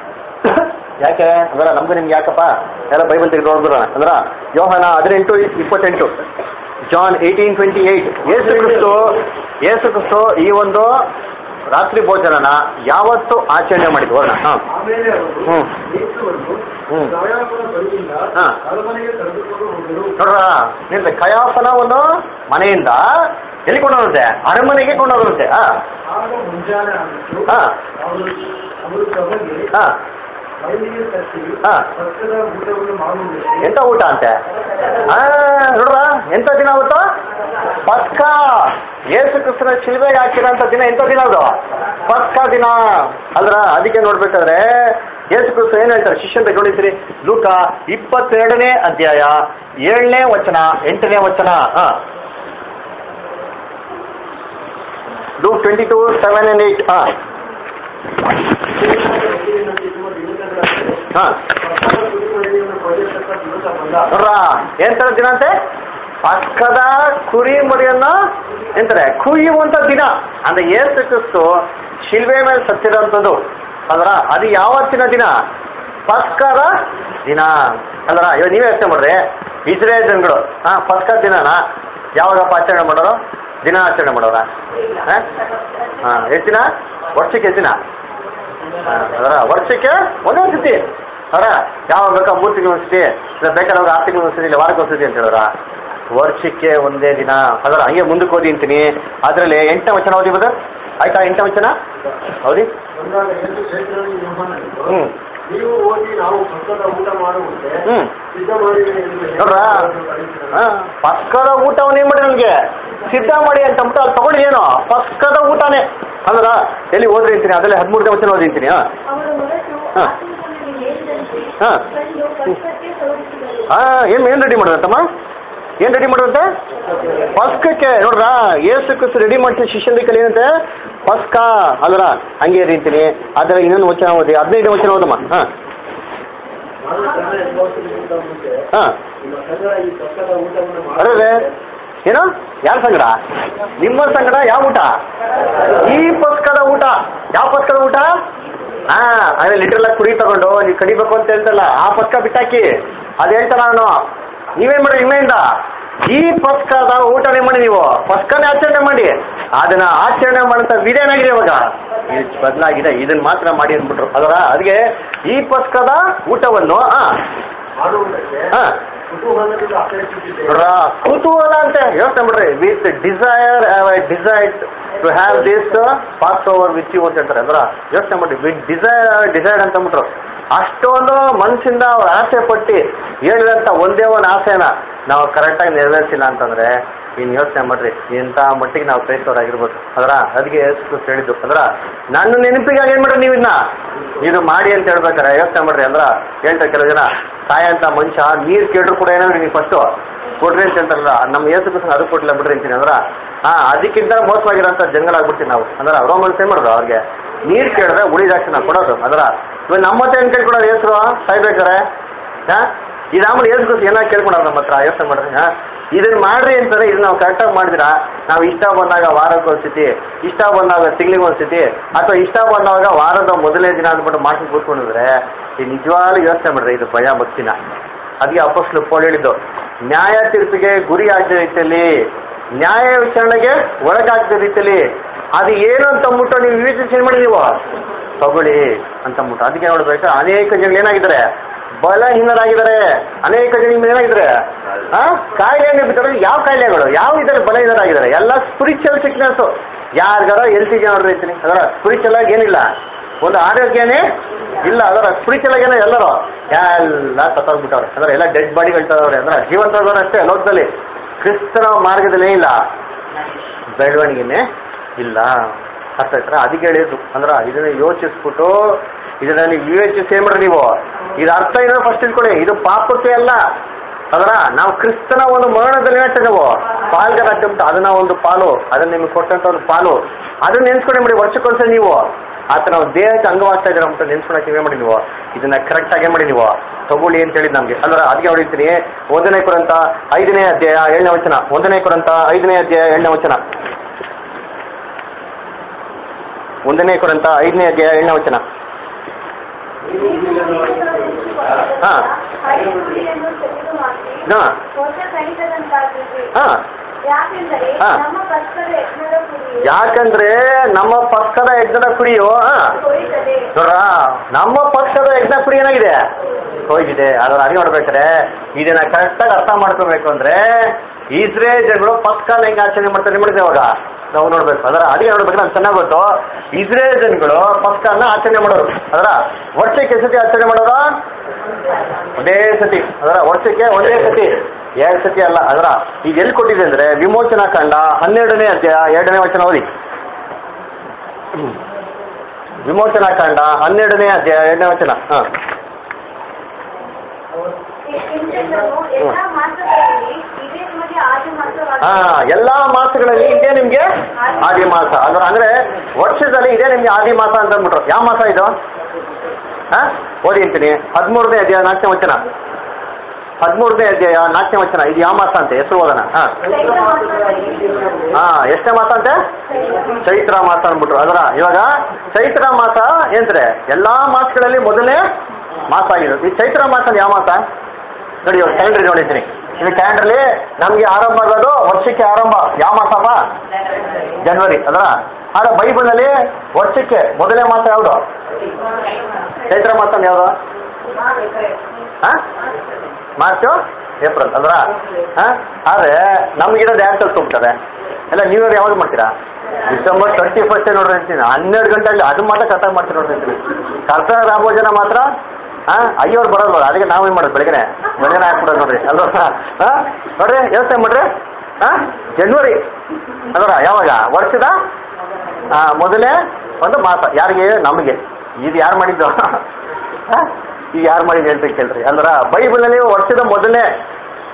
ಯಾಕೆ ಅಂದ್ರೆ ನಮ್ದು ನಿಮ್ಗೆ ಯಾಕಪ್ಪ ಎಲ್ಲ ಬೈಬಲ್ ತೆಗೆದು ನೋಡ್ಬಿಡೋಣ ಅಂದ್ರ ಯೋಹನ ಹದಿನೆಂಟು ಇಪ್ಪತ್ತೆಂಟು ಜಾನ್ ಏಯ್ಟೀನ್ ಟ್ವೆಂಟಿ ಏಯ್ಟ್ ಏಸು ಕ್ರಿಸ್ತು ಏಸು ಕ್ರಿಸ್ತು ಈ ಒಂದು ರಾತ್ರಿ ಭೋಜನನ ಯಾವತ್ತು ಆಚರಣೆ ಮಾಡಿದ್ವು ನೋಡೋಣ ಹಾ ಆಮೇಲೆ ಅವರು ಹ್ಮ್. ಯೇಸುವನ್ನು ಹ್ಮ್. ಸಭೆಯಾಪನ ಬಳಿಯಿಂದ ಹಾ. ಅರಮನೆಗೆ ಕರೆದುಕೊಂಡು ಹೋದರು ನೋಡ್ರ ನಿಮ್ದು ಕಯಾಪನ ಒಂದು ಮನೆಯಿಂದ ಎಲ್ಲಿ ಕೊಂಡೋಗುತ್ತೆ ಅರಮನೆಗೆ ಕೊಂಡೋಗುತ್ತೆ ಹಾ ಆಗ ಮುಂಜಾನೆ ಆಗಿತ್ತು ಹಾ. ಅವರು ಅವರು ಸಭೆಗೆ ಹಾ ಬಯಲಿಗೆ ತಟ್ಟಿ ಹಾ. ಭಕ್ತದ ಊಟವನ್ನು ಮಾಡುವುದಕ್ಕೆ ಎಂತ ಊಟ ಅಂತೆ ಆ ನೋಡ್ರ ಎಂತ ದಿನ ಅವತ್ತು ಪಸ್ಕ ಯೇಸು ಕ್ರಿಸ್ತನ ಶಿಲ್ವೆಗೆ ಹಾಕಿರೋಂಥ ದಿನ ಎಂತ ದಿನ ಅದು ಪಸ್ಕ ದಿನ ಅಲ್ರ ಅದಕ್ಕೆ ನೋಡ್ಬೇಕಾದ್ರೆ ಯೇಸು ಕ್ರಿಸ್ತ ಏನ್ ಹೇಳ್ತಾರೆ ಶಿಷ್ಯನ್ ನೋಡಿದ್ರಿ ಲೂಕ ಇಪ್ಪತ್ತೆರಡನೇ ಅಧ್ಯಾಯ ಏಳನೇ ವಚನ ಎಂಟನೇ ವಚನ ಹಾ Luke twenty two seven and eight ಹಾ ಹಾ ನೋಡ್ರ ಎಂತರ ದಿನ ಅಂತೆ ಪಕ್ಕದ ಕುರಿ ಮರಿಯನ್ನ ಎಂತಾರೆ ಕುಯ್ಯುವಂತ ದಿನ ಅಂದ್ರೆ ಏಸು ಕ್ರಿಸ್ತು ಶಿಲ್ವೆ ಮೇಲೆ ಸತ್ತಿರೋಂಥದ್ದು ಅಂದ್ರ ಅದು ಯಾವತ್ತಿನ ದಿನ ಪಸ್ಕದ ದಿನ ಅಂದ್ರ ಇವಾಗ ನೀವೇ ಯೋಚನೆ ಮಾಡ್ರಿ ಇಸ್ರೇಲ್ ಜನಗಳು ಹಾ ಪಸ್ಕದ ದಿನನ ಯಾವಾಗಪ್ಪ ಆಚರಣೆ ಮಾಡೋರು ದಿನ ಆಚರಣೆ ಮಾಡೋರ ಹಾ ಎಷ್ಟು ದಿನ ವರ್ಷಕ್ಕೆ ಎಷ್ಟು ದಿನ ಅದರ ವರ್ಷಕ್ಕೆ ಒಂದೇ ಸತಿ ಅವರ ಯಾವಾಗ ಬೇಕಾ ಮೂರು ತಿಂಗಳು ಒಂದ್ಸತಿ ಇಲ್ಲ ಬೇಕಾದ್ರೆ ಆರು ತಿಂಗಳು ಒಂದ್ಸತಿ ಇಲ್ಲ ವಾರಕ್ಕೆ ಒಂದ್ಸತಿ ಅಂತ ಹೇಳೋರ ವರ್ಷಕ್ಕೆ ಒಂದೇ ದಿನ ಅದರ ಹಂಗೆ ಮುಂದಕ್ಕೆ ಓದಿ ಅಂತೀನಿ ಅದರಲ್ಲಿ ಎಂಟನೇ ವಚನ ಓದಿ ಬದ ಆಯ್ತಾ ಎಂಟನೇ ವಚನ ಹೌದಿ ಬಂದಾಗ ಯೇಸು ಪೇತ್ರನಿಗೆ ಯೋಹಾನನಿಗೆ, ಹ್ಮ್ ನೀವು ಹೋಗಿ ನಾವು ಭಕ್ತದ ಊಟ ಮಾಡುವಂತೆ ಹ್ಮ್ ಸಿದ್ಧ ಮಾಡಿರಿ ಎಂದು ಹೇಳಿ ನೋಡ್ರ ಅವರನ್ನು ಕಳಿಸಿದನು. ಪಕ್ಕದ ಊಟವನ್ನ ಏನ್ ಮಾಡಿ ನನಗೆ ಸಿದ್ಧ ಮಾಡಿ ಅಂತ ಅಂದ್ಬಿಟ್ಟು ಅಲ್ಲಿ ತಗೊಂಡು ಏನು ಪಕ್ಕದ ಊಟನೇ ಅಂದ್ರ ಎಲ್ಲಿ ಓದ್ರಿ ಅಂತೀನಿ ಅದರಲ್ಲಿ ಹದಿಮೂರನೇ ವಚನ ಓದಿ ಅಂತೀನಿ ಹಾ ಅವರು ಹೊರಟು ಹಾ. ಆತನಿಗೆ ಹೇಳಿದಂತೆ ಹಾ. ತಂದು ಕಷ್ಟಕ್ಕೆ ತೋರಿಸಿದರು ಹಾ ಏನ್ ಏನ್ ರೆಡಿ ಮಾಡೋದಂತಮ್ಮ ಏನ್ ರೆಡಿ ಮಾಡೋದಂತೆ ಪಸ್ಕಕ್ಕೆ ನೋಡ್ರ ಏಸು ಕ್ರಿಸ್ತು ರೆಡಿ ಮಾಡ್ತೀನಿ ಶಿಷ್ಯನ ಕೈಲಿ ಏನಂತೆ ಪಸ್ಕ ಅಲ್ರ ಹಂಗೆ ರೀತಿನಿ ಅದರ ಇನ್ನೊಂದು ವಚನ ಓದಿ ಹದಿನೈದು ವಚನ ಓದಮ್ಮ ಹಾ ಆದ್ರೆ ಕನ್ನಡ ಅನುಭವಿಸೋದಕ್ಕಿಂತ ಮುಂಚೆ ಹಾ ನಿಮ್ಮ ಸಂಗಡ ಈ ಪಕ್ಕದ ಊಟವನ್ನು ಅರೆ ಮಾಡಿ ಏನು ಯಾರ ಸಂಗಡ ನಿಮ್ಮ ಸಂಗಡ ಯಾವ ಊಟ ಈ ಪಸ್ಕದ ಊಟ ಯಾವ ಪಸ್ಕದ ಊಟ ಹಾ ಅದೇ ಲಿಟ್ರಲ್ ಕುರಿ ತಗೊಂಡು ನೀವು ಕಡಿಬೇಕು ಅಂತ ಹೇಳ್ತಲ್ಲ ಆ ಪಸ್ಕ ಬಿಟ್ಟಾಕಿ ಅದ್ ಹೇಳ್ತಾರ ನಾನು ನೀವೇನ್ ಮಾಡಿ ನಿಮ್ಮೆಯಿಂದ ಈ ಪಸ್ಕದ ಊಟನೇ ಮಾಡಿ ನೀವು ಪಸ್ಕನೇ ಆಚರಣೆ ಮಾಡಿ ಅದನ್ನ ಆಚರಣೆ ಮಾಡಂತ ವಿಧೇನಾಗಿದೆ ಇವಾಗ ಇದು ಬದಲಾಗಿದೆ ಇದನ್ನ ಮಾತ್ರ ಮಾಡಿ ಅಂದ್ಬಿಟ್ರು ಅದರ ಅದಕ್ಕೆ ಈ ಪಸ್ಕದ ಊಟವನ್ನು ಆ ಮಾಡುವುದಕ್ಕೆ ಹಾ ಕುತೂಹಲದಿಂದ ಅಪೇಕ್ಷಿಸಿದ್ದೇವೆ ನೋಡ್ರಾ, ಕುತೂಹಲ ಅಂತ ಯೋಚನೆ ಮಾಡ್ರಿ with desire decide to have this pass over with you ಅಂತ ಹೇಳ್ತಾರೆ ಅಂದ್ರ ಯೋಚನೆ ಮಾಡ್ರಿ ವಿತ್ ಡಿಸೈರ್ ಡಿಸೈಡ್ ಅಂತ ಅಂದ್ಬಿಟ್ರು ಅಷ್ಟೊಂದು ಮನಸ್ಸಿಂದ ಅವ್ರು ಆಸೆ ಪಟ್ಟು ಹೇಳಿದಂತ ಒಂದೇ ಒಂದು ಆಸೆನ ನಾವು ಕರೆಕ್ಟಾಗಿ ನೆರವೇರಿಸಿಲ್ಲ ಅಂತಂದ್ರೆ ಇನ್ನು ಯೋಚನೆ ಮಾಡ್ರಿ ಇಂಥ ಮಟ್ಟಿಗೆ ನಾವು ಕ್ರೈಸ್ತವರಾಗಿರ್ಬೋದು ಅದರ ಅದಕ್ಕೆ ಯೇಸು ಹೇಳಿದ್ದು ಅಂದ್ರ ನನ್ನ ನೆನಪಿಗಾಗಿ ಏನ್ ಮಾಡ್ರಿ ನೀವು ಇದನ್ನ ಇದು ಮಾಡಿ ಅಂತ ಹೇಳ್ಬೇಕಾರೆ ಯೋಚನೆ ಮಾಡ್ರಿ ಅಂದ್ರ ಹೇಳ್ತಾರೆ ಕೆಲವು ಜನ ಸಾಯಂತ ಮನುಷ್ಯ ನೀರ್ ಕೇಳಿದ್ರು ಕೂಡ ಏನಾದ್ರು ನೀವು ಫಸ್ಟು ಕೊಡ್ರಿ ಅಂತ ಹೇಳ್ತಾರಲ್ಲ ನಮ್ಮ ಏಸು ಕೃಷ್ಣ ಅದು ಕೊಟ್ಟಿಲ್ಲ ಬಿಡ್ರಿ ಅಂತೀನಿ ಅಂದ್ರ ಹಾ ಅದಕ್ಕಿಂತ ಮೋಸವಾಗಿರೋಂಥ ಜಂಗಲಾಗ್ಬಿಡ್ತೀವಿ ನಾವು ಅಂದ್ರ ರೋಮನ್ಸ್ ಏನ್ ಮಾಡೋದು ಅವ್ರಿಗೆ ನೀರ್ ಕೇಳಿದ್ರೆ ಉಳಿದಾಕ್ಷಿ ನಾವು ಕೊಡೋದು ಅದರ ಇವಾಗ ನಮ್ಮ ಹತ್ರ ಏನ್ ಕೇಳ್ಕೊಡೋದು ಹೆಸರು ಸಾಯ್ಬೇಕಾರೆ ಹಾ ಇದಾದ್ಮೇಲೆ ಏಸು ಕೃಷ್ಣ ಏನಾಗ ಕೇಳ್ಕೊಡೋದು ನಮ್ಮ ಹತ್ರ ಯೋಚನೆ ಮಾಡ್ರಿ ಹಾ ಇದನ್ನ ಮಾಡ್ರಿ ಅಂತಾರೆ ಇದನ್ನ ನಾವು ಕರೆಕ್ಟಾಗಿ ಮಾಡಿದ್ರ ನಾವು ಇಷ್ಟ ಬಂದಾಗ ವಾರಕ್ಕೆ ಒಂದ್ಸತಿ ಇಷ್ಟ ಬಂದಾಗ ತಿಂಗಳಿಗೆ ಒಂದ್ಸತಿ ಅಥವಾ ಇಷ್ಟ ಬಂದಾಗ ವಾರದ ಮೊದಲನೇ ದಿನ ಅಂದ್ಬಿಟ್ಟು ಮಾಡ್ಕೊಂಡು ಕೂತ್ಕೊಂಡಿದ್ರೆ ಈ ನಿಜವಾಗ್ಲೂ ಯೋಚನೆ ಮಾಡ್ರಿ ಇದು ಭಯ ಭಕ್ತಿನ ಅದಕ್ಕೆ ಅಪಸ್ಲು ಪೋಲ್ ಹೇಳಿದ್ದು ನ್ಯಾಯ ತೀರ್ಪಿಗೆ ಗುರಿ ಆಗದ ರೀತಿಯಲ್ಲಿ ನ್ಯಾಯ ವಿಚಾರಣೆಗೆ ಒಳಗಾಗದ ರೀತಿಯಲ್ಲಿ ಅದು ಏನು ಅಂತ ಅಂದ್ಬಿಟ್ಟು ನೀವು ವಿವೇಚನೆ ಮಾಡಿ ನೀವು ತಗೊಳ್ಳಿ ಅಂತ ಅಂದ್ಬಿಟ್ಟು ಅದಕ್ಕೆ ನೋಡ್ಬೇಕು ಅನೇಕ ಜನಗಳು ಏನಾಗಿದ್ದಾರೆ ಬಲಹೀನರಾಗಿದ್ದಾರೆ ಅನೇಕ ಜನ ಏನಾಗಿದ್ದಾರೆ ಆ ಕಾಯಿಲೆ ಬಿಟ್ಟರೆ ಯಾವ ಕಾಯಿಲೆಗಳು ಯಾವ ಇದರಲ್ಲಿ ಬಲಹೀನರಾಗಿದ್ದಾರೆ ಎಲ್ಲ ಸ್ಪಿರಿಚುವಲ್ ಸಿಕ್ನೆಸ್ ಯಾರಿಗಾರ ಎಲ್ತಿ ಜನ ನೋಡ್ರಿ ಅದರ ಸ್ಪಿರಿಚುವಲ್ ಆಗಿ ಏನಿಲ್ಲ ಒಂದು ಆರೋಗ್ಯನೇ ಇಲ್ಲ ಅದರ ಸ್ಪಿರಿಚುವಲ್ ಆಗಿ ಏನೋ ಎಲ್ಲರೂ ಎಲ್ಲ ಸತ್ತೋಗ್ಬಿಟ್ಟವ್ರೆ ಅಂದ್ರೆ ಎಲ್ಲ ಡೆಡ್ ಬಾಡಿ ಹೇಳ್ತಾವ್ರೆ ಅಂದ್ರೆ ಜೀವಂತದವ್ರು ಅಷ್ಟೇ ಲೋಕದಲ್ಲಿ ಕ್ರಿಸ್ತನ ಮಾರ್ಗದಲ್ಲೇ ಇಲ್ಲ ಬೆಳವಣಿಗೆನೇ ಇಲ್ಲ ಅರ್ಥ ಆಯ್ತಾ ಅದಕ್ಕೆ ಹೇಳಿದ್ರು ಅಂದ್ರ ಇದನ್ನ ಯೋಚಿಸ್ಬಿಟ್ಟು ಇದನ್ನ ನೀವು ವಿವೇಚಿಸಿ ಏನ್ ಮಾಡ್ರಿ ನೀವು ಇದು ಅರ್ಥ ಏನೋ ಫಸ್ಟ್ ತಿಳ್ಕೊಳ್ಳಿ ಇದು ಪಾಪಕ್ಕೆ ಅಲ್ಲ ಅದರ ನಾವು ಕ್ರಿಸ್ತನ ಒಂದು ಮರಣದಲ್ಲಿ ಏನಾಗ್ತದೆ ನಾವು ಪಾಲ್ಗಾರ ಆಗ್ತಂತ ಅದನ್ನ ಒಂದು ಪಾಲು ಅದನ್ನ ನಿಮ್ಗೆ ಕೊಟ್ಟಂತ ಒಂದು ಪಾಲು ಅದನ್ನ ನೆನ್ಸ್ಕೊಂಡೆ ಮಾಡಿ ವರ್ಷಕ್ಕೊಂದ್ಸಲ ನೀವು ಆತ ನಾವು ದೇಹಕ್ಕೆ ಅಂಗವಾಗ್ತಾ ಇದ್ದೀರ ಅಂತ ನೆನ್ಸ್ಕೊಳಕ್ಕೆ ನೀವೇ ಮಾಡಿ ನೀವು ಇದನ್ನ ಕರೆಕ್ಟ್ ಆಗೇ ಮಾಡಿ ನೀವು ತಗೊಳ್ಳಿ ಅಂತ ಹೇಳಿದ್ ನಮ್ಗೆ ಅಲ್ರ ಅದಕ್ಕೆ ಹೊಡಿತೀನಿ ಒಂದನೇ ಕುರಂತ ಐದನೇ ಅಧ್ಯಾಯ ಏಳನೇ ವಚನ ಒಂದನೇ ಕುರಂತ ಐದನೇ ಅಧ್ಯಾಯ ಏಳನೇ ವಚನ ಒಂದನೇ ಕುರಂತ ಐದನೇ ಅಧ್ಯಾಯ ಏಳನೇ ವಚನ ಹಾ. ಹಳೆ ಗುಡಿಯನ್ನು ತೆಗೆದು ಹಾಕಿ ಹಾ. ಹೊಸ ಕಡಿತದಂತಾಗಿದೆ ಹಾ ಯಾಕೆಂದರೆ ಹಾ. ನಮ್ಮ ಕಷ್ಟದ ಯಜ್ಞದ ಕುರಿಯು ಯಾಕಂದ್ರೆ ನಮ್ಮ ಪಕ್ಷದ ಯಜ್ಞದ ಕುರಿಯು ಹಾ ಕೊಯ್ತದೆ ನೋಡ್ರ ನಮ್ಮ ಪಕ್ಷದ ಯಜ್ಞ ಕುರಿ ಏನಾಗಿದೆ ಹೋಗಿದೆ ಅದನ್ನ ಅರಿವು ಮಾಡ್ಬೇಕಾರೆ ಇದನ್ನ ಕರೆಕ್ಟಾಗಿ ಅರ್ಥ ಮಾಡ್ಕೋಬೇಕು ಅಂದ್ರೆ ಇಸ್ರೇಲ್ ಜನಗಳು ಪಸ್ಕಾಲ್ ಹೆಂಗ್ ಆಚರಣೆ ಮಾಡ್ತಾರೆ ಮಾಡಿದ್ರೆ ಅವಾಗ ನಾವು ನೋಡ್ಬೇಕು ಅದರ ಅಡಿಗೆ ನೋಡ್ಬೇಕು ನಮ್ಗೆ ಚೆನ್ನಾಗಿ ಗೊತ್ತು ಇಸ್ರೇಲ್ ಜನಗಳು ಪಸ್ಕಾಲ್ನ ಆಚರಣೆ ಮಾಡೋರು ಅದರ ವರ್ಷಕ್ಕೆ ಎಷ್ಟು ಸತಿ ಆಚರಣೆ ಮಾಡೋರು ಒಂದೇ ಸತಿ ಅದರ ವರ್ಷಕ್ಕೆ ಒಂದೇ ಸತಿ ಎರಡು ಸತಿ ಅಲ್ಲ ಅದರ ಈಗ ಎಲ್ಲಿ ಕೊಟ್ಟಿದೆ ಅಂದ್ರೆ ವಿಮೋಚನಾ ಕಾಂಡ ಹನ್ನೆರಡನೇ ಅಧ್ಯಾಯ ಎರಡನೇ ವಚನ ಓದಿ ವಿಮೋಚನಾ ಕಾಂಡ ಹನ್ನೆರಡನೇ ಅಧ್ಯಾಯ ಎರಡನೇ ವಚನ ಹಾ ಇಂಥದ್ದನ್ನು ಎಲ್ಲಾ ಮಾಸಗಳಲ್ಲಿ ಇದೇ ನಿಮಗೆ ಆದಿ ಹಾ ಮಾಸವಾಗಿದೆ ಎಲ್ಲಾ ಮಾಸಗಳಲ್ಲಿ ಇದೇ ನಿಮ್ಗೆ ಆದಿ ಮಾಸ ಅಂದ್ರೆ ಅಂದ್ರೆ ವರ್ಷದಲ್ಲಿ ಇದೇ ನಿಮ್ಗೆ ಆದಿ ಮಾಸ ಅಂತ ಅಂದ್ಬಿಟ್ರು ಯಾವ ಮಾಸ ಇದು ಹಾ ಓದಿ ಅಂತೀನಿ ಹದಿಮೂರನೇ ಅಧ್ಯಾಯ ನಾಲ್ಕನೇ ವಚನ ಹದಿಮೂರನೇ ಅಧ್ಯಾಯ ನಾಲ್ಕನೇ ವಚನ ಇದು ಯಾವ ಮಾಸ ಅಂತೆ ಹೆಸರು ಓದೋಣ ಹಾ ಚೈತ್ರ ಮಾಸದಲ್ಲಿ ಹಾ ಎಷ್ಟನೇ ಮಾಸ ಅಂತೆ ಚೈತ್ರ ಮಾಸ ಅಂದ್ಬಿಟ್ರು ಅದರ ಇವಾಗ ಚೈತ್ರ ಮಾಸ ಏನ್ದ್ರೆ ಎಲ್ಲಾ ಮಾಸಗಳಲ್ಲಿ ಮೊದಲನೇ ಮಾಸ ಆಗಿರೋದು ಈ ಚೈತ್ರ ಮಾಸ ಯಾವ ಮಾಸ ನೋಡಿ ಇವಾಗ ಕ್ಯಾಲೆಂಡರ್ ನೋಡಿದ್ದೀನಿ ಇದು ಕ್ಯಾಲೆಂಡರ್ಲಿ ನಮ್ಗೆ ಆರಂಭ ಆಗೋದು ವರ್ಷಕ್ಕೆ ಆರಂಭ ಯಾವ ಮಾಸಪ್ಪ ಜನವರಿ ಅದರ ಆದ್ರೆ ಬೈಬಲ್ನಲ್ಲಿ ವರ್ಷಕ್ಕೆ ಮೊದಲನೇ ಮಾಸ ಯಾವುದು ಚೈತ್ರ ಮಾಸ ಯಾವುದು ಹಾ ಮಾರ್ಚು ಏಪ್ರಿಲ್ ಅಲ್ರ ಹಾ ಆದ್ರೆ ನಮ್ಗಿರೋದು ಯಾರು ಕಲ್ತ್ಕೊಂಡ್ಬಿಟ್ಟಾರೆ ಎಲ್ಲ ನ್ಯೂ ಇಯರ್ ಯಾವಾಗ ಮಾಡ್ತೀರಾ ಡಿಸೆಂಬರ್ ಟ್ವೆಂಟಿ ಫಸ್ಟ್ ನೋಡ್ರಿ ಅಂತೀನಿ ಹನ್ನೆರಡು ಗಂಟೆಗೆ ಅದು ಮಾತ್ರ ಕರೆಕ್ಟಾಗಿ ಮಾಡ್ತೀವಿ ನೋಡ್ರಿ ಅಂತೀನಿ ಕರ್ತವ್ಯ ರಾಮೋ ಜನ ಮಾತ್ರ ಹಾ ಅಯ್ಯೋರು ಬರೋದು ನೋಡ್ರಿ ಅದಕ್ಕೆ ನಾವೇನ್ ಮಾಡೋದು ಬೆಳಗ್ಗೆ ಬೆಳಗ್ಗೆ ಹಾಕ್ಬಿಡೋದು ನೋಡ್ರಿ ಅಲ್ವಾ ಹಾ ನೋಡ್ರಿ ಯೋಚನೆ ಮಾಡ್ರಿ ಹಾ ಜನವರಿ ಅದರ ಯಾವಾಗ ವರ್ಷದ ಆ, ಮೊದಲೇ ಒಂದು ಮಾಸ ಯಾರಿಗೆ ನಮಗೆ ಇದು ಯಾರು ಮಾಡಿದ್ದು ಹಾ? ಇದು ಯಾರು ಮಾಡಿದ್ದು ಹೇಳ್ಬೇಕು ಕೇಳ್ರಿ ಅಂದ್ರ ಬೈಬಲ್ನಲ್ಲಿ ವರ್ಷದ ಮೊದಲನೇ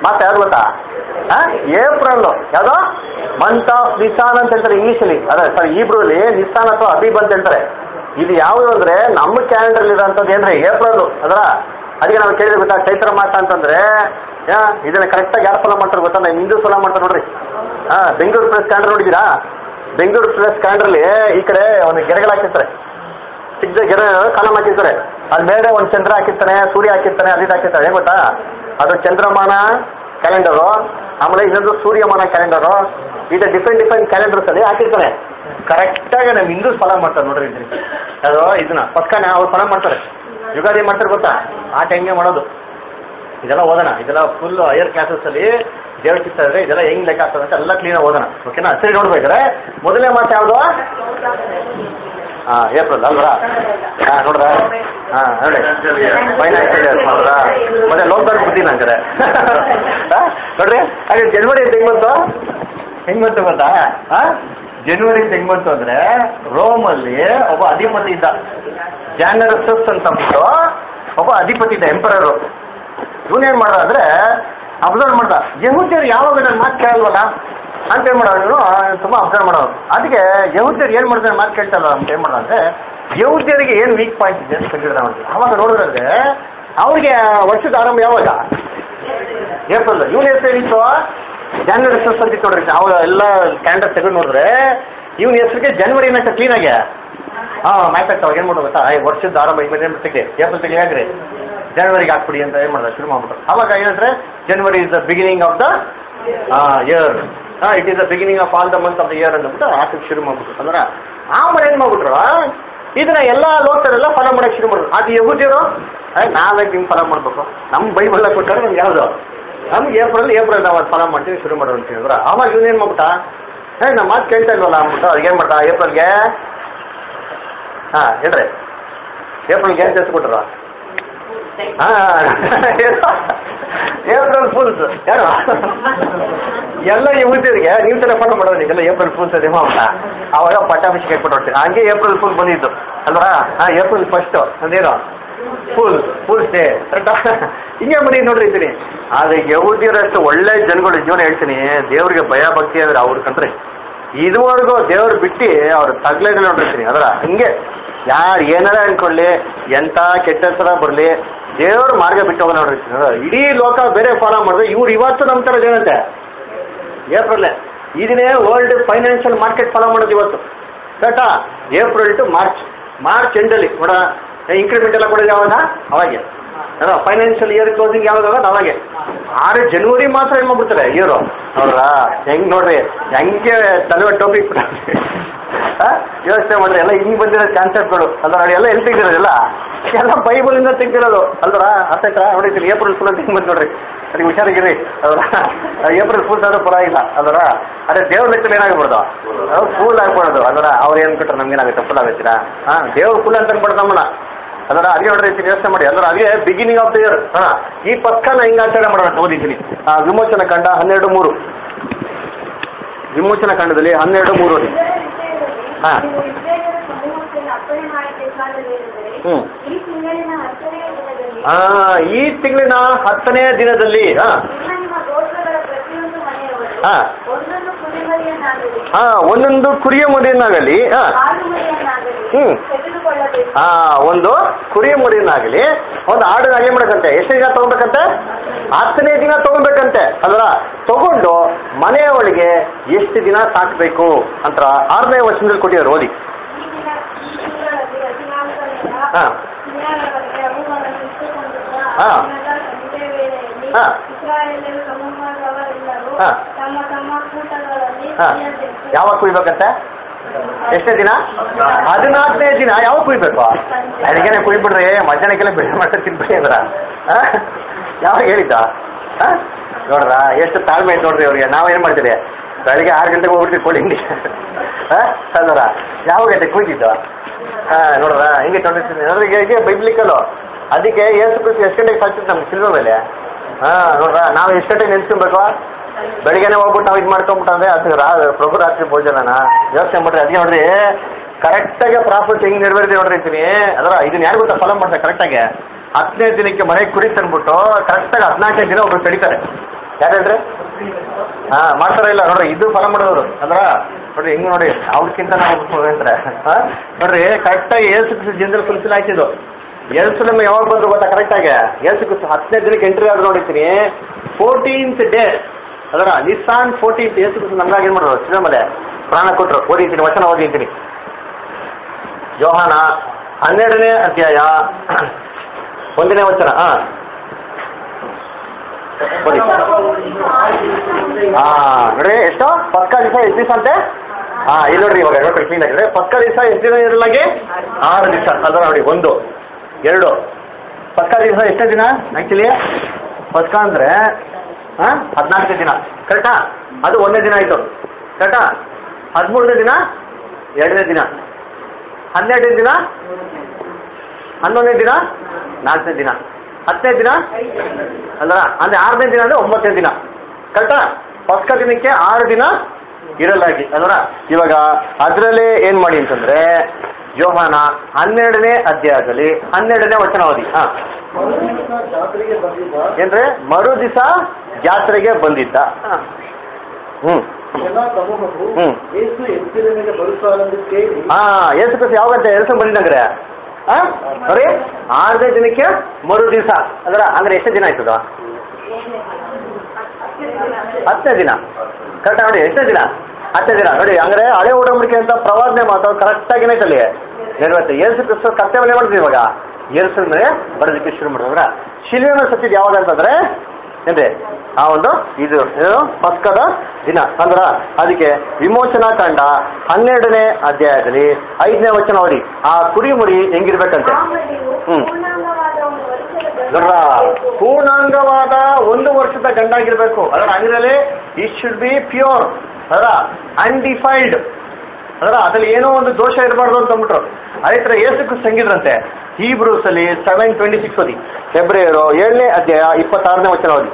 ಮಾತು ಯಾರು ಗೊತ್ತಾ ಏಪ್ರಿಲ್ ಯಾವ್ದೋ ಮಂತ್ ಆಫ್ ನಿಸಾನ್ ಅಂತ ಹೇಳ್ತಾರೆ ಇಂಗ್ಲೀಷಲ್ಲಿ ಅದೇ ಸಾರಿ ಇಬ್ರಲ್ಲಿ ನಿಸಾನ್ ಅಥವಾ ಅಬೀಬ್ ಅಂತ ಹೇಳ್ತಾರೆ ಇದು ಯಾವುದು ಅಂದ್ರೆ ನಮ್ಮ ಕ್ಯಾಲೆಂಡರ್ ಇರೋಂಥದ್ದು ಏನ್ರಿ ಏಪ್ರಿಲ್ ಅದರ ಅದಕ್ಕೆ ನಾವು ಕೇಳಿದ್ರೆ ಗೊತ್ತಾ ಚೈತ್ರ ಮಾಸ ಅಂತಂದ್ರೆ ಯಾ, ಇದನ್ನ ಕರೆಕ್ಟಾಗಿ ಯಾರು ಫಾಲೋ ಮಾಡ್ತಾರೆ ಗೊತ್ತಾ ನಾವು ಹಿಂದೂ ಫಾಲೋ ಮಾಡ್ತಾರೆ ನೋಡ್ರಿ ಹಾ ಬೆಂಗಳೂರು ಪ್ರೆಸ್ ಕ್ಯಾಲೆಂಡರ್ ನೋಡಿದ್ದೀರಾ ಬೆಂಗಳೂರು ಪ್ರೆಸ್ ಕ್ಯಾಲೆಂಡರ್ಲಿ ಈ ಕಡೆ ಒಂದು ಗೆರೆಗಳು ಹಾಕಿರ್ತಾರೆ ಚಿಕ್ಕ ಗೆರೆ ಕಾಲಮ್ ಹಾಕಿರ್ತಾರೆ ಅದ್ ಮೇಲೆ ಒಂದು ಚಂದ್ರ ಹಾಕಿರ್ತಾನೆ ಸೂರ್ಯ ಹಾಕಿರ್ತಾನೆ ಅದಿದ್ದು ಹಾಕಿರ್ತಾರೆ ಏನ್ ಗೊತ್ತಾ ಅದು ಚಂದ್ರಮಾನ ಕ್ಯಾಲೆಂಡರು ಆಮೇಲೆ ಇನ್ನೊಂದು ಸೂರ್ಯಮಾನ ಕ್ಯಾಲೆಂಡರು ಇದು ಡಿಫ್ರೆಂಟ್ ಡಿಫ್ರೆಂಟ್ ಕ್ಯಾಲೆಂಡರ್ಸ್ ಅಲ್ಲಿ ಹಾಕಿರ್ತಾರೆ ಕರೆಕ್ಟಾಗಿ ನಮ್ಮ ಹಿಂದೂಸ್ ಫಾಲೋ ಮಾಡ್ತಾರೆ ನೋಡ್ರಿ ಇದ್ರಿ ಅದು ಇದನ್ನ ಪಕ್ಕನ ಅವ್ರು ಫಾಲೋ ಮಾಡ್ತಾರೆ ಯುಗಾದಿ ಮಾಡ್ತಾರೆ ಗೊತ್ತಾ ಆ ಟೈಮ್ಗೆ ಮಾಡೋದು ಇದೆಲ್ಲ ಓದೋಣ ಇದೆಲ್ಲ ಫುಲ್ ಹೈಯರ್ ಕ್ಲಾಸಸ್ ಅಲ್ಲಿ ದೇವ್ರ ಚಿತ್ತ ಇದ್ರೆ ಇದೆಲ್ಲ ಹೆಂಗ್ ಲೆಕ್ಕ ಆಗ್ತದೆ ಅಂತ ಎಲ್ಲ ಕ್ಲೀನ್ ಓದೋಣ ಓಕೆನಾ ಸರಿ ನೋಡ್ಬೇಕಾದ್ರೆ ಮೊದಲನೇ ಮಾತು ಯಾವುದು ಹಾ ಏಪ್ರಿಲ್ ಅಲ್ವಾ ಹಾ ನೋಡ್ರ ಹಾ ನೋಡಿ ಫೈನಾನ್ಷಿಯಲ್ ಇಯರ್ ನೋಡ್ರ ಮತ್ತೆ ಲೋಕದವ್ರ ಬುದ್ಧಿ ನಂಗೆ ನೋಡ್ರಿ ಹಾಗೆ ಜನವರಿ ಅಂತ ಹೆಂಗ್ ಬಂತು ಹೆಂಗ್ ಬಂತು ಗೊತ್ತಾ ಹಾ ಜನವರಿ ಅಂತ ಹೆಂಗ್ ಬಂತು ಅಂದ್ರೆ ರೋಮಲ್ಲಿ ಒಬ್ಬ ಅಧಿಪತಿ ಇದ್ದ ಜಾನರಸಸ್ ಅಂತ ಅಂದ್ಬಿಟ್ಟು ಒಬ್ಬ ಅಧಿಪತಿ ಇದ್ದ ಎಂಪರರು ಇವನೇನ್ ಮಾಡ್ದ ಅಂದ್ರೆ ಅಬ್ಸರ್ವ್ ಮಾಡ್ದ ಯಹೂದ್ಯರು ಯಾವಾಗ ನನ್ನ ಮಾತು ಕೇಳಲ್ವಲ್ಲ ಅಂತ ಏನ್ ಮಾಡೋದು ಇವನು ತುಂಬಾ ಅಬ್ಸರ್ವ್ ಮಾಡೋದು ಅದಕ್ಕೆ ಯಹೂದ್ಯರು ಏನ್ ಮಾಡ್ತಾರೆ ಮಾತು ಕೇಳ್ತಾರಲ್ಲ ಅಂತ ಏನ್ ಮಾಡ್ದ ಅಂದ್ರೆ ಯಹೂದ್ಯರಿಗೆ ಏನ್ ವೀಕ್ ಪಾಯಿಂಟ್ ಇದೆ ಅಂತ ಕಂಡಿಡ್ದ ಅವನಿಗೆ ಅವಾಗ ನೋಡಿದ್ರೆ ಅವ್ರಿಗೆ ವರ್ಷದ ಆರಂಭ ಯಾವಾಗ ಏಪ್ರಿಲ್ ಇವನ ಹೆಸರು ಏನಿತ್ತು ಜಾನ್ವರಿ ಫಸ್ಟ್ ಅಂತ ಇತ್ತು ನೋಡ್ರಿ ಅವಾಗ ಎಲ್ಲ ಕ್ಯಾಲೆಂಡರ್ ತೆಗೆದು ನೋಡಿದ್ರೆ ಇವನ ಹೆಸರಿಗೆ ಜನವರಿ ಏನಂತ ಕ್ಲೀನ್ ಆಗಿ ಹಾ ಮ್ಯಾಚ್ ಆಗ್ತಾವ ಏನ್ ಮಾಡೋದು ಗೊತ್ತಾ ಏ, ವರ್ಷದ ಆರಂಭ ಈಗ ಏನ್ ತೆಗೆ ಏಪ್ರಿಲ್ ತೆಗೆ ಹಾಕ್ರಿ ಜನವರಿಗೆ ಹಾಕ್ಬಿಡಿ ಅಂತ ಏನ್ ಮಾಡ್ದ ಶುರು ಮಾಡ್ಬಿಟ್ರು ಅವಾಗ ಏನಂದ್ರೆ January is the beginning of the year it is the beginning of all the month of the year ಅಂದ್ಬಿಟ್ಟು ಹಾಕಕ್ಕೆ ಶುರು ಮಾಡ್ಬಿಟ್ರು ಅಂದ್ರೆ ಆಮೇಲೆ ಏನ್ ಮಾಡ್ಬಿಟ್ರು ಇದನ್ನ ಎಲ್ಲ ಲೋಕರೆಲ್ಲ ಫಾಲೋ ಮಾಡಕ್ ಶುರು ಮಾಡಿದ್ರು ಅದು ಯಹೂದ್ಯರು ನಾವೇ ಹಿಂಗ್ ಫಾಲೋ ಮಾಡ್ಬೇಕು ನಮ್ ಬೈಬಲ್ ಕೊಟ್ಟಾರೆ ನಮ್ಗೆ ಯಾವ್ದು ನಮ್ಗೆ ಏಪ್ರಿಲ್ ಏಪ್ರಿಲ್ ನಾವು ಫಾಲೋ ಮಾಡ್ತೀವಿ ಶುರು ಮಾಡೋದು ಅಂತ ಹೇಳಿದ್ರು ಅವಾಗ ಇವನ್ ಏನ್ ಮಾಡ್ಬಿಟ್ಟ ಏ ನಮ್ಮ ಮಾತು ಕೇಳ್ತಾ ಇಲ್ವಲ್ಲ ಅಂದ್ಬಿಟ್ಟು ಅದಕ್ಕೆ ಏನ್ ಮಾಡ್ತಾ ಏಪ್ರಿಲ್ಗೆ ಹಾ ಹೇಳ್ರಿ ಏಪ್ರಿಲ್ಗೆ ಏನ್ ಕೊಟ್ರು ಹಾ ಏಪ್ರಿಲ್ ಫುಲ್ಸ್ ಯಾರು ಎಲ್ಲ ಯಹೂದ್ಯರಿಗೆ ನೀವು ತರ ಫಾಲೋ ಮಾಡೋದು ಈಗೆಲ್ಲ ಏಪ್ರಿಲ್ ಫುಲ್ಸ್ ಅದೇ ಮಾಡ ಅವಾಗ ಪಟ್ಟಾಭಿಷೇಕ ಕೊಟ್ಟು ಹಂಗೆ ಏಪ್ರಿಲ್ ಫುಲ್ ಬಂದಿದ್ದು ಅಲ್ವಾ ಹಾ ಏಪ್ರಿಲ್ ಫಸ್ಟ್ ಅಂದೇನು ಫುಲ್ ಫುಲ್ ಡೇ ಕರೆಕ್ಟಾ ಹಿಂಗೆ ಬನ್ನಿ ನೋಡ್ರಿ ಇದ್ದೀನಿ ಆದ್ರೆ ಯಹೂದ್ಯರಷ್ಟು ಒಳ್ಳೆ ಜನಗಳು ಜೀವನ ಹೇಳ್ತೀನಿ ದೇವ್ರಿಗೆ ಭಯ ಭಕ್ತಿ ಅಂದ್ರೆ ಅವ್ರ ಕಂಡ್ರೆ ಇದುವರೆಗೂ ದೇವ್ರು ಬಿಟ್ಟು ಅವ್ರು ತಗ್ಲೇದ ನೋಡಿರ್ತೀನಿ ಅದರ ಹಂಗೆ ಯಾರು ಏನಾರ ಅನ್ಕೊಳ್ಳಿ ಎಂತ ಕೆಟ್ಟ ಹೆಸರ ಬರಲಿ ದೇವ್ರ ಮಾರ್ಗ ಬಿಟ್ಟು ಹೋಗೋಣ ನೋಡಿರ್ತೀನಿ ಅದ್ರ ಇಡೀ ಲೋಕ ಬೇರೆ ಫಾಲೋ ಮಾಡಿದ್ರೆ ಇವ್ರು ಇವತ್ತು ನಮ್ಮ ಥರ ಏನಂತೆ ಏಪ್ರಿಲ್ ಇದನ್ನೇ ವರ್ಲ್ಡ್ ಫೈನಾನ್ಷಿಯಲ್ ಮಾರ್ಕೆಟ್ ಫಾಲೋ ಮಾಡೋದು ಇವತ್ತು ಕರೆಕ್ಟಾ ಏಪ್ರಿಲ್ ಟು ಮಾರ್ಚ್ ಮಾರ್ಚ್ ಎಂಡಲ್ಲಿ ನೋಡ ಇನ್ಕ್ರಿಮೆಂಟ್ ಎಲ್ಲ ಕೊಡೋದು ಯಾವಾಗ ಅವಾಗೆ ಅಲ್ಲ ಫೈನಾನ್ಷಿಯಲ್ ಇಯರ್ ಕ್ಲೋಸಿಂಗ್ ಯಾವಾಗ ಆಗೋದು ಅವಾಗೆ ಆರು ಜನವರಿ ಮಾತ್ರ ಏನ್ ಮಾಡ್ಬಿಡ್ತಾರೆ ಇಯರು ಹೌದಾ ಹೆಂಗ್ ನೋಡ್ರಿ ಹೆಂಗೆ ತಲೆ ಟೋಪಿ ಯೋಚನೆ ಮಾಡ್ರಿ ಎಲ್ಲ ಹಿಂಗ್ ಬಂದಿರೋ ಕಾನ್ಸೆಪ್ಟ್ಗಳು ಅಲ್ವಾ ನೋಡಿ ಎಲ್ಲ ಎಲ್ಲಿ ತೆಗ್ದಿರೋದಿಲ್ಲ ಎಲ್ಲ ಬೈಬಲ್ ಇಂದ ತೆಗ್ದಿರೋದು ಅಲ್ವಾ ಅರ್ಥ ಆಯ್ತಾ ನೋಡಿದ್ದೀನಿ ಏಪ್ರಿಲ್ ಫುಲ್ ಅಂತ ಹಿಂಗ್ ಬಂದು ನೋಡ್ರಿ ಅದಕ್ಕೆ ಹುಷಾರಾಗಿರಿ ಅಲ್ವಾ ಏಪ್ರಿಲ್ ಫುಲ್ ಆದ್ರೂ ಪರವಾಗಿಲ್ಲ ಅಲ್ವಾ ಅದೇ ದೇವ್ರ ಲೆಕ್ಕದಲ್ಲಿ ಏನಾಗಬಾರ್ದು ಫೂಲ್ ಆಗ್ಬಾರ್ದು ಅಲ್ವಾ ಅವ್ರು ಏನ್ ಕೊಟ್ಟರೆ ನಮ್ಗೇನಾಗುತ್ತೆ ಫುಲ್ ಆಗುತ್ತೀರಾ ಹಾ ದೇವ್ರ ಫುಲ್ ಅಂತ ಅನ್ಬಾರ್ದು ನಮ್ಮನ್ನ ಅದರ ಅದೇ ನೋಡ್ರಿ ಯೋಚನೆ ಮಾಡಿ ಅಂದ್ರೆ ಅದೇ ಬಿಗಿನಿಂಗ್ ಆಫ್ ದ ಇಯರ್ ಹಾ ಈ ಪಕ್ಕನ ಹಿಂಗ ಆಚರಣೆ ಮಾಡೋಣ ಅಂತ ಓದಿದ್ದೀನಿ ಆ ವಿಮೋಚನ ಕಂಡ ಹನ್ನೆರಡು ಮೂರು ವಿಮೋಚನ ಕಾಂಡದಲ್ಲಿ ಹನ್ನೆರಡು ಮೂರು ನೋಡಿ ಇದರ ವಿಷಯದಲ್ಲಿ ಹಾ. ನೀವು ಇಸ್ರಾಯೇಲರ ಸಮೂಹಕ್ಕೆ ಅಪ್ಪಣೆ ಮಾಡಬೇಕಾದದೇನೆಂದರೆ ಹ್ಮ್. ಈ ತಿಂಗಳಿನ ಹತ್ತನೆಯ ದಿನದಲ್ಲಿ ಆ ಈ ತಿಂಗಳಿನ ಹತ್ತನೇ ದಿನದಲ್ಲಿ ಹಾ ನಿಮ್ಮ ನಿಮ್ಮ ಗೋತ್ರಗಳ ಪ್ರತಿಯೊಂದು ಮನೆಯವರು ಹಾ. ಒಂದೊಂದು ಕುರಿಮರಿಯನ್ನಾಗಲಿ ಹಾ ಒಂದೊಂದು ಕುರಿಯ ಮುಡಿಯನ್ನಾಗಲಿ ಹಾ ಆಡು ಮರಿಯನ್ನಾಗಲಿ ಹ್ಮ್. ತೆಗೆದುಕೊಳ್ಳಬೇಕು ಆ ಒಂದು ಕುರಿಯ ಮುಡಿಯನ್ನಾಗಲಿ ಒಂದು ಆಡನ್ನಾಗಲಿ ಮಾಡಬೇಕಂತೆ ಎಷ್ಟು ದಿನ ತಗೊಬೇಕಂತೆ ಹತ್ತನೇ ದಿನ ತಗೊಬೇಕಂತೆ ಅಲ್ವಾ ತಗೊಂಡು ಮನೆಯ ಒಳಗೆ ಎಷ್ಟು ದಿನ ಸಾಕ್ಬೇಕು ಅಂತ ಆರನೇ ವರ್ಷದಲ್ಲಿ ಕೊಟ್ಟಿದ್ದಾರೆ ಓದಿ ಈ ದಿನ ಈ ತಿಂಗಳಲ್ಲಿ ಹದಿನಾಲ್ಕನೆಯ ಹಾ. ದಿನದವರೆಗೆ ಅವುಗಳನ್ನು ಇಟ್ಟುಕೊಂಡು ಹಾ. ದಿನದ ಸಂಜೆ ವೇಳೆಯಲ್ಲಿ ಹಾ. ಇಸ್ರಾಯೇಲರ ಸಮೂಹದವರೆಲ್ಲರೂ ಹಾ. ತಮ್ಮ ತಮ್ಮ ಕೂಟಗಳಲ್ಲಿ ಹಾ ಕುಯ್ಯಬೇಕು. ಯಾವಾಗ ಕುಯ್ಬೇಕಂತೆ ಎಷ್ಟೇ ದಿನ ಹದಿನಾಲ್ಕನೇ ದಿನ ಯಾವಾಗ ಕುಯ್ಬೇಕು ಅಡಿಗೆನೆ ಕುಯ್ಬಿಡ್ರಿ ಮಧ್ಯಾಹ್ನಕ್ಕೆಲ್ಲ ಬೆಳೆ ಮಾಡ್ತಾ ತಿನ್ಬಿಡಿ ಅಂದ್ರ ಆ? ಯಾವಾಗ ಹೇಳಿದ್ದ ಆ? ನೋಡ್ರ ಎಷ್ಟು ತಾಳ್ಮೆ ಐತೆ ನೋಡ್ರಿ ಅವ್ರಿಗೆ ನಾವೇನ್ ಮಾಡ್ತೀರಿ ಬೆಳಿಗ್ಗೆ ಆರು ಗಂಟೆಗೆ ಹೋಗ್ಬಿಡ್ತೀವಿ ಕೋಳಿ ಹಿಂಡಿ ಅಲ್ವರ ಯಾವಾಗ ಐತೆ ಕುಯ್ದಿದ್ದು ಹಾ ನೋಡ್ರ ಹಿಂಗೆ ತೊಗೊಂಡಿರ್ತೀನಿ ನೋಡ್ರಿ ಈಗ ಹೀಗೆ ಬೈಬ್ಲಿಕಲ್ಲು ಅದಕ್ಕೆ ಏಸು ಕೃಷಿ ಎಷ್ಟು ಗಂಟೆಗೆ ಸಾಕ್ತಿತ್ತು ನಮ್ಗೆ ಸಿಲ್ವ ಮೇಲೆ ಹಾ ನೋಡ್ರ ನಾವು ಎಷ್ಟು ಗಂಟೆಗೆ ನೆನ್ಸ್ಕೊಬೇಕು ಬೆಳಿಗ್ಗೆನೆ ಹೋಗ್ಬಿಟ್ಟು ನಾವು ಇದು ಮಾಡ್ಕೊಂಬಿಟ್ಟು ಅಂದ್ರೆ ಅದು ರಾ ಪ್ರಭು ರಾತ್ರಿ ಭೋಜನನ ಯೋಚನೆ ಮಾಡ್ರಿ ಅದಕ್ಕೆ ನೋಡ್ರಿ ಕರೆಕ್ಟಾಗಿ ಪ್ರಾಫಿಟ್ ಹೆಂಗ್ ನೆರವೇರಿದೆ ನೋಡ್ರಿ ಅಂತೀನಿ ಅದರ ಇದನ್ನ ಯಾರು ಗೊತ್ತಾ ಫಾಲೋ ಮಾಡ್ತಾರೆ ಕರೆಕ್ಟಾಗಿ ಹತ್ತನೇ ದಿನಕ್ಕೆ ಮನೆಗೆ ಕುರಿ ತಂದ್ಬಿಟ್ಟು ಕರೆಕ್ಟಾಗಿ ಹದಿನಾಲ್ಕನೇ ದಿನ ಒಬ್ರು ತಡಿತಾರೆ ಯಾರು ಹೇಳ್ರಿ ಹಾ ಮಾಡ್ತಾರ ಇಲ್ಲ ನೋಡ್ರಿ ಇದು ಫಲ ಮಾಡೋರು ಅಂದ್ರ ನೋಡ್ರಿ ಹಿಂಗ್ ನೋಡಿ ಅವ್ರಕ್ಕಿಂತ ನಾವು ಅಂತಾರೆ ಹಾ ನೋಡ್ರಿ ಕರೆಕ್ಟಾಗಿ ಏಸು ಕ್ರಿಸ್ತು ಜನರು ಫುಲ್ಫಿಲ್ ಆಯ್ತಿದ್ದು ಎಲ್ಸುಲಮ್ ಯಾವಾಗ ಬಂದ್ರು ಗೊತ್ತಾ ಕರೆಕ್ಟಾಗಿ ಏಸು ಕ್ರಿಸ್ತು ಹತ್ತನೇ ದಿನಕ್ಕೆ ಎಂಟ್ರಿ ಆದ್ರು ನೋಡಿರ್ತೀನಿ ಫೋರ್ಟೀನ್ತ್ ಡೇ ಅದರ ನಿಸ್ಸಾನ್ ಫೋರ್ಟೀನ್ತ್ ಏಸು ಕ್ರಿಸ್ತು ನಮ್ಗಾಗಿ ಏನ್ ಮಾಡೋರು ಸಿನಿಮಾಲೆ ಪ್ರಾಣ ಕೊಟ್ರು ಓದಿದ್ದೀನಿ ವಚನ ಓದಿದ್ದೀನಿ ಯೋಹಾನ ಹನ್ನೆರಡನೇ ಅಧ್ಯಾಯ ಒಂದನೇ ವಚನ ಹಾ ಓದಿ ಹಾ ನೋಡ್ರಿ ಎಷ್ಟು ಪಕ್ಕ ದಿವಸ ಎಷ್ಟು ದಿವಸ ಅಂತೆ ಹಾ ಇಲ್ಲಿ ನೋಡ್ರಿ ಇವಾಗ ನೋಡ್ರಿ ಕ್ಲೀನ್ ಆಗಿದೆ ಪಕ್ಕ ದಿವಸ ಎಷ್ಟು ದಿನ ಇರಲಾಗಿ ಆರು ದಿವಸ ಅದರ ನೋಡಿ ಒಂದು ಎರಡು ಪಕ್ಕ ದಿವಸ ಎಷ್ಟೇ ದಿನ ಆಕ್ಚುಲಿ ಪಕ್ಕ ಅಂದ್ರೆ ಹಾ ಹದಿನಾಲ್ಕನೇ ದಿನ ಕರೆಕ್ಟಾ ಅದು ಒಂದನೇ ದಿನ ಆಯ್ತು ಕರೆಕ್ಟಾ ಹದಿಮೂರನೇ ದಿನ ಎರಡನೇ ದಿನ ಹನ್ನೆರಡನೇ ದಿನ ಹನ್ನೊಂದನೇ ದಿನ ನಾಲ್ಕನೇ ದಿನ ಹತ್ತನೇ ದಿನ ಅಲ್ಲ ಅಂದ್ರೆ ಆರನೇ ದಿನ ಅಂದ್ರೆ ಒಂಬತ್ತನೇ ದಿನ ಕರೆಕ್ಟಾ ಪಕ್ಕ ದಿನಕ್ಕೆ ಆರು ದಿನ ಇರಲಾಗಿ ಅಲ್ವರ ಇವಾಗ ಅದರಲ್ಲೇ ಏನ್ ಮಾಡಿ ಅಂತಂದ್ರೆ ಯೋಹಾನ ಹನ್ನೆರಡನೇ ಅಧ್ಯಾಯದಲ್ಲಿ ಹನ್ನೆರಡನೇ ವಚನ ಓದಿ ಹಾ ಮರುದಿವಸ ಜಾತ್ರೆಗೆ ಬಂದಿದ್ದ ಏನ್ರಿ ಮರು ದಿವಸ ಜಾತ್ರೆಗೆ ಬಂದಿದ್ದ ಹಾ. ಹ್ಮ್ ಎಲ್ಲ ಸಮೂಹವು ಹ್ಮ್. ಏಸು ಎತ್ತಿನ ಬರುತ್ತಾನೆಂದು ಕೇಳಿ ಹಾ ಏಸು ಕ್ರಿಸ್ತ ಯಾವಾಗಂತೆ ಎರಡು ಬಂದಿದ್ದಂಗ್ರೆ ಹಾ ಸರಿ ಆರನೇ ದಿನಕ್ಕೆ ಮರು ದಿವಸ ಅದರ ಅಂದ್ರೆ ಎಷ್ಟು ದಿನ ಆಯ್ತದ ಹತ್ತನೇ ದಿನ ಕರೆಕ್ಟ್ ನೋಡಿ ಎಷ್ಟನೇ ದಿನ ಹತ್ತನೇ ದಿನ ನೋಡಿ ಅಂದ್ರೆ ಹಳೆ ಒಡಂಬಡಿಕೆ ಅಂತ ಪ್ರವಾದನೆ ಮಾತು ಕರೆಕ್ಟ್ ಆಗಿ ಏನಾಯ್ತು ಅಲ್ಲಿ ನೆರವೇರುತ್ತೆ ಏಸು ಕ್ರಿಸ್ತ ಕರ್ತವ್ಯ ಮಾಡ್ತೀವಿ ಇವಾಗ ಏಸು ಮೇಲೆ ಬರೋದಕ್ಕೆ ಶುರು ಮಾಡಿದ್ರ ಶಿಲ್ವೆನ ಸತ್ತಿದ್ ಯಾವಾಗ ಅಂತಂದ್ರೆ ಏನ್ರಿ ಆ ಒಂದು ಇದು ಏನು ಪಸ್ಕದ ದಿನ ಅಂದ್ರ ಅದಕ್ಕೆ ವಿಮೋಚನಾ ಕಾಂಡ ಹನ್ನೆರಡನೇ ಅಧ್ಯಾಯದಲ್ಲಿ ಐದನೇ ವಚನ ನೋಡಿ ಆ ಕುರಿ ಮುರಿ ಹೆಂಗಿರ್ಬೇಕಂತೆ ಆಮದಿಯು ಹ್ಮ್. ಪೂರ್ಣಾಂಗವಾದ ಒಂದು ವರ್ಷದ ನೋಡ್ರ ಗಂಡಾಗಿರಬೇಕು. ಪೂರ್ಣಾಂಗವಾದ ಒಂದು ವರ್ಷದ ಗಂಡಾಗಿರ್ಬೇಕು ಅದರ ಹಂಗದಲ್ಲಿ ಇಟ್ ಶುಡ್ ಬಿ ಪ್ಯೂರ್ ಅದರ ಅನ್ಡಿಫೈಲ್ಡ್ ಅದರ ಅದ್ರಲ್ಲಿ ಏನೋ ಒಂದು ದೋಷ ಇರಬಾರ್ದು ಅಂತ ಅಂದ್ಬಿಟ್ರು ಅದೇ ತರ ಏಸಕ್ಕೂ ಸಂಗಿದ್ರಂತೆ ಈ ಬ್ರೂಸ್ ಅಲ್ಲಿ ಸೆವೆನ್ ಟ್ವೆಂಟಿ ಸಿಕ್ಸ್ ಓದಿ ಫೆಬ್ರವರಿ ಏಳನೇ ಅಧ್ಯಾಯ ಇಪ್ಪತ್ತಾರನೇ ವಚನ ಓದಿ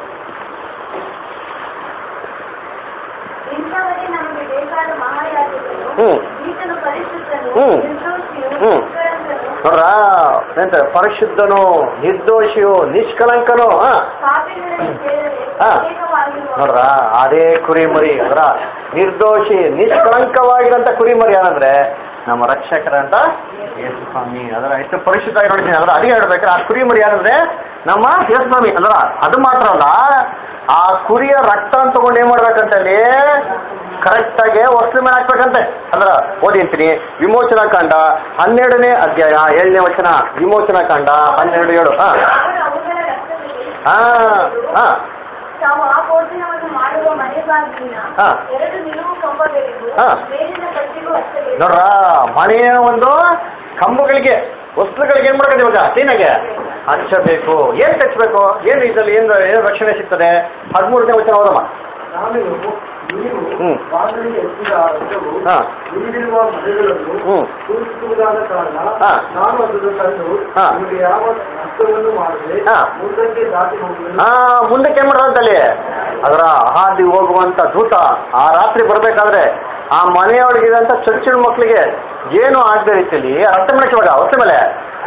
ಇಂಥವರೇ ನಮಗೆ ಬೇಕಾದ ಮಹಾಯಾಜಕನು ಹ್ಮ್. ಈತನು ಪರಿಶುದ್ಧನು ಹ್ಮ್. ನಿರ್ದೋಷಿಯು ಹ್ಮ್. ನಿಷ್ಕಳಂಕನು, ನೋಡ್ರ ಎಂತ ಪರಿಶುದ್ಧನು ನಿರ್ದೋಷಿಯು ನಿಷ್ಕಳಂಕನು ಹಾ ಪಾಪಿಗಳಲ್ಲಿ ಸೇರದೆ ಹಾ. ಪ್ರತ್ಯೇಕವಾಗಿರುವ ನೋಡ್ರ ಅದೇ ಕುರಿ ಮರಿ ಅದರ ನಿರ್ದೋಷಿ ನಿಷ್ಕಳಂಕವಾಗಿರಂತ ಕುರಿ ಮರಿ ಯಾರಂದ್ರೆ ನಮ್ಮ ರಕ್ಷಕರಂತ ಯೇಸು ಸ್ವಾಮಿ ಅದರ ಎಷ್ಟು ಪರಿಶುದ್ಧವಾಗಿ ನೋಡ್ತೀನಿ ಅದರ ಅದೇ ಹೇಳ್ಬೇಕಾದ್ರೆ ಆ ಕುರಿ ಮರಿ ಯಾರಂದ್ರೆ ನಮ್ಮ ಯೇಸು ಸ್ವಾಮಿ ಅದರ ಅದು ಮಾತ್ರ ಅಲ್ಲ ಆ ಕುರಿಯ ರಕ್ತ ತಗೊಂಡು ಏನ್ ಮಾಡ್ಬೇಕಂತಲ್ಲಿ ಕರೆಕ್ಟ್ ಆಗಿ ವಸ್ತು ಮೇಲೆ ಹಾಕ್ಬೇಕಂತೆ ಅದರ ಓದಿ ಅಂತೀನಿ ವಿಮೋಚನಾ ಕಾಂಡ ಹನ್ನೆರಡನೇ ಅಧ್ಯಾಯ ಏಳನೇ ವಚನ ವಿಮೋಚನಾ ಕಾಂಡ ಹನ್ನೆರಡು ಏಳು ಹಾ ಅವರು ಅವುಗಳ ರಕ್ತದಲ್ಲಿ ಹಾ ಹಾ ತಾವು ಆ ಭೋಜನವನ್ನು ಮಾಡುವ ಮನೆ ಬಾಗಿಲಿನ ಹಾ. ಎರಡು ನಿಲುವು ಕಂಬಗಳಿಗೂ ಹಾ. ಮೇಲಿನ ಕಟ್ಟಿಗೂ ಹಚ್ಚಬೇಕು ನೋಡ್ರ ಮನೆಯ ಒಂದು ಕಂಬಗಳಿಗೆ ವಸ್ತುಗಳಿಗೆ ಏನ್ ಮಾಡ್ಬೇಕು ಇವಾಗ ಕ್ಲೀನಾಗೆ ಹಚ್ಚಬೇಕು ಏನ್ ಹಚ್ಚಬೇಕು ಏನ್ ಇದ್ರಲ್ಲಿ ಏನ್ ಏನ್ ರಕ್ಷಣೆ ಸಿಗ್ತದೆ ಹದಿಮೂರನೇ ವಚನ ಹೋದಮ್ಮ ಆಮೇಲೆ ನೀವು ಹ್ಮ್. ಬಾಗಿಲಿಗೆ ಎತ್ತಿದ ರಕ್ತವು ಹಾ. ಉಳಿದಿರುವ ಮನೆಗಳನ್ನು ಹ್ಮ್. ಸೂಚಿಸುವುದಾದ ಕಾರಣ ಹಾ. ನಾನು ಅದನ್ನು ತಂದು ಹಾ. ನಿಮಗೆ ಯಾವ ನಷ್ಟವನ್ನು ಮಾಡದೆ ಹಾ. ಮುಂದಕ್ಕೆ ದಾಟಿ ಹೋಗುವುದು ಆ ಮುಂದಕ್ಕೆ ಏನ್ ಮಾಡೋದಂತಲ್ಲಿ ಅದರ ಹಾದಿ ಹೋಗುವಂತ ದೂತ ಆ ರಾತ್ರಿ ಬರ್ಬೇಕಾದ್ರೆ ಆ ಮನೆಯೊಳಗಿದಂತ ಚೊಚ್ಚಿನ ಮಕ್ಕಳಿಗೆ ಏನು ಆಗದ ರೀತಿಯಲ್ಲಿ ಅರ್ಥ ಮಾಡಕ್ಕೆ ಇವಾಗ ಹೊಸ ಮೇಲೆ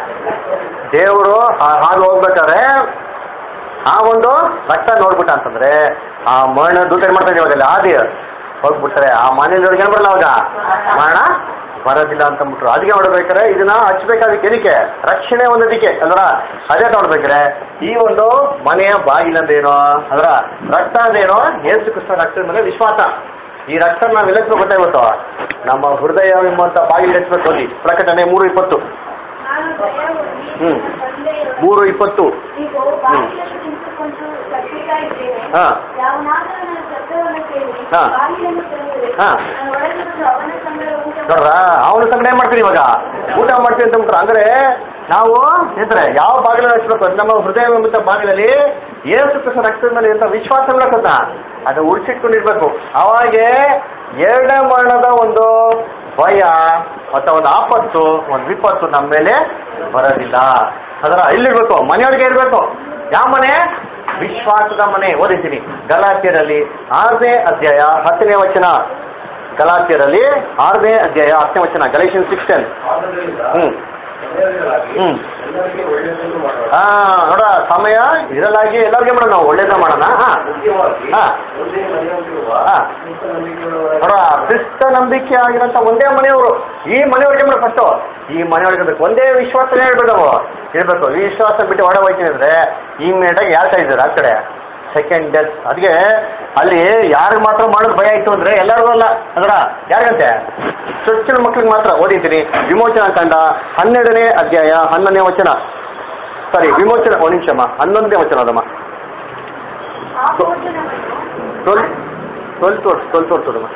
ದೇವರು ಹಾಗೆ ಹೋಗ್ಬೇಕಾದ್ರೆ ಆ ಒಂದು ರಕ್ತ ನೋಡ್ಬಿಟ್ಟ ಅಂತಂದ್ರೆ ಆ ಮರಣ ದೂತ ಏನ್ ಮಾಡ್ತಾರೆ ಇವಾಗ ಅಲ್ಲಿ ಆದಿ ಹೋಗ್ಬಿಡ್ತಾರೆ ಆ ಮನೆಯೊಳಗೆ ಏನ್ ಬರಲ್ಲ ಅವಾಗ ಮರಣ ಬರೋದಿಲ್ಲ ಅಂತ ಅಂದ್ಬಿಟ್ರು ಅದಕ್ಕೆ ನೋಡ್ಬೇಕಾದ್ರೆ ಇದನ್ನ ಹಚ್ಬೇಕಾದಕ್ಕೆ ಏನಕ್ಕೆ ರಕ್ಷಣೆ ಒಂದದಕ್ಕೆ ಅಲ್ರ ಅದೇ ನೋಡ್ಬೇಕಾದ್ರೆ ಈ ಒಂದು ಮನೆಯ ಬಾಗಿಲಂದೇನೋ ಅದರ ರಕ್ತ ಅಂದೇನೋ ಏಸು ಕೃಷ್ಣ ರಕ್ತದ ಮೇಲೆ ವಿಶ್ವಾಸ ಈ ರಕ್ತ ನಾವು ಎಲ್ಲಿಸ್ಬೇಕು ಗೊತ್ತಾಗ್ಬಿಟ್ಟು ನಮ್ಮ ಹೃದಯ ಎಂಬಂತ ಬಾಗಿಲು ಎತ್ಬೇಕು ಅಲ್ಲಿ ಪ್ರಕಟಣೆ ಮೂರು ಇಪ್ಪತ್ತು ನಾನು ದಯಾಳುವು, ಹ್ಮ್. ನನ್ನ ತಂದೆಯು ಮೂರು ಇಪ್ಪತ್ತು ನೀವು ಬಾಗಿಲನ್ನು ನಿಂತುಕೊಂಡು ಕಟ್ಟುತ್ತಾ ಇದ್ದೇನೆ ಹಾ. ಯಾವನಾದರೂ ನನ್ನ ಶಬ್ದವನ್ನು ಕೇಳಿ ಹಾ. ಬಾಗಿಲನ್ನು ತೆರೆದರೆ ಹಾ. ನಾನು ಒಳಗಿರುವುದು ಅವನ ಸಂಗಡ ಊಟ ನೋಡ್ರ ಅವನ ಸಂಗಡ ಏನ್ ಮಾಡ್ತೀರಿ ಇವಾಗ ಊಟ ಮಾಡ್ತೀವಿ ಅಂತ ಬಿಟ್ರು ಅಂದ್ರೆ ನಾವು ಹೇಳ್ತಾರೆ ಯಾವ ಬಾಗಿಲನ್ನು ಹಚ್ಬೇಕು ಅಂದ್ರೆ ನಮ್ಮ ಹೃದಯ ಎಂಬಂತ ಬಾಗಿಲಲ್ಲಿ ಏಸು ಕೃಷ್ಣ ರಕ್ತದ ಮೇಲೆ ಎಂತ ವಿಶ್ವಾಸ ಇರ್ಬೇಕಂತ ಅದು ಉಳಿಸಿಟ್ಕೊಂಡಿರ್ಬೇಕು ಅವಾಗೆ ಎರಡನೇ ಮರಣದ ಒಂದು ಭಯ ಅಥವಾ ಒಂದು ಆಪತ್ತು ಒಂದು ವಿಪತ್ತು ನಮ್ಮ ಮೇಲೆ ಬರೋದಿಲ್ಲ ಅದರ ಇಲ್ಲಿರ್ಬೇಕು ಮನೆಯೊಳಗೆ ಇರ್ಬೇಕು ಯಾವ ಮನೆ ವಿಶ್ವಾಸದ ಮನೆ ಓದಿದ್ದೀನಿ ಗಲಾತ್ಯರಲ್ಲಿ ಆರನೇ ಅಧ್ಯಾಯ ಹತ್ತನೇ ವಚನ ಗಲಾತ್ಯರಲ್ಲಿ ಆರನೇ ಅಧ್ಯಾಯ ಹತ್ತನೇ ವಚನ ಗಲೇಷನ್ ಸಿಕ್ಸ್ ಟೆನ್ ಹ್ಮ್ ಹ್ಮ್ ಎಲ್ಲರಿಗೆ ಒಳ್ಳೆಯದನ್ನು ಮಾಡೋಣ ಹಾ ನೋಡ ಸಮಯ ಇದರಲ್ಲಾಗಿ ಎಲ್ಲರಿಗೆ ಮಾಡೋಣ ನಾವು ಒಳ್ಳೇದ ಮಾಡೋಣ ಹಾ ಮುಖ್ಯವಾಗಿ ಹಾ. ಒಂದೇ ಮನೆಯಲ್ಲಿರುವ ಹಾ. ಕ್ರಿಸ್ತ ನಂಬಿಕೆಯುಳ್ಳವರಾಗಿ ನೋಡ ಕ್ರಿಸ್ತ ನಂಬಿಕೆ ಆಗಿರೋಂಥ ಒಂದೇ ಮನೆಯವರು ಈ ಮನೆಯೊಳಗೆ ಮಾಡಿ ಫಸ್ಟು ಈ ಮನೆಯೊಳಗೆ ಇರ್ಬೇಕು ಒಂದೇ ವಿಶ್ವಾಸನೇ ಇರ್ಬೇಕು ನಾವು ಇರ್ಬೇಕು ಈ ವಿಶ್ವಾಸ ಬಿಟ್ಟು ಹೊಡ ಹೋಯ್ತೀನಿ ಅಂದ್ರೆ ಇಮ್ಮಿಡಿಯೇಟಾಗಿ ಯಾರ್ತಾ ಇದ್ದಾರೆ ಆ ಕಡೆ ಸೆಕೆಂಡ್ ಡೆತ್ ಅದಕ್ಕೆ ಅಲ್ಲಿ ಯಾರಿಗೆ ಮಾತ್ರ ಮಾಡೋದು ಭಯ ಇತ್ತು ಅಂದ್ರೆ ಎಲ್ಲರಿಗೂ ಅಲ್ಲ ಅದರ ಯಾರಿಗಂತೆ ಚೊಚ್ಚಿನ ಮಕ್ಳಿಗೆ ಮಾತ್ರ ಓದಿದ್ದೀನಿ ವಿಮೋಚನಾ ಕಂಡ ಹನ್ನೆರಡನೇ ಅಧ್ಯಾಯ ಹನ್ನೊಂದನೇ ವಚನ ಸಾರಿ ವಿಮೋಚನ ಒಂದು ನಿಮಿಷಮ್ಮ ಹನ್ನೊಂದನೇ ವಚನ ಅದಮ್ಮ ಆ ಭೋಜನವನ್ನು ಟ್ವೆಲ್ ಟ್ವೆಲ್ತ್ ವರ್ಷ ಟ್ವೆಲ್ತ್ ವರ್ಷ ಅದಮ್ಮ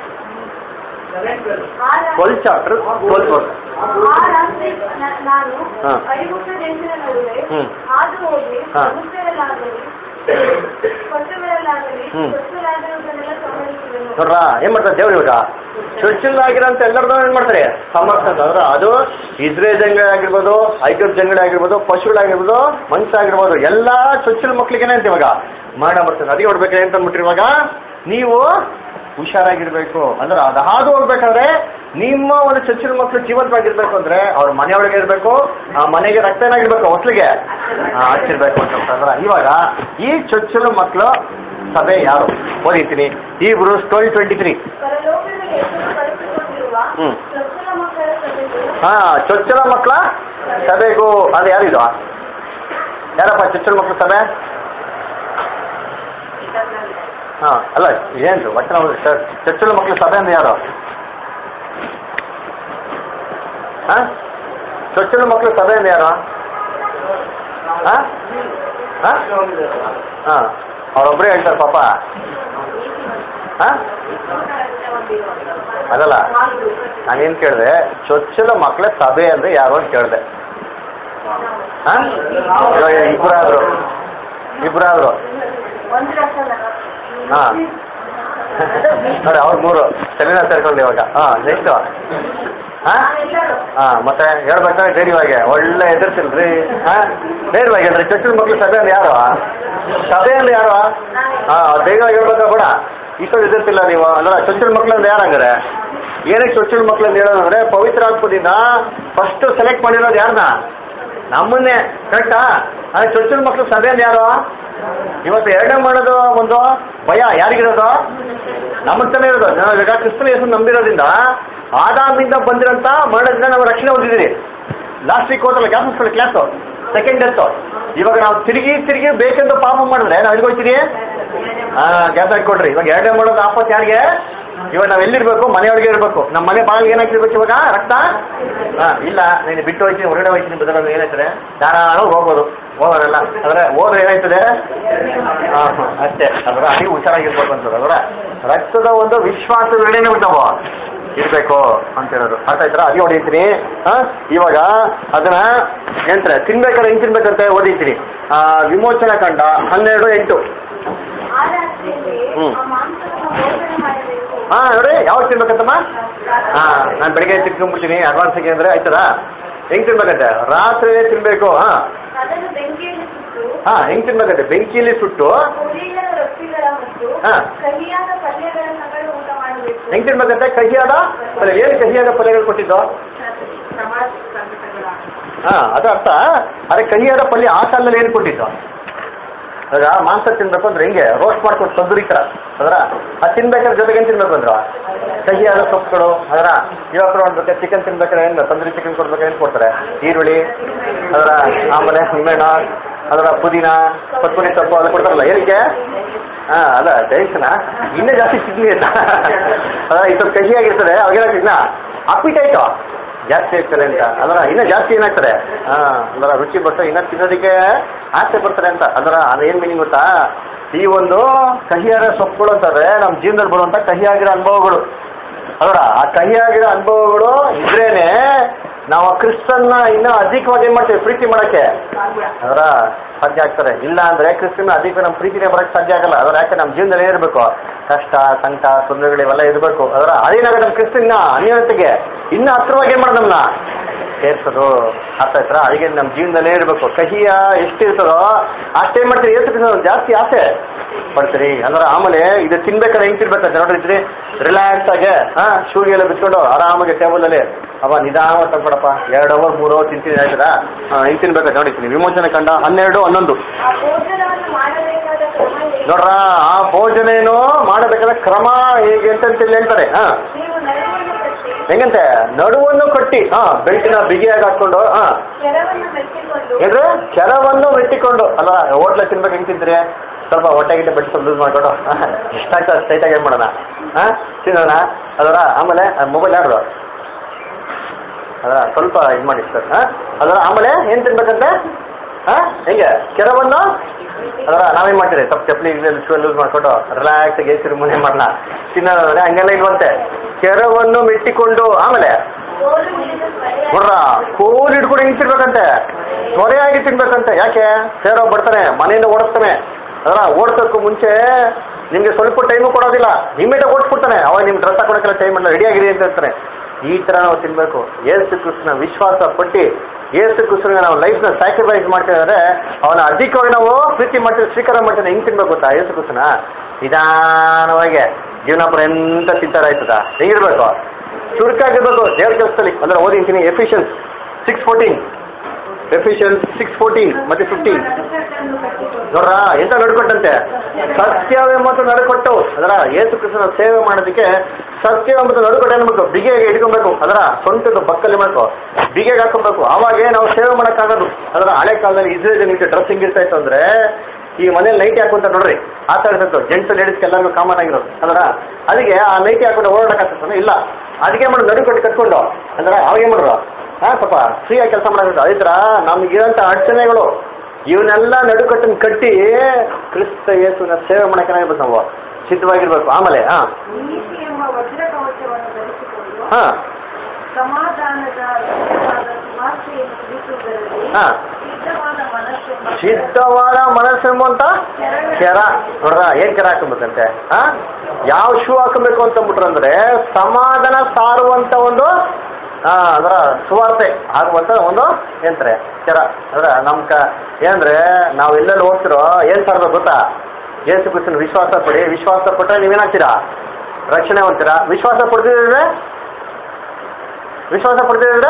ಆ ರಾತ್ರಿ- ಟ್ವೆಲ್ತ್ ಚಾಪ್ಟರ್ ಟ್ವೆಲ್ತ್ ವರ್ಷ ಆ ರಾತ್ರಿ ನ- ನಾನು ಹಾ. ಐಗುಪ್ತ ದೇಶದ ನಡುವೆ ಹ್ಮ್. ಹಾದು ಹೋಗಿ ಹಾ. ಸಮುದ್ರದಲ್ಲಾಗಲಿ ಪಶುಗಳಲ್ಲಾಗಲಿ ಹ್ಮ್. ಪಶುಗಳಾಗಿರುವುದನ್ನೆಲ್ಲ ಸಂಹರಿಸುವೆನು ನೋಡ್ರ ಏನ್ ಮಾಡ್ತಾರೆ ದೇವ್ರು ಇವಾಗ ಚೊಚ್ಚಿಲ್ ಆಗಿರೋಂತ ಎಲ್ಲರದ್ದು ಏನ್ ಮಾಡ್ತಾರೆ ಸಮರ್ಥ ಅಂದ್ರೆ ಅದು ಇಸ್ರೇಲ್ ಜಂಗಡ ಆಗಿರ್ಬೋದು ಐಗುಪ್ತ ಜಂಗಡ ಆಗಿರ್ಬೋದು ಪಶುಗಳಾಗಿರ್ಬೋದು ಮನುಷ್ಯ ಆಗಿರ್ಬೋದು ಎಲ್ಲಾ ಚೊಚ್ಚಿಲ್ ಮಕ್ಳಿಗೇನೆ ಅಂತ ಇವಾಗ ಮರಣ ಬರ್ತದೆ ಅದಕ್ಕೆ ಹೊಡ್ಬೇಕು ಅಂತ ಅಂದ್ಬಿಟ್ರಿ ಇವಾಗ ನೀವು ಹುಷಾರಾಗಿರ್ಬೇಕು ಅಂದ್ರೆ ಅದು ಹಾದು ಹೋಗ್ಬೇಕಾದ್ರೆ ನಿಮ್ಮ ಒಂದು ಚೊಚ್ಚಿನ ಮಕ್ಕಳು ಜೀವಂತವಾಗಿರ್ಬೇಕು ಅಂದ್ರೆ ಅವ್ರ ಮನೆಯೊಳಗೆ ಇರ್ಬೇಕು ಆ ಮನೆಗೆ ರಕ್ತ ಏನಾಗಿರ್ಬೇಕು ಹೊಸ್ಲಿಗೆ ಹಚ್ಚಿರ್ಬೇಕು ಅಂತ ಅಂದ್ರೆ ಇವಾಗ ಈ ಚೊಚ್ಚಲು ಮಕ್ಕಳು ಸಭೆ ಯಾರು ಓದಿತೀನಿ ಈ ಬ್ರೂಸ್ ಟ್ವೆಲ್ ಟ್ವೆಂಟಿ ತ್ರೀ ಪರಲೋಕದ ಹೆಸರು ಬಳಸಿಕೊಂಡಿರುವ ಹ್ಮ್. ಚೊಚ್ಚಲ ಮಕ್ಕಳ ಸಭೆಗೆ ಹಾ ಚೊಚ್ಚಲ ಮಕ್ಕಳ ಸಭೆಗೂ ಅದು ಯಾರಿದು ಯಾರಪ್ಪ ಚೊಚ್ಚಲ ಮಕ್ಕಳ ಸಭೆ ಹಾ ಅಲ್ಲ ಏನು ಒಟ್ಟು ನಾವು ಸರ್ ಚೊಚ್ಚಲ ಮಕ್ಕಳ ಸಭೆ ಅಂದ್ರೆ ಯಾರು ಹಾ ಚೊಚ್ಚಲ ಮಕ್ಕಳ ಸಭೆ ಅಂದ್ರೆ ಯಾರು ಹಾ ಹಾ ಹಾ ಅವ್ರೊಬ್ಬರೇ ಹೇಳ್ತಾರೆ ಪಾಪ ಹಾ ಅದಲ್ಲ ನಾನೇನ್ ಕೇಳಿದೆ ಚೊಚ್ಚಲ ಮಕ್ಕಳ ಸಭೆ ಅಂದ್ರೆ ಯಾರು ಅಂತ ಕೇಳಿದೆ ಹಾ ಇವಾಗ ಇಬ್ಬರಾದ್ರು ಇಬ್ಬರಾದ್ರು ಒಂದು ಲಕ್ಷ ಹಾ ನೋಡಿ ಅವ್ರು ಮೂರು ಸೆಮಿನ ಸೇರ್ಕೊಂಡು ಇವಾಗ ಹಾ ನೆಕ್ಸ್ಟ್ ಹಾ ಹಾ ಮತ್ತೆ ಹೇಳ್ಬೇಕಾ ಧೈರ್ಯವಾಗಿ ಒಳ್ಳೆ ಎದುರ್ತಿಲ್ರಿ ಹಾ ಧೈರ್ಯವಾಗಿ ಹೇಳ್ರಿ ಚೊಚ್ಚಲ ಮಕ್ಳು ಸಭೆ ಅಂದ್ರೆ ಯಾರು ಸಭೆ ಅಂದ್ರೆ ಯಾರು ಹಾ ಧೈರ್ಯವಾಗಿ ಹೇಳ್ಬೇಕಾ ಕೂಡ ಇಷ್ಟೊಂದು ಎದುರ್ತಿಲ್ಲ ನೀವು ಅಂದ್ರೆ ಚೊಚ್ಚಲ ಮಕ್ಳು ಅಂದ್ರೆ ಯಾರಂಗಾರೆ ಏನಕ್ಕೆ ಚೊಚ್ಚಲ ಮಕ್ಳು ಅಂತ ಹೇಳೋದಂದ್ರೆ ಪವಿತ್ರ ಆತ್ಮದಿಂದ ಫಸ್ಟ್ ಸೆಲೆಕ್ಟ್ ಮಾಡಿರೋದು ಯಾರನ್ನ ನಮ್ಮನ್ನೇ ಕರೆಕ್ಟಾ ಅದೇ ಚೊಚ್ಚಲ ಮಕ್ಳು ಸಭೆ ಅಂದ್ರೆ ಯಾರು ಇವತ್ತು ಎರಡನೇ ಮಾಡೋದು ಒಂದು ಭಯ ಯಾರಿಗಿರೋದು ನಮ್ಮ ತಾನೇ ಇರೋದು ನಾವು ಇವಾಗ ಕ್ರಿಸ್ತನ ಹೆಸರು ನಂಬಿರೋದ್ರಿಂದ ಆದಾಮಿಂದ ಬಂದಿರೋಂಥ ಮರಣದಿಂದ ನಾವು ರಕ್ಷಣೆ ಹೊಂದಿದ್ದೀರಿ ಲಾಸ್ಟ್ ವೀಕ್ ಹೋದಲ್ಲ ಜ್ಞಾಪಿಸ್ಕೊಳ್ಳಿ ಕ್ಲಾಸು ಸೆಕೆಂಡ್ ಡೆತ್ ಇವಾಗ ನಾವು ತಿರುಗಿ ತಿರುಗಿ ಬೇಕೆಂದು ಪಾಪ ಮಾಡಿದ್ರೆ ನಾವು ಎಲ್ಲಿಗೆ ಹೋಗ್ತೀರಿ ಹಾ ಗ್ಯಾಪ್ ಹಾಕೊಡ್ರಿ ಇವಾಗ ಎರಡನೇ ಮಾಡೋದು ಆಪತ್ ಯಾರಿಗೆ ಇವಾಗ ನಾವು ಎಲ್ಲಿರ್ಬೇಕು ಮನೆಯೊಳಗೆ ಇರ್ಬೇಕು ನಮ್ಮ ಮನೆ ಬಾಗಿಲು ಏನಾಗ್ತಿರ್ಬೇಕು ಇವಾಗ ರಕ್ತ ಹಾ ಇಲ್ಲ ನೀನು ಬಿಟ್ಟು ಹೋಗ್ತೀನಿ ಹೊರಗಡೆ ಹೋಗ್ತೀನಿ ಬದಲಾಗ ಏನಾಯ್ತದೆ ಧಾರಾಳ ಹೋಗ್ಬೋದು ಹೋಗೋರಲ್ಲ ಅಂದ್ರೆ ಹೋದ್ರೆ ಏನಾಯ್ತದೆ ಹಾ ಹಾ, ಅಷ್ಟೇ ಅದರ ಅಡಿ ಹುಷಾರಾಗಿರ್ಬೇಕು ಅಂತದ ಅದರ ರಕ್ತದ ಒಂದು ವಿಶ್ವಾಸ ವೇಳೆನೇ ನಾವು ಇರ್ಬೇಕು ಅಂತ ಹೇಳೋದು ಅರ್ಥ ಆಯ್ತರ ಅದೇ ಹೊಡಿತೀನಿ ಹಾ ಇವಾಗ ಅದನ್ನ ಹೇಳ್ತಾರೆ ತಿನ್ಬೇಕಾದ್ರೆ ಹೆಂಗ್ ತಿನ್ಬೇಕಂತ ಓದಿತೀನಿ ಆ ವಿಮೋಚನಾ ಕಂಡ ಹನ್ನೆರಡು ಎಂಟು ಆ ರಾತ್ರಿಯಲ್ಲಿ ಹ್ಮ್. ಆ ಮಾಂಸವನ್ನು ಭೋಜನ ಮಾಡಬೇಕು ಹಾ ನೋಡಿ ಯಾವಾಗ ತಿನ್ಬೇಕಂತಮ್ಮ ಹಾ ನಾನು ಬೆಳಿಗ್ಗೆ ತಿನ್ಕೊಂಡ್ಬಿಡ್ತೀನಿ ಅಡ್ವಾನ್ಸಿಗೆ ಅಂದ್ರೆ ಆಯ್ತದ ಹೆಂಗ್ ತಿನ್ಬೇಕಂತೆ ರಾತ್ರಿ ತಿನ್ಬೇಕು ಹಾ ಅದನ್ನು ಬೆಂಕಿಯಲ್ಲಿ ಸುಟ್ಟು ಹಾ ಹೆಂಗ್ ತಿನ್ಬೇಕಂತೆ ಬೆಂಕಿಯಲ್ಲಿ ಸುಟ್ಟು ಹುರಿಯ ರೊಟ್ಟಿಗಳ ಮತ್ತು ಹಾ. ಕಹಿಯಾದ ಪಲ್ಯಗಳ ಸಂಗಡ ಊಟ ಮಾಡಬೇಕು ಹೆಂಗ್ ತಿನ್ಬೇಕಂತೆ ಕಹಿಯಾದ ಪಲ್ಯ ಏನು ಕಹಿಯಾದ ಪಲ್ಯಗಳು ಕೊಟ್ಟಿದ್ದು ಹಾ ಅದು ಅರ್ಥ ಅದೇ ಕಹಿಯಾದ ಪಲ್ಯ ಆ ಕಾಲದಲ್ಲಿ ಏನು ಕೊಟ್ಟಿದ್ದು ಅದ ಮಾಂಸ ತಿನ್ಬೇಕು ಅಂದ್ರೆ ಹೆಂಗೆ ರೋಸ್ಟ್ ಮಾಡ್ಕೊಂಡು ತಂದೂರಿ ಥರ ಅದರ ಅದು ತಿನ್ಬೇಕಾದ್ರೆ ಜೊತೆಗೆ ಏನು ತಿನ್ಬೇಕು ಅಂದ್ರ ಕಹಿಯಾದ ಸೊಪ್ಪುಗಳು ಅದರ ಇವಾಗ ನೋಡ್ಬೇಕು ಚಿಕನ್ ತಿನ್ಬೇಕಾದ್ರೆ ಏನು ತಂದೂರಿ ಚಿಕನ್ ಕೊಡ್ಬೇಕಾದ್ರೆ ಏನು ಕೊಡ್ತಾರೆ ಈರುಳ್ಳಿ ಅದರ ಆಮೇಲೆ ನಿಂಬೆಹಣ್ಣು ಅದರ ಪುದೀನ ಕೊತ್ತಂಬರಿ ಸೊಪ್ಪು ಅದು ಕೊಡ್ತಾರಲ್ಲ ಏನಕ್ಕೆ ಹಾ ಅದ ಡೈಜೆಷನ ಇನ್ನೂ ಜಾಸ್ತಿ ಸಿಡ್ನಿ ಅಂತ ಅದ ಇದು ಕಹಿಯಾಗಿರ್ತದೆ ಅವಾಗೇನಾಗ್ತದೆ ಇನ್ನ ಅಪ್ಪಿಟೈಟು ಜಾಸ್ತಿ ಆಗ್ತಾರೆ ಅಂತ ಅದರ ಇನ್ನೂ ಜಾಸ್ತಿ ಏನಾಗ್ತಾರೆ ಹಾ ಅದರ ರುಚಿ ಬರ್ತದೆ ಇನ್ನೂ ತಿನ್ನೋದಕ್ಕೆ ಆಸೆ ಬರ್ತಾರೆ ಅಂತ ಅದರ ಅದು ಏನು ಮೀನಿಂಗ್ ಗೊತ್ತಾ ಈ ಒಂದು ಕಹಿಯಾದ ಸೊಪ್ಪುಗಳು ಅಂತಂದ್ರೆ ನಮ್ಮ ಜೀವನದಲ್ಲಿ ಬರುವಂತ ಕಹಿಯಾಗಿರೋ ಅನುಭವಗಳು ಅದರ ಆ ಕಹಿಯಾಗಿರೋ ಅನುಭವಗಳು ಇದ್ರೇನೆ ನಾವು ಆ ಕ್ರಿಸ್ತನ್ನ ಇನ್ನೂ ಅಧಿಕವಾಗಿ ಏನ್ ಮಾಡ್ತೇವೆ ಪ್ರೀತಿ ಮಾಡಕ್ಕೆ ಅದರ ಸಾಧ್ಯ ಆಗ್ತಾರೆ ಇಲ್ಲ ಅಂದ್ರೆ ಕ್ರಿಸ್ತನ ಅಧಿಕ ನಮ್ಮ ಪ್ರೀತಿನೇ ಬರಕ್ಕೆ ಸಾಧ್ಯ ಆಗಲ್ಲ ಅದರ ಯಾಕೆ ನಮ್ಮ ಜೀವನದಲ್ಲಿ ಇರಬೇಕು ಕಷ್ಟ ಸಂಕಟ ತೊಂದರೆಗಳು ಇವೆಲ್ಲ ಇರಬೇಕು ಅದರ ಅದೇನಾಗ ನಮ್ಮ ಕ್ರಿಸ್ತನ ಅನ್ಯೋನ್ಯತೆಗೆ ಇನ್ನೂ ಹತ್ರವಾಗಿ ಏನ್ ಮಾಡೋದು ನಮ್ಮನ್ನ ಸೇರ್ಸೋದು ಅರ್ಥ ಆಯ್ತಾ ಅದಕ್ಕೆ ನಮ್ಮ ಜೀವನದಲ್ಲೇ ಇರಬೇಕು ಕಹಿಯ ಎಷ್ಟಿರ್ತದೋ ಅಷ್ಟೇ ಮಾಡ್ತೀರಿ ಏಸು ಕ್ರಿಸ್ತನ ಜಾಸ್ತಿ ಆಸೆ ಪಡ್ತೀರಿ ಅಂದ್ರೆ ಆಮೇಲೆ ಇದು ತಿನ್ಬೇಕಾದ್ರೆ ಹೆಂಗ್ ತಿನ್ಬೇಕಂತ ನೋಡಿದ್ರಿ ರಿಲ್ಯಾಕ್ಸ್ ಆಗಿ ಹಾ ಶೂಗೆ ಎಲ್ಲ ಬಿಟ್ಕೊಂಡು ಆರಾಮಾಗಿ ಟೇಬಲ್ ಅಲ್ಲಿ ಅವ ನಿಧಾನ ತಂದ್ಕೊಡಪ್ಪ ಎರಡು ಅವರ್ ಮೂರು ಅವರ್ ತಿಂತೀನಿ ಆಯ್ತದ ಹೆಂಗ್ ತಿನ್ಬೇಕಂತ ನೋಡಿದ್ದೀನಿ ವಿಮೋಚನೆ ಕಂಡ ಹನ್ನೆರಡು ಹನ್ನೊಂದು ಆ ಭೋಜನವನ್ನು ಮಾಡಬೇಕಾದ ಕ್ರಮ ಹೇಗೆ? ನೋಡ್ರ ಆ ಭೋಜನ ಏನು ಮಾಡಬೇಕಾದ್ರೆ ಕ್ರಮ ಹೇಗೆ ಅಂತ ಅಂತೇಳಿ ಹೇಳ್ತಾರೆ ಹಾ ನೀವು ನಡುವನ್ನು ಕಟ್ಟಿ ಹೆಂಗಂತೆ ನಡುವನ್ನು ಕಟ್ಟಿ ಹಾ ಬೆಲ್ಟಿನ ಬಿಗಿಯಾಗಿ ಹಾಕೊಂಡು ಹಾ ಕೆರವನ್ನು ಮೆಟ್ಟಿಕೊಂಡು ಏನ್ರಿ ಕೆರವನ್ನು ಮೆಟ್ಟಿಕೊಂಡು ಅಲ್ಲ ಹೋಟ್ಲ ತಿನ್ಬೇಕು ಹೆಂಗ್ ತಿಂತೀರಿ ಸ್ವಲ್ಪ ಹೊಟ್ಟೆ ಗಿಟ್ಟೆ ಬೆಟ್ಟು ಸ್ವಲ್ಪ ಲೂಸ್ ಮಾಡ್ಕೊಂಡು ಎಷ್ಟಾಗ್ತದೆ ಸ್ಟ್ರೈಟಾಗಿ ಏನ್ ಮಾಡೋಣ ಹಾ ತಿನ್ನೋಣ ಅದರ ಆಮೇಲೆ ಮೊಬೈಲ್ ಯಾರ್ದು ಅದರ ಸ್ವಲ್ಪ ಇದು ಮಾಡಿ ಸರ್ ಹಾ ಅದರ ಆಮೇಲೆ ಏನ್ ತಿನ್ಬೇಕಂತೆ ಹಾ ಹೆಂಗೆ ಕೆರವನ್ನು ಅದರ ನಾವೇನ್ ಮಾಡ್ತೀರಿ ಸ್ವಲ್ಪ ಚಪ್ಪಲಿ ಲೂಸ್ ಮಾಡ್ಕೊಂಡು ರಿಲ್ಯಾಕ್ಸ್ ಆಗಿ ಎಸಿ ಮನೆ ಮಾಡೋಣ ತಿನ್ನೋದಂದ್ರೆ ಹಂಗೆಲ್ಲ ಇಲ್ವಂತೆ ಕೆರವನ್ನು ಮೆಟ್ಟಿಕೊಂಡು ಆಮೇಲೆ ಗೋಲು ಹಿಡಿದು ಸರಿಯಾಗಿ ನೋಡ್ರ ಕೋಲ್ ಹಿಡ್ಕೊಂಡು ಹೆಂಗ್ ತಿನ್ಬೇಕಂತೆ ತ್ವರೆಯಾಗಿ ತಿನ್ಬೇಕಂತೆ ಯಾಕೆ ಸೇರೋ ಬರ್ತಾನೆ ಮನೆಯಿಂದ ಓಡಿಸ್ತಾನೆ ಅದರ ಓಡಿಸೋಕ್ಕೂ ಮುಂಚೆ ನಿಮ್ಗೆ ಸ್ವಲ್ಪ ಟೈಮು ಕೊಡೋದಿಲ್ಲ ಇಮಿಡಿಯೇಟ್ ಓಡಿಸ್ಬಿಡ್ತಾನೆ ಅವಾಗ ನಿಮ್ ಡ್ರೆಸ್ ಹಾಕೊಳಕ್ಕೆಲ್ಲ ಟೈಮ್ ಇಲ್ಲ ರೆಡಿ ಆಗಿರಿ ಅಂತ ಹೇಳ್ತಾನೆ ಈ ತರ ನಾವು ತಿನ್ಬೇಕು ಏಸು ಕೃಷ್ಣ ವಿಶ್ವಾಸ ಪಟ್ಟಿ ಏಸು ಕೃಷ್ಣಗೆ ನಾವು ಲೈಫ್ನ ಸ್ಯಾಕ್ರಿಫೈಸ್ ಮಾಡ್ತಿದ್ರೆ ಅವನ ಅಧಿಕವಾಗಿ ನಾವು ಪ್ರೀತಿ ಮಾಡ್ತೀವಿ ಸ್ವೀಕಾರ ಮಾಡ್ತೀವಿ ಹೆಂಗ್ ತಿನ್ಬೇಕು ಗೊತ್ತಾ ಏಸು ಕೃಷ್ಣ ನಿಧಾನವಾಗಿ ಜೀವನ ಪರ್ಯಂತ ತಿಂತಾರ ಆಯ್ತದ ಹೆಂಗಿರ್ಬೇಕು ಚುರುಕಾಗಿರ್ಬೇಕು ದೇವ್ರ ಕೆಲಸದಲ್ಲಿ ಅಂದ್ರೆ ಓದಿಂತೀನಿ Ephesians six fourteen Ephesians six fourteen ಮತ್ತೆ ಫಿಫ್ಟೀನ್ ನಡುಕಟ್ಟನ್ನು ಕಟ್ಟಿಕೊಂಡು ನೋಡ್ರ ಎಂತ ನಡ್ಕೊಟ್ಟಂತೆ ಸತ್ಯವೆಂಬತ್ತು ನಡ್ಕೊಟ್ಟು ಅದರ ಏಸು ಕೃಷ್ಣನ ಸೇವೆ ಮಾಡೋದಕ್ಕೆ ಸತ್ಯವೆಂಬತ್ತು ನಡುಕೊಟ್ಟು ಅನ್ಬೇಕು ಬಿಗೆಗೆ ಇಟ್ಕೊಬೇಕು ಅದರ ಸ್ವಂತದ ಬಕ್ಕಲ್ಲಿ ಮಾಡಬೇಕು ಬಿಗೆಗೆ ಹಾಕೊಬೇಕು ಅವಾಗೇ ನಾವು ಸೇವೆ ಮಾಡೋಕ್ಕಾಗೋದು ಅದರ ಹಳೆ ಕಾಲದಲ್ಲಿ ಇಸ್ರೇಲ್ ಜನಕ್ಕೆ ಡ್ರೆಸ್ ಹಿಂಗಿರ್ತಾ ಇತ್ತು ಅಂದ್ರೆ ಈ ಮನೇಲಿ ನೈಟಿ ಹಾಕುವಂತ ನೋಡ್ರಿ ಆ ಥರ ಇರ್ತೈತೆ ಜೆಂಟ್ಸ್ ಲೇಡೀಸ್ ಎಲ್ಲರಿಗೂ ಕಾಮನ್ ಆಗಿರೋದು ಅದರ ಅದಕ್ಕೆ ಆ ನೈಟಿ ಹಾಕೊಂಡು ಓಡಾಡಕ್ಕಾಗ್ತದೆ ಇಲ್ಲ ಅದಕ್ಕೆ ಮಾಡೋದು ನಡುಕೊಟ್ಟು ಕಟ್ಕೊಂಡು ಅಂದ್ರೆ ಅವಾಗೇ ಮಾಡೋರು ಹಾ ಸ್ವಲ್ಪ ಫ್ರೀಯಾಗಿ ಕೆಲಸ ಮಾಡಬೇಕು ಅದೇ ಥರ ನಮಗಿರೋಂಥ ಅಡಚಣೆಗಳು ಇವನ್ನೆಲ್ಲ ನಡುಕಟ್ಟನ್ನು ಕಟ್ಟಿ ಕ್ರಿಸ್ತ ಯೇಸುವಿನ ಸೇವೆ ಮಾಡಕ್ಕೆ ಏನಾಗಿರ್ಬೇಕು ನಾವು ಸಿದ್ಧವಾಗಿರ್ಬೇಕು ಆಮೇಲೆ ಹಾ ನೀತಿ ಎಂಬ ವಜ್ರ ಕವಚವನ್ನು ಧರಿಸಿಕೊಂಡು ಹಾ ಸಮಾಧಾನದ ರಹಸ್ಯವಾದ ಸುವಾರ್ತೆಯನ್ನು ತಿಳಿಸುವುದರಲ್ಲಿ ಹಾ ಸಿದ್ಧವಾದ ಮನಸ್ಸೆಂಬ ಸಿದ್ಧವಾದ ಮನಸ್ಸು ಅಂತ ಕೆರ ನೋಡ್ರ ಏನ್ ಕೆರ ಹಾಕೊಬೇಕಂತೆ ಹಾ ಯಾವ ಶೂ ಹಾಕಬೇಕು ಅಂತ ಅಂದ್ಬಿಟ್ರು ಅಂದ್ರೆ ಸಮಾಧಾನ ಸಾರುವಂತ ಒಂದು ಆ ಅದರ ಸುವಾರ್ತೆ ಆಗುವಂತ ಒಂದು ಏನಂತಾರೆ ಕೆರ ಅದ್ರ ನಮ್ ಕ ಏನಂದ್ರೆ ನಾವ್ ಎಲ್ಲೆಲ್ಲಿ ಹೋಗ್ತಿರೋ ಏನ್ ಸಾರ್ಬೇಕು ಗೊತ್ತಾ ಏಸು ಕ್ರಿಸ್ತನ ವಿಶ್ವಾಸ ಪಡಿ ವಿಶ್ವಾಸ ಪಟ್ರೆ ನೀವೇನಾಗ್ತೀರಾ ರಕ್ಷಣೆ ಹೊಂತೀರಾ ವಿಶ್ವಾಸ ಪಡ್ತಿದ್ರೆ ವಿಶ್ವಾಸ ಪಡ್ತಿದ್ರೆ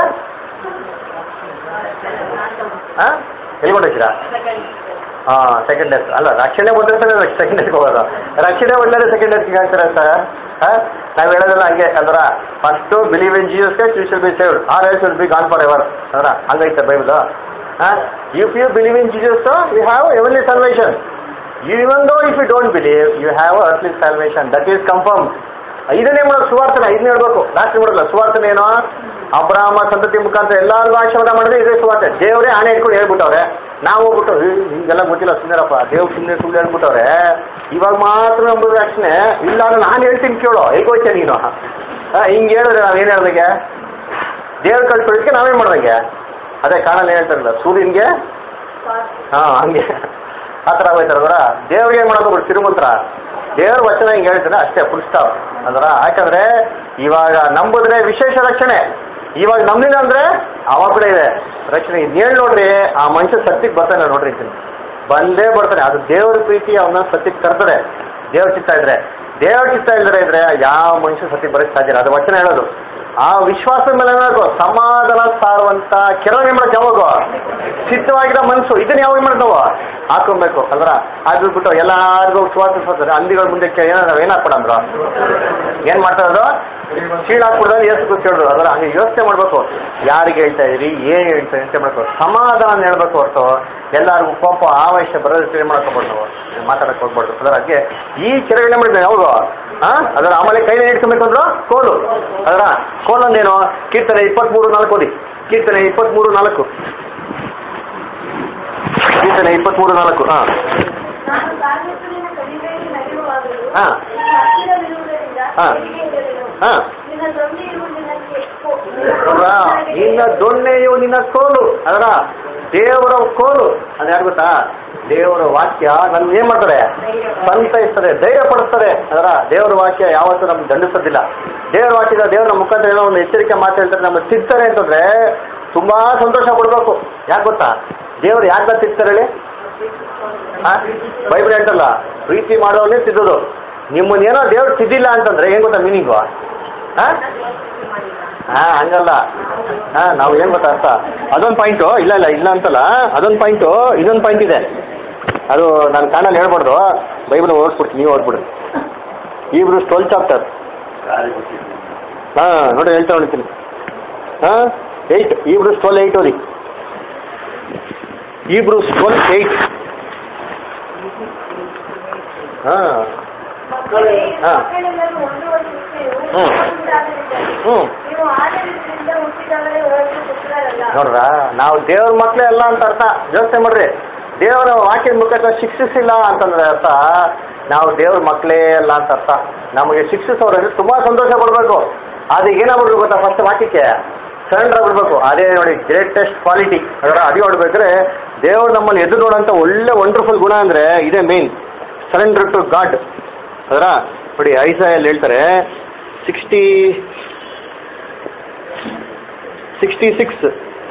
ಹಾ ಎಲ್ಲಿ ಕೊಂಡೋಗ್ತೀರಾ ಹಾ ಸೆಕೆಂಡ್ ಡೇಸ್ ಅಲ್ಲ ರಕ್ಷಣೆ ಬಂದಿರ್ತಾರೆ ಸೆಕೆಂಡ್ ಡೇಸ್ಗೆ ಹೋಗೋದು ರಕ್ಷಣೆ ಬಂದರೆ ಸೆಕೆಂಡ್ ಡೇಸ್ಗೆ ಹೇಳ್ತಾರೆ ಸರ್ ನಾವು ಹೇಳೋದಲ್ಲ ಹಂಗೆ ಅಂದ್ರ first believe in Jesus you should be saved or else should be gone for ever ಅಂದ್ರ ಹಂಗೈತೆ Bible if you believe in Jesus you have early salvation even though if you don't believe you have early salvation that is confirm ಇದನ್ನೇ ಮಾಡೋದು ಸುವಾರ್ತನ ಇದನ್ನ ಹೇಳ್ಬೇಕು last ಮಾಡೋಲ್ಲ ಸುವಾರ್ತನ ಏನೋ ಅಬ್ರಾಹ್ಮ ಸಂತತಿ ಮುಖಾಂತರ ಎಲ್ಲಾರ್ಗು ಆಶೀರ್ವಾದ ಮಾಡಿದ್ರೆ ಇದೇ ಸುವಾರ್ತೆ ದೇವರೇ ಆಣೆ ಇಟ್ಕೊಂಡು ಹೇಳ್ಬಿಟ್ಟವ್ರೆ ನಾವು ಹೋಗ್ಬಿಟ್ಟು "ಏ, ಹಿಂಗೆಲ್ಲ ಗೊತ್ತಿಲ್ಲ ಸುಂದರಪ್ಪ ದೇವ್ ಸುಮ್ಮನೆ ಸುಳ್ಳು ಹೇಳ್ಬಿಟ್ಟವ್ರೆ ಇವಾಗ ಮಾತ್ರ ನಂಬುದು ರಕ್ಷಣೆ ಇಲ್ಲ ಅಂದ್ರೆ ನಾನು ಹೇಳ್ತೀನಿ ಕೇಳು ಹೇಗೋಯ್ತೆ ನೀನು ಆ, ಹಿಂಗ್ ಹೇಳಿದ್ರೆ ನಾವೇನ್ ಹೇಳ್ದಂಗೆ ದೇವ್ರ ಕಳ್ಸೋದಕ್ಕೆ ನಾವೇನ್ ಮಾಡ್ದಂಗೆ ಅದೇ ಕಾಣಲ್ಲಿ ಹೇಳ್ತಾರಲ್ಲ ಸೂರ್ಯನ್ಗೆ ಹಾ ಹಂಗೆ ಆ ಥರ ಹೋಯ್ತಾರದ್ರ ದೇವ್ರಿಗೆ ಏನ್ ಮಾಡೋದು ಬಿಡು ತಿರುಮಂತ್ರ ದೇವ್ರ ವಚನ ಹಿಂಗೆ ಹೇಳ್ತಾರೆ ಅಷ್ಟೇ ಫುಲ್ ಸ್ಟಾಪ್ ಅಂದ್ರ ಯಾಕಂದ್ರೆ ಇವಾಗ ನಂಬುದ್ರೆ ವಿಶೇಷ ರಕ್ಷಣೆ ಇವಾಗ ನಮ್ಮಿಂದ ಅಂದ್ರೆ ಅವಾಗ ಕೂಡ ಇದೆ ರಕ್ಷಣೆ ಇದ್ ಹೇಳ್ ನೋಡ್ರಿ ಆ ಮನುಷ್ಯ ಸತ್ಯಕ್ಕೆ ಬರ್ತಾನೆ ನೋಡ್ರಿ ಇದನ್ನ ಬಂದೇ ಬರ್ತಾನೆ ಅದು ದೇವ್ರ ಪ್ರೀತಿ ಅವನ್ನ ಸತ್ಯಕ್ಕೆ ತರ್ತದೆ ದೇವ್ರ ಚಿತ್ತ ಇದ್ರೆ ದೇವ್ರ ಚಿತ್ತ ಇಲ್ದ್ರೆ ಇದ್ರೆ ಯಾವ ಮನುಷ್ಯ ಸತ್ಯಕ್ಕೆ ಬರಕ್ಕೆ ಸಾಧ್ಯ ಇಲ್ಲ ಅದು ವಚನ ಹೇಳೋದು ಆ ವಿಶ್ವಾಸದ ಮೇಲೆ ಏನಾಗು ಸಮಾಧಾನ ಸಾರುವಂತ ಕೆಲವು ಏನ್ ಮಾಡಕ್ ಯಾವಾಗ ಸಿದ್ಧವಾಗಿರೋ ಮನಸ್ಸು ಇದನ್ನ ಯಾವಾಗ ಮಾಡ್ತಾವ ಹಾಕೊಬೇಕು ಅಲ್ರ ಅದು ಬಿಟ್ಟು ಎಲ್ಲಾರ್ಗು ಸುವಾಸಿಸ್ತಾರೆ ಹಂದಿಗಳ ಮುಂದೆ ಏನಾದ್ರು ಏನ್ ಹಾಕ್ಬಿಡಂದ್ರು ಏನ್ ಮಾಡ್ತಾ ಇದ್ರು ಶೀಳ ಹಾಕ್ಬಿಡ್ದಲ್ಲಿ ಏಸು ಕೂತ್ ಹೇಳಿದ್ರು ಅದರ ಹಂಗೆ ಯೋಚನೆ ಮಾಡ್ಬೇಕು ಯಾರಿಗೆ ಹೇಳ್ತಾ ಇದೀರಿ ಏನ್ ಹೇಳ್ತಾ ಅಂತ ಮಾಡ್ಬೇಕು ಸಮಾಧಾನ ಹೇಳ್ಬೇಕು ಹೊರತು ಎಲ್ಲಾರ್ಗು ಕೋಪ ಆವೇಶ ಬರೋದು ತಿಳಿ ಮಾಡ್ಕೋಬಾರ್ದು ನಾವು ಮಾತಾಡಕ್ ಹೋಗ್ಬಾರ್ದು ಅದರ ಹಾಗೆ ಈ ಕೆರೆಗಳನ್ನ ಮಾಡಿದ್ರೆ ಯಾವಾಗ ಹಾ ಅದರ ಆಮೇಲೆ ಕೈಲಿ ಇಟ್ಕೊಬೇಕು ಅಂದ್ರು ಕೋಲು ಅದರ ಕೋಲೊಂದೇನು ಕೀರ್ತನೆ ಇಪ್ಪತ್ಮೂರು ನಾಲ್ಕು ಓದಿ ಕೀರ್ತನೆ ಇಪ್ಪತ್ಮೂರು ನಾಲ್ಕು ಕೀರ್ತನೆ ಇಪ್ಪತ್ಮೂರು ನಾಲ್ಕು ಹಾ ನಾನು ಕಾರ್ಮಿಕರಿನ ಕಡಿಮೆಗೆ ನಡೆಯುವಾಗಲೂ ಹಾ. ನಿನ್ನ ಹತ್ತಿರವಿರುವುದರಿಂದ ಹಾ. ಎಲ್ಲಿಗೆ ಹೆದರೆನು? ಹಾ ನಿನ್ನ ದೊಣ್ಣೆಯು ನಿನ್ನ ಕೆಪ್ಪು ನೋಡ್ರಾ? ನಿನ್ನ ದೊಣ್ಣೆಯು ನಿನ್ನ ಕೋಲು ಅದರ ದೇವರ ಕೋಲು ಅದು ಯಾರು ಗೊತ್ತಾ ದೇವರ ವಾಕ್ಯ ನನ್ ಏನ್ ಮಾಡ್ತಾರೆ ಸಂತೈಸ್ತದೆ ಧೈರ್ಯ ಪಡಿಸ್ತದೆ ಅದರ ದೇವರ ವಾಕ್ಯ ಯಾವತ್ತೂ ನಮ್ಗೆ ದಂಡಿಸೋದಿಲ್ಲ ದೇವರ ವಾಕ್ಯದ ದೇವರ ಮುಖಾಂತರ ಏನೋ ಒಂದು ಎಚ್ಚರಿಕೆ ಮಾತು ಹೇಳ್ತಾರೆ ನಮ್ಗೆ ಸಿಗ್ತಾರೆ ಅಂತಂದ್ರೆ ತುಂಬಾ ಸಂತೋಷ ಪಡ್ಬೇಕು ಯಾಕೆ ಗೊತ್ತಾ ದೇವ್ರು ಯಾಕೆ ತಿರ್ತಾರೆ ಹೇಳಿ ಆ? ಬೈಬಲ್ ಹೇಳ್ತಲ್ಲ ಪ್ರೀತಿ ಮಾಡೋನೇ ತಿದ್ದೋದು ನಿಮ್ಮನ್ನೇನೋ ದೇವ್ರು ತಿದ್ದಿಲ್ಲ ಅಂತಂದ್ರೆ ಏನ್ ಗೊತ್ತಾ ಮೀನಿಂಗು ಹಾ ಹಾ ಹಂಗಲ್ಲ ಹಾ ನಾವು ಏನ್ ಗೊತ್ತಾ ಅರ್ಥ ಅದೊಂದು ಪಾಯಿಂಟು ಇಲ್ಲ ಇಲ್ಲ ಇಲ್ಲ ಅಂತಲ್ಲ ಅದೊಂದು ಪಾಯಿಂಟು ಇದೊಂದು ಪಾಯಿಂಟ್ ಇದೆ ಅದು ನಾನು ಕಾಣಲ್ಲಿ ಹೇಳ್ಬಾರ್ದು ಬೈಬಲ್ ಓದ್ಬಿಡ್ತೀನಿ ನೀವು ಓದ್ಬಿಡ್ರಿ ಇಬ್ರು ಟ್ವೆಲ್ ಚಾಪ್ಟರ್ ಹಾ ನೋಡಿ ಹೇಳ್ತಾ ಹೊಡಿತೀನಿ ಹಾ ಏಯ್ಟ್ ಇಬ್ರು ಟ್ವೆಲ್ ಏಯ್ಟ್ ಓದಿ ಇಬ್ರು ಟ್ವೆಲ್ ಏಯ್ಟ್ ಹಾ ಮಕ್ಕಳೇ, ಹಾ. ಮಕ್ಕಳೆಲ್ಲರೂ ಹೊಂದುವ ಶಿಕ್ಷೆಯು ಹ್ಮ್. ಉಂಟಾಗಲಿದೆ. ಹ್ಮ್ ನೀವು ಆಡಳಿತದಿಂದ ಹುಟ್ಟಿದವರೇ ಹೊರತು ಪುತ್ರರಲ್ಲ ನೋಡ್ರ ನಾವು ದೇವ್ರ ಮಕ್ಳೇ ಅಲ್ಲ ಅಂತ ಅರ್ಥ ಯೋಚನೆ ಮಾಡ್ರಿ ದೇವರ ವಾಕ್ಯದ ಮುಖಾಂತರ ಶಿಕ್ಷಿಸಿಲ್ಲ ಅಂತಂದ್ರೆ ಅರ್ಥ ನಾವು ದೇವ್ರ ಮಕ್ಳೇ ಅಲ್ಲ ಅಂತ ಅರ್ಥ ನಮಗೆ ಶಿಕ್ಷಿಸೋರು ತುಂಬಾ ಸಂತೋಷ ಪಡ್ಬೇಕು ಅದಕ್ಕೆ ಏನಾಗ್ಬಿಡ್ಬೇಕು ಗೊತ್ತಾ ಫಸ್ಟ್ ವಾಕ್ಯಕ್ಕೆ ಸರೆಂಡರ್ ಆಗ್ಬಿಡ್ಬೇಕು ಅದೇ ನೋಡಿ ಗ್ರೇಟೆಸ್ಟ್ ಕ್ವಾಲಿಟಿ ಅದರ ಅಡಿ ಹೊಡ್ಬೇಕಾದ್ರೆ ದೇವ್ರು ನಮ್ಮನ್ನು ಎದುರು ನೋಡೋಂಥ ಒಳ್ಳೆ ವಂಡರ್ಫುಲ್ ಗುಣ ಅಂದ್ರೆ ಇದೇ ಮೇನ್ ಸರೆಂಡರ್ ಟು ಗಾಡ್ ಅದರ ನೋಡಿ ಐಸಾಯಲ್ಲಿ ಹೇಳ್ತಾರೆ ಸಿಕ್ಸ್ಟಿ ಸಿಕ್ಸ್ಟಿ ಸಿಕ್ಸ್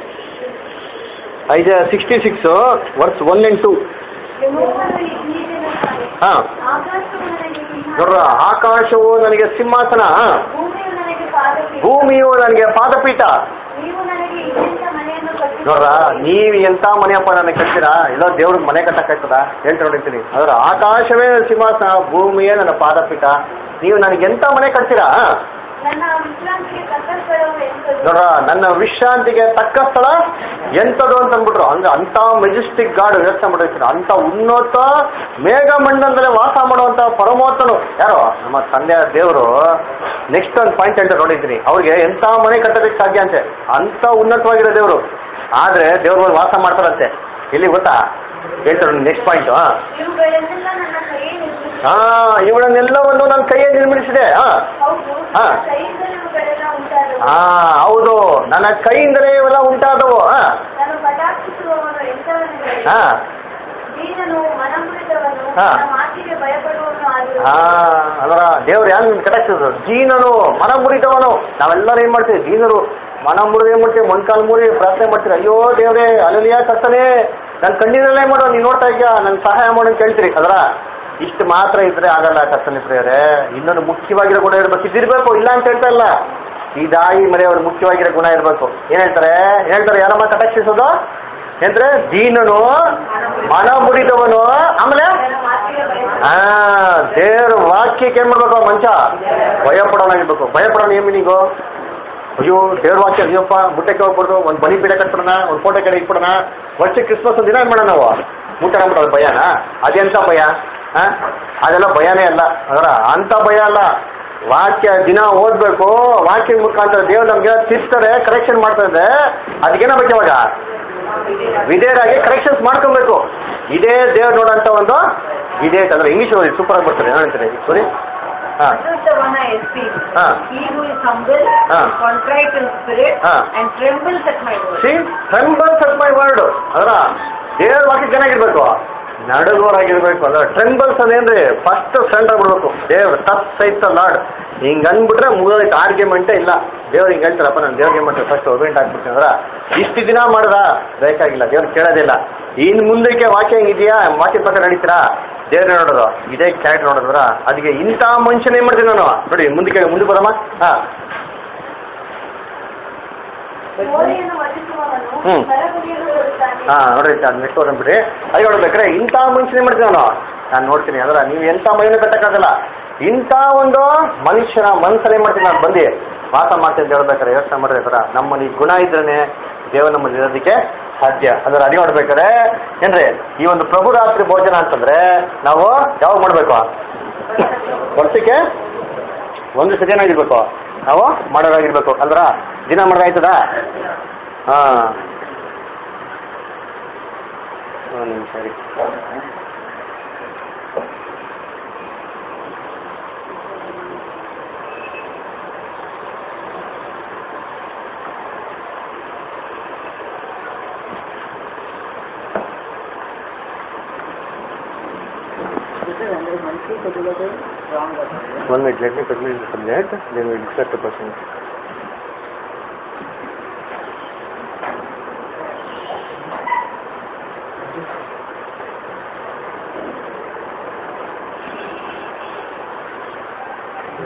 ಐದ sixty six verse one and two ಯೆಹೋವನು ಹೀಗೆನ್ನುತ್ತಾನೆ. ಹಾಂ ಆಕಾಶವು ನನಗೆ ಸಿಂಹಾಸನ, ನೋಡ್ರ ಆಕಾಶವು ನನಗೆ ಸಿಂಹಾಸನ ಭೂಮಿಯು ನನಗೆ ಪಾದಪೀಠ. ಭೂಮಿಯು ನನಗೆ ಪಾದಪೀಠ ನೀವು ನನಗೆ ಇಂಥ ಮನೆಯನ್ನು ಕಟ್ಟಿಸಿದ್ದೀರಿ. ನೋಡ್ರ ನೀವು ಎಂತ ಮನೆಯಪ್ಪ ನನಗೆ ಕಟ್ತೀರಾ ಎಲ್ಲೋ ದೇವ್ರಿಗೆ ಮನೆ ಕಟ್ಟಕ್ಕಾಯ್ತದ ಹೇಳ್ತಾ ನೋಡಿರ್ತೀನಿ ಅದರ ಆಕಾಶವೇ ಸಿಂಹಾಸನ ಭೂಮಿಯೇ ನನ್ನ ಪಾದಪೀಠ ನೀವು ನನಗೆ ಎಂತ ಮನೆ ಕಟ್ತೀರಾ ನನ್ನ ವಿಶ್ರಾಂತಿಗೆ ತಕ್ಕ ಸ್ಥಳವು ಎಂಥದು? ನೋಡ್ರ ನನ್ನ ವಿಶ್ರಾಂತಿಗೆ ತಕ್ಕ ಸ್ಥಳ ಎಂಥದ್ದು ಅಂತ ಅಂದ್ಬಿಟ್ರು ಅಂದ್ರೆ ಅಂತ ಮೆಜೆಸ್ಟಿಕ್ ಗಾಡ್ ಯೋಚನೆ ಮಾಡಿರ್ತೀನಿ ಅಂತ ಉನ್ನತ ಮೇಘಮಂಡಲದಲ್ಲಿ ವಾಸ ಮಾಡುವಂತ ಪರಮೋತ್ತನು ಯಾರು ನಮ್ಮ ತಂದೆಯ ದೇವರು ನೆಕ್ಸ್ಟ್ ಒಂದು ಪಾಯಿಂಟ್ ಅಂತ ನೋಡಿದ್ದೀನಿ ಅವ್ರಿಗೆ ಎಂತ ಮನೆ ಕಟ್ಟೋದಕ್ಕೆ ಸಾಧ್ಯ ಅಂತೆ ಅಂತ ಉನ್ನತವಾಗಿರೋ ದೇವರು ಆದ್ರೆ ದೇವ್ರ ವಾಸ ಮಾಡ್ತಾರಂತೆ ಇಲ್ಲಿ ಗೊತ್ತಾ ಹೇಳ್ತಾರೆ ನೆಕ್ಸ್ಟ್ ಪಾಯಿಂಟ್ ಇವುಗಳನ್ನೆಲ್ಲ ನನ್ನ ಕೈಯೇ ನಿರ್ಮಿಸಿದೆ. ಹಾ ಇವಳನ್ನೆಲ್ಲವನ್ನು ನನ್ನ ಕೈಯಲ್ಲಿ ನಿರ್ಮಿಸಿದೆ ಹಾ ಹೌದು, ಹಾ. ನನ್ನ ಕೈಯಿಂದಲೇ ಇವುಗಳೆಲ್ಲ ಉಂಟಾದವು. ಹಾ ಹೌದು ನನ್ನ ಕೈಯಿಂದಲೇ ಇವೆಲ್ಲ ಉಂಟಾದವು ಹಾ ನಾನು ಕಟಾಕ್ಷಿಸುವವನು ಎಂಥವನೆಂದರೆ, ಹಾ ದೀನನು ಮನಮುರಿದವನು ಹಾ. ನನ್ನ ಮಾತಿಗೆ ಭಯಪಡುವವನು ಆಗಿರುವನು. ಹಾ ಅದರ ದೇವ್ರು ಯಾರು ನಿಮ್ಗೆ ಕಟಾಕ್ಸಿದ್ರು ಜೀನನು ಮನ ಮುರಿದವನು ನಾವೆಲ್ಲರೂ ಏನ್ ಮಾಡ್ತೀವಿ ಜೀನರು ಮನ ಮುರಿದು ಏನ್ ಮಾಡ್ತೀವಿ ಮೊಣ್ಕಾಲ್ ಮುರಿ ಪ್ರಾರ್ಥನೆ ಮಾಡ್ತೀರಿ ಅಯ್ಯೋ ದೇವ್ರೇ ಅಲ್ಲಿಯ ಕರ್ತನೆ ನನ್ನ ಕಣ್ಣಿನಲ್ಲೇ ಮಾಡೋ ನೀನು ನೋಡ್ತಾ ಇದೆಯಾ ನನ್ ಸಹಾಯ ಮಾಡೋ ಅಂತ ಕೇಳ್ತೀರಿ ಅದರ ಇಷ್ಟು ಮಾತ್ರ ಇದ್ರೆ ಆಗಲ್ಲ ಕರ್ತನೆ ಪ್ರಿಯರೇ ಇನ್ನೊಂದು ಮುಖ್ಯವಾಗಿರೋ ಗುಣ ಇರ್ಬೇಕು ಇದಿರ್ಬೇಕು ಇಲ್ಲ ಅಂತ ಹೇಳ್ತಾ ಇಲ್ಲ ಈ ದಾಯಿ ಮರೆಯವ್ರು ಮುಖ್ಯವಾಗಿರೋ ಗುಣ ಇರ್ಬೇಕು ಏನ್ ಹೇಳ್ತಾರೆ ಏನ್ ಹೇಳ್ತಾರೆ ಯಾರಮ್ಮ ಕಟಾಕ್ಷಿಸೋದು ಅಂದ್ರೆ ದೀನನು ಮನ ಮುರಿದವನು ಆಮೇಲೆ ನನ್ನ ಮಾತಿಗೆ ಭಯಪಡುವವನು. ಆ ದೇವ್ರ ವಾಕ್ಯಕ್ಕೆ ಏನ್ ಮಾಡ್ಬೇಕು ಮಂಚ ಭಯ ಪಡೋನಾಗಿರ್ಬೇಕು ಭಯ ಪಡೋಣ ಏನ್ ಮೀನಿಂಗು ಅಯ್ಯೋ ದೇವ್ರ ವಾಕ್ಯ ಅಯ್ಯಪ್ಪ ಮುಟ್ಟಕ್ಕೆ ಹೋಗ್ಬಾರ್ದು ಒಂದು ಬಲಿ ಪೀಡೆ ಕಟ್ಬಿಡೋಣ ಒಂದು ಫೋಟೋ ಕಡೆ ಇಟ್ಬಿಡೋಣ ವರ್ಷ ಕ್ರಿಸ್ಮಸ್ ದಿನ ಏನ್ ಮಾಡೋಣ ನಾವು ಊಟ ಮಾಡ್ಬಿಡೋದು ಭಯನ ಅದೆಂತ ಭಯ ಆ? ಅದೆಲ್ಲ ಭಯನೇ ಅಲ್ಲ ಅದರ ಅಂತ ಭಯ ಅಲ್ಲ ವಾಕ್ಯ ದಿನ ಓದ್ಬೇಕು ವಾಕ್ಯದ ಮುಖಾಂತರ ದೇವ್ರು ನಮ್ಗೆ ತಿರ್ತಾರೆ ಕರೆಕ್ಷನ್ ಮಾಡ್ತಾರೆ ಅದಕ್ಕೇನಾಗಬೇಕು ಇವಾಗ ವಿಧೇಯರಾಗಿ ಕರೆಕ್ಷನ್ಸ್ ಮಾಡ್ಕೊಬೇಕು ಇದೇ ದೇವ್ರು ನೋಡೋಂಥ ಒಂದು ಇದೇ ಅಂದ್ರೆ ಇಂಗ್ಲಿಷ್ ಓದಿ ಸೂಪರ್ ಆಗಿ ಬರ್ತಾರೆ ಹೇಳ್ತಾರೆ ಸರಿ ಹಾ This is the one I esteem. ಹಾ He who is humble, Ah. contrite in spirit, Ah. and trembles at my word. See trembles at my word ಅದರ ದೇವ್ರ ವಾಕ್ಯ ಚೆನ್ನಾಗಿರ್ಬೇಕು ನಡುಗೋರಾಗಿರ್ಬೇಕು ಅಲ್ಲ ಟ್ರೆಂಬಲ್ಸ್ ಅದೇನ್ರಿ ಫಸ್ಟ್ ಫ್ರೆಂಡ್ ಆಗ್ಬಿಡ್ಬೇಕು ದೇವ್ರ ಟಚ್ ಸೈತ್ ಲಾರ್ಡ್ ಹಿಂಗ್ ಅಂದ್ಬಿಟ್ರೆ ಮುಗಿದೋಯ್ತು ಆರ್ಗ್ಯುಮೆಂಟೇ ಇಲ್ಲ ದೇವ್ರು ಹಿಂಗೆ ಹೇಳ್ತಾರಪ್ಪ ನಾನು ದೇವ್ರಿಗೆ ಏನ್ ಮಾಡ್ತೀನಿ ಫಸ್ಟ್ ಒಬೇಂಟ್ ಹಾಕ್ಬಿಡ್ತೀನಿ ಅಂದ್ರ ಇಷ್ಟು ದಿನ ಮಾಡ್ದ ಬೇಕಾಗಿಲ್ಲ ದೇವ್ರು ಕೇಳೋದಿಲ್ಲ ಇನ್ ಮುಂದಕ್ಕೆ ವಾಕ್ಯ ಹೆಂಗಿದೆಯಾ ವಾಕ್ಯ ಪ್ರಕಾರ ನಡೀತೀರಾ ದೇವ್ರ ನೋಡೋದು ಇದೇ ಕ್ಯಾರೆಕ್ಟರ್ ನೋಡಿದ್ರ ಅದಕ್ಕೆ ಇಂಥ ಮನುಷ್ಯನ ಏನ್ ಮಾಡ್ತೀನಿ ನಾನು ನೋಡಿ ಮುಂದಕ್ಕೆ ಮುಂದೆ ಬರಮ್ಮ ಹಾ ಮೋರೆಯನ್ನು ವಧಿಸುವವನು ಹ್ಮ್. ಸರಗುರಿಯನ್ನು ಕೊಡುತ್ತಾನೆ. ಹಾ ನೋಡ್ರಿ ಅದು ನೆಕ್ಸ್ಟ್ ಅಂದ್ಬಿಟ್ರಿ ಅದು ನೋಡ್ಬೇಕ್ರೆ ಇಂಥ ಮನುಷ್ಯನೇ ಮಾಡ್ತೀನಿ ನಾನು ನಾನು ನೋಡ್ತೀನಿ ಅದರ ನೀವು ಎಂಥ ಮೈನೂ ಕಟ್ಟಕ್ಕಾಗಲ್ಲ ಇಂಥ ಒಂದು ಮನುಷ್ಯನ ಮನಸ್ಸಲ್ಲಿ ಮಾಡ್ತೀನಿ ನಾನು ಬಂದು ವಾಸ ಮಾಡ್ತೀನಿ ಅಂತ ಹೇಳ್ಬೇಕಾರೆ ಯೋಚನೆ ಮಾಡ್ರಿ ಅದರ ನಮ್ಮಲ್ಲಿ ಗುಣ ಇದ್ರೇನೆ ದೇವ ನಮ್ಮಲ್ಲಿ ಇರೋದಕ್ಕೆ ಸಾಧ್ಯ ಅದರ ಅಡಿ ಮಾಡ್ಬೇಕಾದ್ರೆ ಏನ್ರಿ ಈ ಒಂದು ಪ್ರಭು ರಾತ್ರಿ ಭೋಜನ ಅಂತಂದ್ರೆ ನಾವು ಯಾವಾಗ ಮಾಡ್ಬೇಕು ವರ್ಷಕ್ಕೆ ಒಂದು ಸತಿ ಏನಾಗಿರ್ಬೇಕು ನಾವು ಮಾಡೋದಾಗಿರ್ಬೇಕು ಅಲ್ದ್ರ ದಿನ ಮಾಡೋದಾಯ್ತದ ಹಾ ಒಂದು ನಿಮಿಷ ರೀ This is under monthly particular wrong. also. One minute, let me quickly submit, then we discuss the question.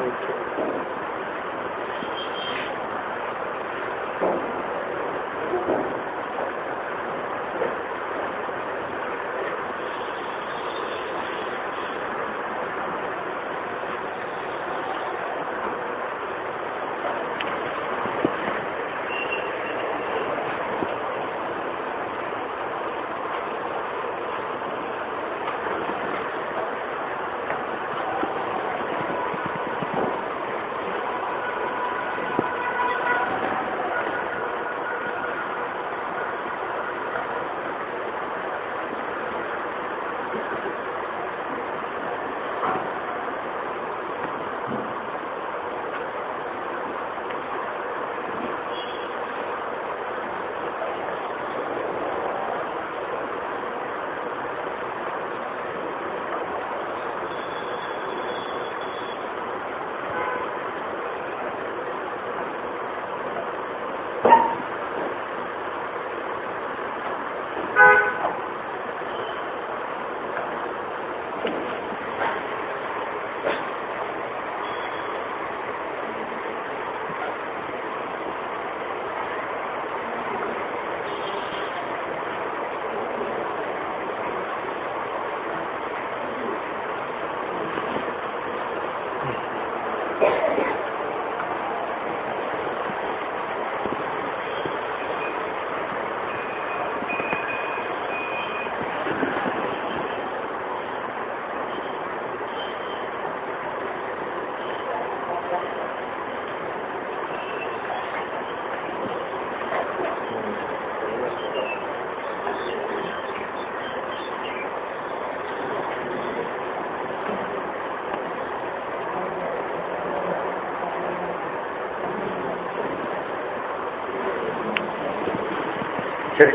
ಸರಿ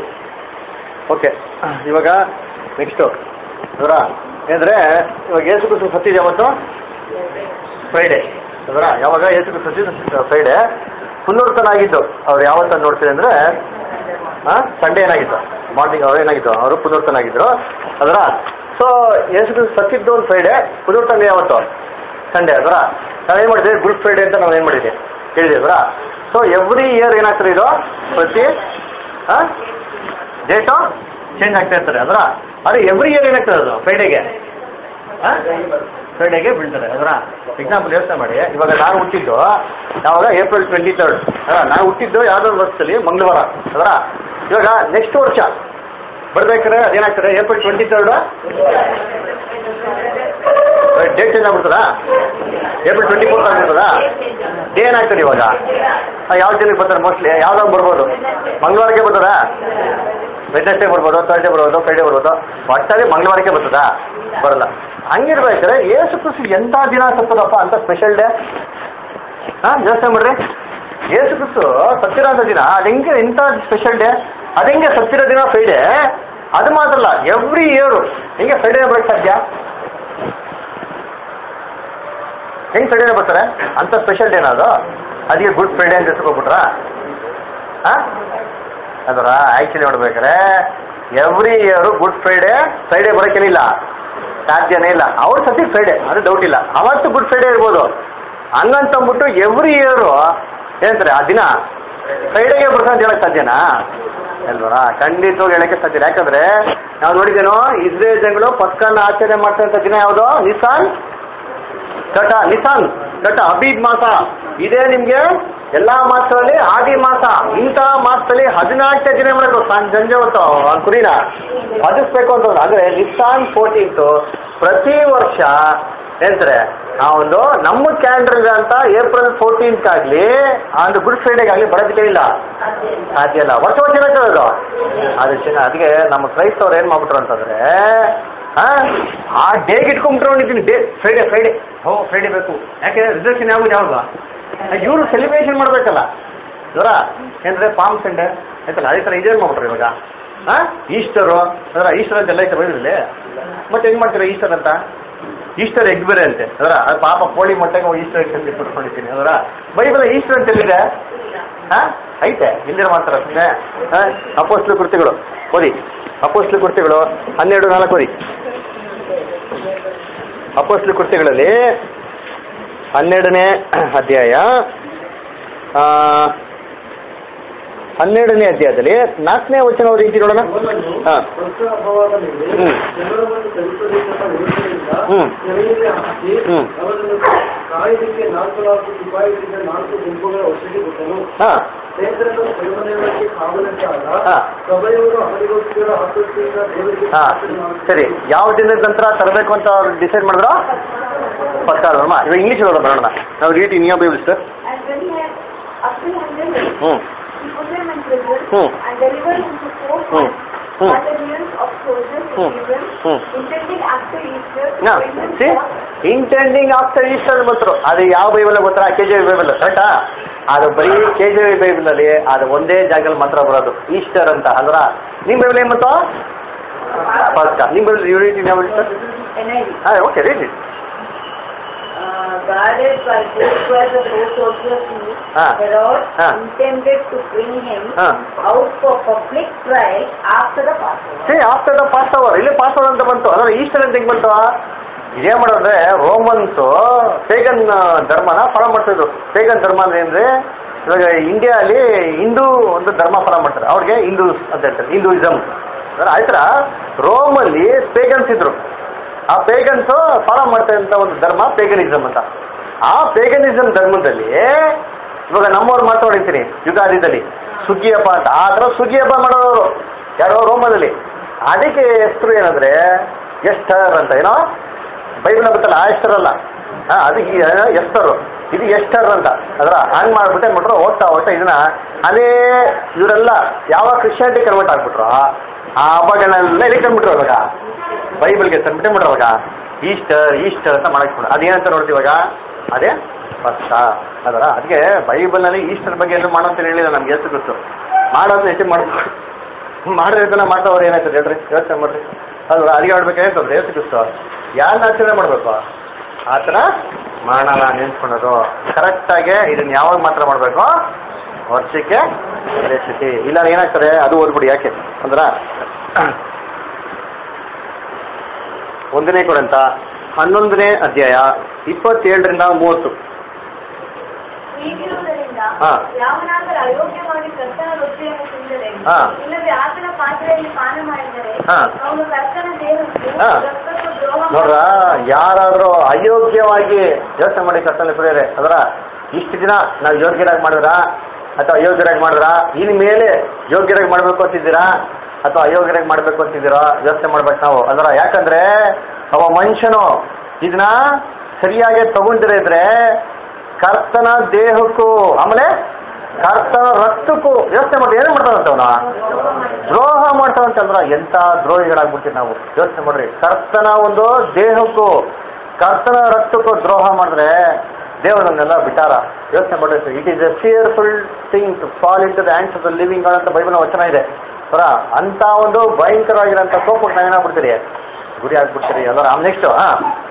ಓಕೆ ಇವಾಗ ನೆಕ್ಸ್ಟು ಅದರ ಏನಂದ್ರೆ ಇವಾಗ ಏಸು ಕ್ರಿಸ್ತು ಸತ್ತಿದೆ ಯಾವತ್ತು ಫ್ರೈಡೆ ಅದರ ಯಾವಾಗ ಏಸು ಕ್ರಿಸ್ತು ಸತ್ತಿದ್ದು ಫ್ರೈಡೆ ಪುನರ್ತನ ಆಗಿದ್ದು ಅವ್ರು ಯಾವತ್ತ ನೋಡ್ತೀರಿ ಅಂದ್ರೆ ಹಾಂ ಸಂಡೇ ಏನಾಗಿತ್ತು ಮಾರ್ನಿಂಗ್ ಅವ್ರು ಏನಾಗಿತ್ತು ಅವರು ಪುನರ್ತನ ಆಗಿದ್ರು ಅದರ ಸೊ ಏಸು ಕ್ರಿಸ್ತು ಸತ್ತಿದ್ದು ಒಂದು ಫ್ರೈಡೆ ಪುನರ್ತನ ಯಾವತ್ತು ಸಂಡೇ ಅದರ ನಾವೇನು ಮಾಡಿದ್ವಿ ಗುಡ್ ಫ್ರೈಡೆ ಅಂತ ನಾವು ಏನು ಮಾಡಿದ್ವಿ ಹೇಳಿದ್ವಿ ಅದರ ಸೊ ಎವ್ರಿ ಇಯರ್ ಏನಾಗ್ತದೆ ಇದು ಪ್ರತಿ ಹಾಂ ಡೇಟು ಚೇಂಜ್ ಆಗ್ತಾ ಇರ್ತಾರೆ ಅದರ ಅದು ಎವ್ರಿ ಇಯರ್ ಏನಾಗ್ತದೆ ಅದು ಫ್ರೈಡೆಗೆ ಫ್ರೈಡೆಗೆ ಬೀಳ್ತಾರೆ ಅದರ ಎಕ್ಸಾಂಪಲ್ ಯೋಚನೆ ಮಾಡಿ ಇವಾಗ ನಾನು ಹುಟ್ಟಿದ್ದು ಯಾವಾಗ ಏಪ್ರಿಲ್ ಟ್ವೆಂಟಿ ತರ್ಡ್ ಅದರ ನಾನು ಹುಟ್ಟಿದ್ದು ಯಾವುದೋ ಒಂದು ವರ್ಷದಲ್ಲಿ ಮಂಗಳವಾರ ಅದರ ಇವಾಗ ನೆಕ್ಸ್ಟ್ ವರ್ಷ ಬರ್ಬೇಕಾದ್ರೆ ಅದೇನಾಗ್ತದೆ April twenty third date change ಆಗ್ಬಿಡ್ತದಾ ಏಪ್ರಿಲ್ ಟ್ವೆಂಟಿ ಫೋರ್ತ್ ಆಗ್ಬಿಡ್ತದಾ ಡೇ ಏನಾಗ್ತದೆ ಇವಾಗ ಯಾವ ದಿನಕ್ಕೆ ಬರ್ತಾರೆ ಮೋಸ್ಟ್ಲಿ ಯಾವ್ದಾಗ ಬರ್ಬೋದು ಮಂಗಳವಾರಕ್ಕೆ ಬರ್ತದಾ ವೆಡ್ನೆಸ್ಡೇ ಬರ್ಬೋದು ಥರ್ಸ್ಡೇ ಬರ್ಬೋದು ಫ್ರೈಡೇ ಬರ್ಬೋದು ಒಟ್ಟಾಗಿ ಮಂಗಳವಾರಕ್ಕೆ ಬರ್ತದಾ ಬರಲ್ಲ ಹಂಗಿರ್ಬೇಕಾದ್ರೆ ಏಸು ಕ್ರಿಸ್ತು ಎಂಥ ದಿನ ಸತ್ತದಪ್ಪ ಅಂತ ಸ್ಪೆಷಲ್ ಡೇ ಹಾಂ ಯೋಚನೆ ಮಾಡ್ರಿ ಏಸು ಕ್ರಿಸ್ತು ಸತ್ತಿರೋ ಅಂತ ದಿನ ಅದು ಹೆಂಗೆ ಎಂಥ ಸ್ಪೆಷಲ್ ಡೇ ಅದು ಹೆಂಗೆ ಸತ್ತಿರೋ ದಿನ ಫ್ರೈಡೇ ಅದು ಮಾತ್ರ ಅಲ್ಲ ಎವ್ರಿ ಇಯರು ಹೆಂಗೆ ಫ್ರೈಡೇ ಬರೋಕ್ಕೆ ಸಾಧ್ಯ ಹೆಂಗೆ ಫ್ರೈಡೇನೆ ಬರ್ತಾರೆ ಅಂತ ಸ್ಪೆಷಲ್ ಡೇನ ಅದು ಅದಕ್ಕೆ ಗುಡ್ ಫ್ರೈಡೇ ಅಂತ ಹೆಸರುಕೊಬಿಟ್ರಾ ಹಾಂ ಅದರ ಆ್ಯಕ್ಚುಲಿ ನೋಡ್ಬೇಕಾರೆ every year good Friday Friday ಬರೋಕ್ಕೇನಿಲ್ಲ ಸಾಧ್ಯನೇ ಇಲ್ಲ ಅವ್ರ ಸತಿ ಫ್ರೈಡೇ ಅದು ಡೌಟ್ ಇಲ್ಲ ಅವತ್ತು ಗುಡ್ ಫ್ರೈಡೇ ಇರ್ಬೋದು ಹಂಗಂತಂದ್ಬಿಟ್ಟು ಎವ್ರಿ ಇಯರು ಏನಂತಾರೆ ಆ ದಿನ ಫ್ರೈಡೇಗೆ ಬರ್ತಾರೆ ಅಂತ ಹೇಳಕ್ ಸಾಧ್ಯನಾ ಅಲ್ವರಾ ಖಂಡಿತವಾಗಿ ಹೇಳಕ್ಕೆ ಸಾಧ್ಯ ಇಲ್ಲ. ಯಾಕಂದ್ರೆ ನಾವು ನೋಡಿದೇನೋ ಇಸ್ರೇಲ್ ಜನಗಳು ಪಸ್ಕನ್ನ ಆಚರಣೆ ಮಾಡ್ತಕ್ಕಂಥ ದಿನ ಯಾವುದು ನಿಸಾನ್ ಕಟ ನಿಸಾನ್ ಕಟ ಅಬೀದ್ ಮಾಸ ಇದೇ ನಿಮ್ಗೆ ಎಲ್ಲಾ ಮಾಸಗಳಲ್ಲಿ ಆದಿ ಮಾಸ ಇಂತಹ ಮಾಸದಲ್ಲಿ ಹದಿನಾಲ್ಕನೇ ದಿನ ಮಾಡಬೇಕು ಸಾಯಂ- ಸಂಜೆ ಹೊತ್ತು ಆ ಕುರಿನ ಬದಿಸ್ಬೇಕು ಅಂತ ಅಂದ್ರೆ ನಿಸಾನ್ ಫೋರ್ಟೀನ್ತು ಪ್ರತಿ ವರ್ಷ ಹೇಳ್ತಾರೆ ಆ ಒಂದು ನಮ್ಮ ಕ್ಯಾಲೆಂಡರ್ ಅಂತ ಏಪ್ರಿಲ್ ಫೋರ್ಟೀನ್ತ್ ಆಗ್ಲಿ ಆ ಒಂದು ಗುಡ್ ಫ್ರೈಡೆಗೆ ಆಗ್ಲಿ ಬರೋದಕ್ಕೆ ಇಲ್ಲ ಸಾಧ್ಯ ಇಲ್ಲ ವರ್ಷ ವರ್ಷ ಏನಾಗ್ತದೆ ಅದು ಅದು ಚಿನ್ನ ಅದಕ್ಕೆ ನಮ್ಮ ಕ್ರೈಸ್ತವ್ರು ಏನ್ ಮಾಡ್ಬಿಟ್ರು ಅಂತಂದ್ರೆ ಆ, ಆ ಡೇಗೆ ಇಟ್ಕೊಂಡ್ಬಿಟ್ಕೊಂಡಿದ್ದೀನಿ ಡೇ ಫ್ರೈಡೆ ಫ್ರೈಡೆ ಹೋ ಫ್ರೈಡೆ ಬೇಕು ಯಾಕೆ ರಿಸರ್ವೇಷನ್ ಯಾವಾಗ ಯಾವಾಗ ಇವರು ಸೆಲಿಬ್ರೇಷನ್ ಮಾಡ್ಬೇಕಲ್ಲ ಇವರ ಏನಂದ್ರೆ ಪಾಮ್ ಸಂಡೆ ಆಯ್ತಲ್ಲ ಅದೇ ಥರ ಇದೇನು ಮಾಡ್ಬಿಟ್ರು ಇವಾಗ ಹಾಂ ಈಸ್ಟರು ಅದರ ಈಸ್ಟರ್ ಅಂತ ಎಲ್ಲ ಐತೆ ಬೈಬಲಲ್ಲಿ ಮತ್ತೆ ಹೆಂಗ್ ಮಾಡ್ತೀರಾ ಈಸ್ಟರ್ ಅಂತ ಈಸ್ಟರ್ ಎಗ್ ಬೇರೆ ಅಂತೆ ಅದರ ಅದು ಪಾಪ ಕೋಳಿ ಮೊಟ್ಟೆಗೆ ಹೋಗಿ ಈಸ್ಟರ್ ಎಗ್ ಅಂತ ಇಟ್ಬಿಟ್ಕೊಂಡಿದ್ದೀನಿ ಅದರ ಬೈಬಲ್ ಈಸ್ಟರ್ ಅಂತ ಎಲ್ಲಿದೆ ಹಾ ಐತೆ ಇಲ್ಲಿರೋ ಮಾತ್ರ ಸುಮ್ಮನೆ ಅಪೋಸ್ಲು ಕೃತಿಗಳು ಓದಿ ಅಪೋಸ್ಲು ಕೃತಿಗಳು ಹನ್ನೆರಡು ನಾಲ್ಕು ಓದಿ ಅಪೋಸ್ಲು ಕೃತಿಗಳಲ್ಲಿ ಹನ್ನೆರಡನೇ ಅಧ್ಯಾಯ ಆ, ಹನ್ನೆರಡನೇ ಅಧ್ಯಾಯದಲ್ಲಿ ನಾಲ್ಕನೇ ವಚನ ರೀತಿ ನೋಡೋಣ ಅವನನ್ನು ಹಾ. ವರ್ಷ ಹಬ್ಬವಾದ ಮೇಲೆ ಹ್ಮ್. ಜನರನ್ನು ಚಲಿಸಬೇಕೆಂಬ ವಿರುದ್ಧದಿಂದ ಹ್ಮ್. ಸೆರೆಯಲ್ಲಿ ಹಾಕಿ ಹ್ಮ್. ಅವರನ್ನು ಕಾಯ್ದಕ್ಕೆ ನಾಲ್ಕು ನಾಲ್ಕು ಸಿಪಾಯಿಗಳಿಂದ ನಾಲ್ಕು ಗುಂಪುಗಳ ವಶಕ್ಕೆ ಕೊಟ್ಟನು ಹಾ ಪೇತ್ರನು ಸೆರೆಮನೆಯೊಳಗೆ ಕಾವಲಿಟ್ಟಾಗ ಹಾ. ಸಭೆಯವರು ಅವರಿಗೋಸ್ಕರ ಆಸಕ್ತಿಯಿಂದ ದೇವರಿಗೆ ಹಾ ಪ್ರಾರ್ಥನೆ ಮಾಡುತ್ತಾರೆ. ಸರಿ ಯಾವ ದಿನದ ನಂತರ ತರಬೇಕು ಅಂತ ಅವ್ರು ಡಿಸೈಡ್ ಮಾಡಿದ್ರು ಪತ್ತಾಳಮ್ಮ ಇವಾಗ ಇಂಗ್ಲೀಷ್ ಓದೋಣ ಬರೋಣ ನಾವು ರೀತಿ ನಿಯಮ Bible sir And when he had apprehended him, ಹ್ಞೂ he put him in prison Hmm. and delivered him to four Hmm. Hmm. battalions of soldiers to Hmm. prison, Hmm. intending after Easter to ನಾ bring him see forth intending after Easter ಬಂತರು ಅದು ಯಾವ Bible ಗೊತ್ತಾ K J Bible ಕರೆಕ್ಟಾ ಅದು ಬರೀ K J Bible ಅಲ್ಲಿ ಅದು ಒಂದೇ ಜಾಗದಲ್ಲಿ ಮಾತ್ರ ಬರೋದು ಈಸ್ಟರ್ ಅಂತ ಅಲ್ವಾ ನಿಮ್ ಬೈಬಲ್ ಏನ್ ಬಂತು ಪಸ್ಕ ನಿಮ್ ಬೈಬಲ್ ಯೂನಿಟಿ ಯಾವ ಸರ್ NIV. ಹಾಂ ಓಕೆ ರೀ Uh, guarded by this were the four soldiers who Ah. Herod Ah. intended to bring him Ah. out for public trial after the Passover. Say after the Passover ಇಲ್ಲಿ Passover ಅಂತ ಬಂತು ಅಂದ್ರೆ Easter ಅಂತ ಹೆಂಗ್ ಬಂತು ಇದೇನ್ ಮಾಡೋದ್ರೆ Romans pagan ಧರ್ಮನ ಫಾಲೋ ಮಾಡ್ತಿದ್ರು ಪೇಗನ್ ಧರ್ಮ ಅಂದ್ರೆ ಏನ್ರಿ ಇವಾಗ ಇಂಡಿಯಾ ಅಲ್ಲಿ ಹಿಂದೂ ಒಂದು ಧರ್ಮ ಫಾಲೋ ಮಾಡ್ತಾರೆ ಅವ್ರಿಗೆ ಹಿಂದೂ ಅಂತ ಹೇಳ್ತಾರೆ ಹಿಂದೂಯಿಸಮ್ ಅಂದ್ರೆ ಆಯ್ತರ ರೋಮಲ್ಲಿ ಪೇಗನ್ಸ್ ಇದ್ರು ಆ ಪೇಗನ್ಸ್ ಫಾಲೋ ಮಾಡ್ತಾ ಇದ್ದಂತ ಒಂದು ಧರ್ಮ ಪೇಗನಿಸಮ್ ಅಂತ ಆ ಪೇಗನಿಸಮ್ ಧರ್ಮದಲ್ಲಿ ಇವಾಗ ನಮ್ಮವ್ರು ಮಾತಾಡಿರ್ತೀನಿ ಯುಗಾದಿದಲ್ಲಿ ಸುಗ್ಗಿ ಹಬ್ಬ ಅಂತ ಆ ಥರ ಸುಗ್ಗಿ ಹಬ್ಬ ಮಾಡೋರು ಯಾರೋ ರೋಮದಲ್ಲಿ ಅದಕ್ಕೆ ಹೆಸರು ಏನಂದ್ರೆ ಎಸ್ಟರ್ ಅಂತ ಏನೋ ಬೈಬಲ್ ಗೊತ್ತಲ್ಲ ಆ ಎಸ್ಟರ್ ಅಲ್ಲ ಹಾ ಅದು ಈ ಎಸ್ತರು ಇದು ಎಸ್ಟರ್ ಅಂತ ಅದರ ಹಂಗ್ ಮಾಡ್ಬಿಟ್ಟು ಏನ್ ಮಾಡ್ರು ಓದ್ತಾ ಓದ್ತಾ ಇದನ್ನ ಅದೇ ಇವರೆಲ್ಲ ಯಾವ ಕ್ರಿಶ್ಚಿಯಾನಿಟಿ ಕನ್ವರ್ಟ್ ಆಗ್ಬಿಟ್ರು ಆ ಹಬ್ಬಗಳನ್ನೆಲ್ಲ ಎಲ್ಲಿ ತಂದ್ಬಿಟ್ರು ಅವಾಗ ಬೈಬಲ್ಗೆ ತಂದ್ಬಿಟ್ಟೆ ಮಾಡ್ರು ಅವಾಗ ಈಸ್ಟರ್ ಈಸ್ಟರ್ ಅಂತ ಮಾಡಕ್ ಅದೇನಂತ ನೋಡ್ತೀವಿ ಇವಾಗ ಅದೇ ಫಸ್ಟ್ ಅದರ ಅದಕ್ಕೆ ಬೈಬಲ್ನಲ್ಲಿ ಈಸ್ಟರ್ ಬಗ್ಗೆ ಎಲ್ಲ ಮಾಡೋ ಅಂತ ಹೇಳಿಲ್ಲ ನಮ್ಗೆ ಎಷ್ಟು ಗೊತ್ತು ಮಾಡೋದು ಹೆಚ್ಚು ಮಾಡ್ಬೇಕು ಮಾಡಿದ್ರೆ ಮಾಡ್ತಾವ್ರು ಏನಾಯ್ತದೆ ಹೇಳ್ರಿ ಯೋಚನೆ ಮಾಡ್ರಿ ಅಲ್ವಾ ಅಡಿಗೆ ಆಡ್ಬೇಕು ಹೇಳ್ತಂದ್ರೆ ಎಷ್ಟು ಕ್ರಿಸ್ತು ಯಾರನ್ನ ಆಚರಣೆ ಮಾಡ್ಬೇಕು ಆ ಥರ ಮಾಡೋಣ ನೆನ್ಸ್ಕೊಳೋದು ಕರೆಕ್ಟಾಗಿ ಇದನ್ನ ಯಾವಾಗ ಮಾತ್ರ ಮಾಡಬೇಕು ವರ್ಷಕ್ಕೆ ರೆಸಿಪಿ ಇಲ್ಲ ಏನಾಗ್ತದೆ ಅದು ಓದ್ಬಿಡಿ ಯಾಕೆ ಅಂದ್ರ ಒಂದನೇ ಕೊಡಂತ ಹನ್ನೊಂದನೇ ಅಧ್ಯಾಯ ಇಪ್ಪತ್ತೇಳರಿಂದ ಮೂವತ್ತು ಹೀಗಿರುವುದರಿಂದ ಹಾ. ಯಾವನಾದರೂ ಅಯೋಗ್ಯವಾಗಿ ಕರ್ತನ ರೊಟ್ಟಿಯನ್ನು ತಿಂದರೆ ಹಾ. ಇಲ್ಲವೇ ಆತನ ಪಾತ್ರೆಯಲ್ಲಿ ಪಾನ ಮಾಡಿದರೆ ಹಾ. ಅವನು ಕರ್ತನ ದೇಹಕ್ಕೆ ಹಾ. ರಕ್ತಕ್ಕೂ ದ್ರೋಹ ನೋಡ್ರ ಯಾರಾದ್ರೂ ಅಯೋಗ್ಯವಾಗಿ ಯೋಚನೆ ಮಾಡಿ ಕರ್ತನೆ ಪ್ರಿಯರೇ ಅದರ ಇಷ್ಟು ದಿನ ನಾವು ಯೋಗ್ಯರಾಗಿ ಮಾಡಿದ್ರ ಅಥವಾ ಅಯೋಗ್ಯರಾಗಿ ಮಾಡಿದ್ರ ಇನ್ ಮೇಲೆ ಯೋಗ್ಯರಾಗಿ ಮಾಡ್ಬೇಕು ಅಂತಿದ್ದೀರಾ ಅಥವಾ ಅಯೋಗ್ಯರಾಗಿ ಮಾಡ್ಬೇಕು ಅಂತಿದ್ದೀರಾ ಯೋಚನೆ ಮಾಡ್ಬೇಕು ನಾವು ಅದರ ಯಾಕಂದ್ರೆ ಅವ ಮನುಷ್ಯನು ಇದನ್ನ ಸರಿಯಾಗಿ ತಗೊಂಡಿರ ಇದ್ರೆ ಕರ್ತನ ದೇಹಕ್ಕೂ ಆಮೇಲೆ ಕರ್ತನ ರಕ್ತಕ್ಕೂ ಯೋಚನೆ ಮಾಡಿ ಏನು ಮಾಡ್ತಾನಂತವನ ದ್ರೋಹ ಮಾಡ್ತಾವಂತಂದ್ರ ಎಂತ ದ್ರೋಹಿಗಳಾಗ್ಬಿಡ್ತೀವಿ ನಾವು ಯೋಚನೆ ಮಾಡ್ರಿ ಕರ್ತನ ಒಂದು ದೇಹಕ್ಕೂ ಕರ್ತನ ರಕ್ತಕ್ಕೂ ದ್ರೋಹ ಮಾಡಿದ್ರೆ ದೇವರನ್ನೆಲ್ಲ ಬಿಟ್ಟಾರ ಯೋಚನೆ ಮಾಡ್ರಿ it is a fearful thing to fall into the hands of the living ಅಂತ ಬೈಬಲ್ ವಚನ ಇದೆ ಸರ ಅಂತ ಒಂದು ಭಯಂಕರವಾಗಿರೋಂಥ ಕೋಪಕ್ಕೆ ನಾವೇನಾಗ್ಬಿಡ್ತೀರಿ ಗುರಿ ಆಗ್ಬಿಡ್ತೀರಿ ಅದರ ನೆಕ್ಸ್ಟ್ ಹಾ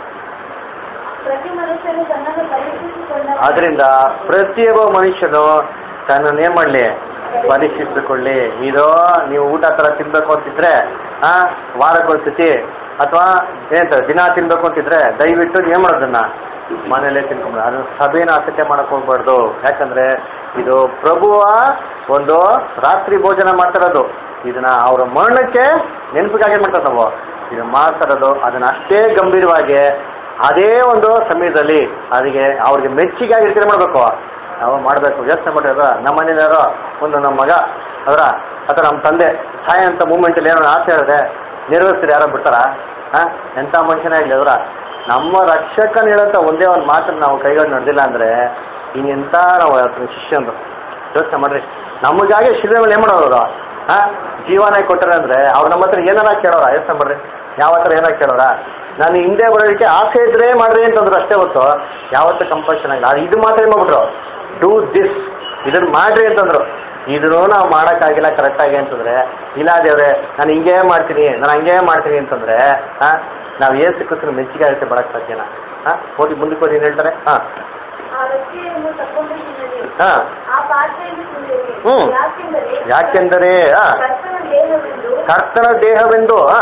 ಪ್ರತಿ ಮನುಷ್ಯನು ತನ್ನನ್ನು ಪರೀಕ್ಷಿಸಿಕೊಂಡ ಆದ್ರಿಂದ ಪ್ರತಿಯೊಬ್ಬ ಮನುಷ್ಯನು ತನ್ನನ್ನು ಏನ್ ಮಾಡ್ಲಿ ಪರೀಕ್ಷಿಸಿಕೊಳ್ಳಿ ಇದು ನೀವು ಊಟ ತರ ತಿನ್ಬೇಕು ಅಂತಿದ್ರೆ ಆ ವಾರಕ್ಕೊಂದ್ಸತಿ ಅಥವಾ ಏನಂತ ದಿನ ತಿನ್ಬೇಕು ಅಂತಿದ್ರೆ ದಯವಿಟ್ಟು ಏನ್ ಮಾಡೋದನ್ನ ಮನೇಲೆ ತಿನ್ಕೊಂಬ ಅದು ಸಭೆನ ಆಸಕ್ತಿ ಮಾಡಕ್ ಹೋಗ್ಬಾರ್ದು ಯಾಕಂದ್ರೆ ಇದು ಪ್ರಭುವ ಒಂದು ರಾತ್ರಿ ಭೋಜನ ಮಾಡ್ತಿರೋದು ಇದನ್ನ ಅವರ ಮರಣಕ್ಕೆ ನೆನಪಿಗಾಗಿ ಮಾಡ್ತಾರೆ ನಾವು ಇದು ಮಾಡ್ತಿರೋದು ಅದನ್ನ ಅಷ್ಟೇ ಗಂಭೀರವಾಗಿ ಅದೇ ಒಂದು ಸಮಯದಲ್ಲಿ ಅದಕ್ಕೆ ಅವ್ರಿಗೆ ಮೆಚ್ಚುಗೆ ಆಗಿರ್ತೀರ ಮಾಡಬೇಕು ನಾವು ಮಾಡಬೇಕು ಯೋಚನೆ ಮಾಡಿರೋದು ನಮ್ಮ ಮನೇಲಾರೋ ಒಂದು ನಮ್ಮ ಮಗ ಅದರ ಅಥವಾ ನಮ್ಮ ತಂದೆ ಸಾಯ ಅಂತ ಮೂಮೆಂಟಲ್ಲಿ ಏನೋ ಆಸೆ ಹೇಳಿದೆ ನೆರವೇರಿಸ್ತೀರಿ ಯಾರೋ ಬಿಡ್ತಾರ ಹಾಂ ಎಂಥ ಮನುಷ್ಯನೇ ಆಗಲಿ ಅದರ ನಮ್ಮ ರಕ್ಷಕನ ಹೇಳಂತ ಒಂದೇ ಒಂದು ಮಾತನ್ನು ನಾವು ಕೈಗೊಂಡು ನಡೆದಿಲ್ಲ ಅಂದರೆ ಇನ್ನೆಂಥ ನಾವು ಶಿಷ್ಯಂದು ಯೋಚನೆ ಮಾಡ್ರಿ ನಮಗಾಗಿ ಶಿಲೆ ಮೇಲೆ ಏನು ಮಾಡೋರು ಅವರು ಹಾಂ ಜೀವನ ಕೊಟ್ಟರೆ ಅಂದರೆ ಅವ್ರು ನಮ್ಮ ಹತ್ರ ಏನಾರ ಕೇಳೋರ ಯೋಚನೆ ಮಾಡ್ರಿ ಯಾವ ಹತ್ರ ಏನಾರ ಕೇಳೋರ ನಾನು ಹಿಂದೆ ಬರೋದಕ್ಕೆ ಆಸೆ ಇದ್ರೆ ಮಾಡ್ರಿ ಅಂತಂದ್ರು ಅಷ್ಟೇ ಹೊತ್ತು ಯಾವತ್ತೂ ಕಂಪಲ್ಷನ್ ಆಗಿಲ್ಲ ಅದು ಇದು ಮಾತ್ರ ಏನ್ ಮಾಡ್ಬಿಟ್ರು ಡೂ ದಿಸ್ ಇದನ್ನ ಮಾಡ್ರಿ ಅಂತಂದ್ರು ಇದನ್ನು ನಾವು ಮಾಡೋಕ್ಕಾಗಿಲ್ಲ ಕರೆಕ್ಟಾಗಿ ಅಂತಂದ್ರೆ ಇಲ್ಲ ದೇವ್ರೆ ನಾನು ಹಿಂಗೇ ಮಾಡ್ತೀನಿ ನಾನು ಹಂಗೇ ಮಾಡ್ತೀನಿ ಅಂತಂದ್ರೆ ಹಾಂ ನಾವು ಏನ್ ಸಿಕ್ಕಿದ್ರು ಮೆಚ್ಚಿಗೆ ಆಗುತ್ತೆ ಬರಕ್ಕೆ ಸಾಧ್ಯನಾ ಹಾಂ ಹೋಗಿ ಮುಂದಕ್ಕೆ ಹೋಗಿ ಏನು ಹೇಳ್ತಾರೆ ಹಾಂ ಆ ರೊಟ್ಟಿಯನ್ನು ತಕೊಂಡು ತಿನ್ನಲಿ ಹಾಂ ಆ ಪಾತ್ರೆಯನ್ನು ತಿನ್ನಲಿ ಹ್ಮ್. ಯಾಕೆಂದರೆ ಯಾಕೆಂದರೆ ಆ, ಕರ್ತನ ದೇಹವೆಂದು ಕರ್ತನ ದೇಹವೆಂದು ಆ,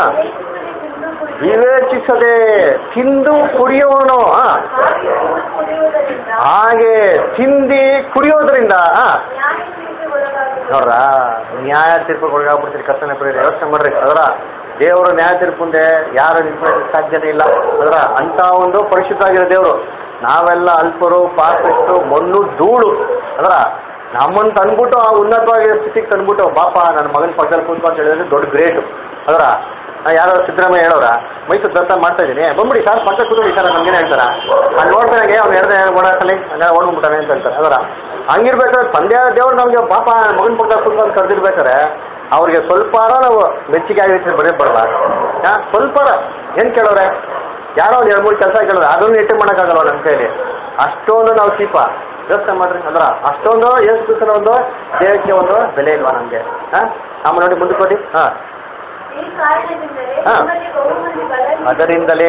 ವಿವೇಚಿಸದೆ ತಿಂದು ಕುಡಿದು ವಿವೇಚಿಸದೆ ತಿಂದು ಕುಡಿಯುವನು ಆ, ಹಾಗೆ ತಿಂದು ಕುಡಿಯುವುದರಿಂದ ಹಾಗೆ ತಿಂದಿ ಕುಡಿಯೋದ್ರಿಂದ ಆ, ನ್ಯಾಯ ತೀರ್ಪಿಗೆ ಒಳಗಾಗುವುದು ನೋಡ್ರ ನ್ಯಾಯ ತೀರ್ಪು ಒಳಗಾಗ್ಬಿಡ್ತೀರಿ ಕರ್ತನೆ ಪ್ರಿಯರೇ ಯೋಚನೆ ಮಾಡ್ರಿ ಅದರ ದೇವರು ನ್ಯಾಯ ತೀರ್ಪು ಮುಂದೆ ಯಾರು ನಿಂತ್ಕೊಳ್ಳೋಕೆ ಸಾಧ್ಯನೇ ಇಲ್ಲ ಅದರ ಅಂತ ಒಂದು ಪರಿಶುದ್ಧ ಆಗಿರೋ ದೇವರು ನಾವೆಲ್ಲ ಅಲ್ಪರು ಪಾಪಿಷ್ಟು ಮಣ್ಣು ಧೂಳು ಅದರ ನಮ್ಮನ್ನು ತಂದ್ಬಿಟ್ಟು ಆ ಉನ್ನತವಾಗಿರೋ ಸ್ಥಿತಿಗೆ ತಂದ್ಬಿಟ್ಟು ಬಾಪ ನನ್ನ ಮಗನ ಪಕ್ಕದಲ್ಲಿ ಕೂತ್ಕೊ ಅಂತ ಹೇಳಿದ್ರೆ ದೊಡ್ಡ ಗ್ರೇಟ್ ಅದರ ಯಾರೋ ಸಿದ್ದರಾಮಯ್ಯ ಹೇಳೋರ ಮೈಸೂರು ದರ್ಶನ ಮಾಡ್ತಾ ಇದ್ದೀನಿ ಬಂದ್ಬಿಡಿ ಸರ್ ಪಕ್ಕ ಕೂತ್ಕೊಳ್ಳಿ ಸರ್ ನಮ್ಗೇನು ಹೇಳ್ತಾರ ಅಲ್ಲಿ ನೋಡ್ತಾನೆ ಅವ್ನು ಎರಡನೇ ಓಡಾಡ್ತಾನೆ ಹಂಗ ಓಡ್ಬಿಟ್ಟಾನೆ ಅಂತ ಹೇಳ್ತಾರೆ ಅದರ ಹಂಗಿರ್ಬೇಕಾದ್ರೆ ತಂದೆ ದೇವ್ರು ನಮಗೆ ಪಾಪ ಮಗನ ಪಕ್ಕ ಕೂತ್ಕೊಂಡು ಕರೆದಿರ್ಬೇಕಾರೆ ಅವ್ರಿಗೆ ಸ್ವಲ್ಪ ನಾವು ಮೆಚ್ಚುಗೆ ಆಗಿರ್ತೀವಿ ಬರೀ ಬರಲ್ಲ ಹಾ ಸ್ವಲ್ಪ ಏನು ಕೇಳೋರೆ ಯಾರೋ ಒಂದು ಎರಡು ಮೂರು ಕೆಲಸ ಕೇಳೋರು ಅದನ್ನು ನೆಟ್ಟೆ ಮಾಡೋಕ್ಕಾಗಲ್ಲ ನಮ್ಮ ಕೈಲಿ ಅಷ್ಟೊಂದು ನಾವು ಚೀಪ ಯೋಚನೆ ಮಾಡ್ರಿ ಅಂದ್ರ ಅಷ್ಟೊಂದು ಎಷ್ಟು ದಿವಸ ಒಂದು ದೇಹಕ್ಕೆ ಒಂದು ಬೆಲೆ ಇಲ್ವಾ ನಮಗೆ ಹಾಂ ಆಮೇಲೆ ನೋಡಿ ಮುಂದಕ್ಕೆ ಹೋಗಿ ಹಾಂ ಈ ಕಾರಣದಿಂದಲೇ ಹಾ. ನಿಮ್ಮಲ್ಲಿ ಬಹುಮಂದಿ ಬಲಹೀನ ಅದರಿಂದಲೇ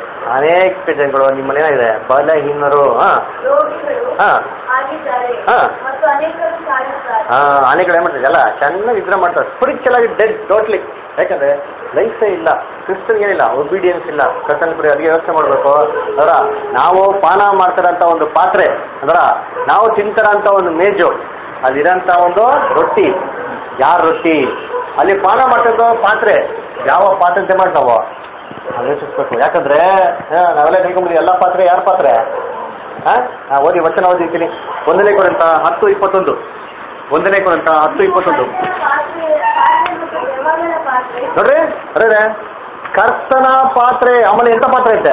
ಅನೇಕ ಜನಗಳು ನಿಮ್ಮನೇನಾಗಿದೆ ಬಲಹೀನರು ಹಾಂ ರೋಗಿಗಳು ಹಾ. ಆಗಿದ್ದಾರೆ ಹಾ. ಮತ್ತು ಅನೇಕರು ಸಾಯುತ್ತಾರೆ ಹಾಂ ಆನೆಗಳು ಏನು ಮಾಡ್ತಾರೆ ಎಲ್ಲ ಚೆನ್ನಾಗಿ ನಿದ್ರೆ ಮಾಡ್ತಾರೆ ಸ್ಪಿರಿಚುವಲ್ ಆಗಿ ಡೆಡ್ ಟೋಟ್ಲಿ ಯಾಕಂದ್ರೆ ಲೈಫೇ ಇಲ್ಲ ಕ್ರಿಸ್ತನ್ಗೆ ಏನಿಲ್ಲ ಒಬಿಡಿಯನ್ಸ್ ಇಲ್ಲ ಕರ್ತನ ಪ್ರಿಯ ಅದಕ್ಕೆ ಯೋಚನೆ ಮಾಡಬೇಕು ಅದರ ನಾವು ಪಾನ ಮಾಡ್ತಾರಂತ ಒಂದು ಪಾತ್ರೆ ಅದರ ನಾವು ತಿಂತಾರಂತ ಒಂದು ಮೇಜು ಅಲ್ಲಿರೋಂಥ ಒಂದು ರೊಟ್ಟಿ ಯಾರ ರೊಟ್ಟಿ ಅಲ್ಲಿ ಪಾನ ಮಾಡ್ತಿರೋ ಪಾತ್ರೆ ಯಾವ ಪಾತ್ರೆ ಅಂತ ಮಾಡ್ತಾವೋ ಆಲೋಚಿಸ್ಬೇಕು ಯಾಕಂದ್ರೆ ಹಾ, ನಾವೆಲ್ಲ ತಿಳ್ಕೊಂಬಿಡಿ ಎಲ್ಲ ಪಾತ್ರೆ ಯಾರ ಪಾತ್ರೆ ಹಾಂ ಓದಿ ವಚನ ಓದಿರ್ತೀನಿ ಒಂದನೇ ಕೊಡಂತ ಹತ್ತು ಇಪ್ಪತ್ತೊಂದು ಒಂದನೇ ಕೊಡಂತ ಹತ್ತು ಇಪ್ಪತ್ತೊಂದು ಪಾತ್ರೆ ಪಾತ್ರೆ ಮತ್ತು ದೇವಾಲಯದ ಪಾತ್ರೆ ನೋಡ್ರಿ ಅರೆ ಕರ್ತನ ಪಾತ್ರೆ ಆಮೇಲೆ ಎಂತ ಪಾತ್ರೆ ಐತೆ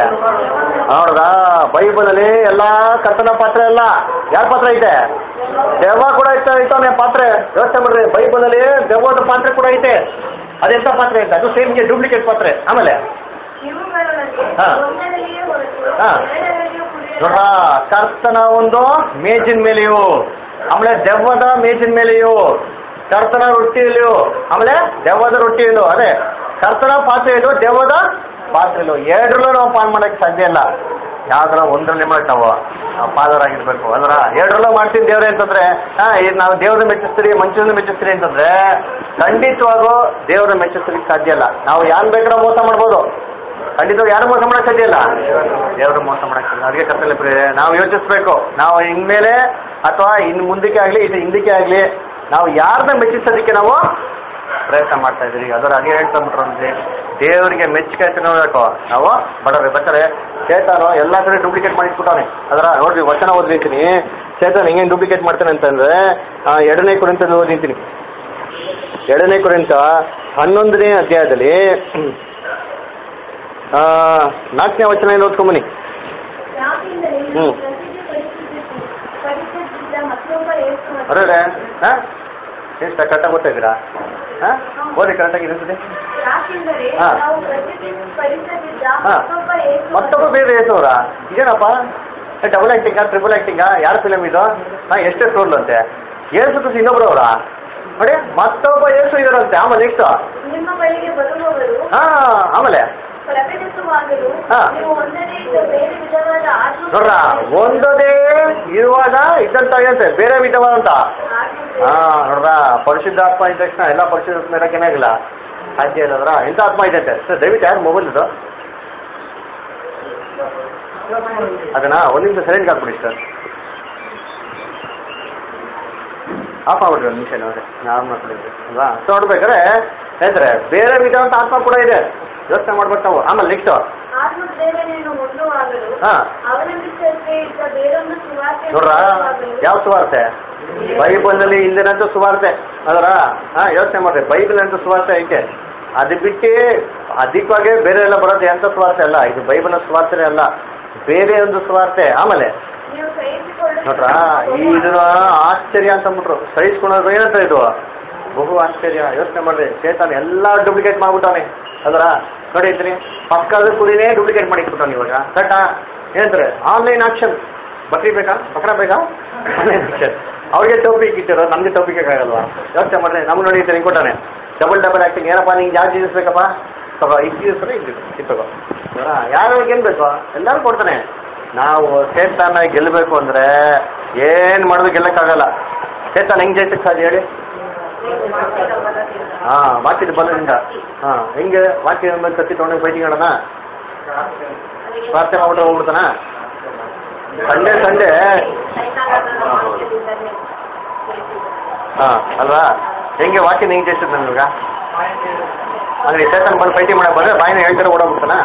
ನೋಡ್ರಾ ಬೈಬಲಲ್ಲಿ ಎಲ್ಲಾ ಕರ್ತನ ಪಾತ್ರೆ ಅಲ್ಲ ಯಾರ ಪಾತ್ರೆ ಐತೆ ದೆವ್ವ ಕೂಡ ಐತೆ ಐತಾನೆ ಪಾತ್ರೆ ಯೋಚನೆ ಮಾಡ್ರಿ ಬೈಬಲಲ್ಲಿ ದೆವ್ವದ ಪಾತ್ರೆ ಕೂಡ ಐತೆ ಅದೆಂತ ಪಾತ್ರೆ ಐತೆ ಅದು ಸೇಮ್ಗೆ ಡೂಪ್ಲಿಕೇಟ್ ಪಾತ್ರೆ ಆಮೇಲೆ ಇವುಗಳೊಳಗೆ ಹಾ. ಒಂದರಲ್ಲಿಯೇ ಹೊರತು ಹಾ. ಎರಡರಲ್ಲಿಯೂ ಕುಡಿಯಲು ನೋಡ್ರ ಕರ್ತನ ಒಂದು ಮೇಜಿನ ಮೇಲೆಯೂ ಆಮೇಲೆ ದೆವ್ವದ ಮೇಜಿನ ಮೇಲೆಯೂ ಕರ್ತನ ರೊಟ್ಟಿಯಲ್ಲಿಯೂ ಆಮೇಲೆ ದೆವ್ವದ ರೊಟ್ಟಿಯಲ್ಲೂ ಅದೇ ಕರ್ತನ ಪಾತ್ರೆಯಲ್ಲೂ ದೆವ್ವದ ಪಾತ್ರೆಯಲ್ಲೂ ಎರಡರಲ್ಲೂ ನಾವು ಪಾನ್ ಮಾಡಕ್ಕೆ ಸಾಧ್ಯ ಇಲ್ಲ ಯಾವ್ದಾರ ಒಂದರಲ್ಲಿ ಮಾಡಕ್ ನಾವು ನಾವು ಪಾದರಾಗಿರ್ಬೇಕು ಅಲ್ರ ಎರಡರಲ್ಲೂ ಮಾಡ್ತೀನಿ ದೇವ್ರೆ ಅಂತಂದ್ರೆ ಹಾ ಇದು ನಾವು ದೇವ್ರನ್ನ ಮೆಚ್ಚಿಸ್ತೀರಿ ಮನುಷ್ಯರನ್ನ ಮೆಚ್ಚಿಸ್ತೀರಿ ಅಂತಂದ್ರೆ ಖಂಡಿತವಾಗೂ ದೇವ್ರನ್ನ ಮೆಚ್ಚಿಸ್ಲಿಕ್ಕೆ ಸಾಧ್ಯ ಇಲ್ಲ ನಾವು ಯಾರು ಬೇಕಾದ್ರೂ ಮೋಸ ಮಾಡ್ಬೋದು ಖಂಡಿತವಾಗಿ ಯಾರು ಮೋಸ ಮಾಡಕ್ ಸಾಧ್ಯ ಇಲ್ಲ ದೇವರು ಮೋಸ ಮಾಡಕ್ ಸಾಧ್ಯ ಅದಕ್ಕೆ ಕರ್ತಲೆ ಪ್ರಿಯರೇ ನಾವು ಯೋಚಿಸ್ಬೇಕು ನಾವು ಇನ್ಮೇಲೆ ಅಥವಾ ಇನ್ ಮುಂದಕ್ಕೆ ಆಗ್ಲಿ ಇದು ಹಿಂದಕ್ಕೆ ಆಗ್ಲಿ ನಾವು ಯಾರನ್ನ ಮೆಚ್ಚಿಸೋದಕ್ಕೆ ನಾವು ಪ್ರಯತ್ನ ಮಾಡ್ತಾ ಇದ್ದೀವಿ ಅದರ ಹಾಗೆ ಹೇಳ್ತಾ ಬಿಟ್ರು ಅಂದ್ರೆ ದೇವರಿಗೆ ಮೆಚ್ಚುಗೆ ಆಯ್ತು ನೋಡ್ಬೇಕು ನಾವು ಬಡವ್ರೆ ಬರ್ತಾರೆ ಚೇತನು ಎಲ್ಲ ಕಡೆ ಡೂಪ್ಲಿಕೇಟ್ ಮಾಡಿಟ್ಬಿಟ್ಟವನೆ ಅದರ ನೋಡ್ರಿ ವಚನ ಓದಿರ್ತೀನಿ ಚೇತನ್ ಹೆಂಗೆ ಡೂಪ್ಲಿಕೇಟ್ ಮಾಡ್ತಾನೆ ಅಂತಂದ್ರೆ ಆ, ಎರಡನೇ ಕುರಿತ ಓದಿರ್ತೀನಿ ಎರಡನೇ ಕುರಿತ ಹನ್ನೊಂದನೇ ಅಧ್ಯಾಯದಲ್ಲಿ ಆ, ನಾಲ್ಕನೇ ವಚನ ಏನು ಓದ್ಕೊಂಬನಿ ಯಾಕೆಂದರೆ ಹ್ಮ್. ಪ್ರಸಿದ್ಧಿ ಪಡಿಸುತ್ತಿದ್ದ ಪಡಿಸುತ್ತಿದ್ದ ಮತ್ತೊಬ್ಬ ಯೇಸು ಅರೆ ಹಾಂ ಎಷ್ಟು ಕರೆಕ್ಟಾಗಿ ಓದ್ತಾ ಇದ್ದೀರಾ ಹಾಂ ಓದಿ ಕರೆಕ್ಟಾಗಿ ಇರ್ತದೆ ಯಾಕೆಂದರೆ ಹಾ. ನಾವು ಪ್ರಸಿದ್ಧಿ ಪಡಿಸುತ್ತಿದ್ದ ಹಾ. ಮತ್ತೊಬ್ಬ ಯೇಸು ಮತ್ತೊಬ್ಬ ಬೇರೆ ಹೆಸರ ಇದೇನಪ್ಪ ಡಬಲ್ ಆ್ಯಕ್ಟಿಂಗಾ ಟ್ರಿಬಲ್ ಆ್ಯಕ್ಟಿಂಗಾ ಯಾರ ಫಿಲಮ್ ಇದು ಹಾಂ ಎಷ್ಟು ರೋಲ್ ಅಂತೆ ಏಸು ಖುಷಿ ಇನ್ನೊಬ್ರು ಅವರ ನೋಡಿ ಮತ್ತೊಬ್ಬ ಏಸು ಇದಾರಂತೆ ಆಮೇಲೆ ನೆಕ್ಸ್ಟ್ ನಿಮ್ಮ ಬಳಿಗೆ ಬರುವವರು ಹಾಂ ಆಮೇಲೆ ಪ್ರಕಟಿಸುವಾಗಲೂ ಹಾ. ನೀವು ಒಂದನೇ ಇದ್ದ ಬೇರೆ ವಿಧವಾದ ಆತ್ಮ ನೋಡ್ರ ಒಂದದೇ ಇರುವಾಗ ಇದ್ದಂತ ಏನಂತೆ ಬೇರೆ ವಿಧವಾದಂತ ಹಾ ನೋಡ್ರ ಪರಿಶುದ್ಧಾತ್ಮ ಇದ್ದ ತಕ್ಷಣ ಎಲ್ಲ ಪರಿಶುದ್ಧಾತ್ಮ ಇರಕ್ಕೆ ಏನಾಗಿಲ್ಲ ಸಾಧ್ಯ ಇಲ್ಲ ಅದ್ರ ಎಂತ ಆತ್ಮ ಇದೆ ಅಂತೆ ಸರ್ ದಯವಿಟ್ಟು ಯಾರು ಮೊಬೈಲ್ ಇದು ಅದನ್ನ ಒಂದು ನಿಮಿಷ ಸೈಲೆಂಟ್ ಹಾಕ್ಬಿಡಿ ಸರ್ ಆಫ್ ಆಗ್ಬಿಡ್ರಿ ಒಂದು ನಿಮಿಷ ನೋಡ್ರಿ ನಾವು ಮಾತಾಡಿದ್ವಿ ಅಲ್ವಾ ಸೊ ನೋಡ್ಬೇಕಾದ್ರೆ ಹೇಳ್ತಾರೆ ಬೇರೆ ವಿಧವಾದಂತ ಆತ್ಮ ಕೂಡ ಇದೆ ಯೋಚನೆ ಮಾಡ್ಬೇಕು ನಾವು ಆಮೇಲೆ ನೆಕ್ಸ್ಟ್ ಆತ್ಮ ಪ್ರೇರಣೆಯನ್ನು ಹೊಂದುವಾಗಲು ಹಾ. ಅವಲಂಬಿಸದೇ ಇದ್ದ ಬೇರೊಂದು ಸುವಾರ್ತೆ ನೋಡ್ರ ಯಾವ ಸುವಾರ್ತೆ ಬೈಬಲ್ನಲ್ಲಿ ಇಲ್ಲಿನಂತ ಸುವಾರ್ತೆ ಅದರ ಹಾ ಯೋಚನೆ ಮಾಡ್ರಿ ಬೈಬಲ್ ಅಂತ ಸುವಾರ್ತೆ ಐತೆ ಅದು ಬಿಟ್ಟು ಅಧಿಕವಾಗಿ ಬೇರೆ ಎಲ್ಲ ಬರೋದು ಎಂತ ಸುವಾರ್ತೆ ಅಲ್ಲ ಇದು ಬೈಬಲ್ ಸುವಾರ್ತೆ ಅಲ್ಲ ಬೇರೆ ಒಂದು ಸುವಾರ್ತೆ ಆಮೇಲೆ ನೀವು ಸಹಿಸಿಕೊಳ್ಳಲು ನೋಡ್ರ ಈ ಇದನ್ನ ಆಶ್ಚರ್ಯ ಅಂತ ಅಂದ್ಬಿಟ್ರು ಸಹಿಸ್ಕೊಳೋದು ಏನಂತ ಇದು ಬಹು ಆಶ್ಚರ್ಯ ಯೋಚನೆ ಮಾಡ್ರಿ ಚೇತನ್ ಎಲ್ಲ ಡೂಪ್ಲಿಕೇಟ್ ಮಾಡ್ಬಿಟ್ಟವನೆ ಅದರ ನೋಡಿ ಇದ್ರಿ ಪಕ್ಕದ ಕುರಿನೇ ಡೂಪ್ಲಿಕೇಟ್ ಮಾಡಿಟ್ಬಿಟ್ಟವನು ಇವಾಗ ಕರೆಕ್ಟಾ ಏನಂತಾರೆ ಆನ್ಲೈನ್ ಆಕ್ಷನ್ ಬಕ್ರಿ ಬೇಕಾ ಬಕ್ರ ಬೇಕಾ ಆನ್ಲೈನ್ ಆಕ್ಷನ್ ಅವ್ರಿಗೆ ಟೋಪಿಕ್ ಇಟ್ಟಿರೋ ನಮ್ಗೆ ಟೋಪಿಕ್ ಆಗಲ್ವಾ ಯೋಚನೆ ಮಾಡ್ರಿ ನಮ್ಗೆ ನೋಡಿ ಇದ್ರೆ ಕೊಟ್ಟಾನೆ ಡಬಲ್ ಡಬಲ್ ಆಕ್ಟಿಂಗ್ ಏನಪ್ಪ ನಿಂಗೆ ಯಾವ ಜೀವಿಸ್ ಬೇಕಪ್ಪ ತಗೋ ಇದು ಜೀವಿಸ್ರೆ ಇದು ಇದು ತಗೋ ಯಾರ್ಯಾರಿಗೆ ಏನು ಬೇಕು ಎಲ್ಲರೂ ಕೊಡ್ತಾನೆ ನಾವು ಚೇತನ ಗೆಲ್ಲಬೇಕು ಅಂದ್ರೆ ಏನು ಮಾಡೋದು ಗೆಲ್ಲಕ್ಕಾಗಲ್ಲ ಚೇತನ ಹೆಂಗ್ ಜಯಿಸಕ್ಕೆ ಸಾಧ್ಯ ಹೇಳಿ ಹಾ ವಾಕ್ಯದ ಬಲದಿಂದ ಹಾ ಹೆಂಗೆ ವಾಕ್ಯ ಬಂದು ಕತ್ತಿ ತೊಗೊಂಡು ಫೈಟಿಂಗ್ ಆಡೋಣ ಪ್ರಾರ್ಥನೆ ಮಾಡ್ಬಿಟ್ರೆ ಹೋಗ್ಬಿಡ್ತಾನ ಸಂಡೇ ಸಂಡೇ ಹಾ ಅಲ್ವಾ ಹೆಂಗೆ ವಾಕ್ಯನ ಹೆಂಗೆ ಜಯಿಸಿದ್ ನಮ್ಗ ಅಂದ್ರೆ ಚೇತನ್ ಬಂದು ಫೈಟಿಂಗ್ ಮಾಡಕ್ ಬಂದ್ರೆ ಬಾಯಿನ ಹೇಳ್ತಾರೆ ಓಡೋಗ್ಬಿಡ್ತಾನ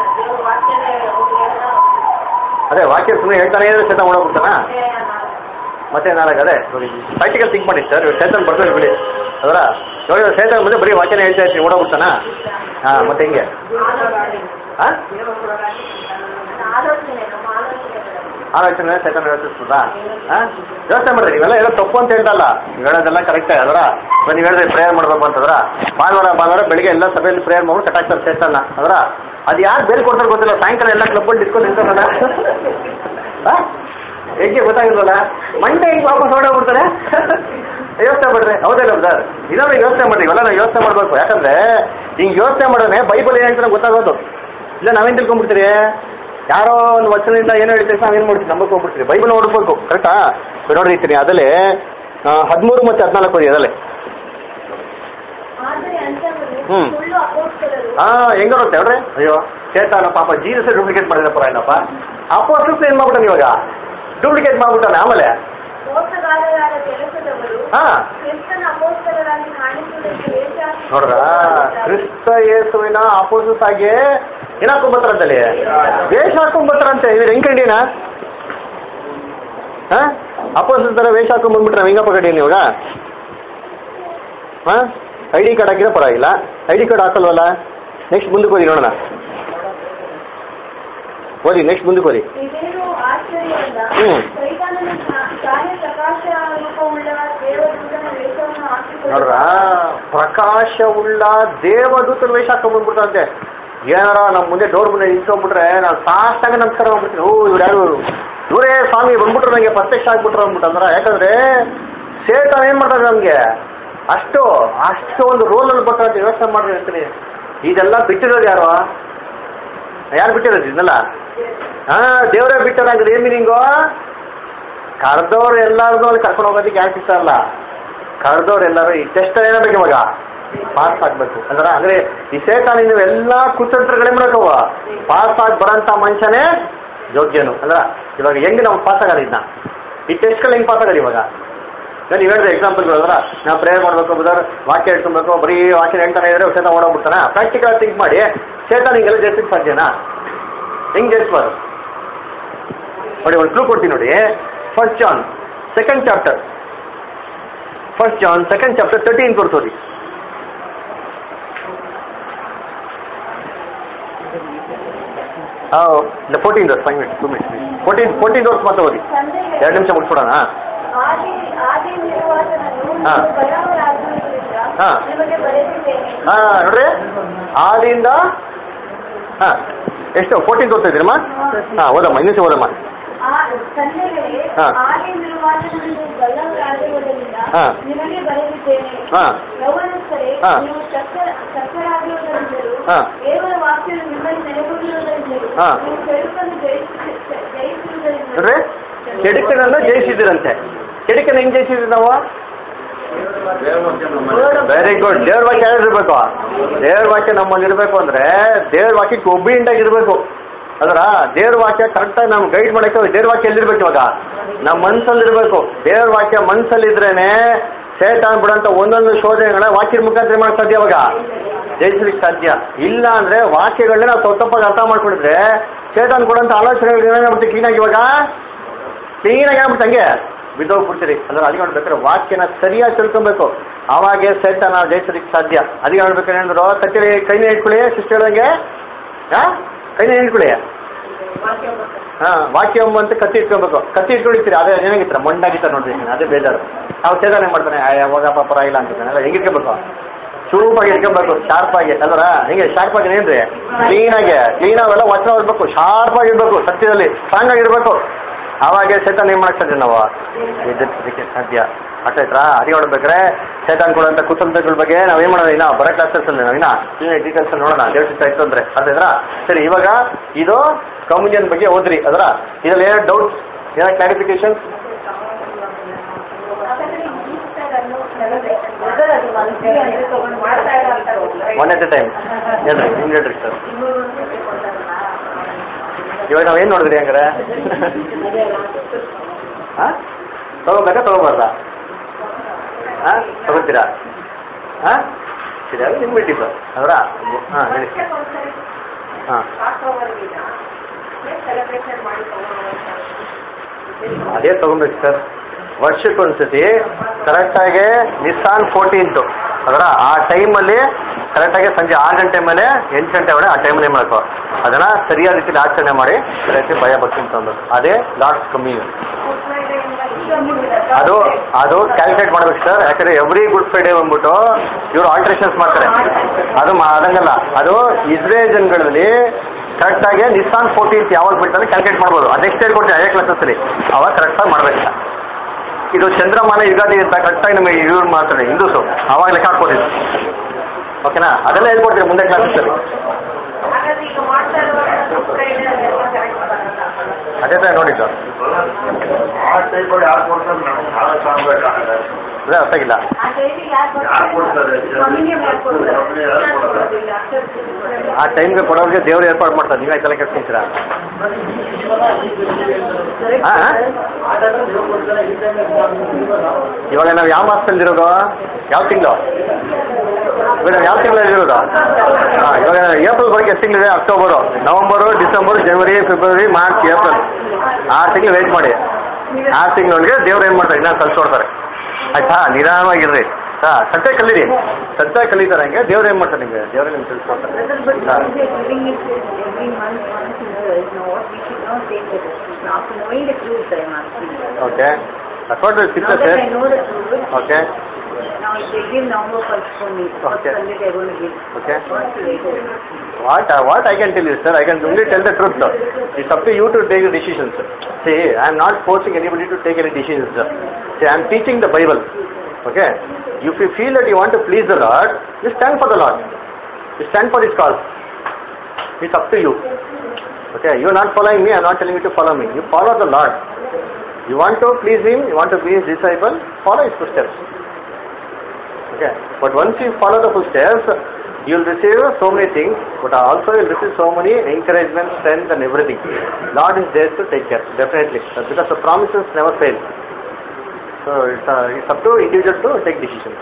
ಅದೇ ವಾಕ್ಯ ಸುಮ್ಮನೆ ಹೇಳ್ತಾನೆ ಇದ್ರೆ ಚೇತನ್ ಓಡೋಗ್ಬಿಡ್ತಾನ ಮತ್ತೆ ನಾಲ್ಕು ಅದೇ ಪ್ರಾಕ್ಟಿಕಲ್ ಥಿಂಕ್ ಮಾಡಿ ಸರ್ ಇವಾಗ ಚೇತನ್ ಬರ್ತಾರೆ ಬಿಡಿ ಅದರ ನೋಡಿ ಇವಾಗ ಚೇತನ್ ಬಂದ್ರೆ ಬರೀ ವಾಕ್ಯನ ಹೇಳ್ತಾ ಇರ್ತೀನಿ ಓಡೋಗ್ಬಿಡ್ತಾನ ಹಾ ಮತ್ತೆ ಹೆಂಗೆ ಹಾ ಆಲೋಚನೆ ಚೇತನ ಯೋಚಿಸ್ತದಾ ಹಾ ಯೋಚನೆ ಮಾಡ್ರಿ ನೀವೆಲ್ಲ ಏನೋ ತಪ್ಪು ಅಂತ ಹೇಳ್ತಲ್ಲ ನೀವು ಹೇಳೋದೆಲ್ಲ ಕರೆಕ್ಟ್ ಅದರ ಇವಾಗ ನೀವು ಹೇಳಿದ್ರೆ ಪ್ರೇಯರ್ ಮಾಡ್ಬೇಕು ಅಂತಂದ್ರ ಭಾನುವಾರ ಭಾನುವಾರ ಬೆಳಿಗ್ಗೆ ಎಲ್ಲ ಸಭೆಯಲ್ಲಿ ಪ್ರೇಯರ್ ಮಾಡ್ಬಿಟ್ಟು ಕಟ್ಟಾಕ್ತಾರೆ ಚೇತನ ಅದರ ಅದು ಯಾರು ಬೇರೆ ಕೊಡ್ತಾರೆ ಗೊತ್ತಿಲ್ಲ ಸಾಯಂಕಾಲ ಎಲ್ಲ ಕ್ಲಬ್ಬಲ್ಲಿ ಡಿಸ್ಕೌಂಟ್ ನಿಂತಾರಲ್ಲ ಹಾ? ಹೆಂಗೆ ಗೊತ್ತಾಗಿಲ್ವಲ್ಲ ಮಂಡೆ ಹಿಂಗೆ ವಾಪಸ್ ಹೊರಡೋಗ್ಬಿಡ್ತಾರೆ ಯೋಚನೆ ಮಾಡ್ರಿ ಹೌದಲ್ಲ ಸರ್ ಇದನ್ನ ಯೋಚನೆ ಮಾಡ್ರಿ ಇವೆಲ್ಲ ನಾವು ಯೋಚನೆ ಮಾಡ್ಬೇಕು ಯಾಕಂದ್ರೆ ಹಿಂಗೆ ಯೋಚನೆ ಮಾಡೋನೆ ಬೈಬಲ್ ಏನು ಹೇಳ್ತಾರೆ ಗೊತ್ತಾಗೋದು ಇಲ್ಲ ನಾವೇನು ತಿಳ್ಕೊಂಡ್ಬಿಡ್ತೀರಿ ಯಾರೋ ಒಂದು ವಚನದಿಂದ ಏನು ಹೇಳ್ತೀವಿ ನಾವೇನು ಮಾಡ್ತೀವಿ ನಂಬಕ್ಕೆ ಹೋಗ್ಬಿಡ್ತೀರಿ ಬೈಬಲ್ ಓಡ್ಬೇಕು ಕರೆಕ್ಟಾ ನೋಡಿರ್ತೀನಿ ಅದಲ್ಲೇ ಹದಿಮೂರು ಮತ್ತು ಹದಿನಾಲ್ಕು ಓದಿ ಅದಲ್ಲೇ ಆದರೆ ಅಂತವರು ಹ್ಮ್. ಸುಳ್ಳು ಅಪೋಸ್ತಲರು ಹಾ ಹೆಂಗ ಬರುತ್ತೆ ಹೇಳ್ರಿ ಅಯ್ಯೋ ಚೇತನ ಪಾಪ ಜೀಸಸ್ ಡೂಪ್ಲಿಕೇಟ್ ಮಾಡಿದ್ರಪ್ಪ ಏನಪ್ಪ ಅಪೋಸ್ಟಲ್ಸ್ ಏನ್ ಮಾಡ್ಬಿಟ್ಟಾನ ಇವಾಗ ಡೂಪ್ಲಿಕೇಟ್ ಮಾಡ್ಬಿಟ್ಟಾನೆ ಆಮೇಲೆ ಮೋಸಗಾರರಾದ ಕೆಲಸದವರು ಹಾ ಕ್ರಿಸ್ತನ ಅಪೋಸ್ತಲರಾಗಿ ಕಾಣಿಸುವುದಕ್ಕೆ ವೇಷ ನೋಡ್ರ ಕ್ರಿಸ್ತ ಯೇಸುವಿನ ಅಪೋಸಿಟ್ ಆಗಿ ಏನ್ ಹಾಕೊಂಡ್ಬತ್ತಾರಂತಲ್ಲಿ ವೇಷ ಹಾಕೊಂಡ್ಬತ್ತಾರಂತೆ ಇವ್ರು ಹೆಂಗ್ ಕಂಡಿನ ಹಾ ಅಪೋಸಿಟ್ ತರ ವೇಷ ಹಾಕೊಂಡ್ ಬಂದ್ಬಿಟ್ರೆ ನಾವ್ ಹೆಂಗಪ್ಪ ಕಂಡೀನಿ ಇವಾಗ ಹಾ ಐ ಡಿ ಕಾರ್ಡ್ ಹಾಕಿದ್ರೆ ಪರವಾಗಿಲ್ಲ ಐ ಡಿ ಕಾರ್ಡ್ ಹಾಕಲ್ವಲ್ಲ ನೆಕ್ಸ್ಟ್ ಮುಂದಕ್ಕೆ ಓದಿ ನೋಡೋಣ ಓದಿ ನೆಕ್ಸ್ಟ್ ಮುಂದಕ್ಕೆ ಓದಿ ಇದೇನು ಆಶ್ಚರ್ಯವಲ್ಲ ಹ್ಮ್. ಸೈತಾನನ ಶಾ- ಶಾಲೆ ಪ್ರಕಾಶ ರೂಪವುಳ್ಳ ದೇವದೂತನ ವೇಷವನ್ನು ನೋಡ್ರ ಹಾಕಿಕೊಂಡು ಪ್ರಕಾಶವುಳ್ಳ ದೇವದೂತನ ವೇಷ ಹಾಕೊಂಡ್ಬಂದ್ಬಿಡ್ತಾರಂತೆ ಏನಾರ ನಮ್ಮ ಮುಂದೆ ಡೋರ್ ಮುಂದೆ ನಿಂತ್ಕೊಂಡ್ಬಿಟ್ರೆ ನಾನು ಸಾಷ್ಟಾಗ ನಮಸ್ಕಾರ ಮಾಡ್ಬಿಡ್ತೀನಿ ಓ ಇವ್ರು ಯಾರು ಇವ್ರು ಇವರೇ ಸ್ವಾಮಿ ಬಂದ್ಬಿಟ್ರು ನನಗೆ ಪ್ರತ್ಯಕ್ಷ ಆಗ್ಬಿಟ್ರು ಅಂದ್ಬಿಟ್ಟು ಅಂದ್ರ ಯಾಕಂದ್ರೆ ಸೇತಾನ ಏನ್ ಮಾಡ್ತಾರೆ ನಮ್ಗೆ ಅಷ್ಟು ಅಷ್ಟು ಒಂದು ರೋಲಲ್ಲಿ ಬರ್ತಾರೆ ಯೋಚನೆ ಮಾಡ್ರಿ ಹೇಳ್ತೀನಿ ಇದೆಲ್ಲ ಬಿಟ್ಟಿರೋದು ಯಾರು ಯಾರು ಬಿಟ್ಟಿರೋದು ಇದನ್ನೆಲ್ಲ ಹಾ ದೇವರೇ ಬಿಟ್ಟರಾಗ್ರೆ ಏನ್ ಮೀನಿಂಗು ಕರೆದವ್ರು ಎಲ್ಲಾರ್ದು ಅಲ್ಲಿ ಕರ್ಕೊಂಡು ಹೋಗೋದಕ್ಕೆ ಯಾಕೆ ಇಷ್ಟ ಅಲ್ಲ ಕರೆದವ್ರು ಎಲ್ಲರೂ ಈ ಟೆಸ್ಟ್ ಏನಾಗಬೇಕು ಇವಾಗ ಪಾಸ್ ಆಗ್ಬೇಕು ಅಂದ್ರೆ ಅಂದ್ರೆ ಈ ಸೇತಾನ ನೀವು ಎಲ್ಲಾ ಕುತಂತ್ರಗಳೇ ಮಾಡಕವ ಪಾಸ್ ಆಗಿ ಬರೋಂಥ ಮನುಷ್ಯನೇ ಯೋಗ್ಯನು ಅಂದ್ರ ಇವಾಗ ಹೆಂಗ್ ನಾವು ಪಾಸ್ ಆಗೋದು ಇದನ್ನ ಈ ಟೆಸ್ಟ್ಗಳು ಹೆಂಗ್ ಪಾಸ್ ಆಗೋದು ಇವಾಗ ನಾನು ನೀವು ಹೇಳಿದ್ರೆ ಎಕ್ಸಾಂಪಲ್ಗಳು ಅದ್ರ ನಾವು ಪ್ರೇಯರ್ ಮಾಡ್ಬೇಕು ಬದರ್ ವಾಕ್ಯ ಹೇಳ್ಕೊಬೇಕು ಬರೀ ವಾಕ್ಯ ಹೇಳ್ತಾನೆ ಇದ್ರೆ ಸೇತ ಓಡೋಗ್ಬಿಡ್ತಾನ ಪ್ರಾಕ್ಟಿಕಲ್ ಥಿಂಕ್ ಮಾಡಿ ಸೇತಾನ ಹಿಂಗೆಲ್ಲ ಜಯಿಸಕ್ಕೆ ಸಾಧ್ಯನಾ ಹೆಂಗ್ ಜಯಿಸ್ಬಾರ್ದು ನೋಡಿ ಒಂದು ಕ್ಲೂ ಕೊಡ್ತೀನಿ ನೋಡಿ first John second chapter first John second chapter thirteen ಕೊಡ್ತೋರಿ ಇಲ್ಲ fourteen doors five minutes two minutes fourteen fourteen doors ಮಾತ್ರ ಓದಿ ತಂದೆಗೆ ಎರಡು ನಿಮಿಷ ಮುಗಿಸ್ಬಿಡೋಣ ಆದಿ ಆದಿ ನಿರ್ವಾಚನನು ಹಾ. ಬಲವರಾಗುವುದರಿಂದ ಹಾ. ನಿಮಗೆ ಬರೆದಿದ್ದೇನೆ ಹಾ ನೋಡ್ರಿ ಆದಿಯಿಂದ ಹಾ ಎಷ್ಟು ಫೋರ್ಟೀನ್ ಓದ್ತಾ ಇದ್ದೀರಮ್ಮ ಹಾ ಓದಮ್ಮ ಇನ್ನೂ ಓದಮ್ಮ ಆ ತಂದೆಗಳೇ ಹಾ. ಆದಿ ನಿರ್ವಾಚನನ್ನು ಬಲ್ಲವರಾಗಿರುವುದರಿಂದ ಹಾ. ನಿಮಗೆ ಬರೆದಿದ್ದೇನೆ ಹಾ. ಯೌವನಸ್ಥರೇ ಹಾ. ನೀವು ಶಕ್ತರ ಶಕ್ತರಾಗಿರುವುದರಿಂದಲೂ ಹಾ. ದೇವರ ವಾಕ್ಯವು ನಿಮ್ಮಲ್ಲಿ ನೆಲೆಗೊಂಡಿರುವುದರಿಂದಲೂ ಹಾ. ನೀವು ಕೆಡುಕನ್ನು ಜಯಿಸಿ ಜಯಿಸುವುದರಿಂದ ನೋಡ್ರಿ ಕೆಡುಕನನ್ನು ಜಯಿಸಿದಿರಂತೆ ಕೆಡುಕನ ಹೆಂಗ್ ಜಯಿಸಿದ್ವಿ ನಾವು ವೆರಿ ಗುಡ್ ದೇವ್ರ ವಾಕ್ಯ ಇರಬೇಕು ದೇವ್ರ ವಾಕ್ಯ ನಮ್ಮಲ್ಲಿ ಇರಬೇಕು ಅಂದ್ರೆ ದೇವ್ರ ವಾಕ್ಯಕ್ಕೆ ಒಬ್ಬಿಂಟಾಗಿ ಇರಬೇಕು ಅದರ ದೇವ್ರ ವಾಕ್ಯ ಕರೆಕ್ಟಾಗಿ ನಮ್ಗೆ ಗೈಡ್ ಮಾಡಕ್ಕೆ ದೇವ್ರ ವಾಕ್ಯ ಎಲ್ಲಿರ್ಬೇಕು ಇವಾಗ ನಮ್ಮ ಮನ್ಸಲ್ಲಿ ಇರಬೇಕು ದೇವ್ರ ವಾಕ್ಯ ಮನ್ಸಲ್ಲಿ ಇದ್ರೇನೆ ಸೇತಾನ್ ಬಿಡಂತ ಒಂದೊಂದು ಶೋಧನೆಗಳ ವಾಕ್ಯದ ಮುಖಾಂತರ ಮಾಡಕ್ ಸಾಧ್ಯ ಅವಾಗ ಜಯಿಸ್ಲಿಕ್ಕೆ ಸಾಧ್ಯ ಇಲ್ಲ ಅಂದ್ರೆ ವಾಕ್ಯಗಳನ್ನ ನಾವು ತಪ್ಪು ತಪ್ಪಾಗಿ ಅರ್ಥ ಮಾಡ್ಕೊಂಡಿದ್ರೆ ಸೇತಾನ್ ಕೊಡಂತ ಆಲೋಚನೆಗಳು ಏನಾಗ್ಬಿಡ್ತೀವಿ ಕ್ಲೀನಾಗಿ ಇವಾಗ ಕ್ಲೀನಾಗಿ ಆಗ್ಬಿಟ್ಟು ಹಂಗೆ ಬಿದ್ದೋಗ್ಬಿಡ್ತೀರಿ ಅಂದ್ರೆ ಅದಕ್ಕೆ ನೋಡ್ಬೇಕಾದ್ರೆ ವಾಕ್ಯನ ಸರಿಯಾಗಿ ತಿಳ್ಕೊಬೇಕು ಅವಾಗೆ ಸಹಿತ ನಾವು ಜಯಿಸೋದಕ್ಕೆ ಸಾಧ್ಯ ಅದಕ್ಕೆ ನೋಡ್ಬೇಕಾದ್ರೆ ಏನಂದ್ರು ಕತ್ತಿರಿ ಕೈನ ಇಟ್ಕೊಳ್ಳಿ ಶಿಷ್ಟ ಹೇಳ್ದಂಗೆ ಹಾ ಕೈನ ಇಟ್ಕೊಳ್ಳಿ ಹಾ ವಾಕ್ಯ ಅಂತ ಕತ್ತಿ ಇಟ್ಕೊಬೇಕು ಕತ್ತಿ ಇಟ್ಕೊಂಡಿರ್ತೀರಿ ಅದೇ ಏನಾಗಿತ್ತರ ಮಂಡಾಗಿತ್ತ ನೋಡ್ರಿ ಅದೇ ಬೇಜಾರು ಅವ್ರು ಸೇದಾನೆ ಮಾಡ್ತಾನೆ ಯಾವಾಗ ಪರವಾಗಿಲ್ಲ ಅಂತಾನೆ ಅಲ್ಲ ಹೆಂಗ್ ಇಟ್ಕೋಬೇಕು ಚೂಪಾಗಿ ಇಟ್ಕೊಬೇಕು ಶಾರ್ಪ್ ಆಗಿ ಅಲ್ವರ ಹಿಂಗೆ ಶಾರ್ಪ್ ಆಗಿ ಏನ್ರಿ ಕ್ಲೀನ್ ಆಗಿ ಕ್ಲೀನ್ ಅವೆಲ್ಲ ವಚನ ಓದ್ಬೇಕು ಶಾರ್ಪ್ ಆಗಿರ್ಬೇಕು ಸತ್ಯದಲ್ಲಿ ಸ್ಟ್ರಾಂಗ್ ಆಗಿರ್ಬೇಕು ಅವಾಗ ಸೇತಾನ್ ಏನ್ ಮಾಡಕ್ ಸಾಧ್ಯ ನಾವು ಎದುರಿಸೋದಕ್ಕೆ ಸಾಧ್ಯ ಅರ್ಥ ಆಯ್ತಾ ಅದೇ ನೋಡ್ಬೇಕಾದ್ರೆ ಸೇತಾನ್ ಕೊಡುವಂತ ಕುತಂತ್ರಗಳ ಬಗ್ಗೆ ನಾವೇನ್ ಮಾಡೋಣ ಇನ್ನ ಬರೋ ಕ್ಲಾಸಸ್ ಅಲ್ಲಿ ನಾವಿನ್ನ ಕ್ಲೀನ್ ಡೀಟೇಲ್ಸ್ ನೋಡೋಣ ದೇವ್ರ ಚಿತ್ತ ಇತ್ತು ಅಂದ್ರೆ ಅರ್ಥ ಆಯ್ತಾ ಸರಿ ಇವಾಗ ಇದು ಕಮ್ಯುನಿಯನ್ ಬಗ್ಗೆ ಓದ್ರಿ ಅದರ ಇದ್ರಲ್ಲಿ ಏನೋ ಡೌಟ್ಸ್ ಏನೋ ಕ್ಲಾರಿಫಿಕೇಶನ್ ಹಾಗಾದ್ರೆ ಈ ಪುಸ್ತಕವನ್ನು ಅದು ಮಂತ್ಲಿ ಅಂದ್ರೆ ತಗೊಂಡು ಮಾಡ್ತಾ ಇರೋ ಒನ್ ಎಟ್ ಎ ಟೈಮ್ ಹೇಳ್ರಿ ನಿಮ್ಗೆ ಹೇಳ್ರಿ ಸರ್ ಇವಾಗ ನಾವೇನ್ ನೋಡಿದ್ರಿ ಹಂಗಾರೆ ಹಾ ತಗೋಬೇಕಾ ತಗೋಬಾರ್ದಾ ಹಾ ತಗೋತೀರಾ ಹಾ ಸರಿ ಅದು ನಿಮ್ಗೆ ಬಿಟ್ಟಿದ್ದು ಅದರ ಹಾ ಹೇಳಿ ಹಾ ಸೆಲೆಬ್ರೇಷನ್ ಮಾಡಿ ಅದೇ ತಗೊಬೇಕು ಸರ್ ವರ್ಷಕ್ಕೆ ಒಂದ್ಸತಿ ಕರೆಕ್ಟಾಗಿ ನಿಸ್ಸಾನ್ ಫೋರ್ಟೀನ್ತು ಅದರ ಆ ಟೈಮಲ್ಲಿ ಕರೆಕ್ಟಾಗಿ ಸಂಜೆ ಆರು ಗಂಟೆ ಮೇಲೆ ಎಂಟು ಗಂಟೆ ಒಳಗೆ ಆ ಟೈಮಲ್ಲಿ ಮಾಡಬೇಕು ಅದನ್ನ ಸರಿಯಾದ ರೀತಿಯಲ್ಲಿ ಆಚರಣೆ ಮಾಡಿ ಸರಿಯಾಗಿ ಭಯ ಭಕ್ತಿ ತಂದು ಅದೇ ಲಾರ್ಡ್ಸ್ ಕಮ್ಮಿ ಅದು ಅದು ಕ್ಯಾಲ್ಕುಲೇಟ್ ಮಾಡ್ಬೇಕು ಸರ್ ಯಾಕಂದ್ರೆ ಎವ್ರಿ ಗುಡ್ ಫ್ರೈಡೆ ಬಂದ್ಬಿಟ್ಟು ಇವರು ಆಲ್ಟ್ರೇಷನ್ಸ್ ಮಾಡ್ತಾರೆ ಅದು ಮಾ- ಅದಂಗಲ್ಲ ಅದು ಇಸ್ರೇಲ್ ಜನಗಳಲ್ಲಿ ಕರೆಕ್ಟಾಗಿ ನಿಸ್ಸಾನ್ ಫೋರ್ಟೀನ್ತ್ ಯಾವಾಗ ಬಿಡ್ತಾರೆ ಕ್ಯಾಲ್ಕುಲೇಟ್ ಮಾಡ್ಬೋದು ಅದೆಷ್ಟು ಹೇಳ್ಕೊಡ್ತೀನಿ ಅದೇ ಕ್ಲಾಸಸ್ಸಲ್ಲಿ ಅವಾಗ ಕರೆಕ್ಟಾಗಿ ಮಾಡ್ಬೇಕು ಇದು ಚಂದ್ರಮಾನ ಯುಗಾದಿ ಅಂತ ಕರೆಕ್ಟಾಗಿ ನಮಗೆ ಇವ್ರು ಮಾಡ್ತಾರೆ ಹಿಂದೂಸು ಅವಾಗ ಲೆಕ್ಕ ಹಾಕ್ಬೋದಿದ್ದು ಓಕೆನಾ ಅದೆಲ್ಲ ಹೇಳ್ಕೊಡ್ತೀವಿ ಮುಂದೆ ಕ್ಲಾಸಸ್ಸಲ್ಲಿ ಹಾಗಾದ್ರೆ ಈಗ ಮಾಡ್ತಾ ಇರುವಾಗ ಕರೆಕ್ಟ್ ಬರಲ್ಲ ಅದೇ ಥರ ನೋಡಿದ್ದು ಆ ಟೈಪಲ್ಲಿ ಯಾರು ಕೊಡ್ತಾರೆ ನಾವು ನಾವೇ ತಗೊಬೇಕಾಗಲ್ಲ ಅದೇ ಅರ್ಥ ಆಗಿಲ್ಲ ಆ ಟೈಮಿಗೆ ಯಾರು ಯಾರು ಕೊಡ್ತಾರೆ? ಮಮ್ಮಿಗೆ ಮಾಡ್ಕೊಡ್ತಾರೆ ಮಮ್ಮಿ ಯಾರು ನಾನು ಕೊಡ್ತಾರೆ? ಕೊಡೋದಿಲ್ಲ. ಆ ಟೈಮ್ಗೆ ಕೊಡೋರಿಗೆ ದೇವ್ರು ಏರ್ಪಾಡು ಮಾಡ್ತಾರೆ ನೀವೇ ತಲೆ ಕೆಡ್ಸ್ಕೊಂತೀರಾ ಹಾ ಹಾ? ಆ ಟೈಮಲ್ಲಿ ದೇವ್ರು ಕೊಡ್ತಾರೆ ಈ ಟೈಮಲ್ಲಿ ಇವಾಗ ನಾವು ಯಾವ ಮಾಸದಲ್ಲಿ ಇರೋದು ಯಾವ ತಿಂಗಳು ಇವಾಗ ನಾವು ಯಾವ ತಿಂಗಳಲ್ಲಿ ಇರೋದು ಹಾಂ ಇವಾಗ ಏಪ್ರಿಲ್ ಬಗ್ಗೆ ಎಷ್ಟು ತಿಂಗಳಿದೆ ಅಕ್ಟೋಬರು ನವಂಬರು ಡಿಸೆಂಬರ್ ಜನವರಿ ಫೆಬ್ರವರಿ ಮಾರ್ಚ್ ಏಪ್ರಿಲ್ ಆರು ತಿಂಗಳು ವೇಟ್ ಮಾಡಿ ಆರು ತಿಂಗಳೊಳಗೆ ದೇವ್ರು ಏನು ಮಾಡ್ತಾರೆ ಇನ್ನೂ ಕಲ್ಸ್ಕೊಡ್ತಾರೆ ಆಯ್ತಾ ನಿಧಾನವಾಗಿರ್ರಿ ಹಾಂ ಸತ್ಯ ಕಲೀರಿ ಸತ್ಯ ಕಲಿತಾರೆ ಹಂಗೆ ದೇವ್ರು ಏನು ಮಾಡ್ತಾರೆ ನಿಮಗೆ ದೇವ್ರೇ ನಿಮ್ಗೆ ತಿಳಿಸ್ಕೊಡ್ತಾರೆ But ಹಾಂ if you're giving it every month, once in a while, you know what, we should not take the decision. After knowing the truth, I'm asking. Okay account Now ಸಿಗ್ತದೆ that sir I know the truth, okay now if they give November first for me, first Okay. Sunday they're going to give. Okay. What's later? What uh, what I can tell you, sir, I can only tell the truth. Sir. It's up to you to take the decisions. Sir. See, I am not forcing anybody to take any decisions. Sir. See, I am teaching the Bible. Okay. If you feel that you want to please the Lord, you stand for the Lord. You stand for His cause. It's up to you. Okay. You are not following me. I am not telling you to follow me. You follow the Lord. You want to please Him. You want to be His disciple. Follow His footsteps. Okay. But once you follow the footsteps, you will receive so many things, but also you will receive so many encouragement, strength and everything. Lord is there to take care, definitely. That's Because the promises never fail. So it's, uh, it's up to individual to take decisions.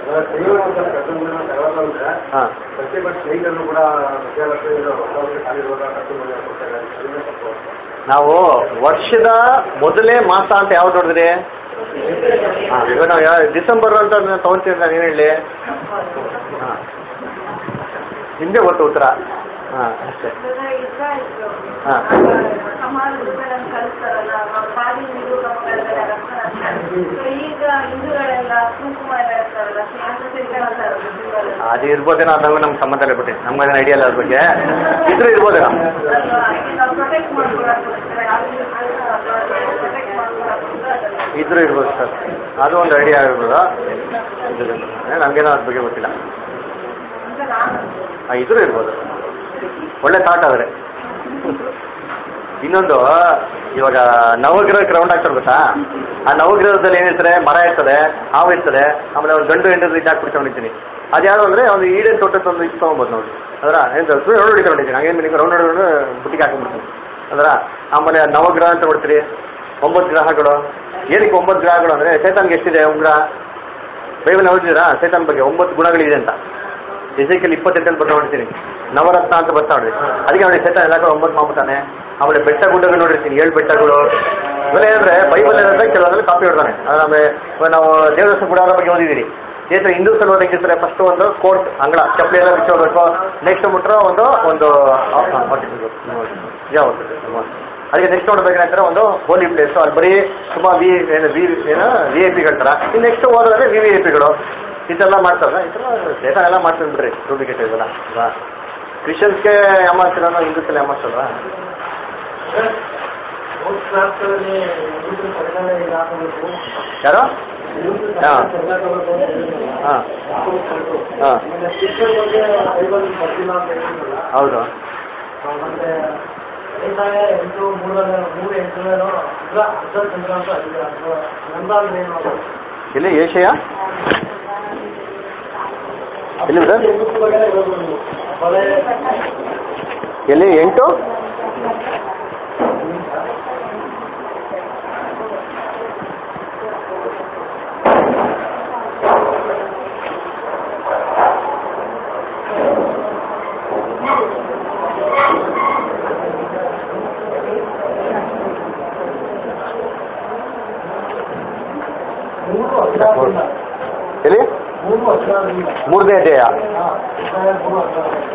ಹಾಂ ಪ್ರತಿಭಟನೆ ಸ್ನೇಹಿತರು ಕೂಡ ವಿದ್ಯಾಲಯ ಹೊಸ ವರ್ಷ ಕಾಲಿರುವಾಗ ಕಟ್ಟು ಮನೆ ಕೊಡ್ತಾರೆ ಅದನ್ನೇ ತಪ್ಪು. ನಾವು ವರ್ಷದ ಮೊದಲೇ ಮಾಸ ಅಂತ ಯಾವ್ದು ನೋಡಿದ್ರಿ ಹಾಂ ಇವಾಗ ನಾವು ಯಾವ ಡಿಸೆಂಬರ್ ಅಂತ ತಗೊಂತೀವಿ ನಾನು ಏನು ಹೇಳಿ ಹಾಂ ನಿಮಗೆ ಗೊತ್ತು ಉತ್ತರ ಹಾಂ ಅಷ್ಟೇ ಇಸ್ರಾಯೇಲ್ರು ಹಾ. ಸಮಾಜಗಳನ್ನು ಕಲಿಸ್ತಾರಲ್ಲ ಬಾಲಿ ನೀರು ನಮ್ಮಗಳೆಲ್ಲ ರಕ್ತ ಸೊ ಈಗ ಹಿಂದೂಗಳೆಲ್ಲ ಕುಂಕುಮ ಎಲ್ಲ ಇರ್ತಾರಲ್ಲ ಶಾಂತತೆ ಹೇಳ್ತಾರೆ ಹಿಂದೂಗಳೆಲ್ಲ. ಅದು ಇರ್ಬೋದೇನೋ ಅದಂಗೂ ನಮ್ಗೆ ಸಂಬಂಧ ಇಲ್ಲ ಬಿಟ್ಟು ನಮ್ಗೆ ಅದನ್ನ ಐಡಿಯಾ ಇಲ್ಲ ಅದ್ರ ಬಗ್ಗೆ ಇದ್ರೂ ಇರ್ಬೋದೇನೋ ಅಲ್ವಾ? ಈಗ ನಾವು ಪ್ರೊಟೆಕ್ಟ್ ಮಾಡ್ಕೊಳಕ್ಕೋಸ್ಕರ ಪ್ರೊಟೆಕ್ಟ್ ಮಾಡ್ಕೊಳಕ್ಕೋಸ್ಕರ ಇದ್ರೂ ಇರ್ಬೋದು ಸರ್ ಅದು ಒಂದು ಐಡಿಯಾ ಇರ್ಬೋದು ಇದು ನಮಗೇನೋ ಅದ್ರ ಬಗ್ಗೆ ಗೊತ್ತಿಲ್ಲ ಅಂತ ನಾನು ಆ, ಇದ್ರೂ ಇರ್ಬೋದು ಒಳ್ಳೆ ಥಾಟ್ ಆದರೆ ಇನ್ನೊಂದು ಇವಾಗ ನವಗ್ರಹಕ್ಕೆ ರೌಂಡ್ ಹಾಕ್ತಾರೆ ಗೊತ್ತಾ ಆ ನವಗ್ರಹದಲ್ಲಿ ಏನಿರ್ತಾರೆ ಮರ ಇರ್ತದೆ ಹಾವು ಇರ್ತದೆ ಆಮೇಲೆ ಒಂದು ಗಂಡು ಹೆಂಡರು ಇದು ಹಾಕ್ಬಿಡ್ಕೊಂಡಿದ್ದೀನಿ ಅದ್ಯಾವುದು ಅಂದರೆ ಒಂದು ಈಡೇನು ತೋಟದ ಒಂದು ಇದು ತೊಗೊಬೋದು ನೋಡಿ ಅದರ ಏನು ರೌಂಡ್ ಹೊಡಿಕೊಂಡಿದ್ದೀನಿ ಹಂಗೇನು ನಿಮಗೆ ರೌಂಡ್ ಹೊಡಿಕೊಂಡು ಬುಟ್ಟಿಗೆ ಹಾಕೊಂಡ್ಬಿಡ್ತೀನಿ ಅದರ ಆಮೇಲೆ ನವಗ್ರಹ ಅಂತ ನೋಡ್ತೀರಿ ಒಂಬತ್ತು ಗ್ರಹಗಳು ಏನಕ್ಕೆ ಒಂಬತ್ತು ಗ್ರಹಗಳು ಅಂದರೆ ಚೇತನ್ಗೆ ಎಷ್ಟಿದೆ ಉಂಗ್ರ ಬೈಬಲ್ ಓದಿದ್ದೀರಾ ಚೇತನ್ ಬಗ್ಗೆ ಒಂಬತ್ತು ಗುಣಗಳಿದೆ ಅಂತ ಎಸೈಕಲ್ಲಿ ಇಪ್ಪತ್ತೆಂಟಲ್ಲಿ ಬರ್ತಾ ನೋಡ್ತೀನಿ ನವರತ್ನ ಅಂತ ಬರ್ತಾ ನೋಡ್ರಿ ಅದಕ್ಕೆ ನೋಡಿ ಚೇತನ್ ಎಲ್ಲ ಕಡೆ ಒಂಬತ್ತು ಮಾಡ್ಬಿಟ್ಟಾನೆ ಆಮೇಲೆ ಬೆಟ್ಟ ಗುಡ್ಡಗಳು ನೋಡಿರ್ತೀನಿ ಏಳು ಬೆಟ್ಟಗಳು ಇವೆಲ್ಲ ಏನಂದ್ರೆ ಬೈಬಲ್ ಏನಂದ್ರೆ ಕೆಲವೊಂದ್ರಲ್ಲಿ ಕಾಪಿ ಹೊಡ್ತಾನೆ ಆಮೇಲೆ ಇವಾಗ ನಾವು ದೇವದರ್ಶನ ಗುಡಾರ ಬಗ್ಗೆ ಓದಿದ್ದೀರಿ ಏತರ ಹಿಂದೂಸಲ್ಲಿ ಓದಿ ಹೆಂಗಿರ್ತಾರೆ ಫಸ್ಟ್ ಒಂದು ಕೋರ್ಟ್ ಅಂಗಳ ಚಪ್ಪಲಿ ಎಲ್ಲ ಬಿಚ್ಚೋಬೇಕು ನೆಕ್ಸ್ಟ್ ಬಿಟ್ರೆ ಒಂದು ಒಂದು ಯಾವುದು ಅದಕ್ಕೆ ನೆಕ್ಸ್ಟ್ ನೋಡ್ಬೇಕಂದ್ರೆ ಒಂದು ಹೋಲಿ ಪ್ಲೇಸ್ ಅಲ್ಲಿ ಬರೀ ತುಂಬಾ ವಿ ಏನು ವಿ ಏನು ವಿ ಐ ಪಿಗಳ ಥರ ಇನ್ನು ನೆಕ್ಸ್ಟ್ ಹೋದ್ರೆ ವಿ ವಿ ಐ ಪಿಗಳು ಇದೆಲ್ಲ ಮಾಡ್ತಾರಲ್ಲ ಈ ಥರ ಸೇತನ ಎಲ್ಲ ಮಾಡ್ತಾರೆ ಬಿಡ್ರಿ ಡೂಪ್ಲಿಕೇಟ್ ಇದೆಲ್ಲ ಅಲ್ವಾ ಕ್ರಿಶ್ಚಿಯನ್ಸ್ಗೆ ಯಾಮಾಡ್ತಿರೋ ಹಿಂದೂಸಲ್ಲಿ ಯಾಮಾಡ್ತಾರಲ್ವಾ ಹೋದ್ ಕ್ಲಾಸ್ಗಳಲ್ಲಿ ಹಿಂದೂ ಪರಿಣಾಮ ಈಗ ಹಾಕಬೇಕು ಯಾರು ಹಾಂ ಹಾಂ ಹಾಂ ಶಿಕ್ಷಣ ಬಗ್ಗೆ ಬೈಬಲ್ ಬರ್ತಿಲ್ಲ ಅಂತ ಹೇಳಿದ್ರಲ್ಲ ಹೌದು ಆ, ಮತ್ತೆ ಬೇಸಾಯ ಎಂಟು ಮೂರ ಮೂರು ಎಂಟನೇನೋ ಅರ್ಧ ಅರ್ಧ ಚಂದ್ರ ಅಂತ ಇದೆ ಅರ್ಧ ನಂದ ಅಂದ್ರೆ ಏನು ಅದು? ಇಲ್ಲಿ ಏಷಯ ಎಲ್ಲಿ ಸರ್ ಎಂಟು ಬಗ್ಗೆ ಹೇಳ್ಬೋದು ನೀವು. ಬಳೆ ಎಲ್ಲಿ ಎಂಟು ಮೂರು ಹದಿನಾರರಿಂದ ಎಲ್ಲಿ ಮೂರು ಹದಿನಾರರಿಂದ ಮೂರನೇ ಅಧ್ಯಾಯ ಹಾ, ಇಸ್ರಾಯೇಲ್ ಮೂರು ಹದಿನಾರರಿಂದ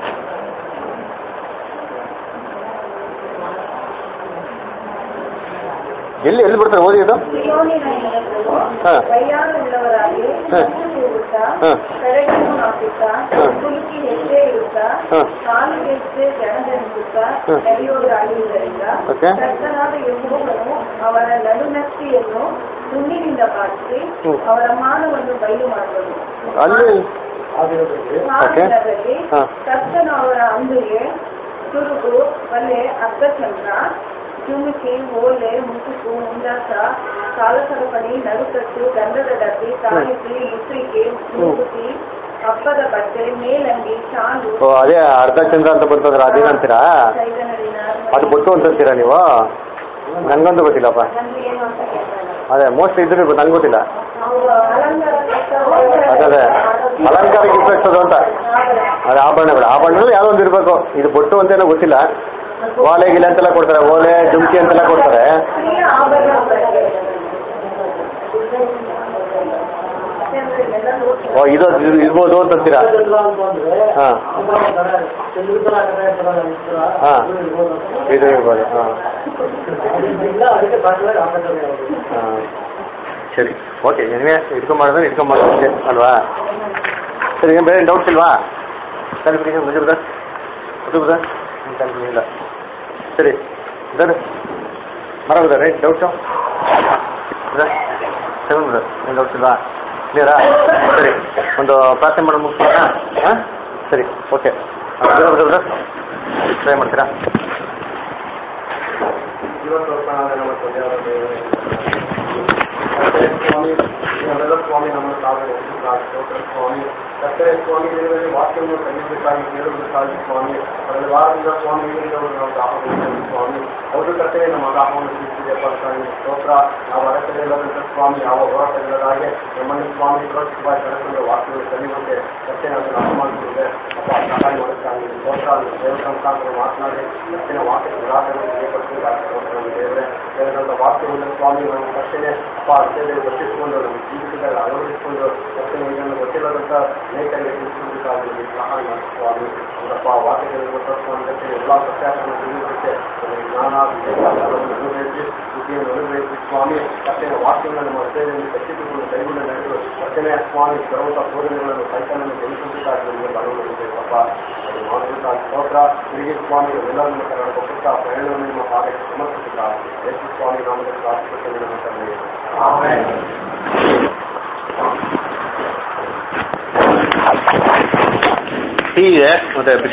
ಎಲ್ಲಿ ಎಲ್ಲಿ ಬರ್ತಾರೆ ಓದಿ ಅದು ಸಿಯೋನಿನ ಹೆಂಗಸರು ಹಾ. ಪ್ರಯಾಣವುಳ್ಳವರಾಗಿ ಹಾ. ಕೂಗುತ್ತಾ ಹಾ. ಕರಡನ್ನು ಹಾಕುತ್ತಾ ಹಾ. ಕುಲುಕಿ ಹೆಜ್ಜೆ ಇಡುತ್ತಾ ಹಾ. ಕಾಲಿಗೆಜ್ಜೆ ಜನಜನಿಸುತ್ತಾ ಹಾ. ನಡೆಯುವುದಾಗಿರುವುದರಿಂದ ಓಕೆ. ಕರ್ತನಾದ ಯೆಹೋವನು ಅವರ ನಡುನಕ್ತಿಯನ್ನು ಹುಣ್ಣಿನಿಂದ ಬಾಚಿಸಿ ಹ್ಮ್. ಅವರ ಮಾನವನ್ನು ಬಯಲು ಮಾಡುವುದು ಅಲ್ಲಿ ಆಗಿರೋದ್ರಲ್ಲಿ ಆ ಓಕೆ. ದಿನದಲ್ಲಿ ಹಾ. ಕರ್ತನು ಅವರ ಅಂಬಿಗೆ ತುರುಗು ಬಲೆ ಅರ್ಧಚಂದ್ರ ಚುಮುಕಿ ಓಲೆ ಮುಸುಕು ಮುಂಡಾಸ ಕಾಲಸರಪಣಿ ನಡುಕಟ್ಟು ಗಂಧದ ಡಬ್ಬಿ ತಾಳಿಸಿ ಮುಸ್ರಿಕೆ ಮೂಗುತಿ ಹಬ್ಬದ ಬಟ್ಟೆ ಮೇಲಂಗಿ ಶಾಲು ಓ ಅದೇ ಅರ್ಧ ಚಂದ್ರ ಅಂತ ಬಂತಂದ್ರೆ ಅದೇನಂತೀರಾ ಕೈಗನಡಿನ ಅದು ಬೊಟ್ಟು ಅಂತೀರಾ ನೀವು ನಂಗೊಂದು ಗೊತ್ತಿಲ್ಲಪ್ಪ ನನ್ಗೆ ಏನು ಅಂತ ಕೇಳ್ತಾನೆ ಅದೇ ಮೋಸ್ಟ್ ಇದ್ರೆ ನಂಗೆ ಗೊತ್ತಿಲ್ಲ ಅವರು ಅಲಂಕಾರ ಅದೇ ಅದೇ ಅಲಂಕಾರಕ್ಕೆ ಉಪಯೋಗಿಸೋದು ಅಂತ ಅದೇ ಆಭರಣಗಳು ಆಭರಣಗಳು ಯಾವುದೋ ಒಂದು ಇರಬೇಕು ಇದು ಬೊಟ್ಟು ಅಂತ ಏನೋ ಗೊತ್ತಿಲ್ಲ ಓಲೆ ಗಿಲೆ ಅಂತೆಲ್ಲ ಕೊಡ್ತಾರೆ ಓಲೆ ಜುಮ್ಕಿ ಅಂತೆಲ್ಲ ಕೊಡ್ತಾರೆ ಸ್ತ್ರೀಯ ಆಭರಣ ಓ ಇದು ಇದು ಇರ್ಬೋದು ಅಂತೀರಾ ಚಂದ್ರ ಅಂತ ಅಂದ್ರೆ ಹಾ. ಆಭರಣ ತರ ಚಂದ್ರಕರ ಕಡೆ ತರ ಇರ್ತಾರ, ಹಾ. ಅದು ಇರ್ಬೋದು ಅಂತ. ಇದು ಇರ್ಬೋದು ಹಾಂ ಇಲ್ಲ ಅದಕ್ಕೆ ಬಾಕಿಯಾಗಿ ಹಾಕಿದ್ದಾರೆ ಅವರು ಹಾಂ ಸರಿ ಓಕೆ ಏನೇ ಇಟ್ಕೊಂಬಾರ್ದು ಇಟ್ಕೊಂಬಾರ್ದು ಅಷ್ಟೇ ಅಲ್ವಾ ಸರಿ ಏನು ಬೇರೆ ಡೌಟ್ಸ್ ಇಲ್ವಾ ಸರಿ ಬಿಡಿ ಮುಂಜೆ ಬದ ಅದು ಬದ ಇಲ್ಲ ಸರಿ ಬದ ಮರ ಬದ ರೈಟ್ ಡೌಟು ಬದ ಸೆವೆನ್ ಬದ ಏನು ಡೌಟ್ಸ್ ಇಲ್ವಾ ಕ್ಲಿಯರಾ ಸರಿ ಒಂದು ಪ್ರಾರ್ಥನೆ ಮಾಡೋ ಮುಗಿಸ್ಬೋದಾ ಹಾಂ ಸರಿ ಓಕೆ ಬದ ಬದ ಬದ ಟ್ರೈ ಮಾಡ್ತೀರಾ ಜೀವತೋರ್ಪಣಾದ ನಮ್ಮ ದೇವರ ದೇವರೇ. ಕರ್ತನೆ ಸ್ವಾಮಿ ನಮ್ಮೆಲ್ಲ ಸ್ವಾಮಿ ನಮ್ಮ ತಾವೇ ಸ್ತೋತ್ರ ಸ್ವಾಮಿ ಕರ್ತನೆ ಸ್ವಾಮಿ ದೇವರಲ್ಲಿ ವಾಕ್ಯವನ್ನು ಕಲಿಸಬೇಕಾಗಿ ಕೇಳುವುದಕ್ಕಾಗಿ ಸ್ವಾಮಿ ಕಳೆದ ವಾರದಿಂದ ಸ್ವಾಮಿ ಹೇಳಿದವರು ನಾವು ದಾಹವನ್ನು ಸ್ವಾಮಿ ಅವರು ಕರ್ತನೆ ನಮ್ಮ ದಾಹವನ್ನು ತಿಳಿಸಿದೆಪ್ಪ ಸ್ವಾಮಿ ಸ್ತೋತ್ರ ನಾವು ಅಡಕದಲ್ಲದಂತ ಸ್ವಾಮಿ ಯಾವ ಹೋರಾಟಗಳಾಗೆ ನಮ್ಮನ್ನು ಸ್ವಾಮಿ ಸುರಕ್ಷಿತವಾಗಿ ಕರೆಕೊಂಡು ವಾಕ್ಯವನ್ನು ಕಲಿಯುವಂತೆ ಕರ್ತನೆ ಅದನ್ನು ಅರ್ಥ ಮಾಡಿಕೊಳ್ಳುತ್ತೆ ಅಪ್ಪ ಸಹಾಯ ಮಾಡುತ್ತಾನೆ ಸ್ತೋತ್ರ ದೇವರ ಮುಖಾಂತರ ಮಾತನಾಡಿ ಕರ್ತನೆ ವಾಕ್ಯ ಹೋರಾಟವನ್ನು ತಿಳಿಯಪಡಿಸುವುದಾಗಿ ದೇವರೇ ದೇವರ ವಾಕ್ಯವನ್ನು ಸ್ವಾಮಿ ನಮ್ಮ ಕರ್ತನೆ ಅಪ್ಪ ಅರ್ಥದಲ್ಲಿ ಗೊತ್ತಿಸಿಕೊಂಡು ನಮ್ಮ ಜೀವಿತದಲ್ಲಿ ಅಳವಡಿಸಿಕೊಂಡು ಕರ್ತನೆ ಇದನ್ನು ಗೊತ್ತಿಲ್ಲದಂತ ಅನೇಕರಿಗೆ ತಿಳಿಸುವುದಕ್ಕಾಗಿ ನಿಮಗೆ ಸಹಾಯ ಮಾಡಿ ಸ್ವಾಮಿ ಅವರಪ್ಪ ವಾಕ್ಯದಲ್ಲಿ ಗೊತ್ತಿಸ್ಕೊಂಡು ಕರ್ತನೆ ಎಲ್ಲ ಸತ್ಯಾಸನ್ನು ತಿಳಿಯುವುದಕ್ಕೆ ನಮಗೆ ಜ್ಞಾನ ವಿವೇಕ ಬಲವನ್ನು ಅನುಭವಿಸಿ ಬುದ್ಧಿಯನ್ನು ಅನುಭವಿಸಿ ಸ್ವಾಮಿ ಕರ್ತನೆ ವಾಕ್ಯವನ್ನು ನಮ್ಮ ಹೃದಯದಲ್ಲಿ ಕಟ್ಟಿಟ್ಟುಕೊಂಡು ಕೈಗೊಂಡು ನಡೆದು ಕರ್ತನೆ ಸ್ವಾಮಿ ಸರ್ವತ ಬೋಧನೆಗಳನ್ನು ಕೈತನನ್ನು ಜಯಿಸುವುದಕ್ಕಾಗಿ ನಿಮಗೆ ಬಲವನ್ನು ಬೇಕಪ್ಪ ಅದು ಮಾಡುವುದಕ್ಕಾಗಿ ಸ್ತೋತ್ರ ಹಿರಿಯ ಸ್ವಾಮಿ ಎಲ್ಲರನ್ನು ಕನ್ನಡ ಕೊಟ್ಟುತ್ತಾ ಪ್ರಯಾಣವನ್ನು ನಿಮ್ಮ ಪಾದಕ್ಕೆ ಸಮರ್ಪಿಸುತ್ತಾ ಯೇಸು ಸ್ವಾಮಿ ನಾಮದಲ್ಲಿ ಪ್ರಾರ್ಥಿಸುತ್ತೇನೆ ನಮ್ಮ ತಂದೆಯೇ. ಟೀ ಇದೆ ಮತ್ತೆ ಬಿಸಿ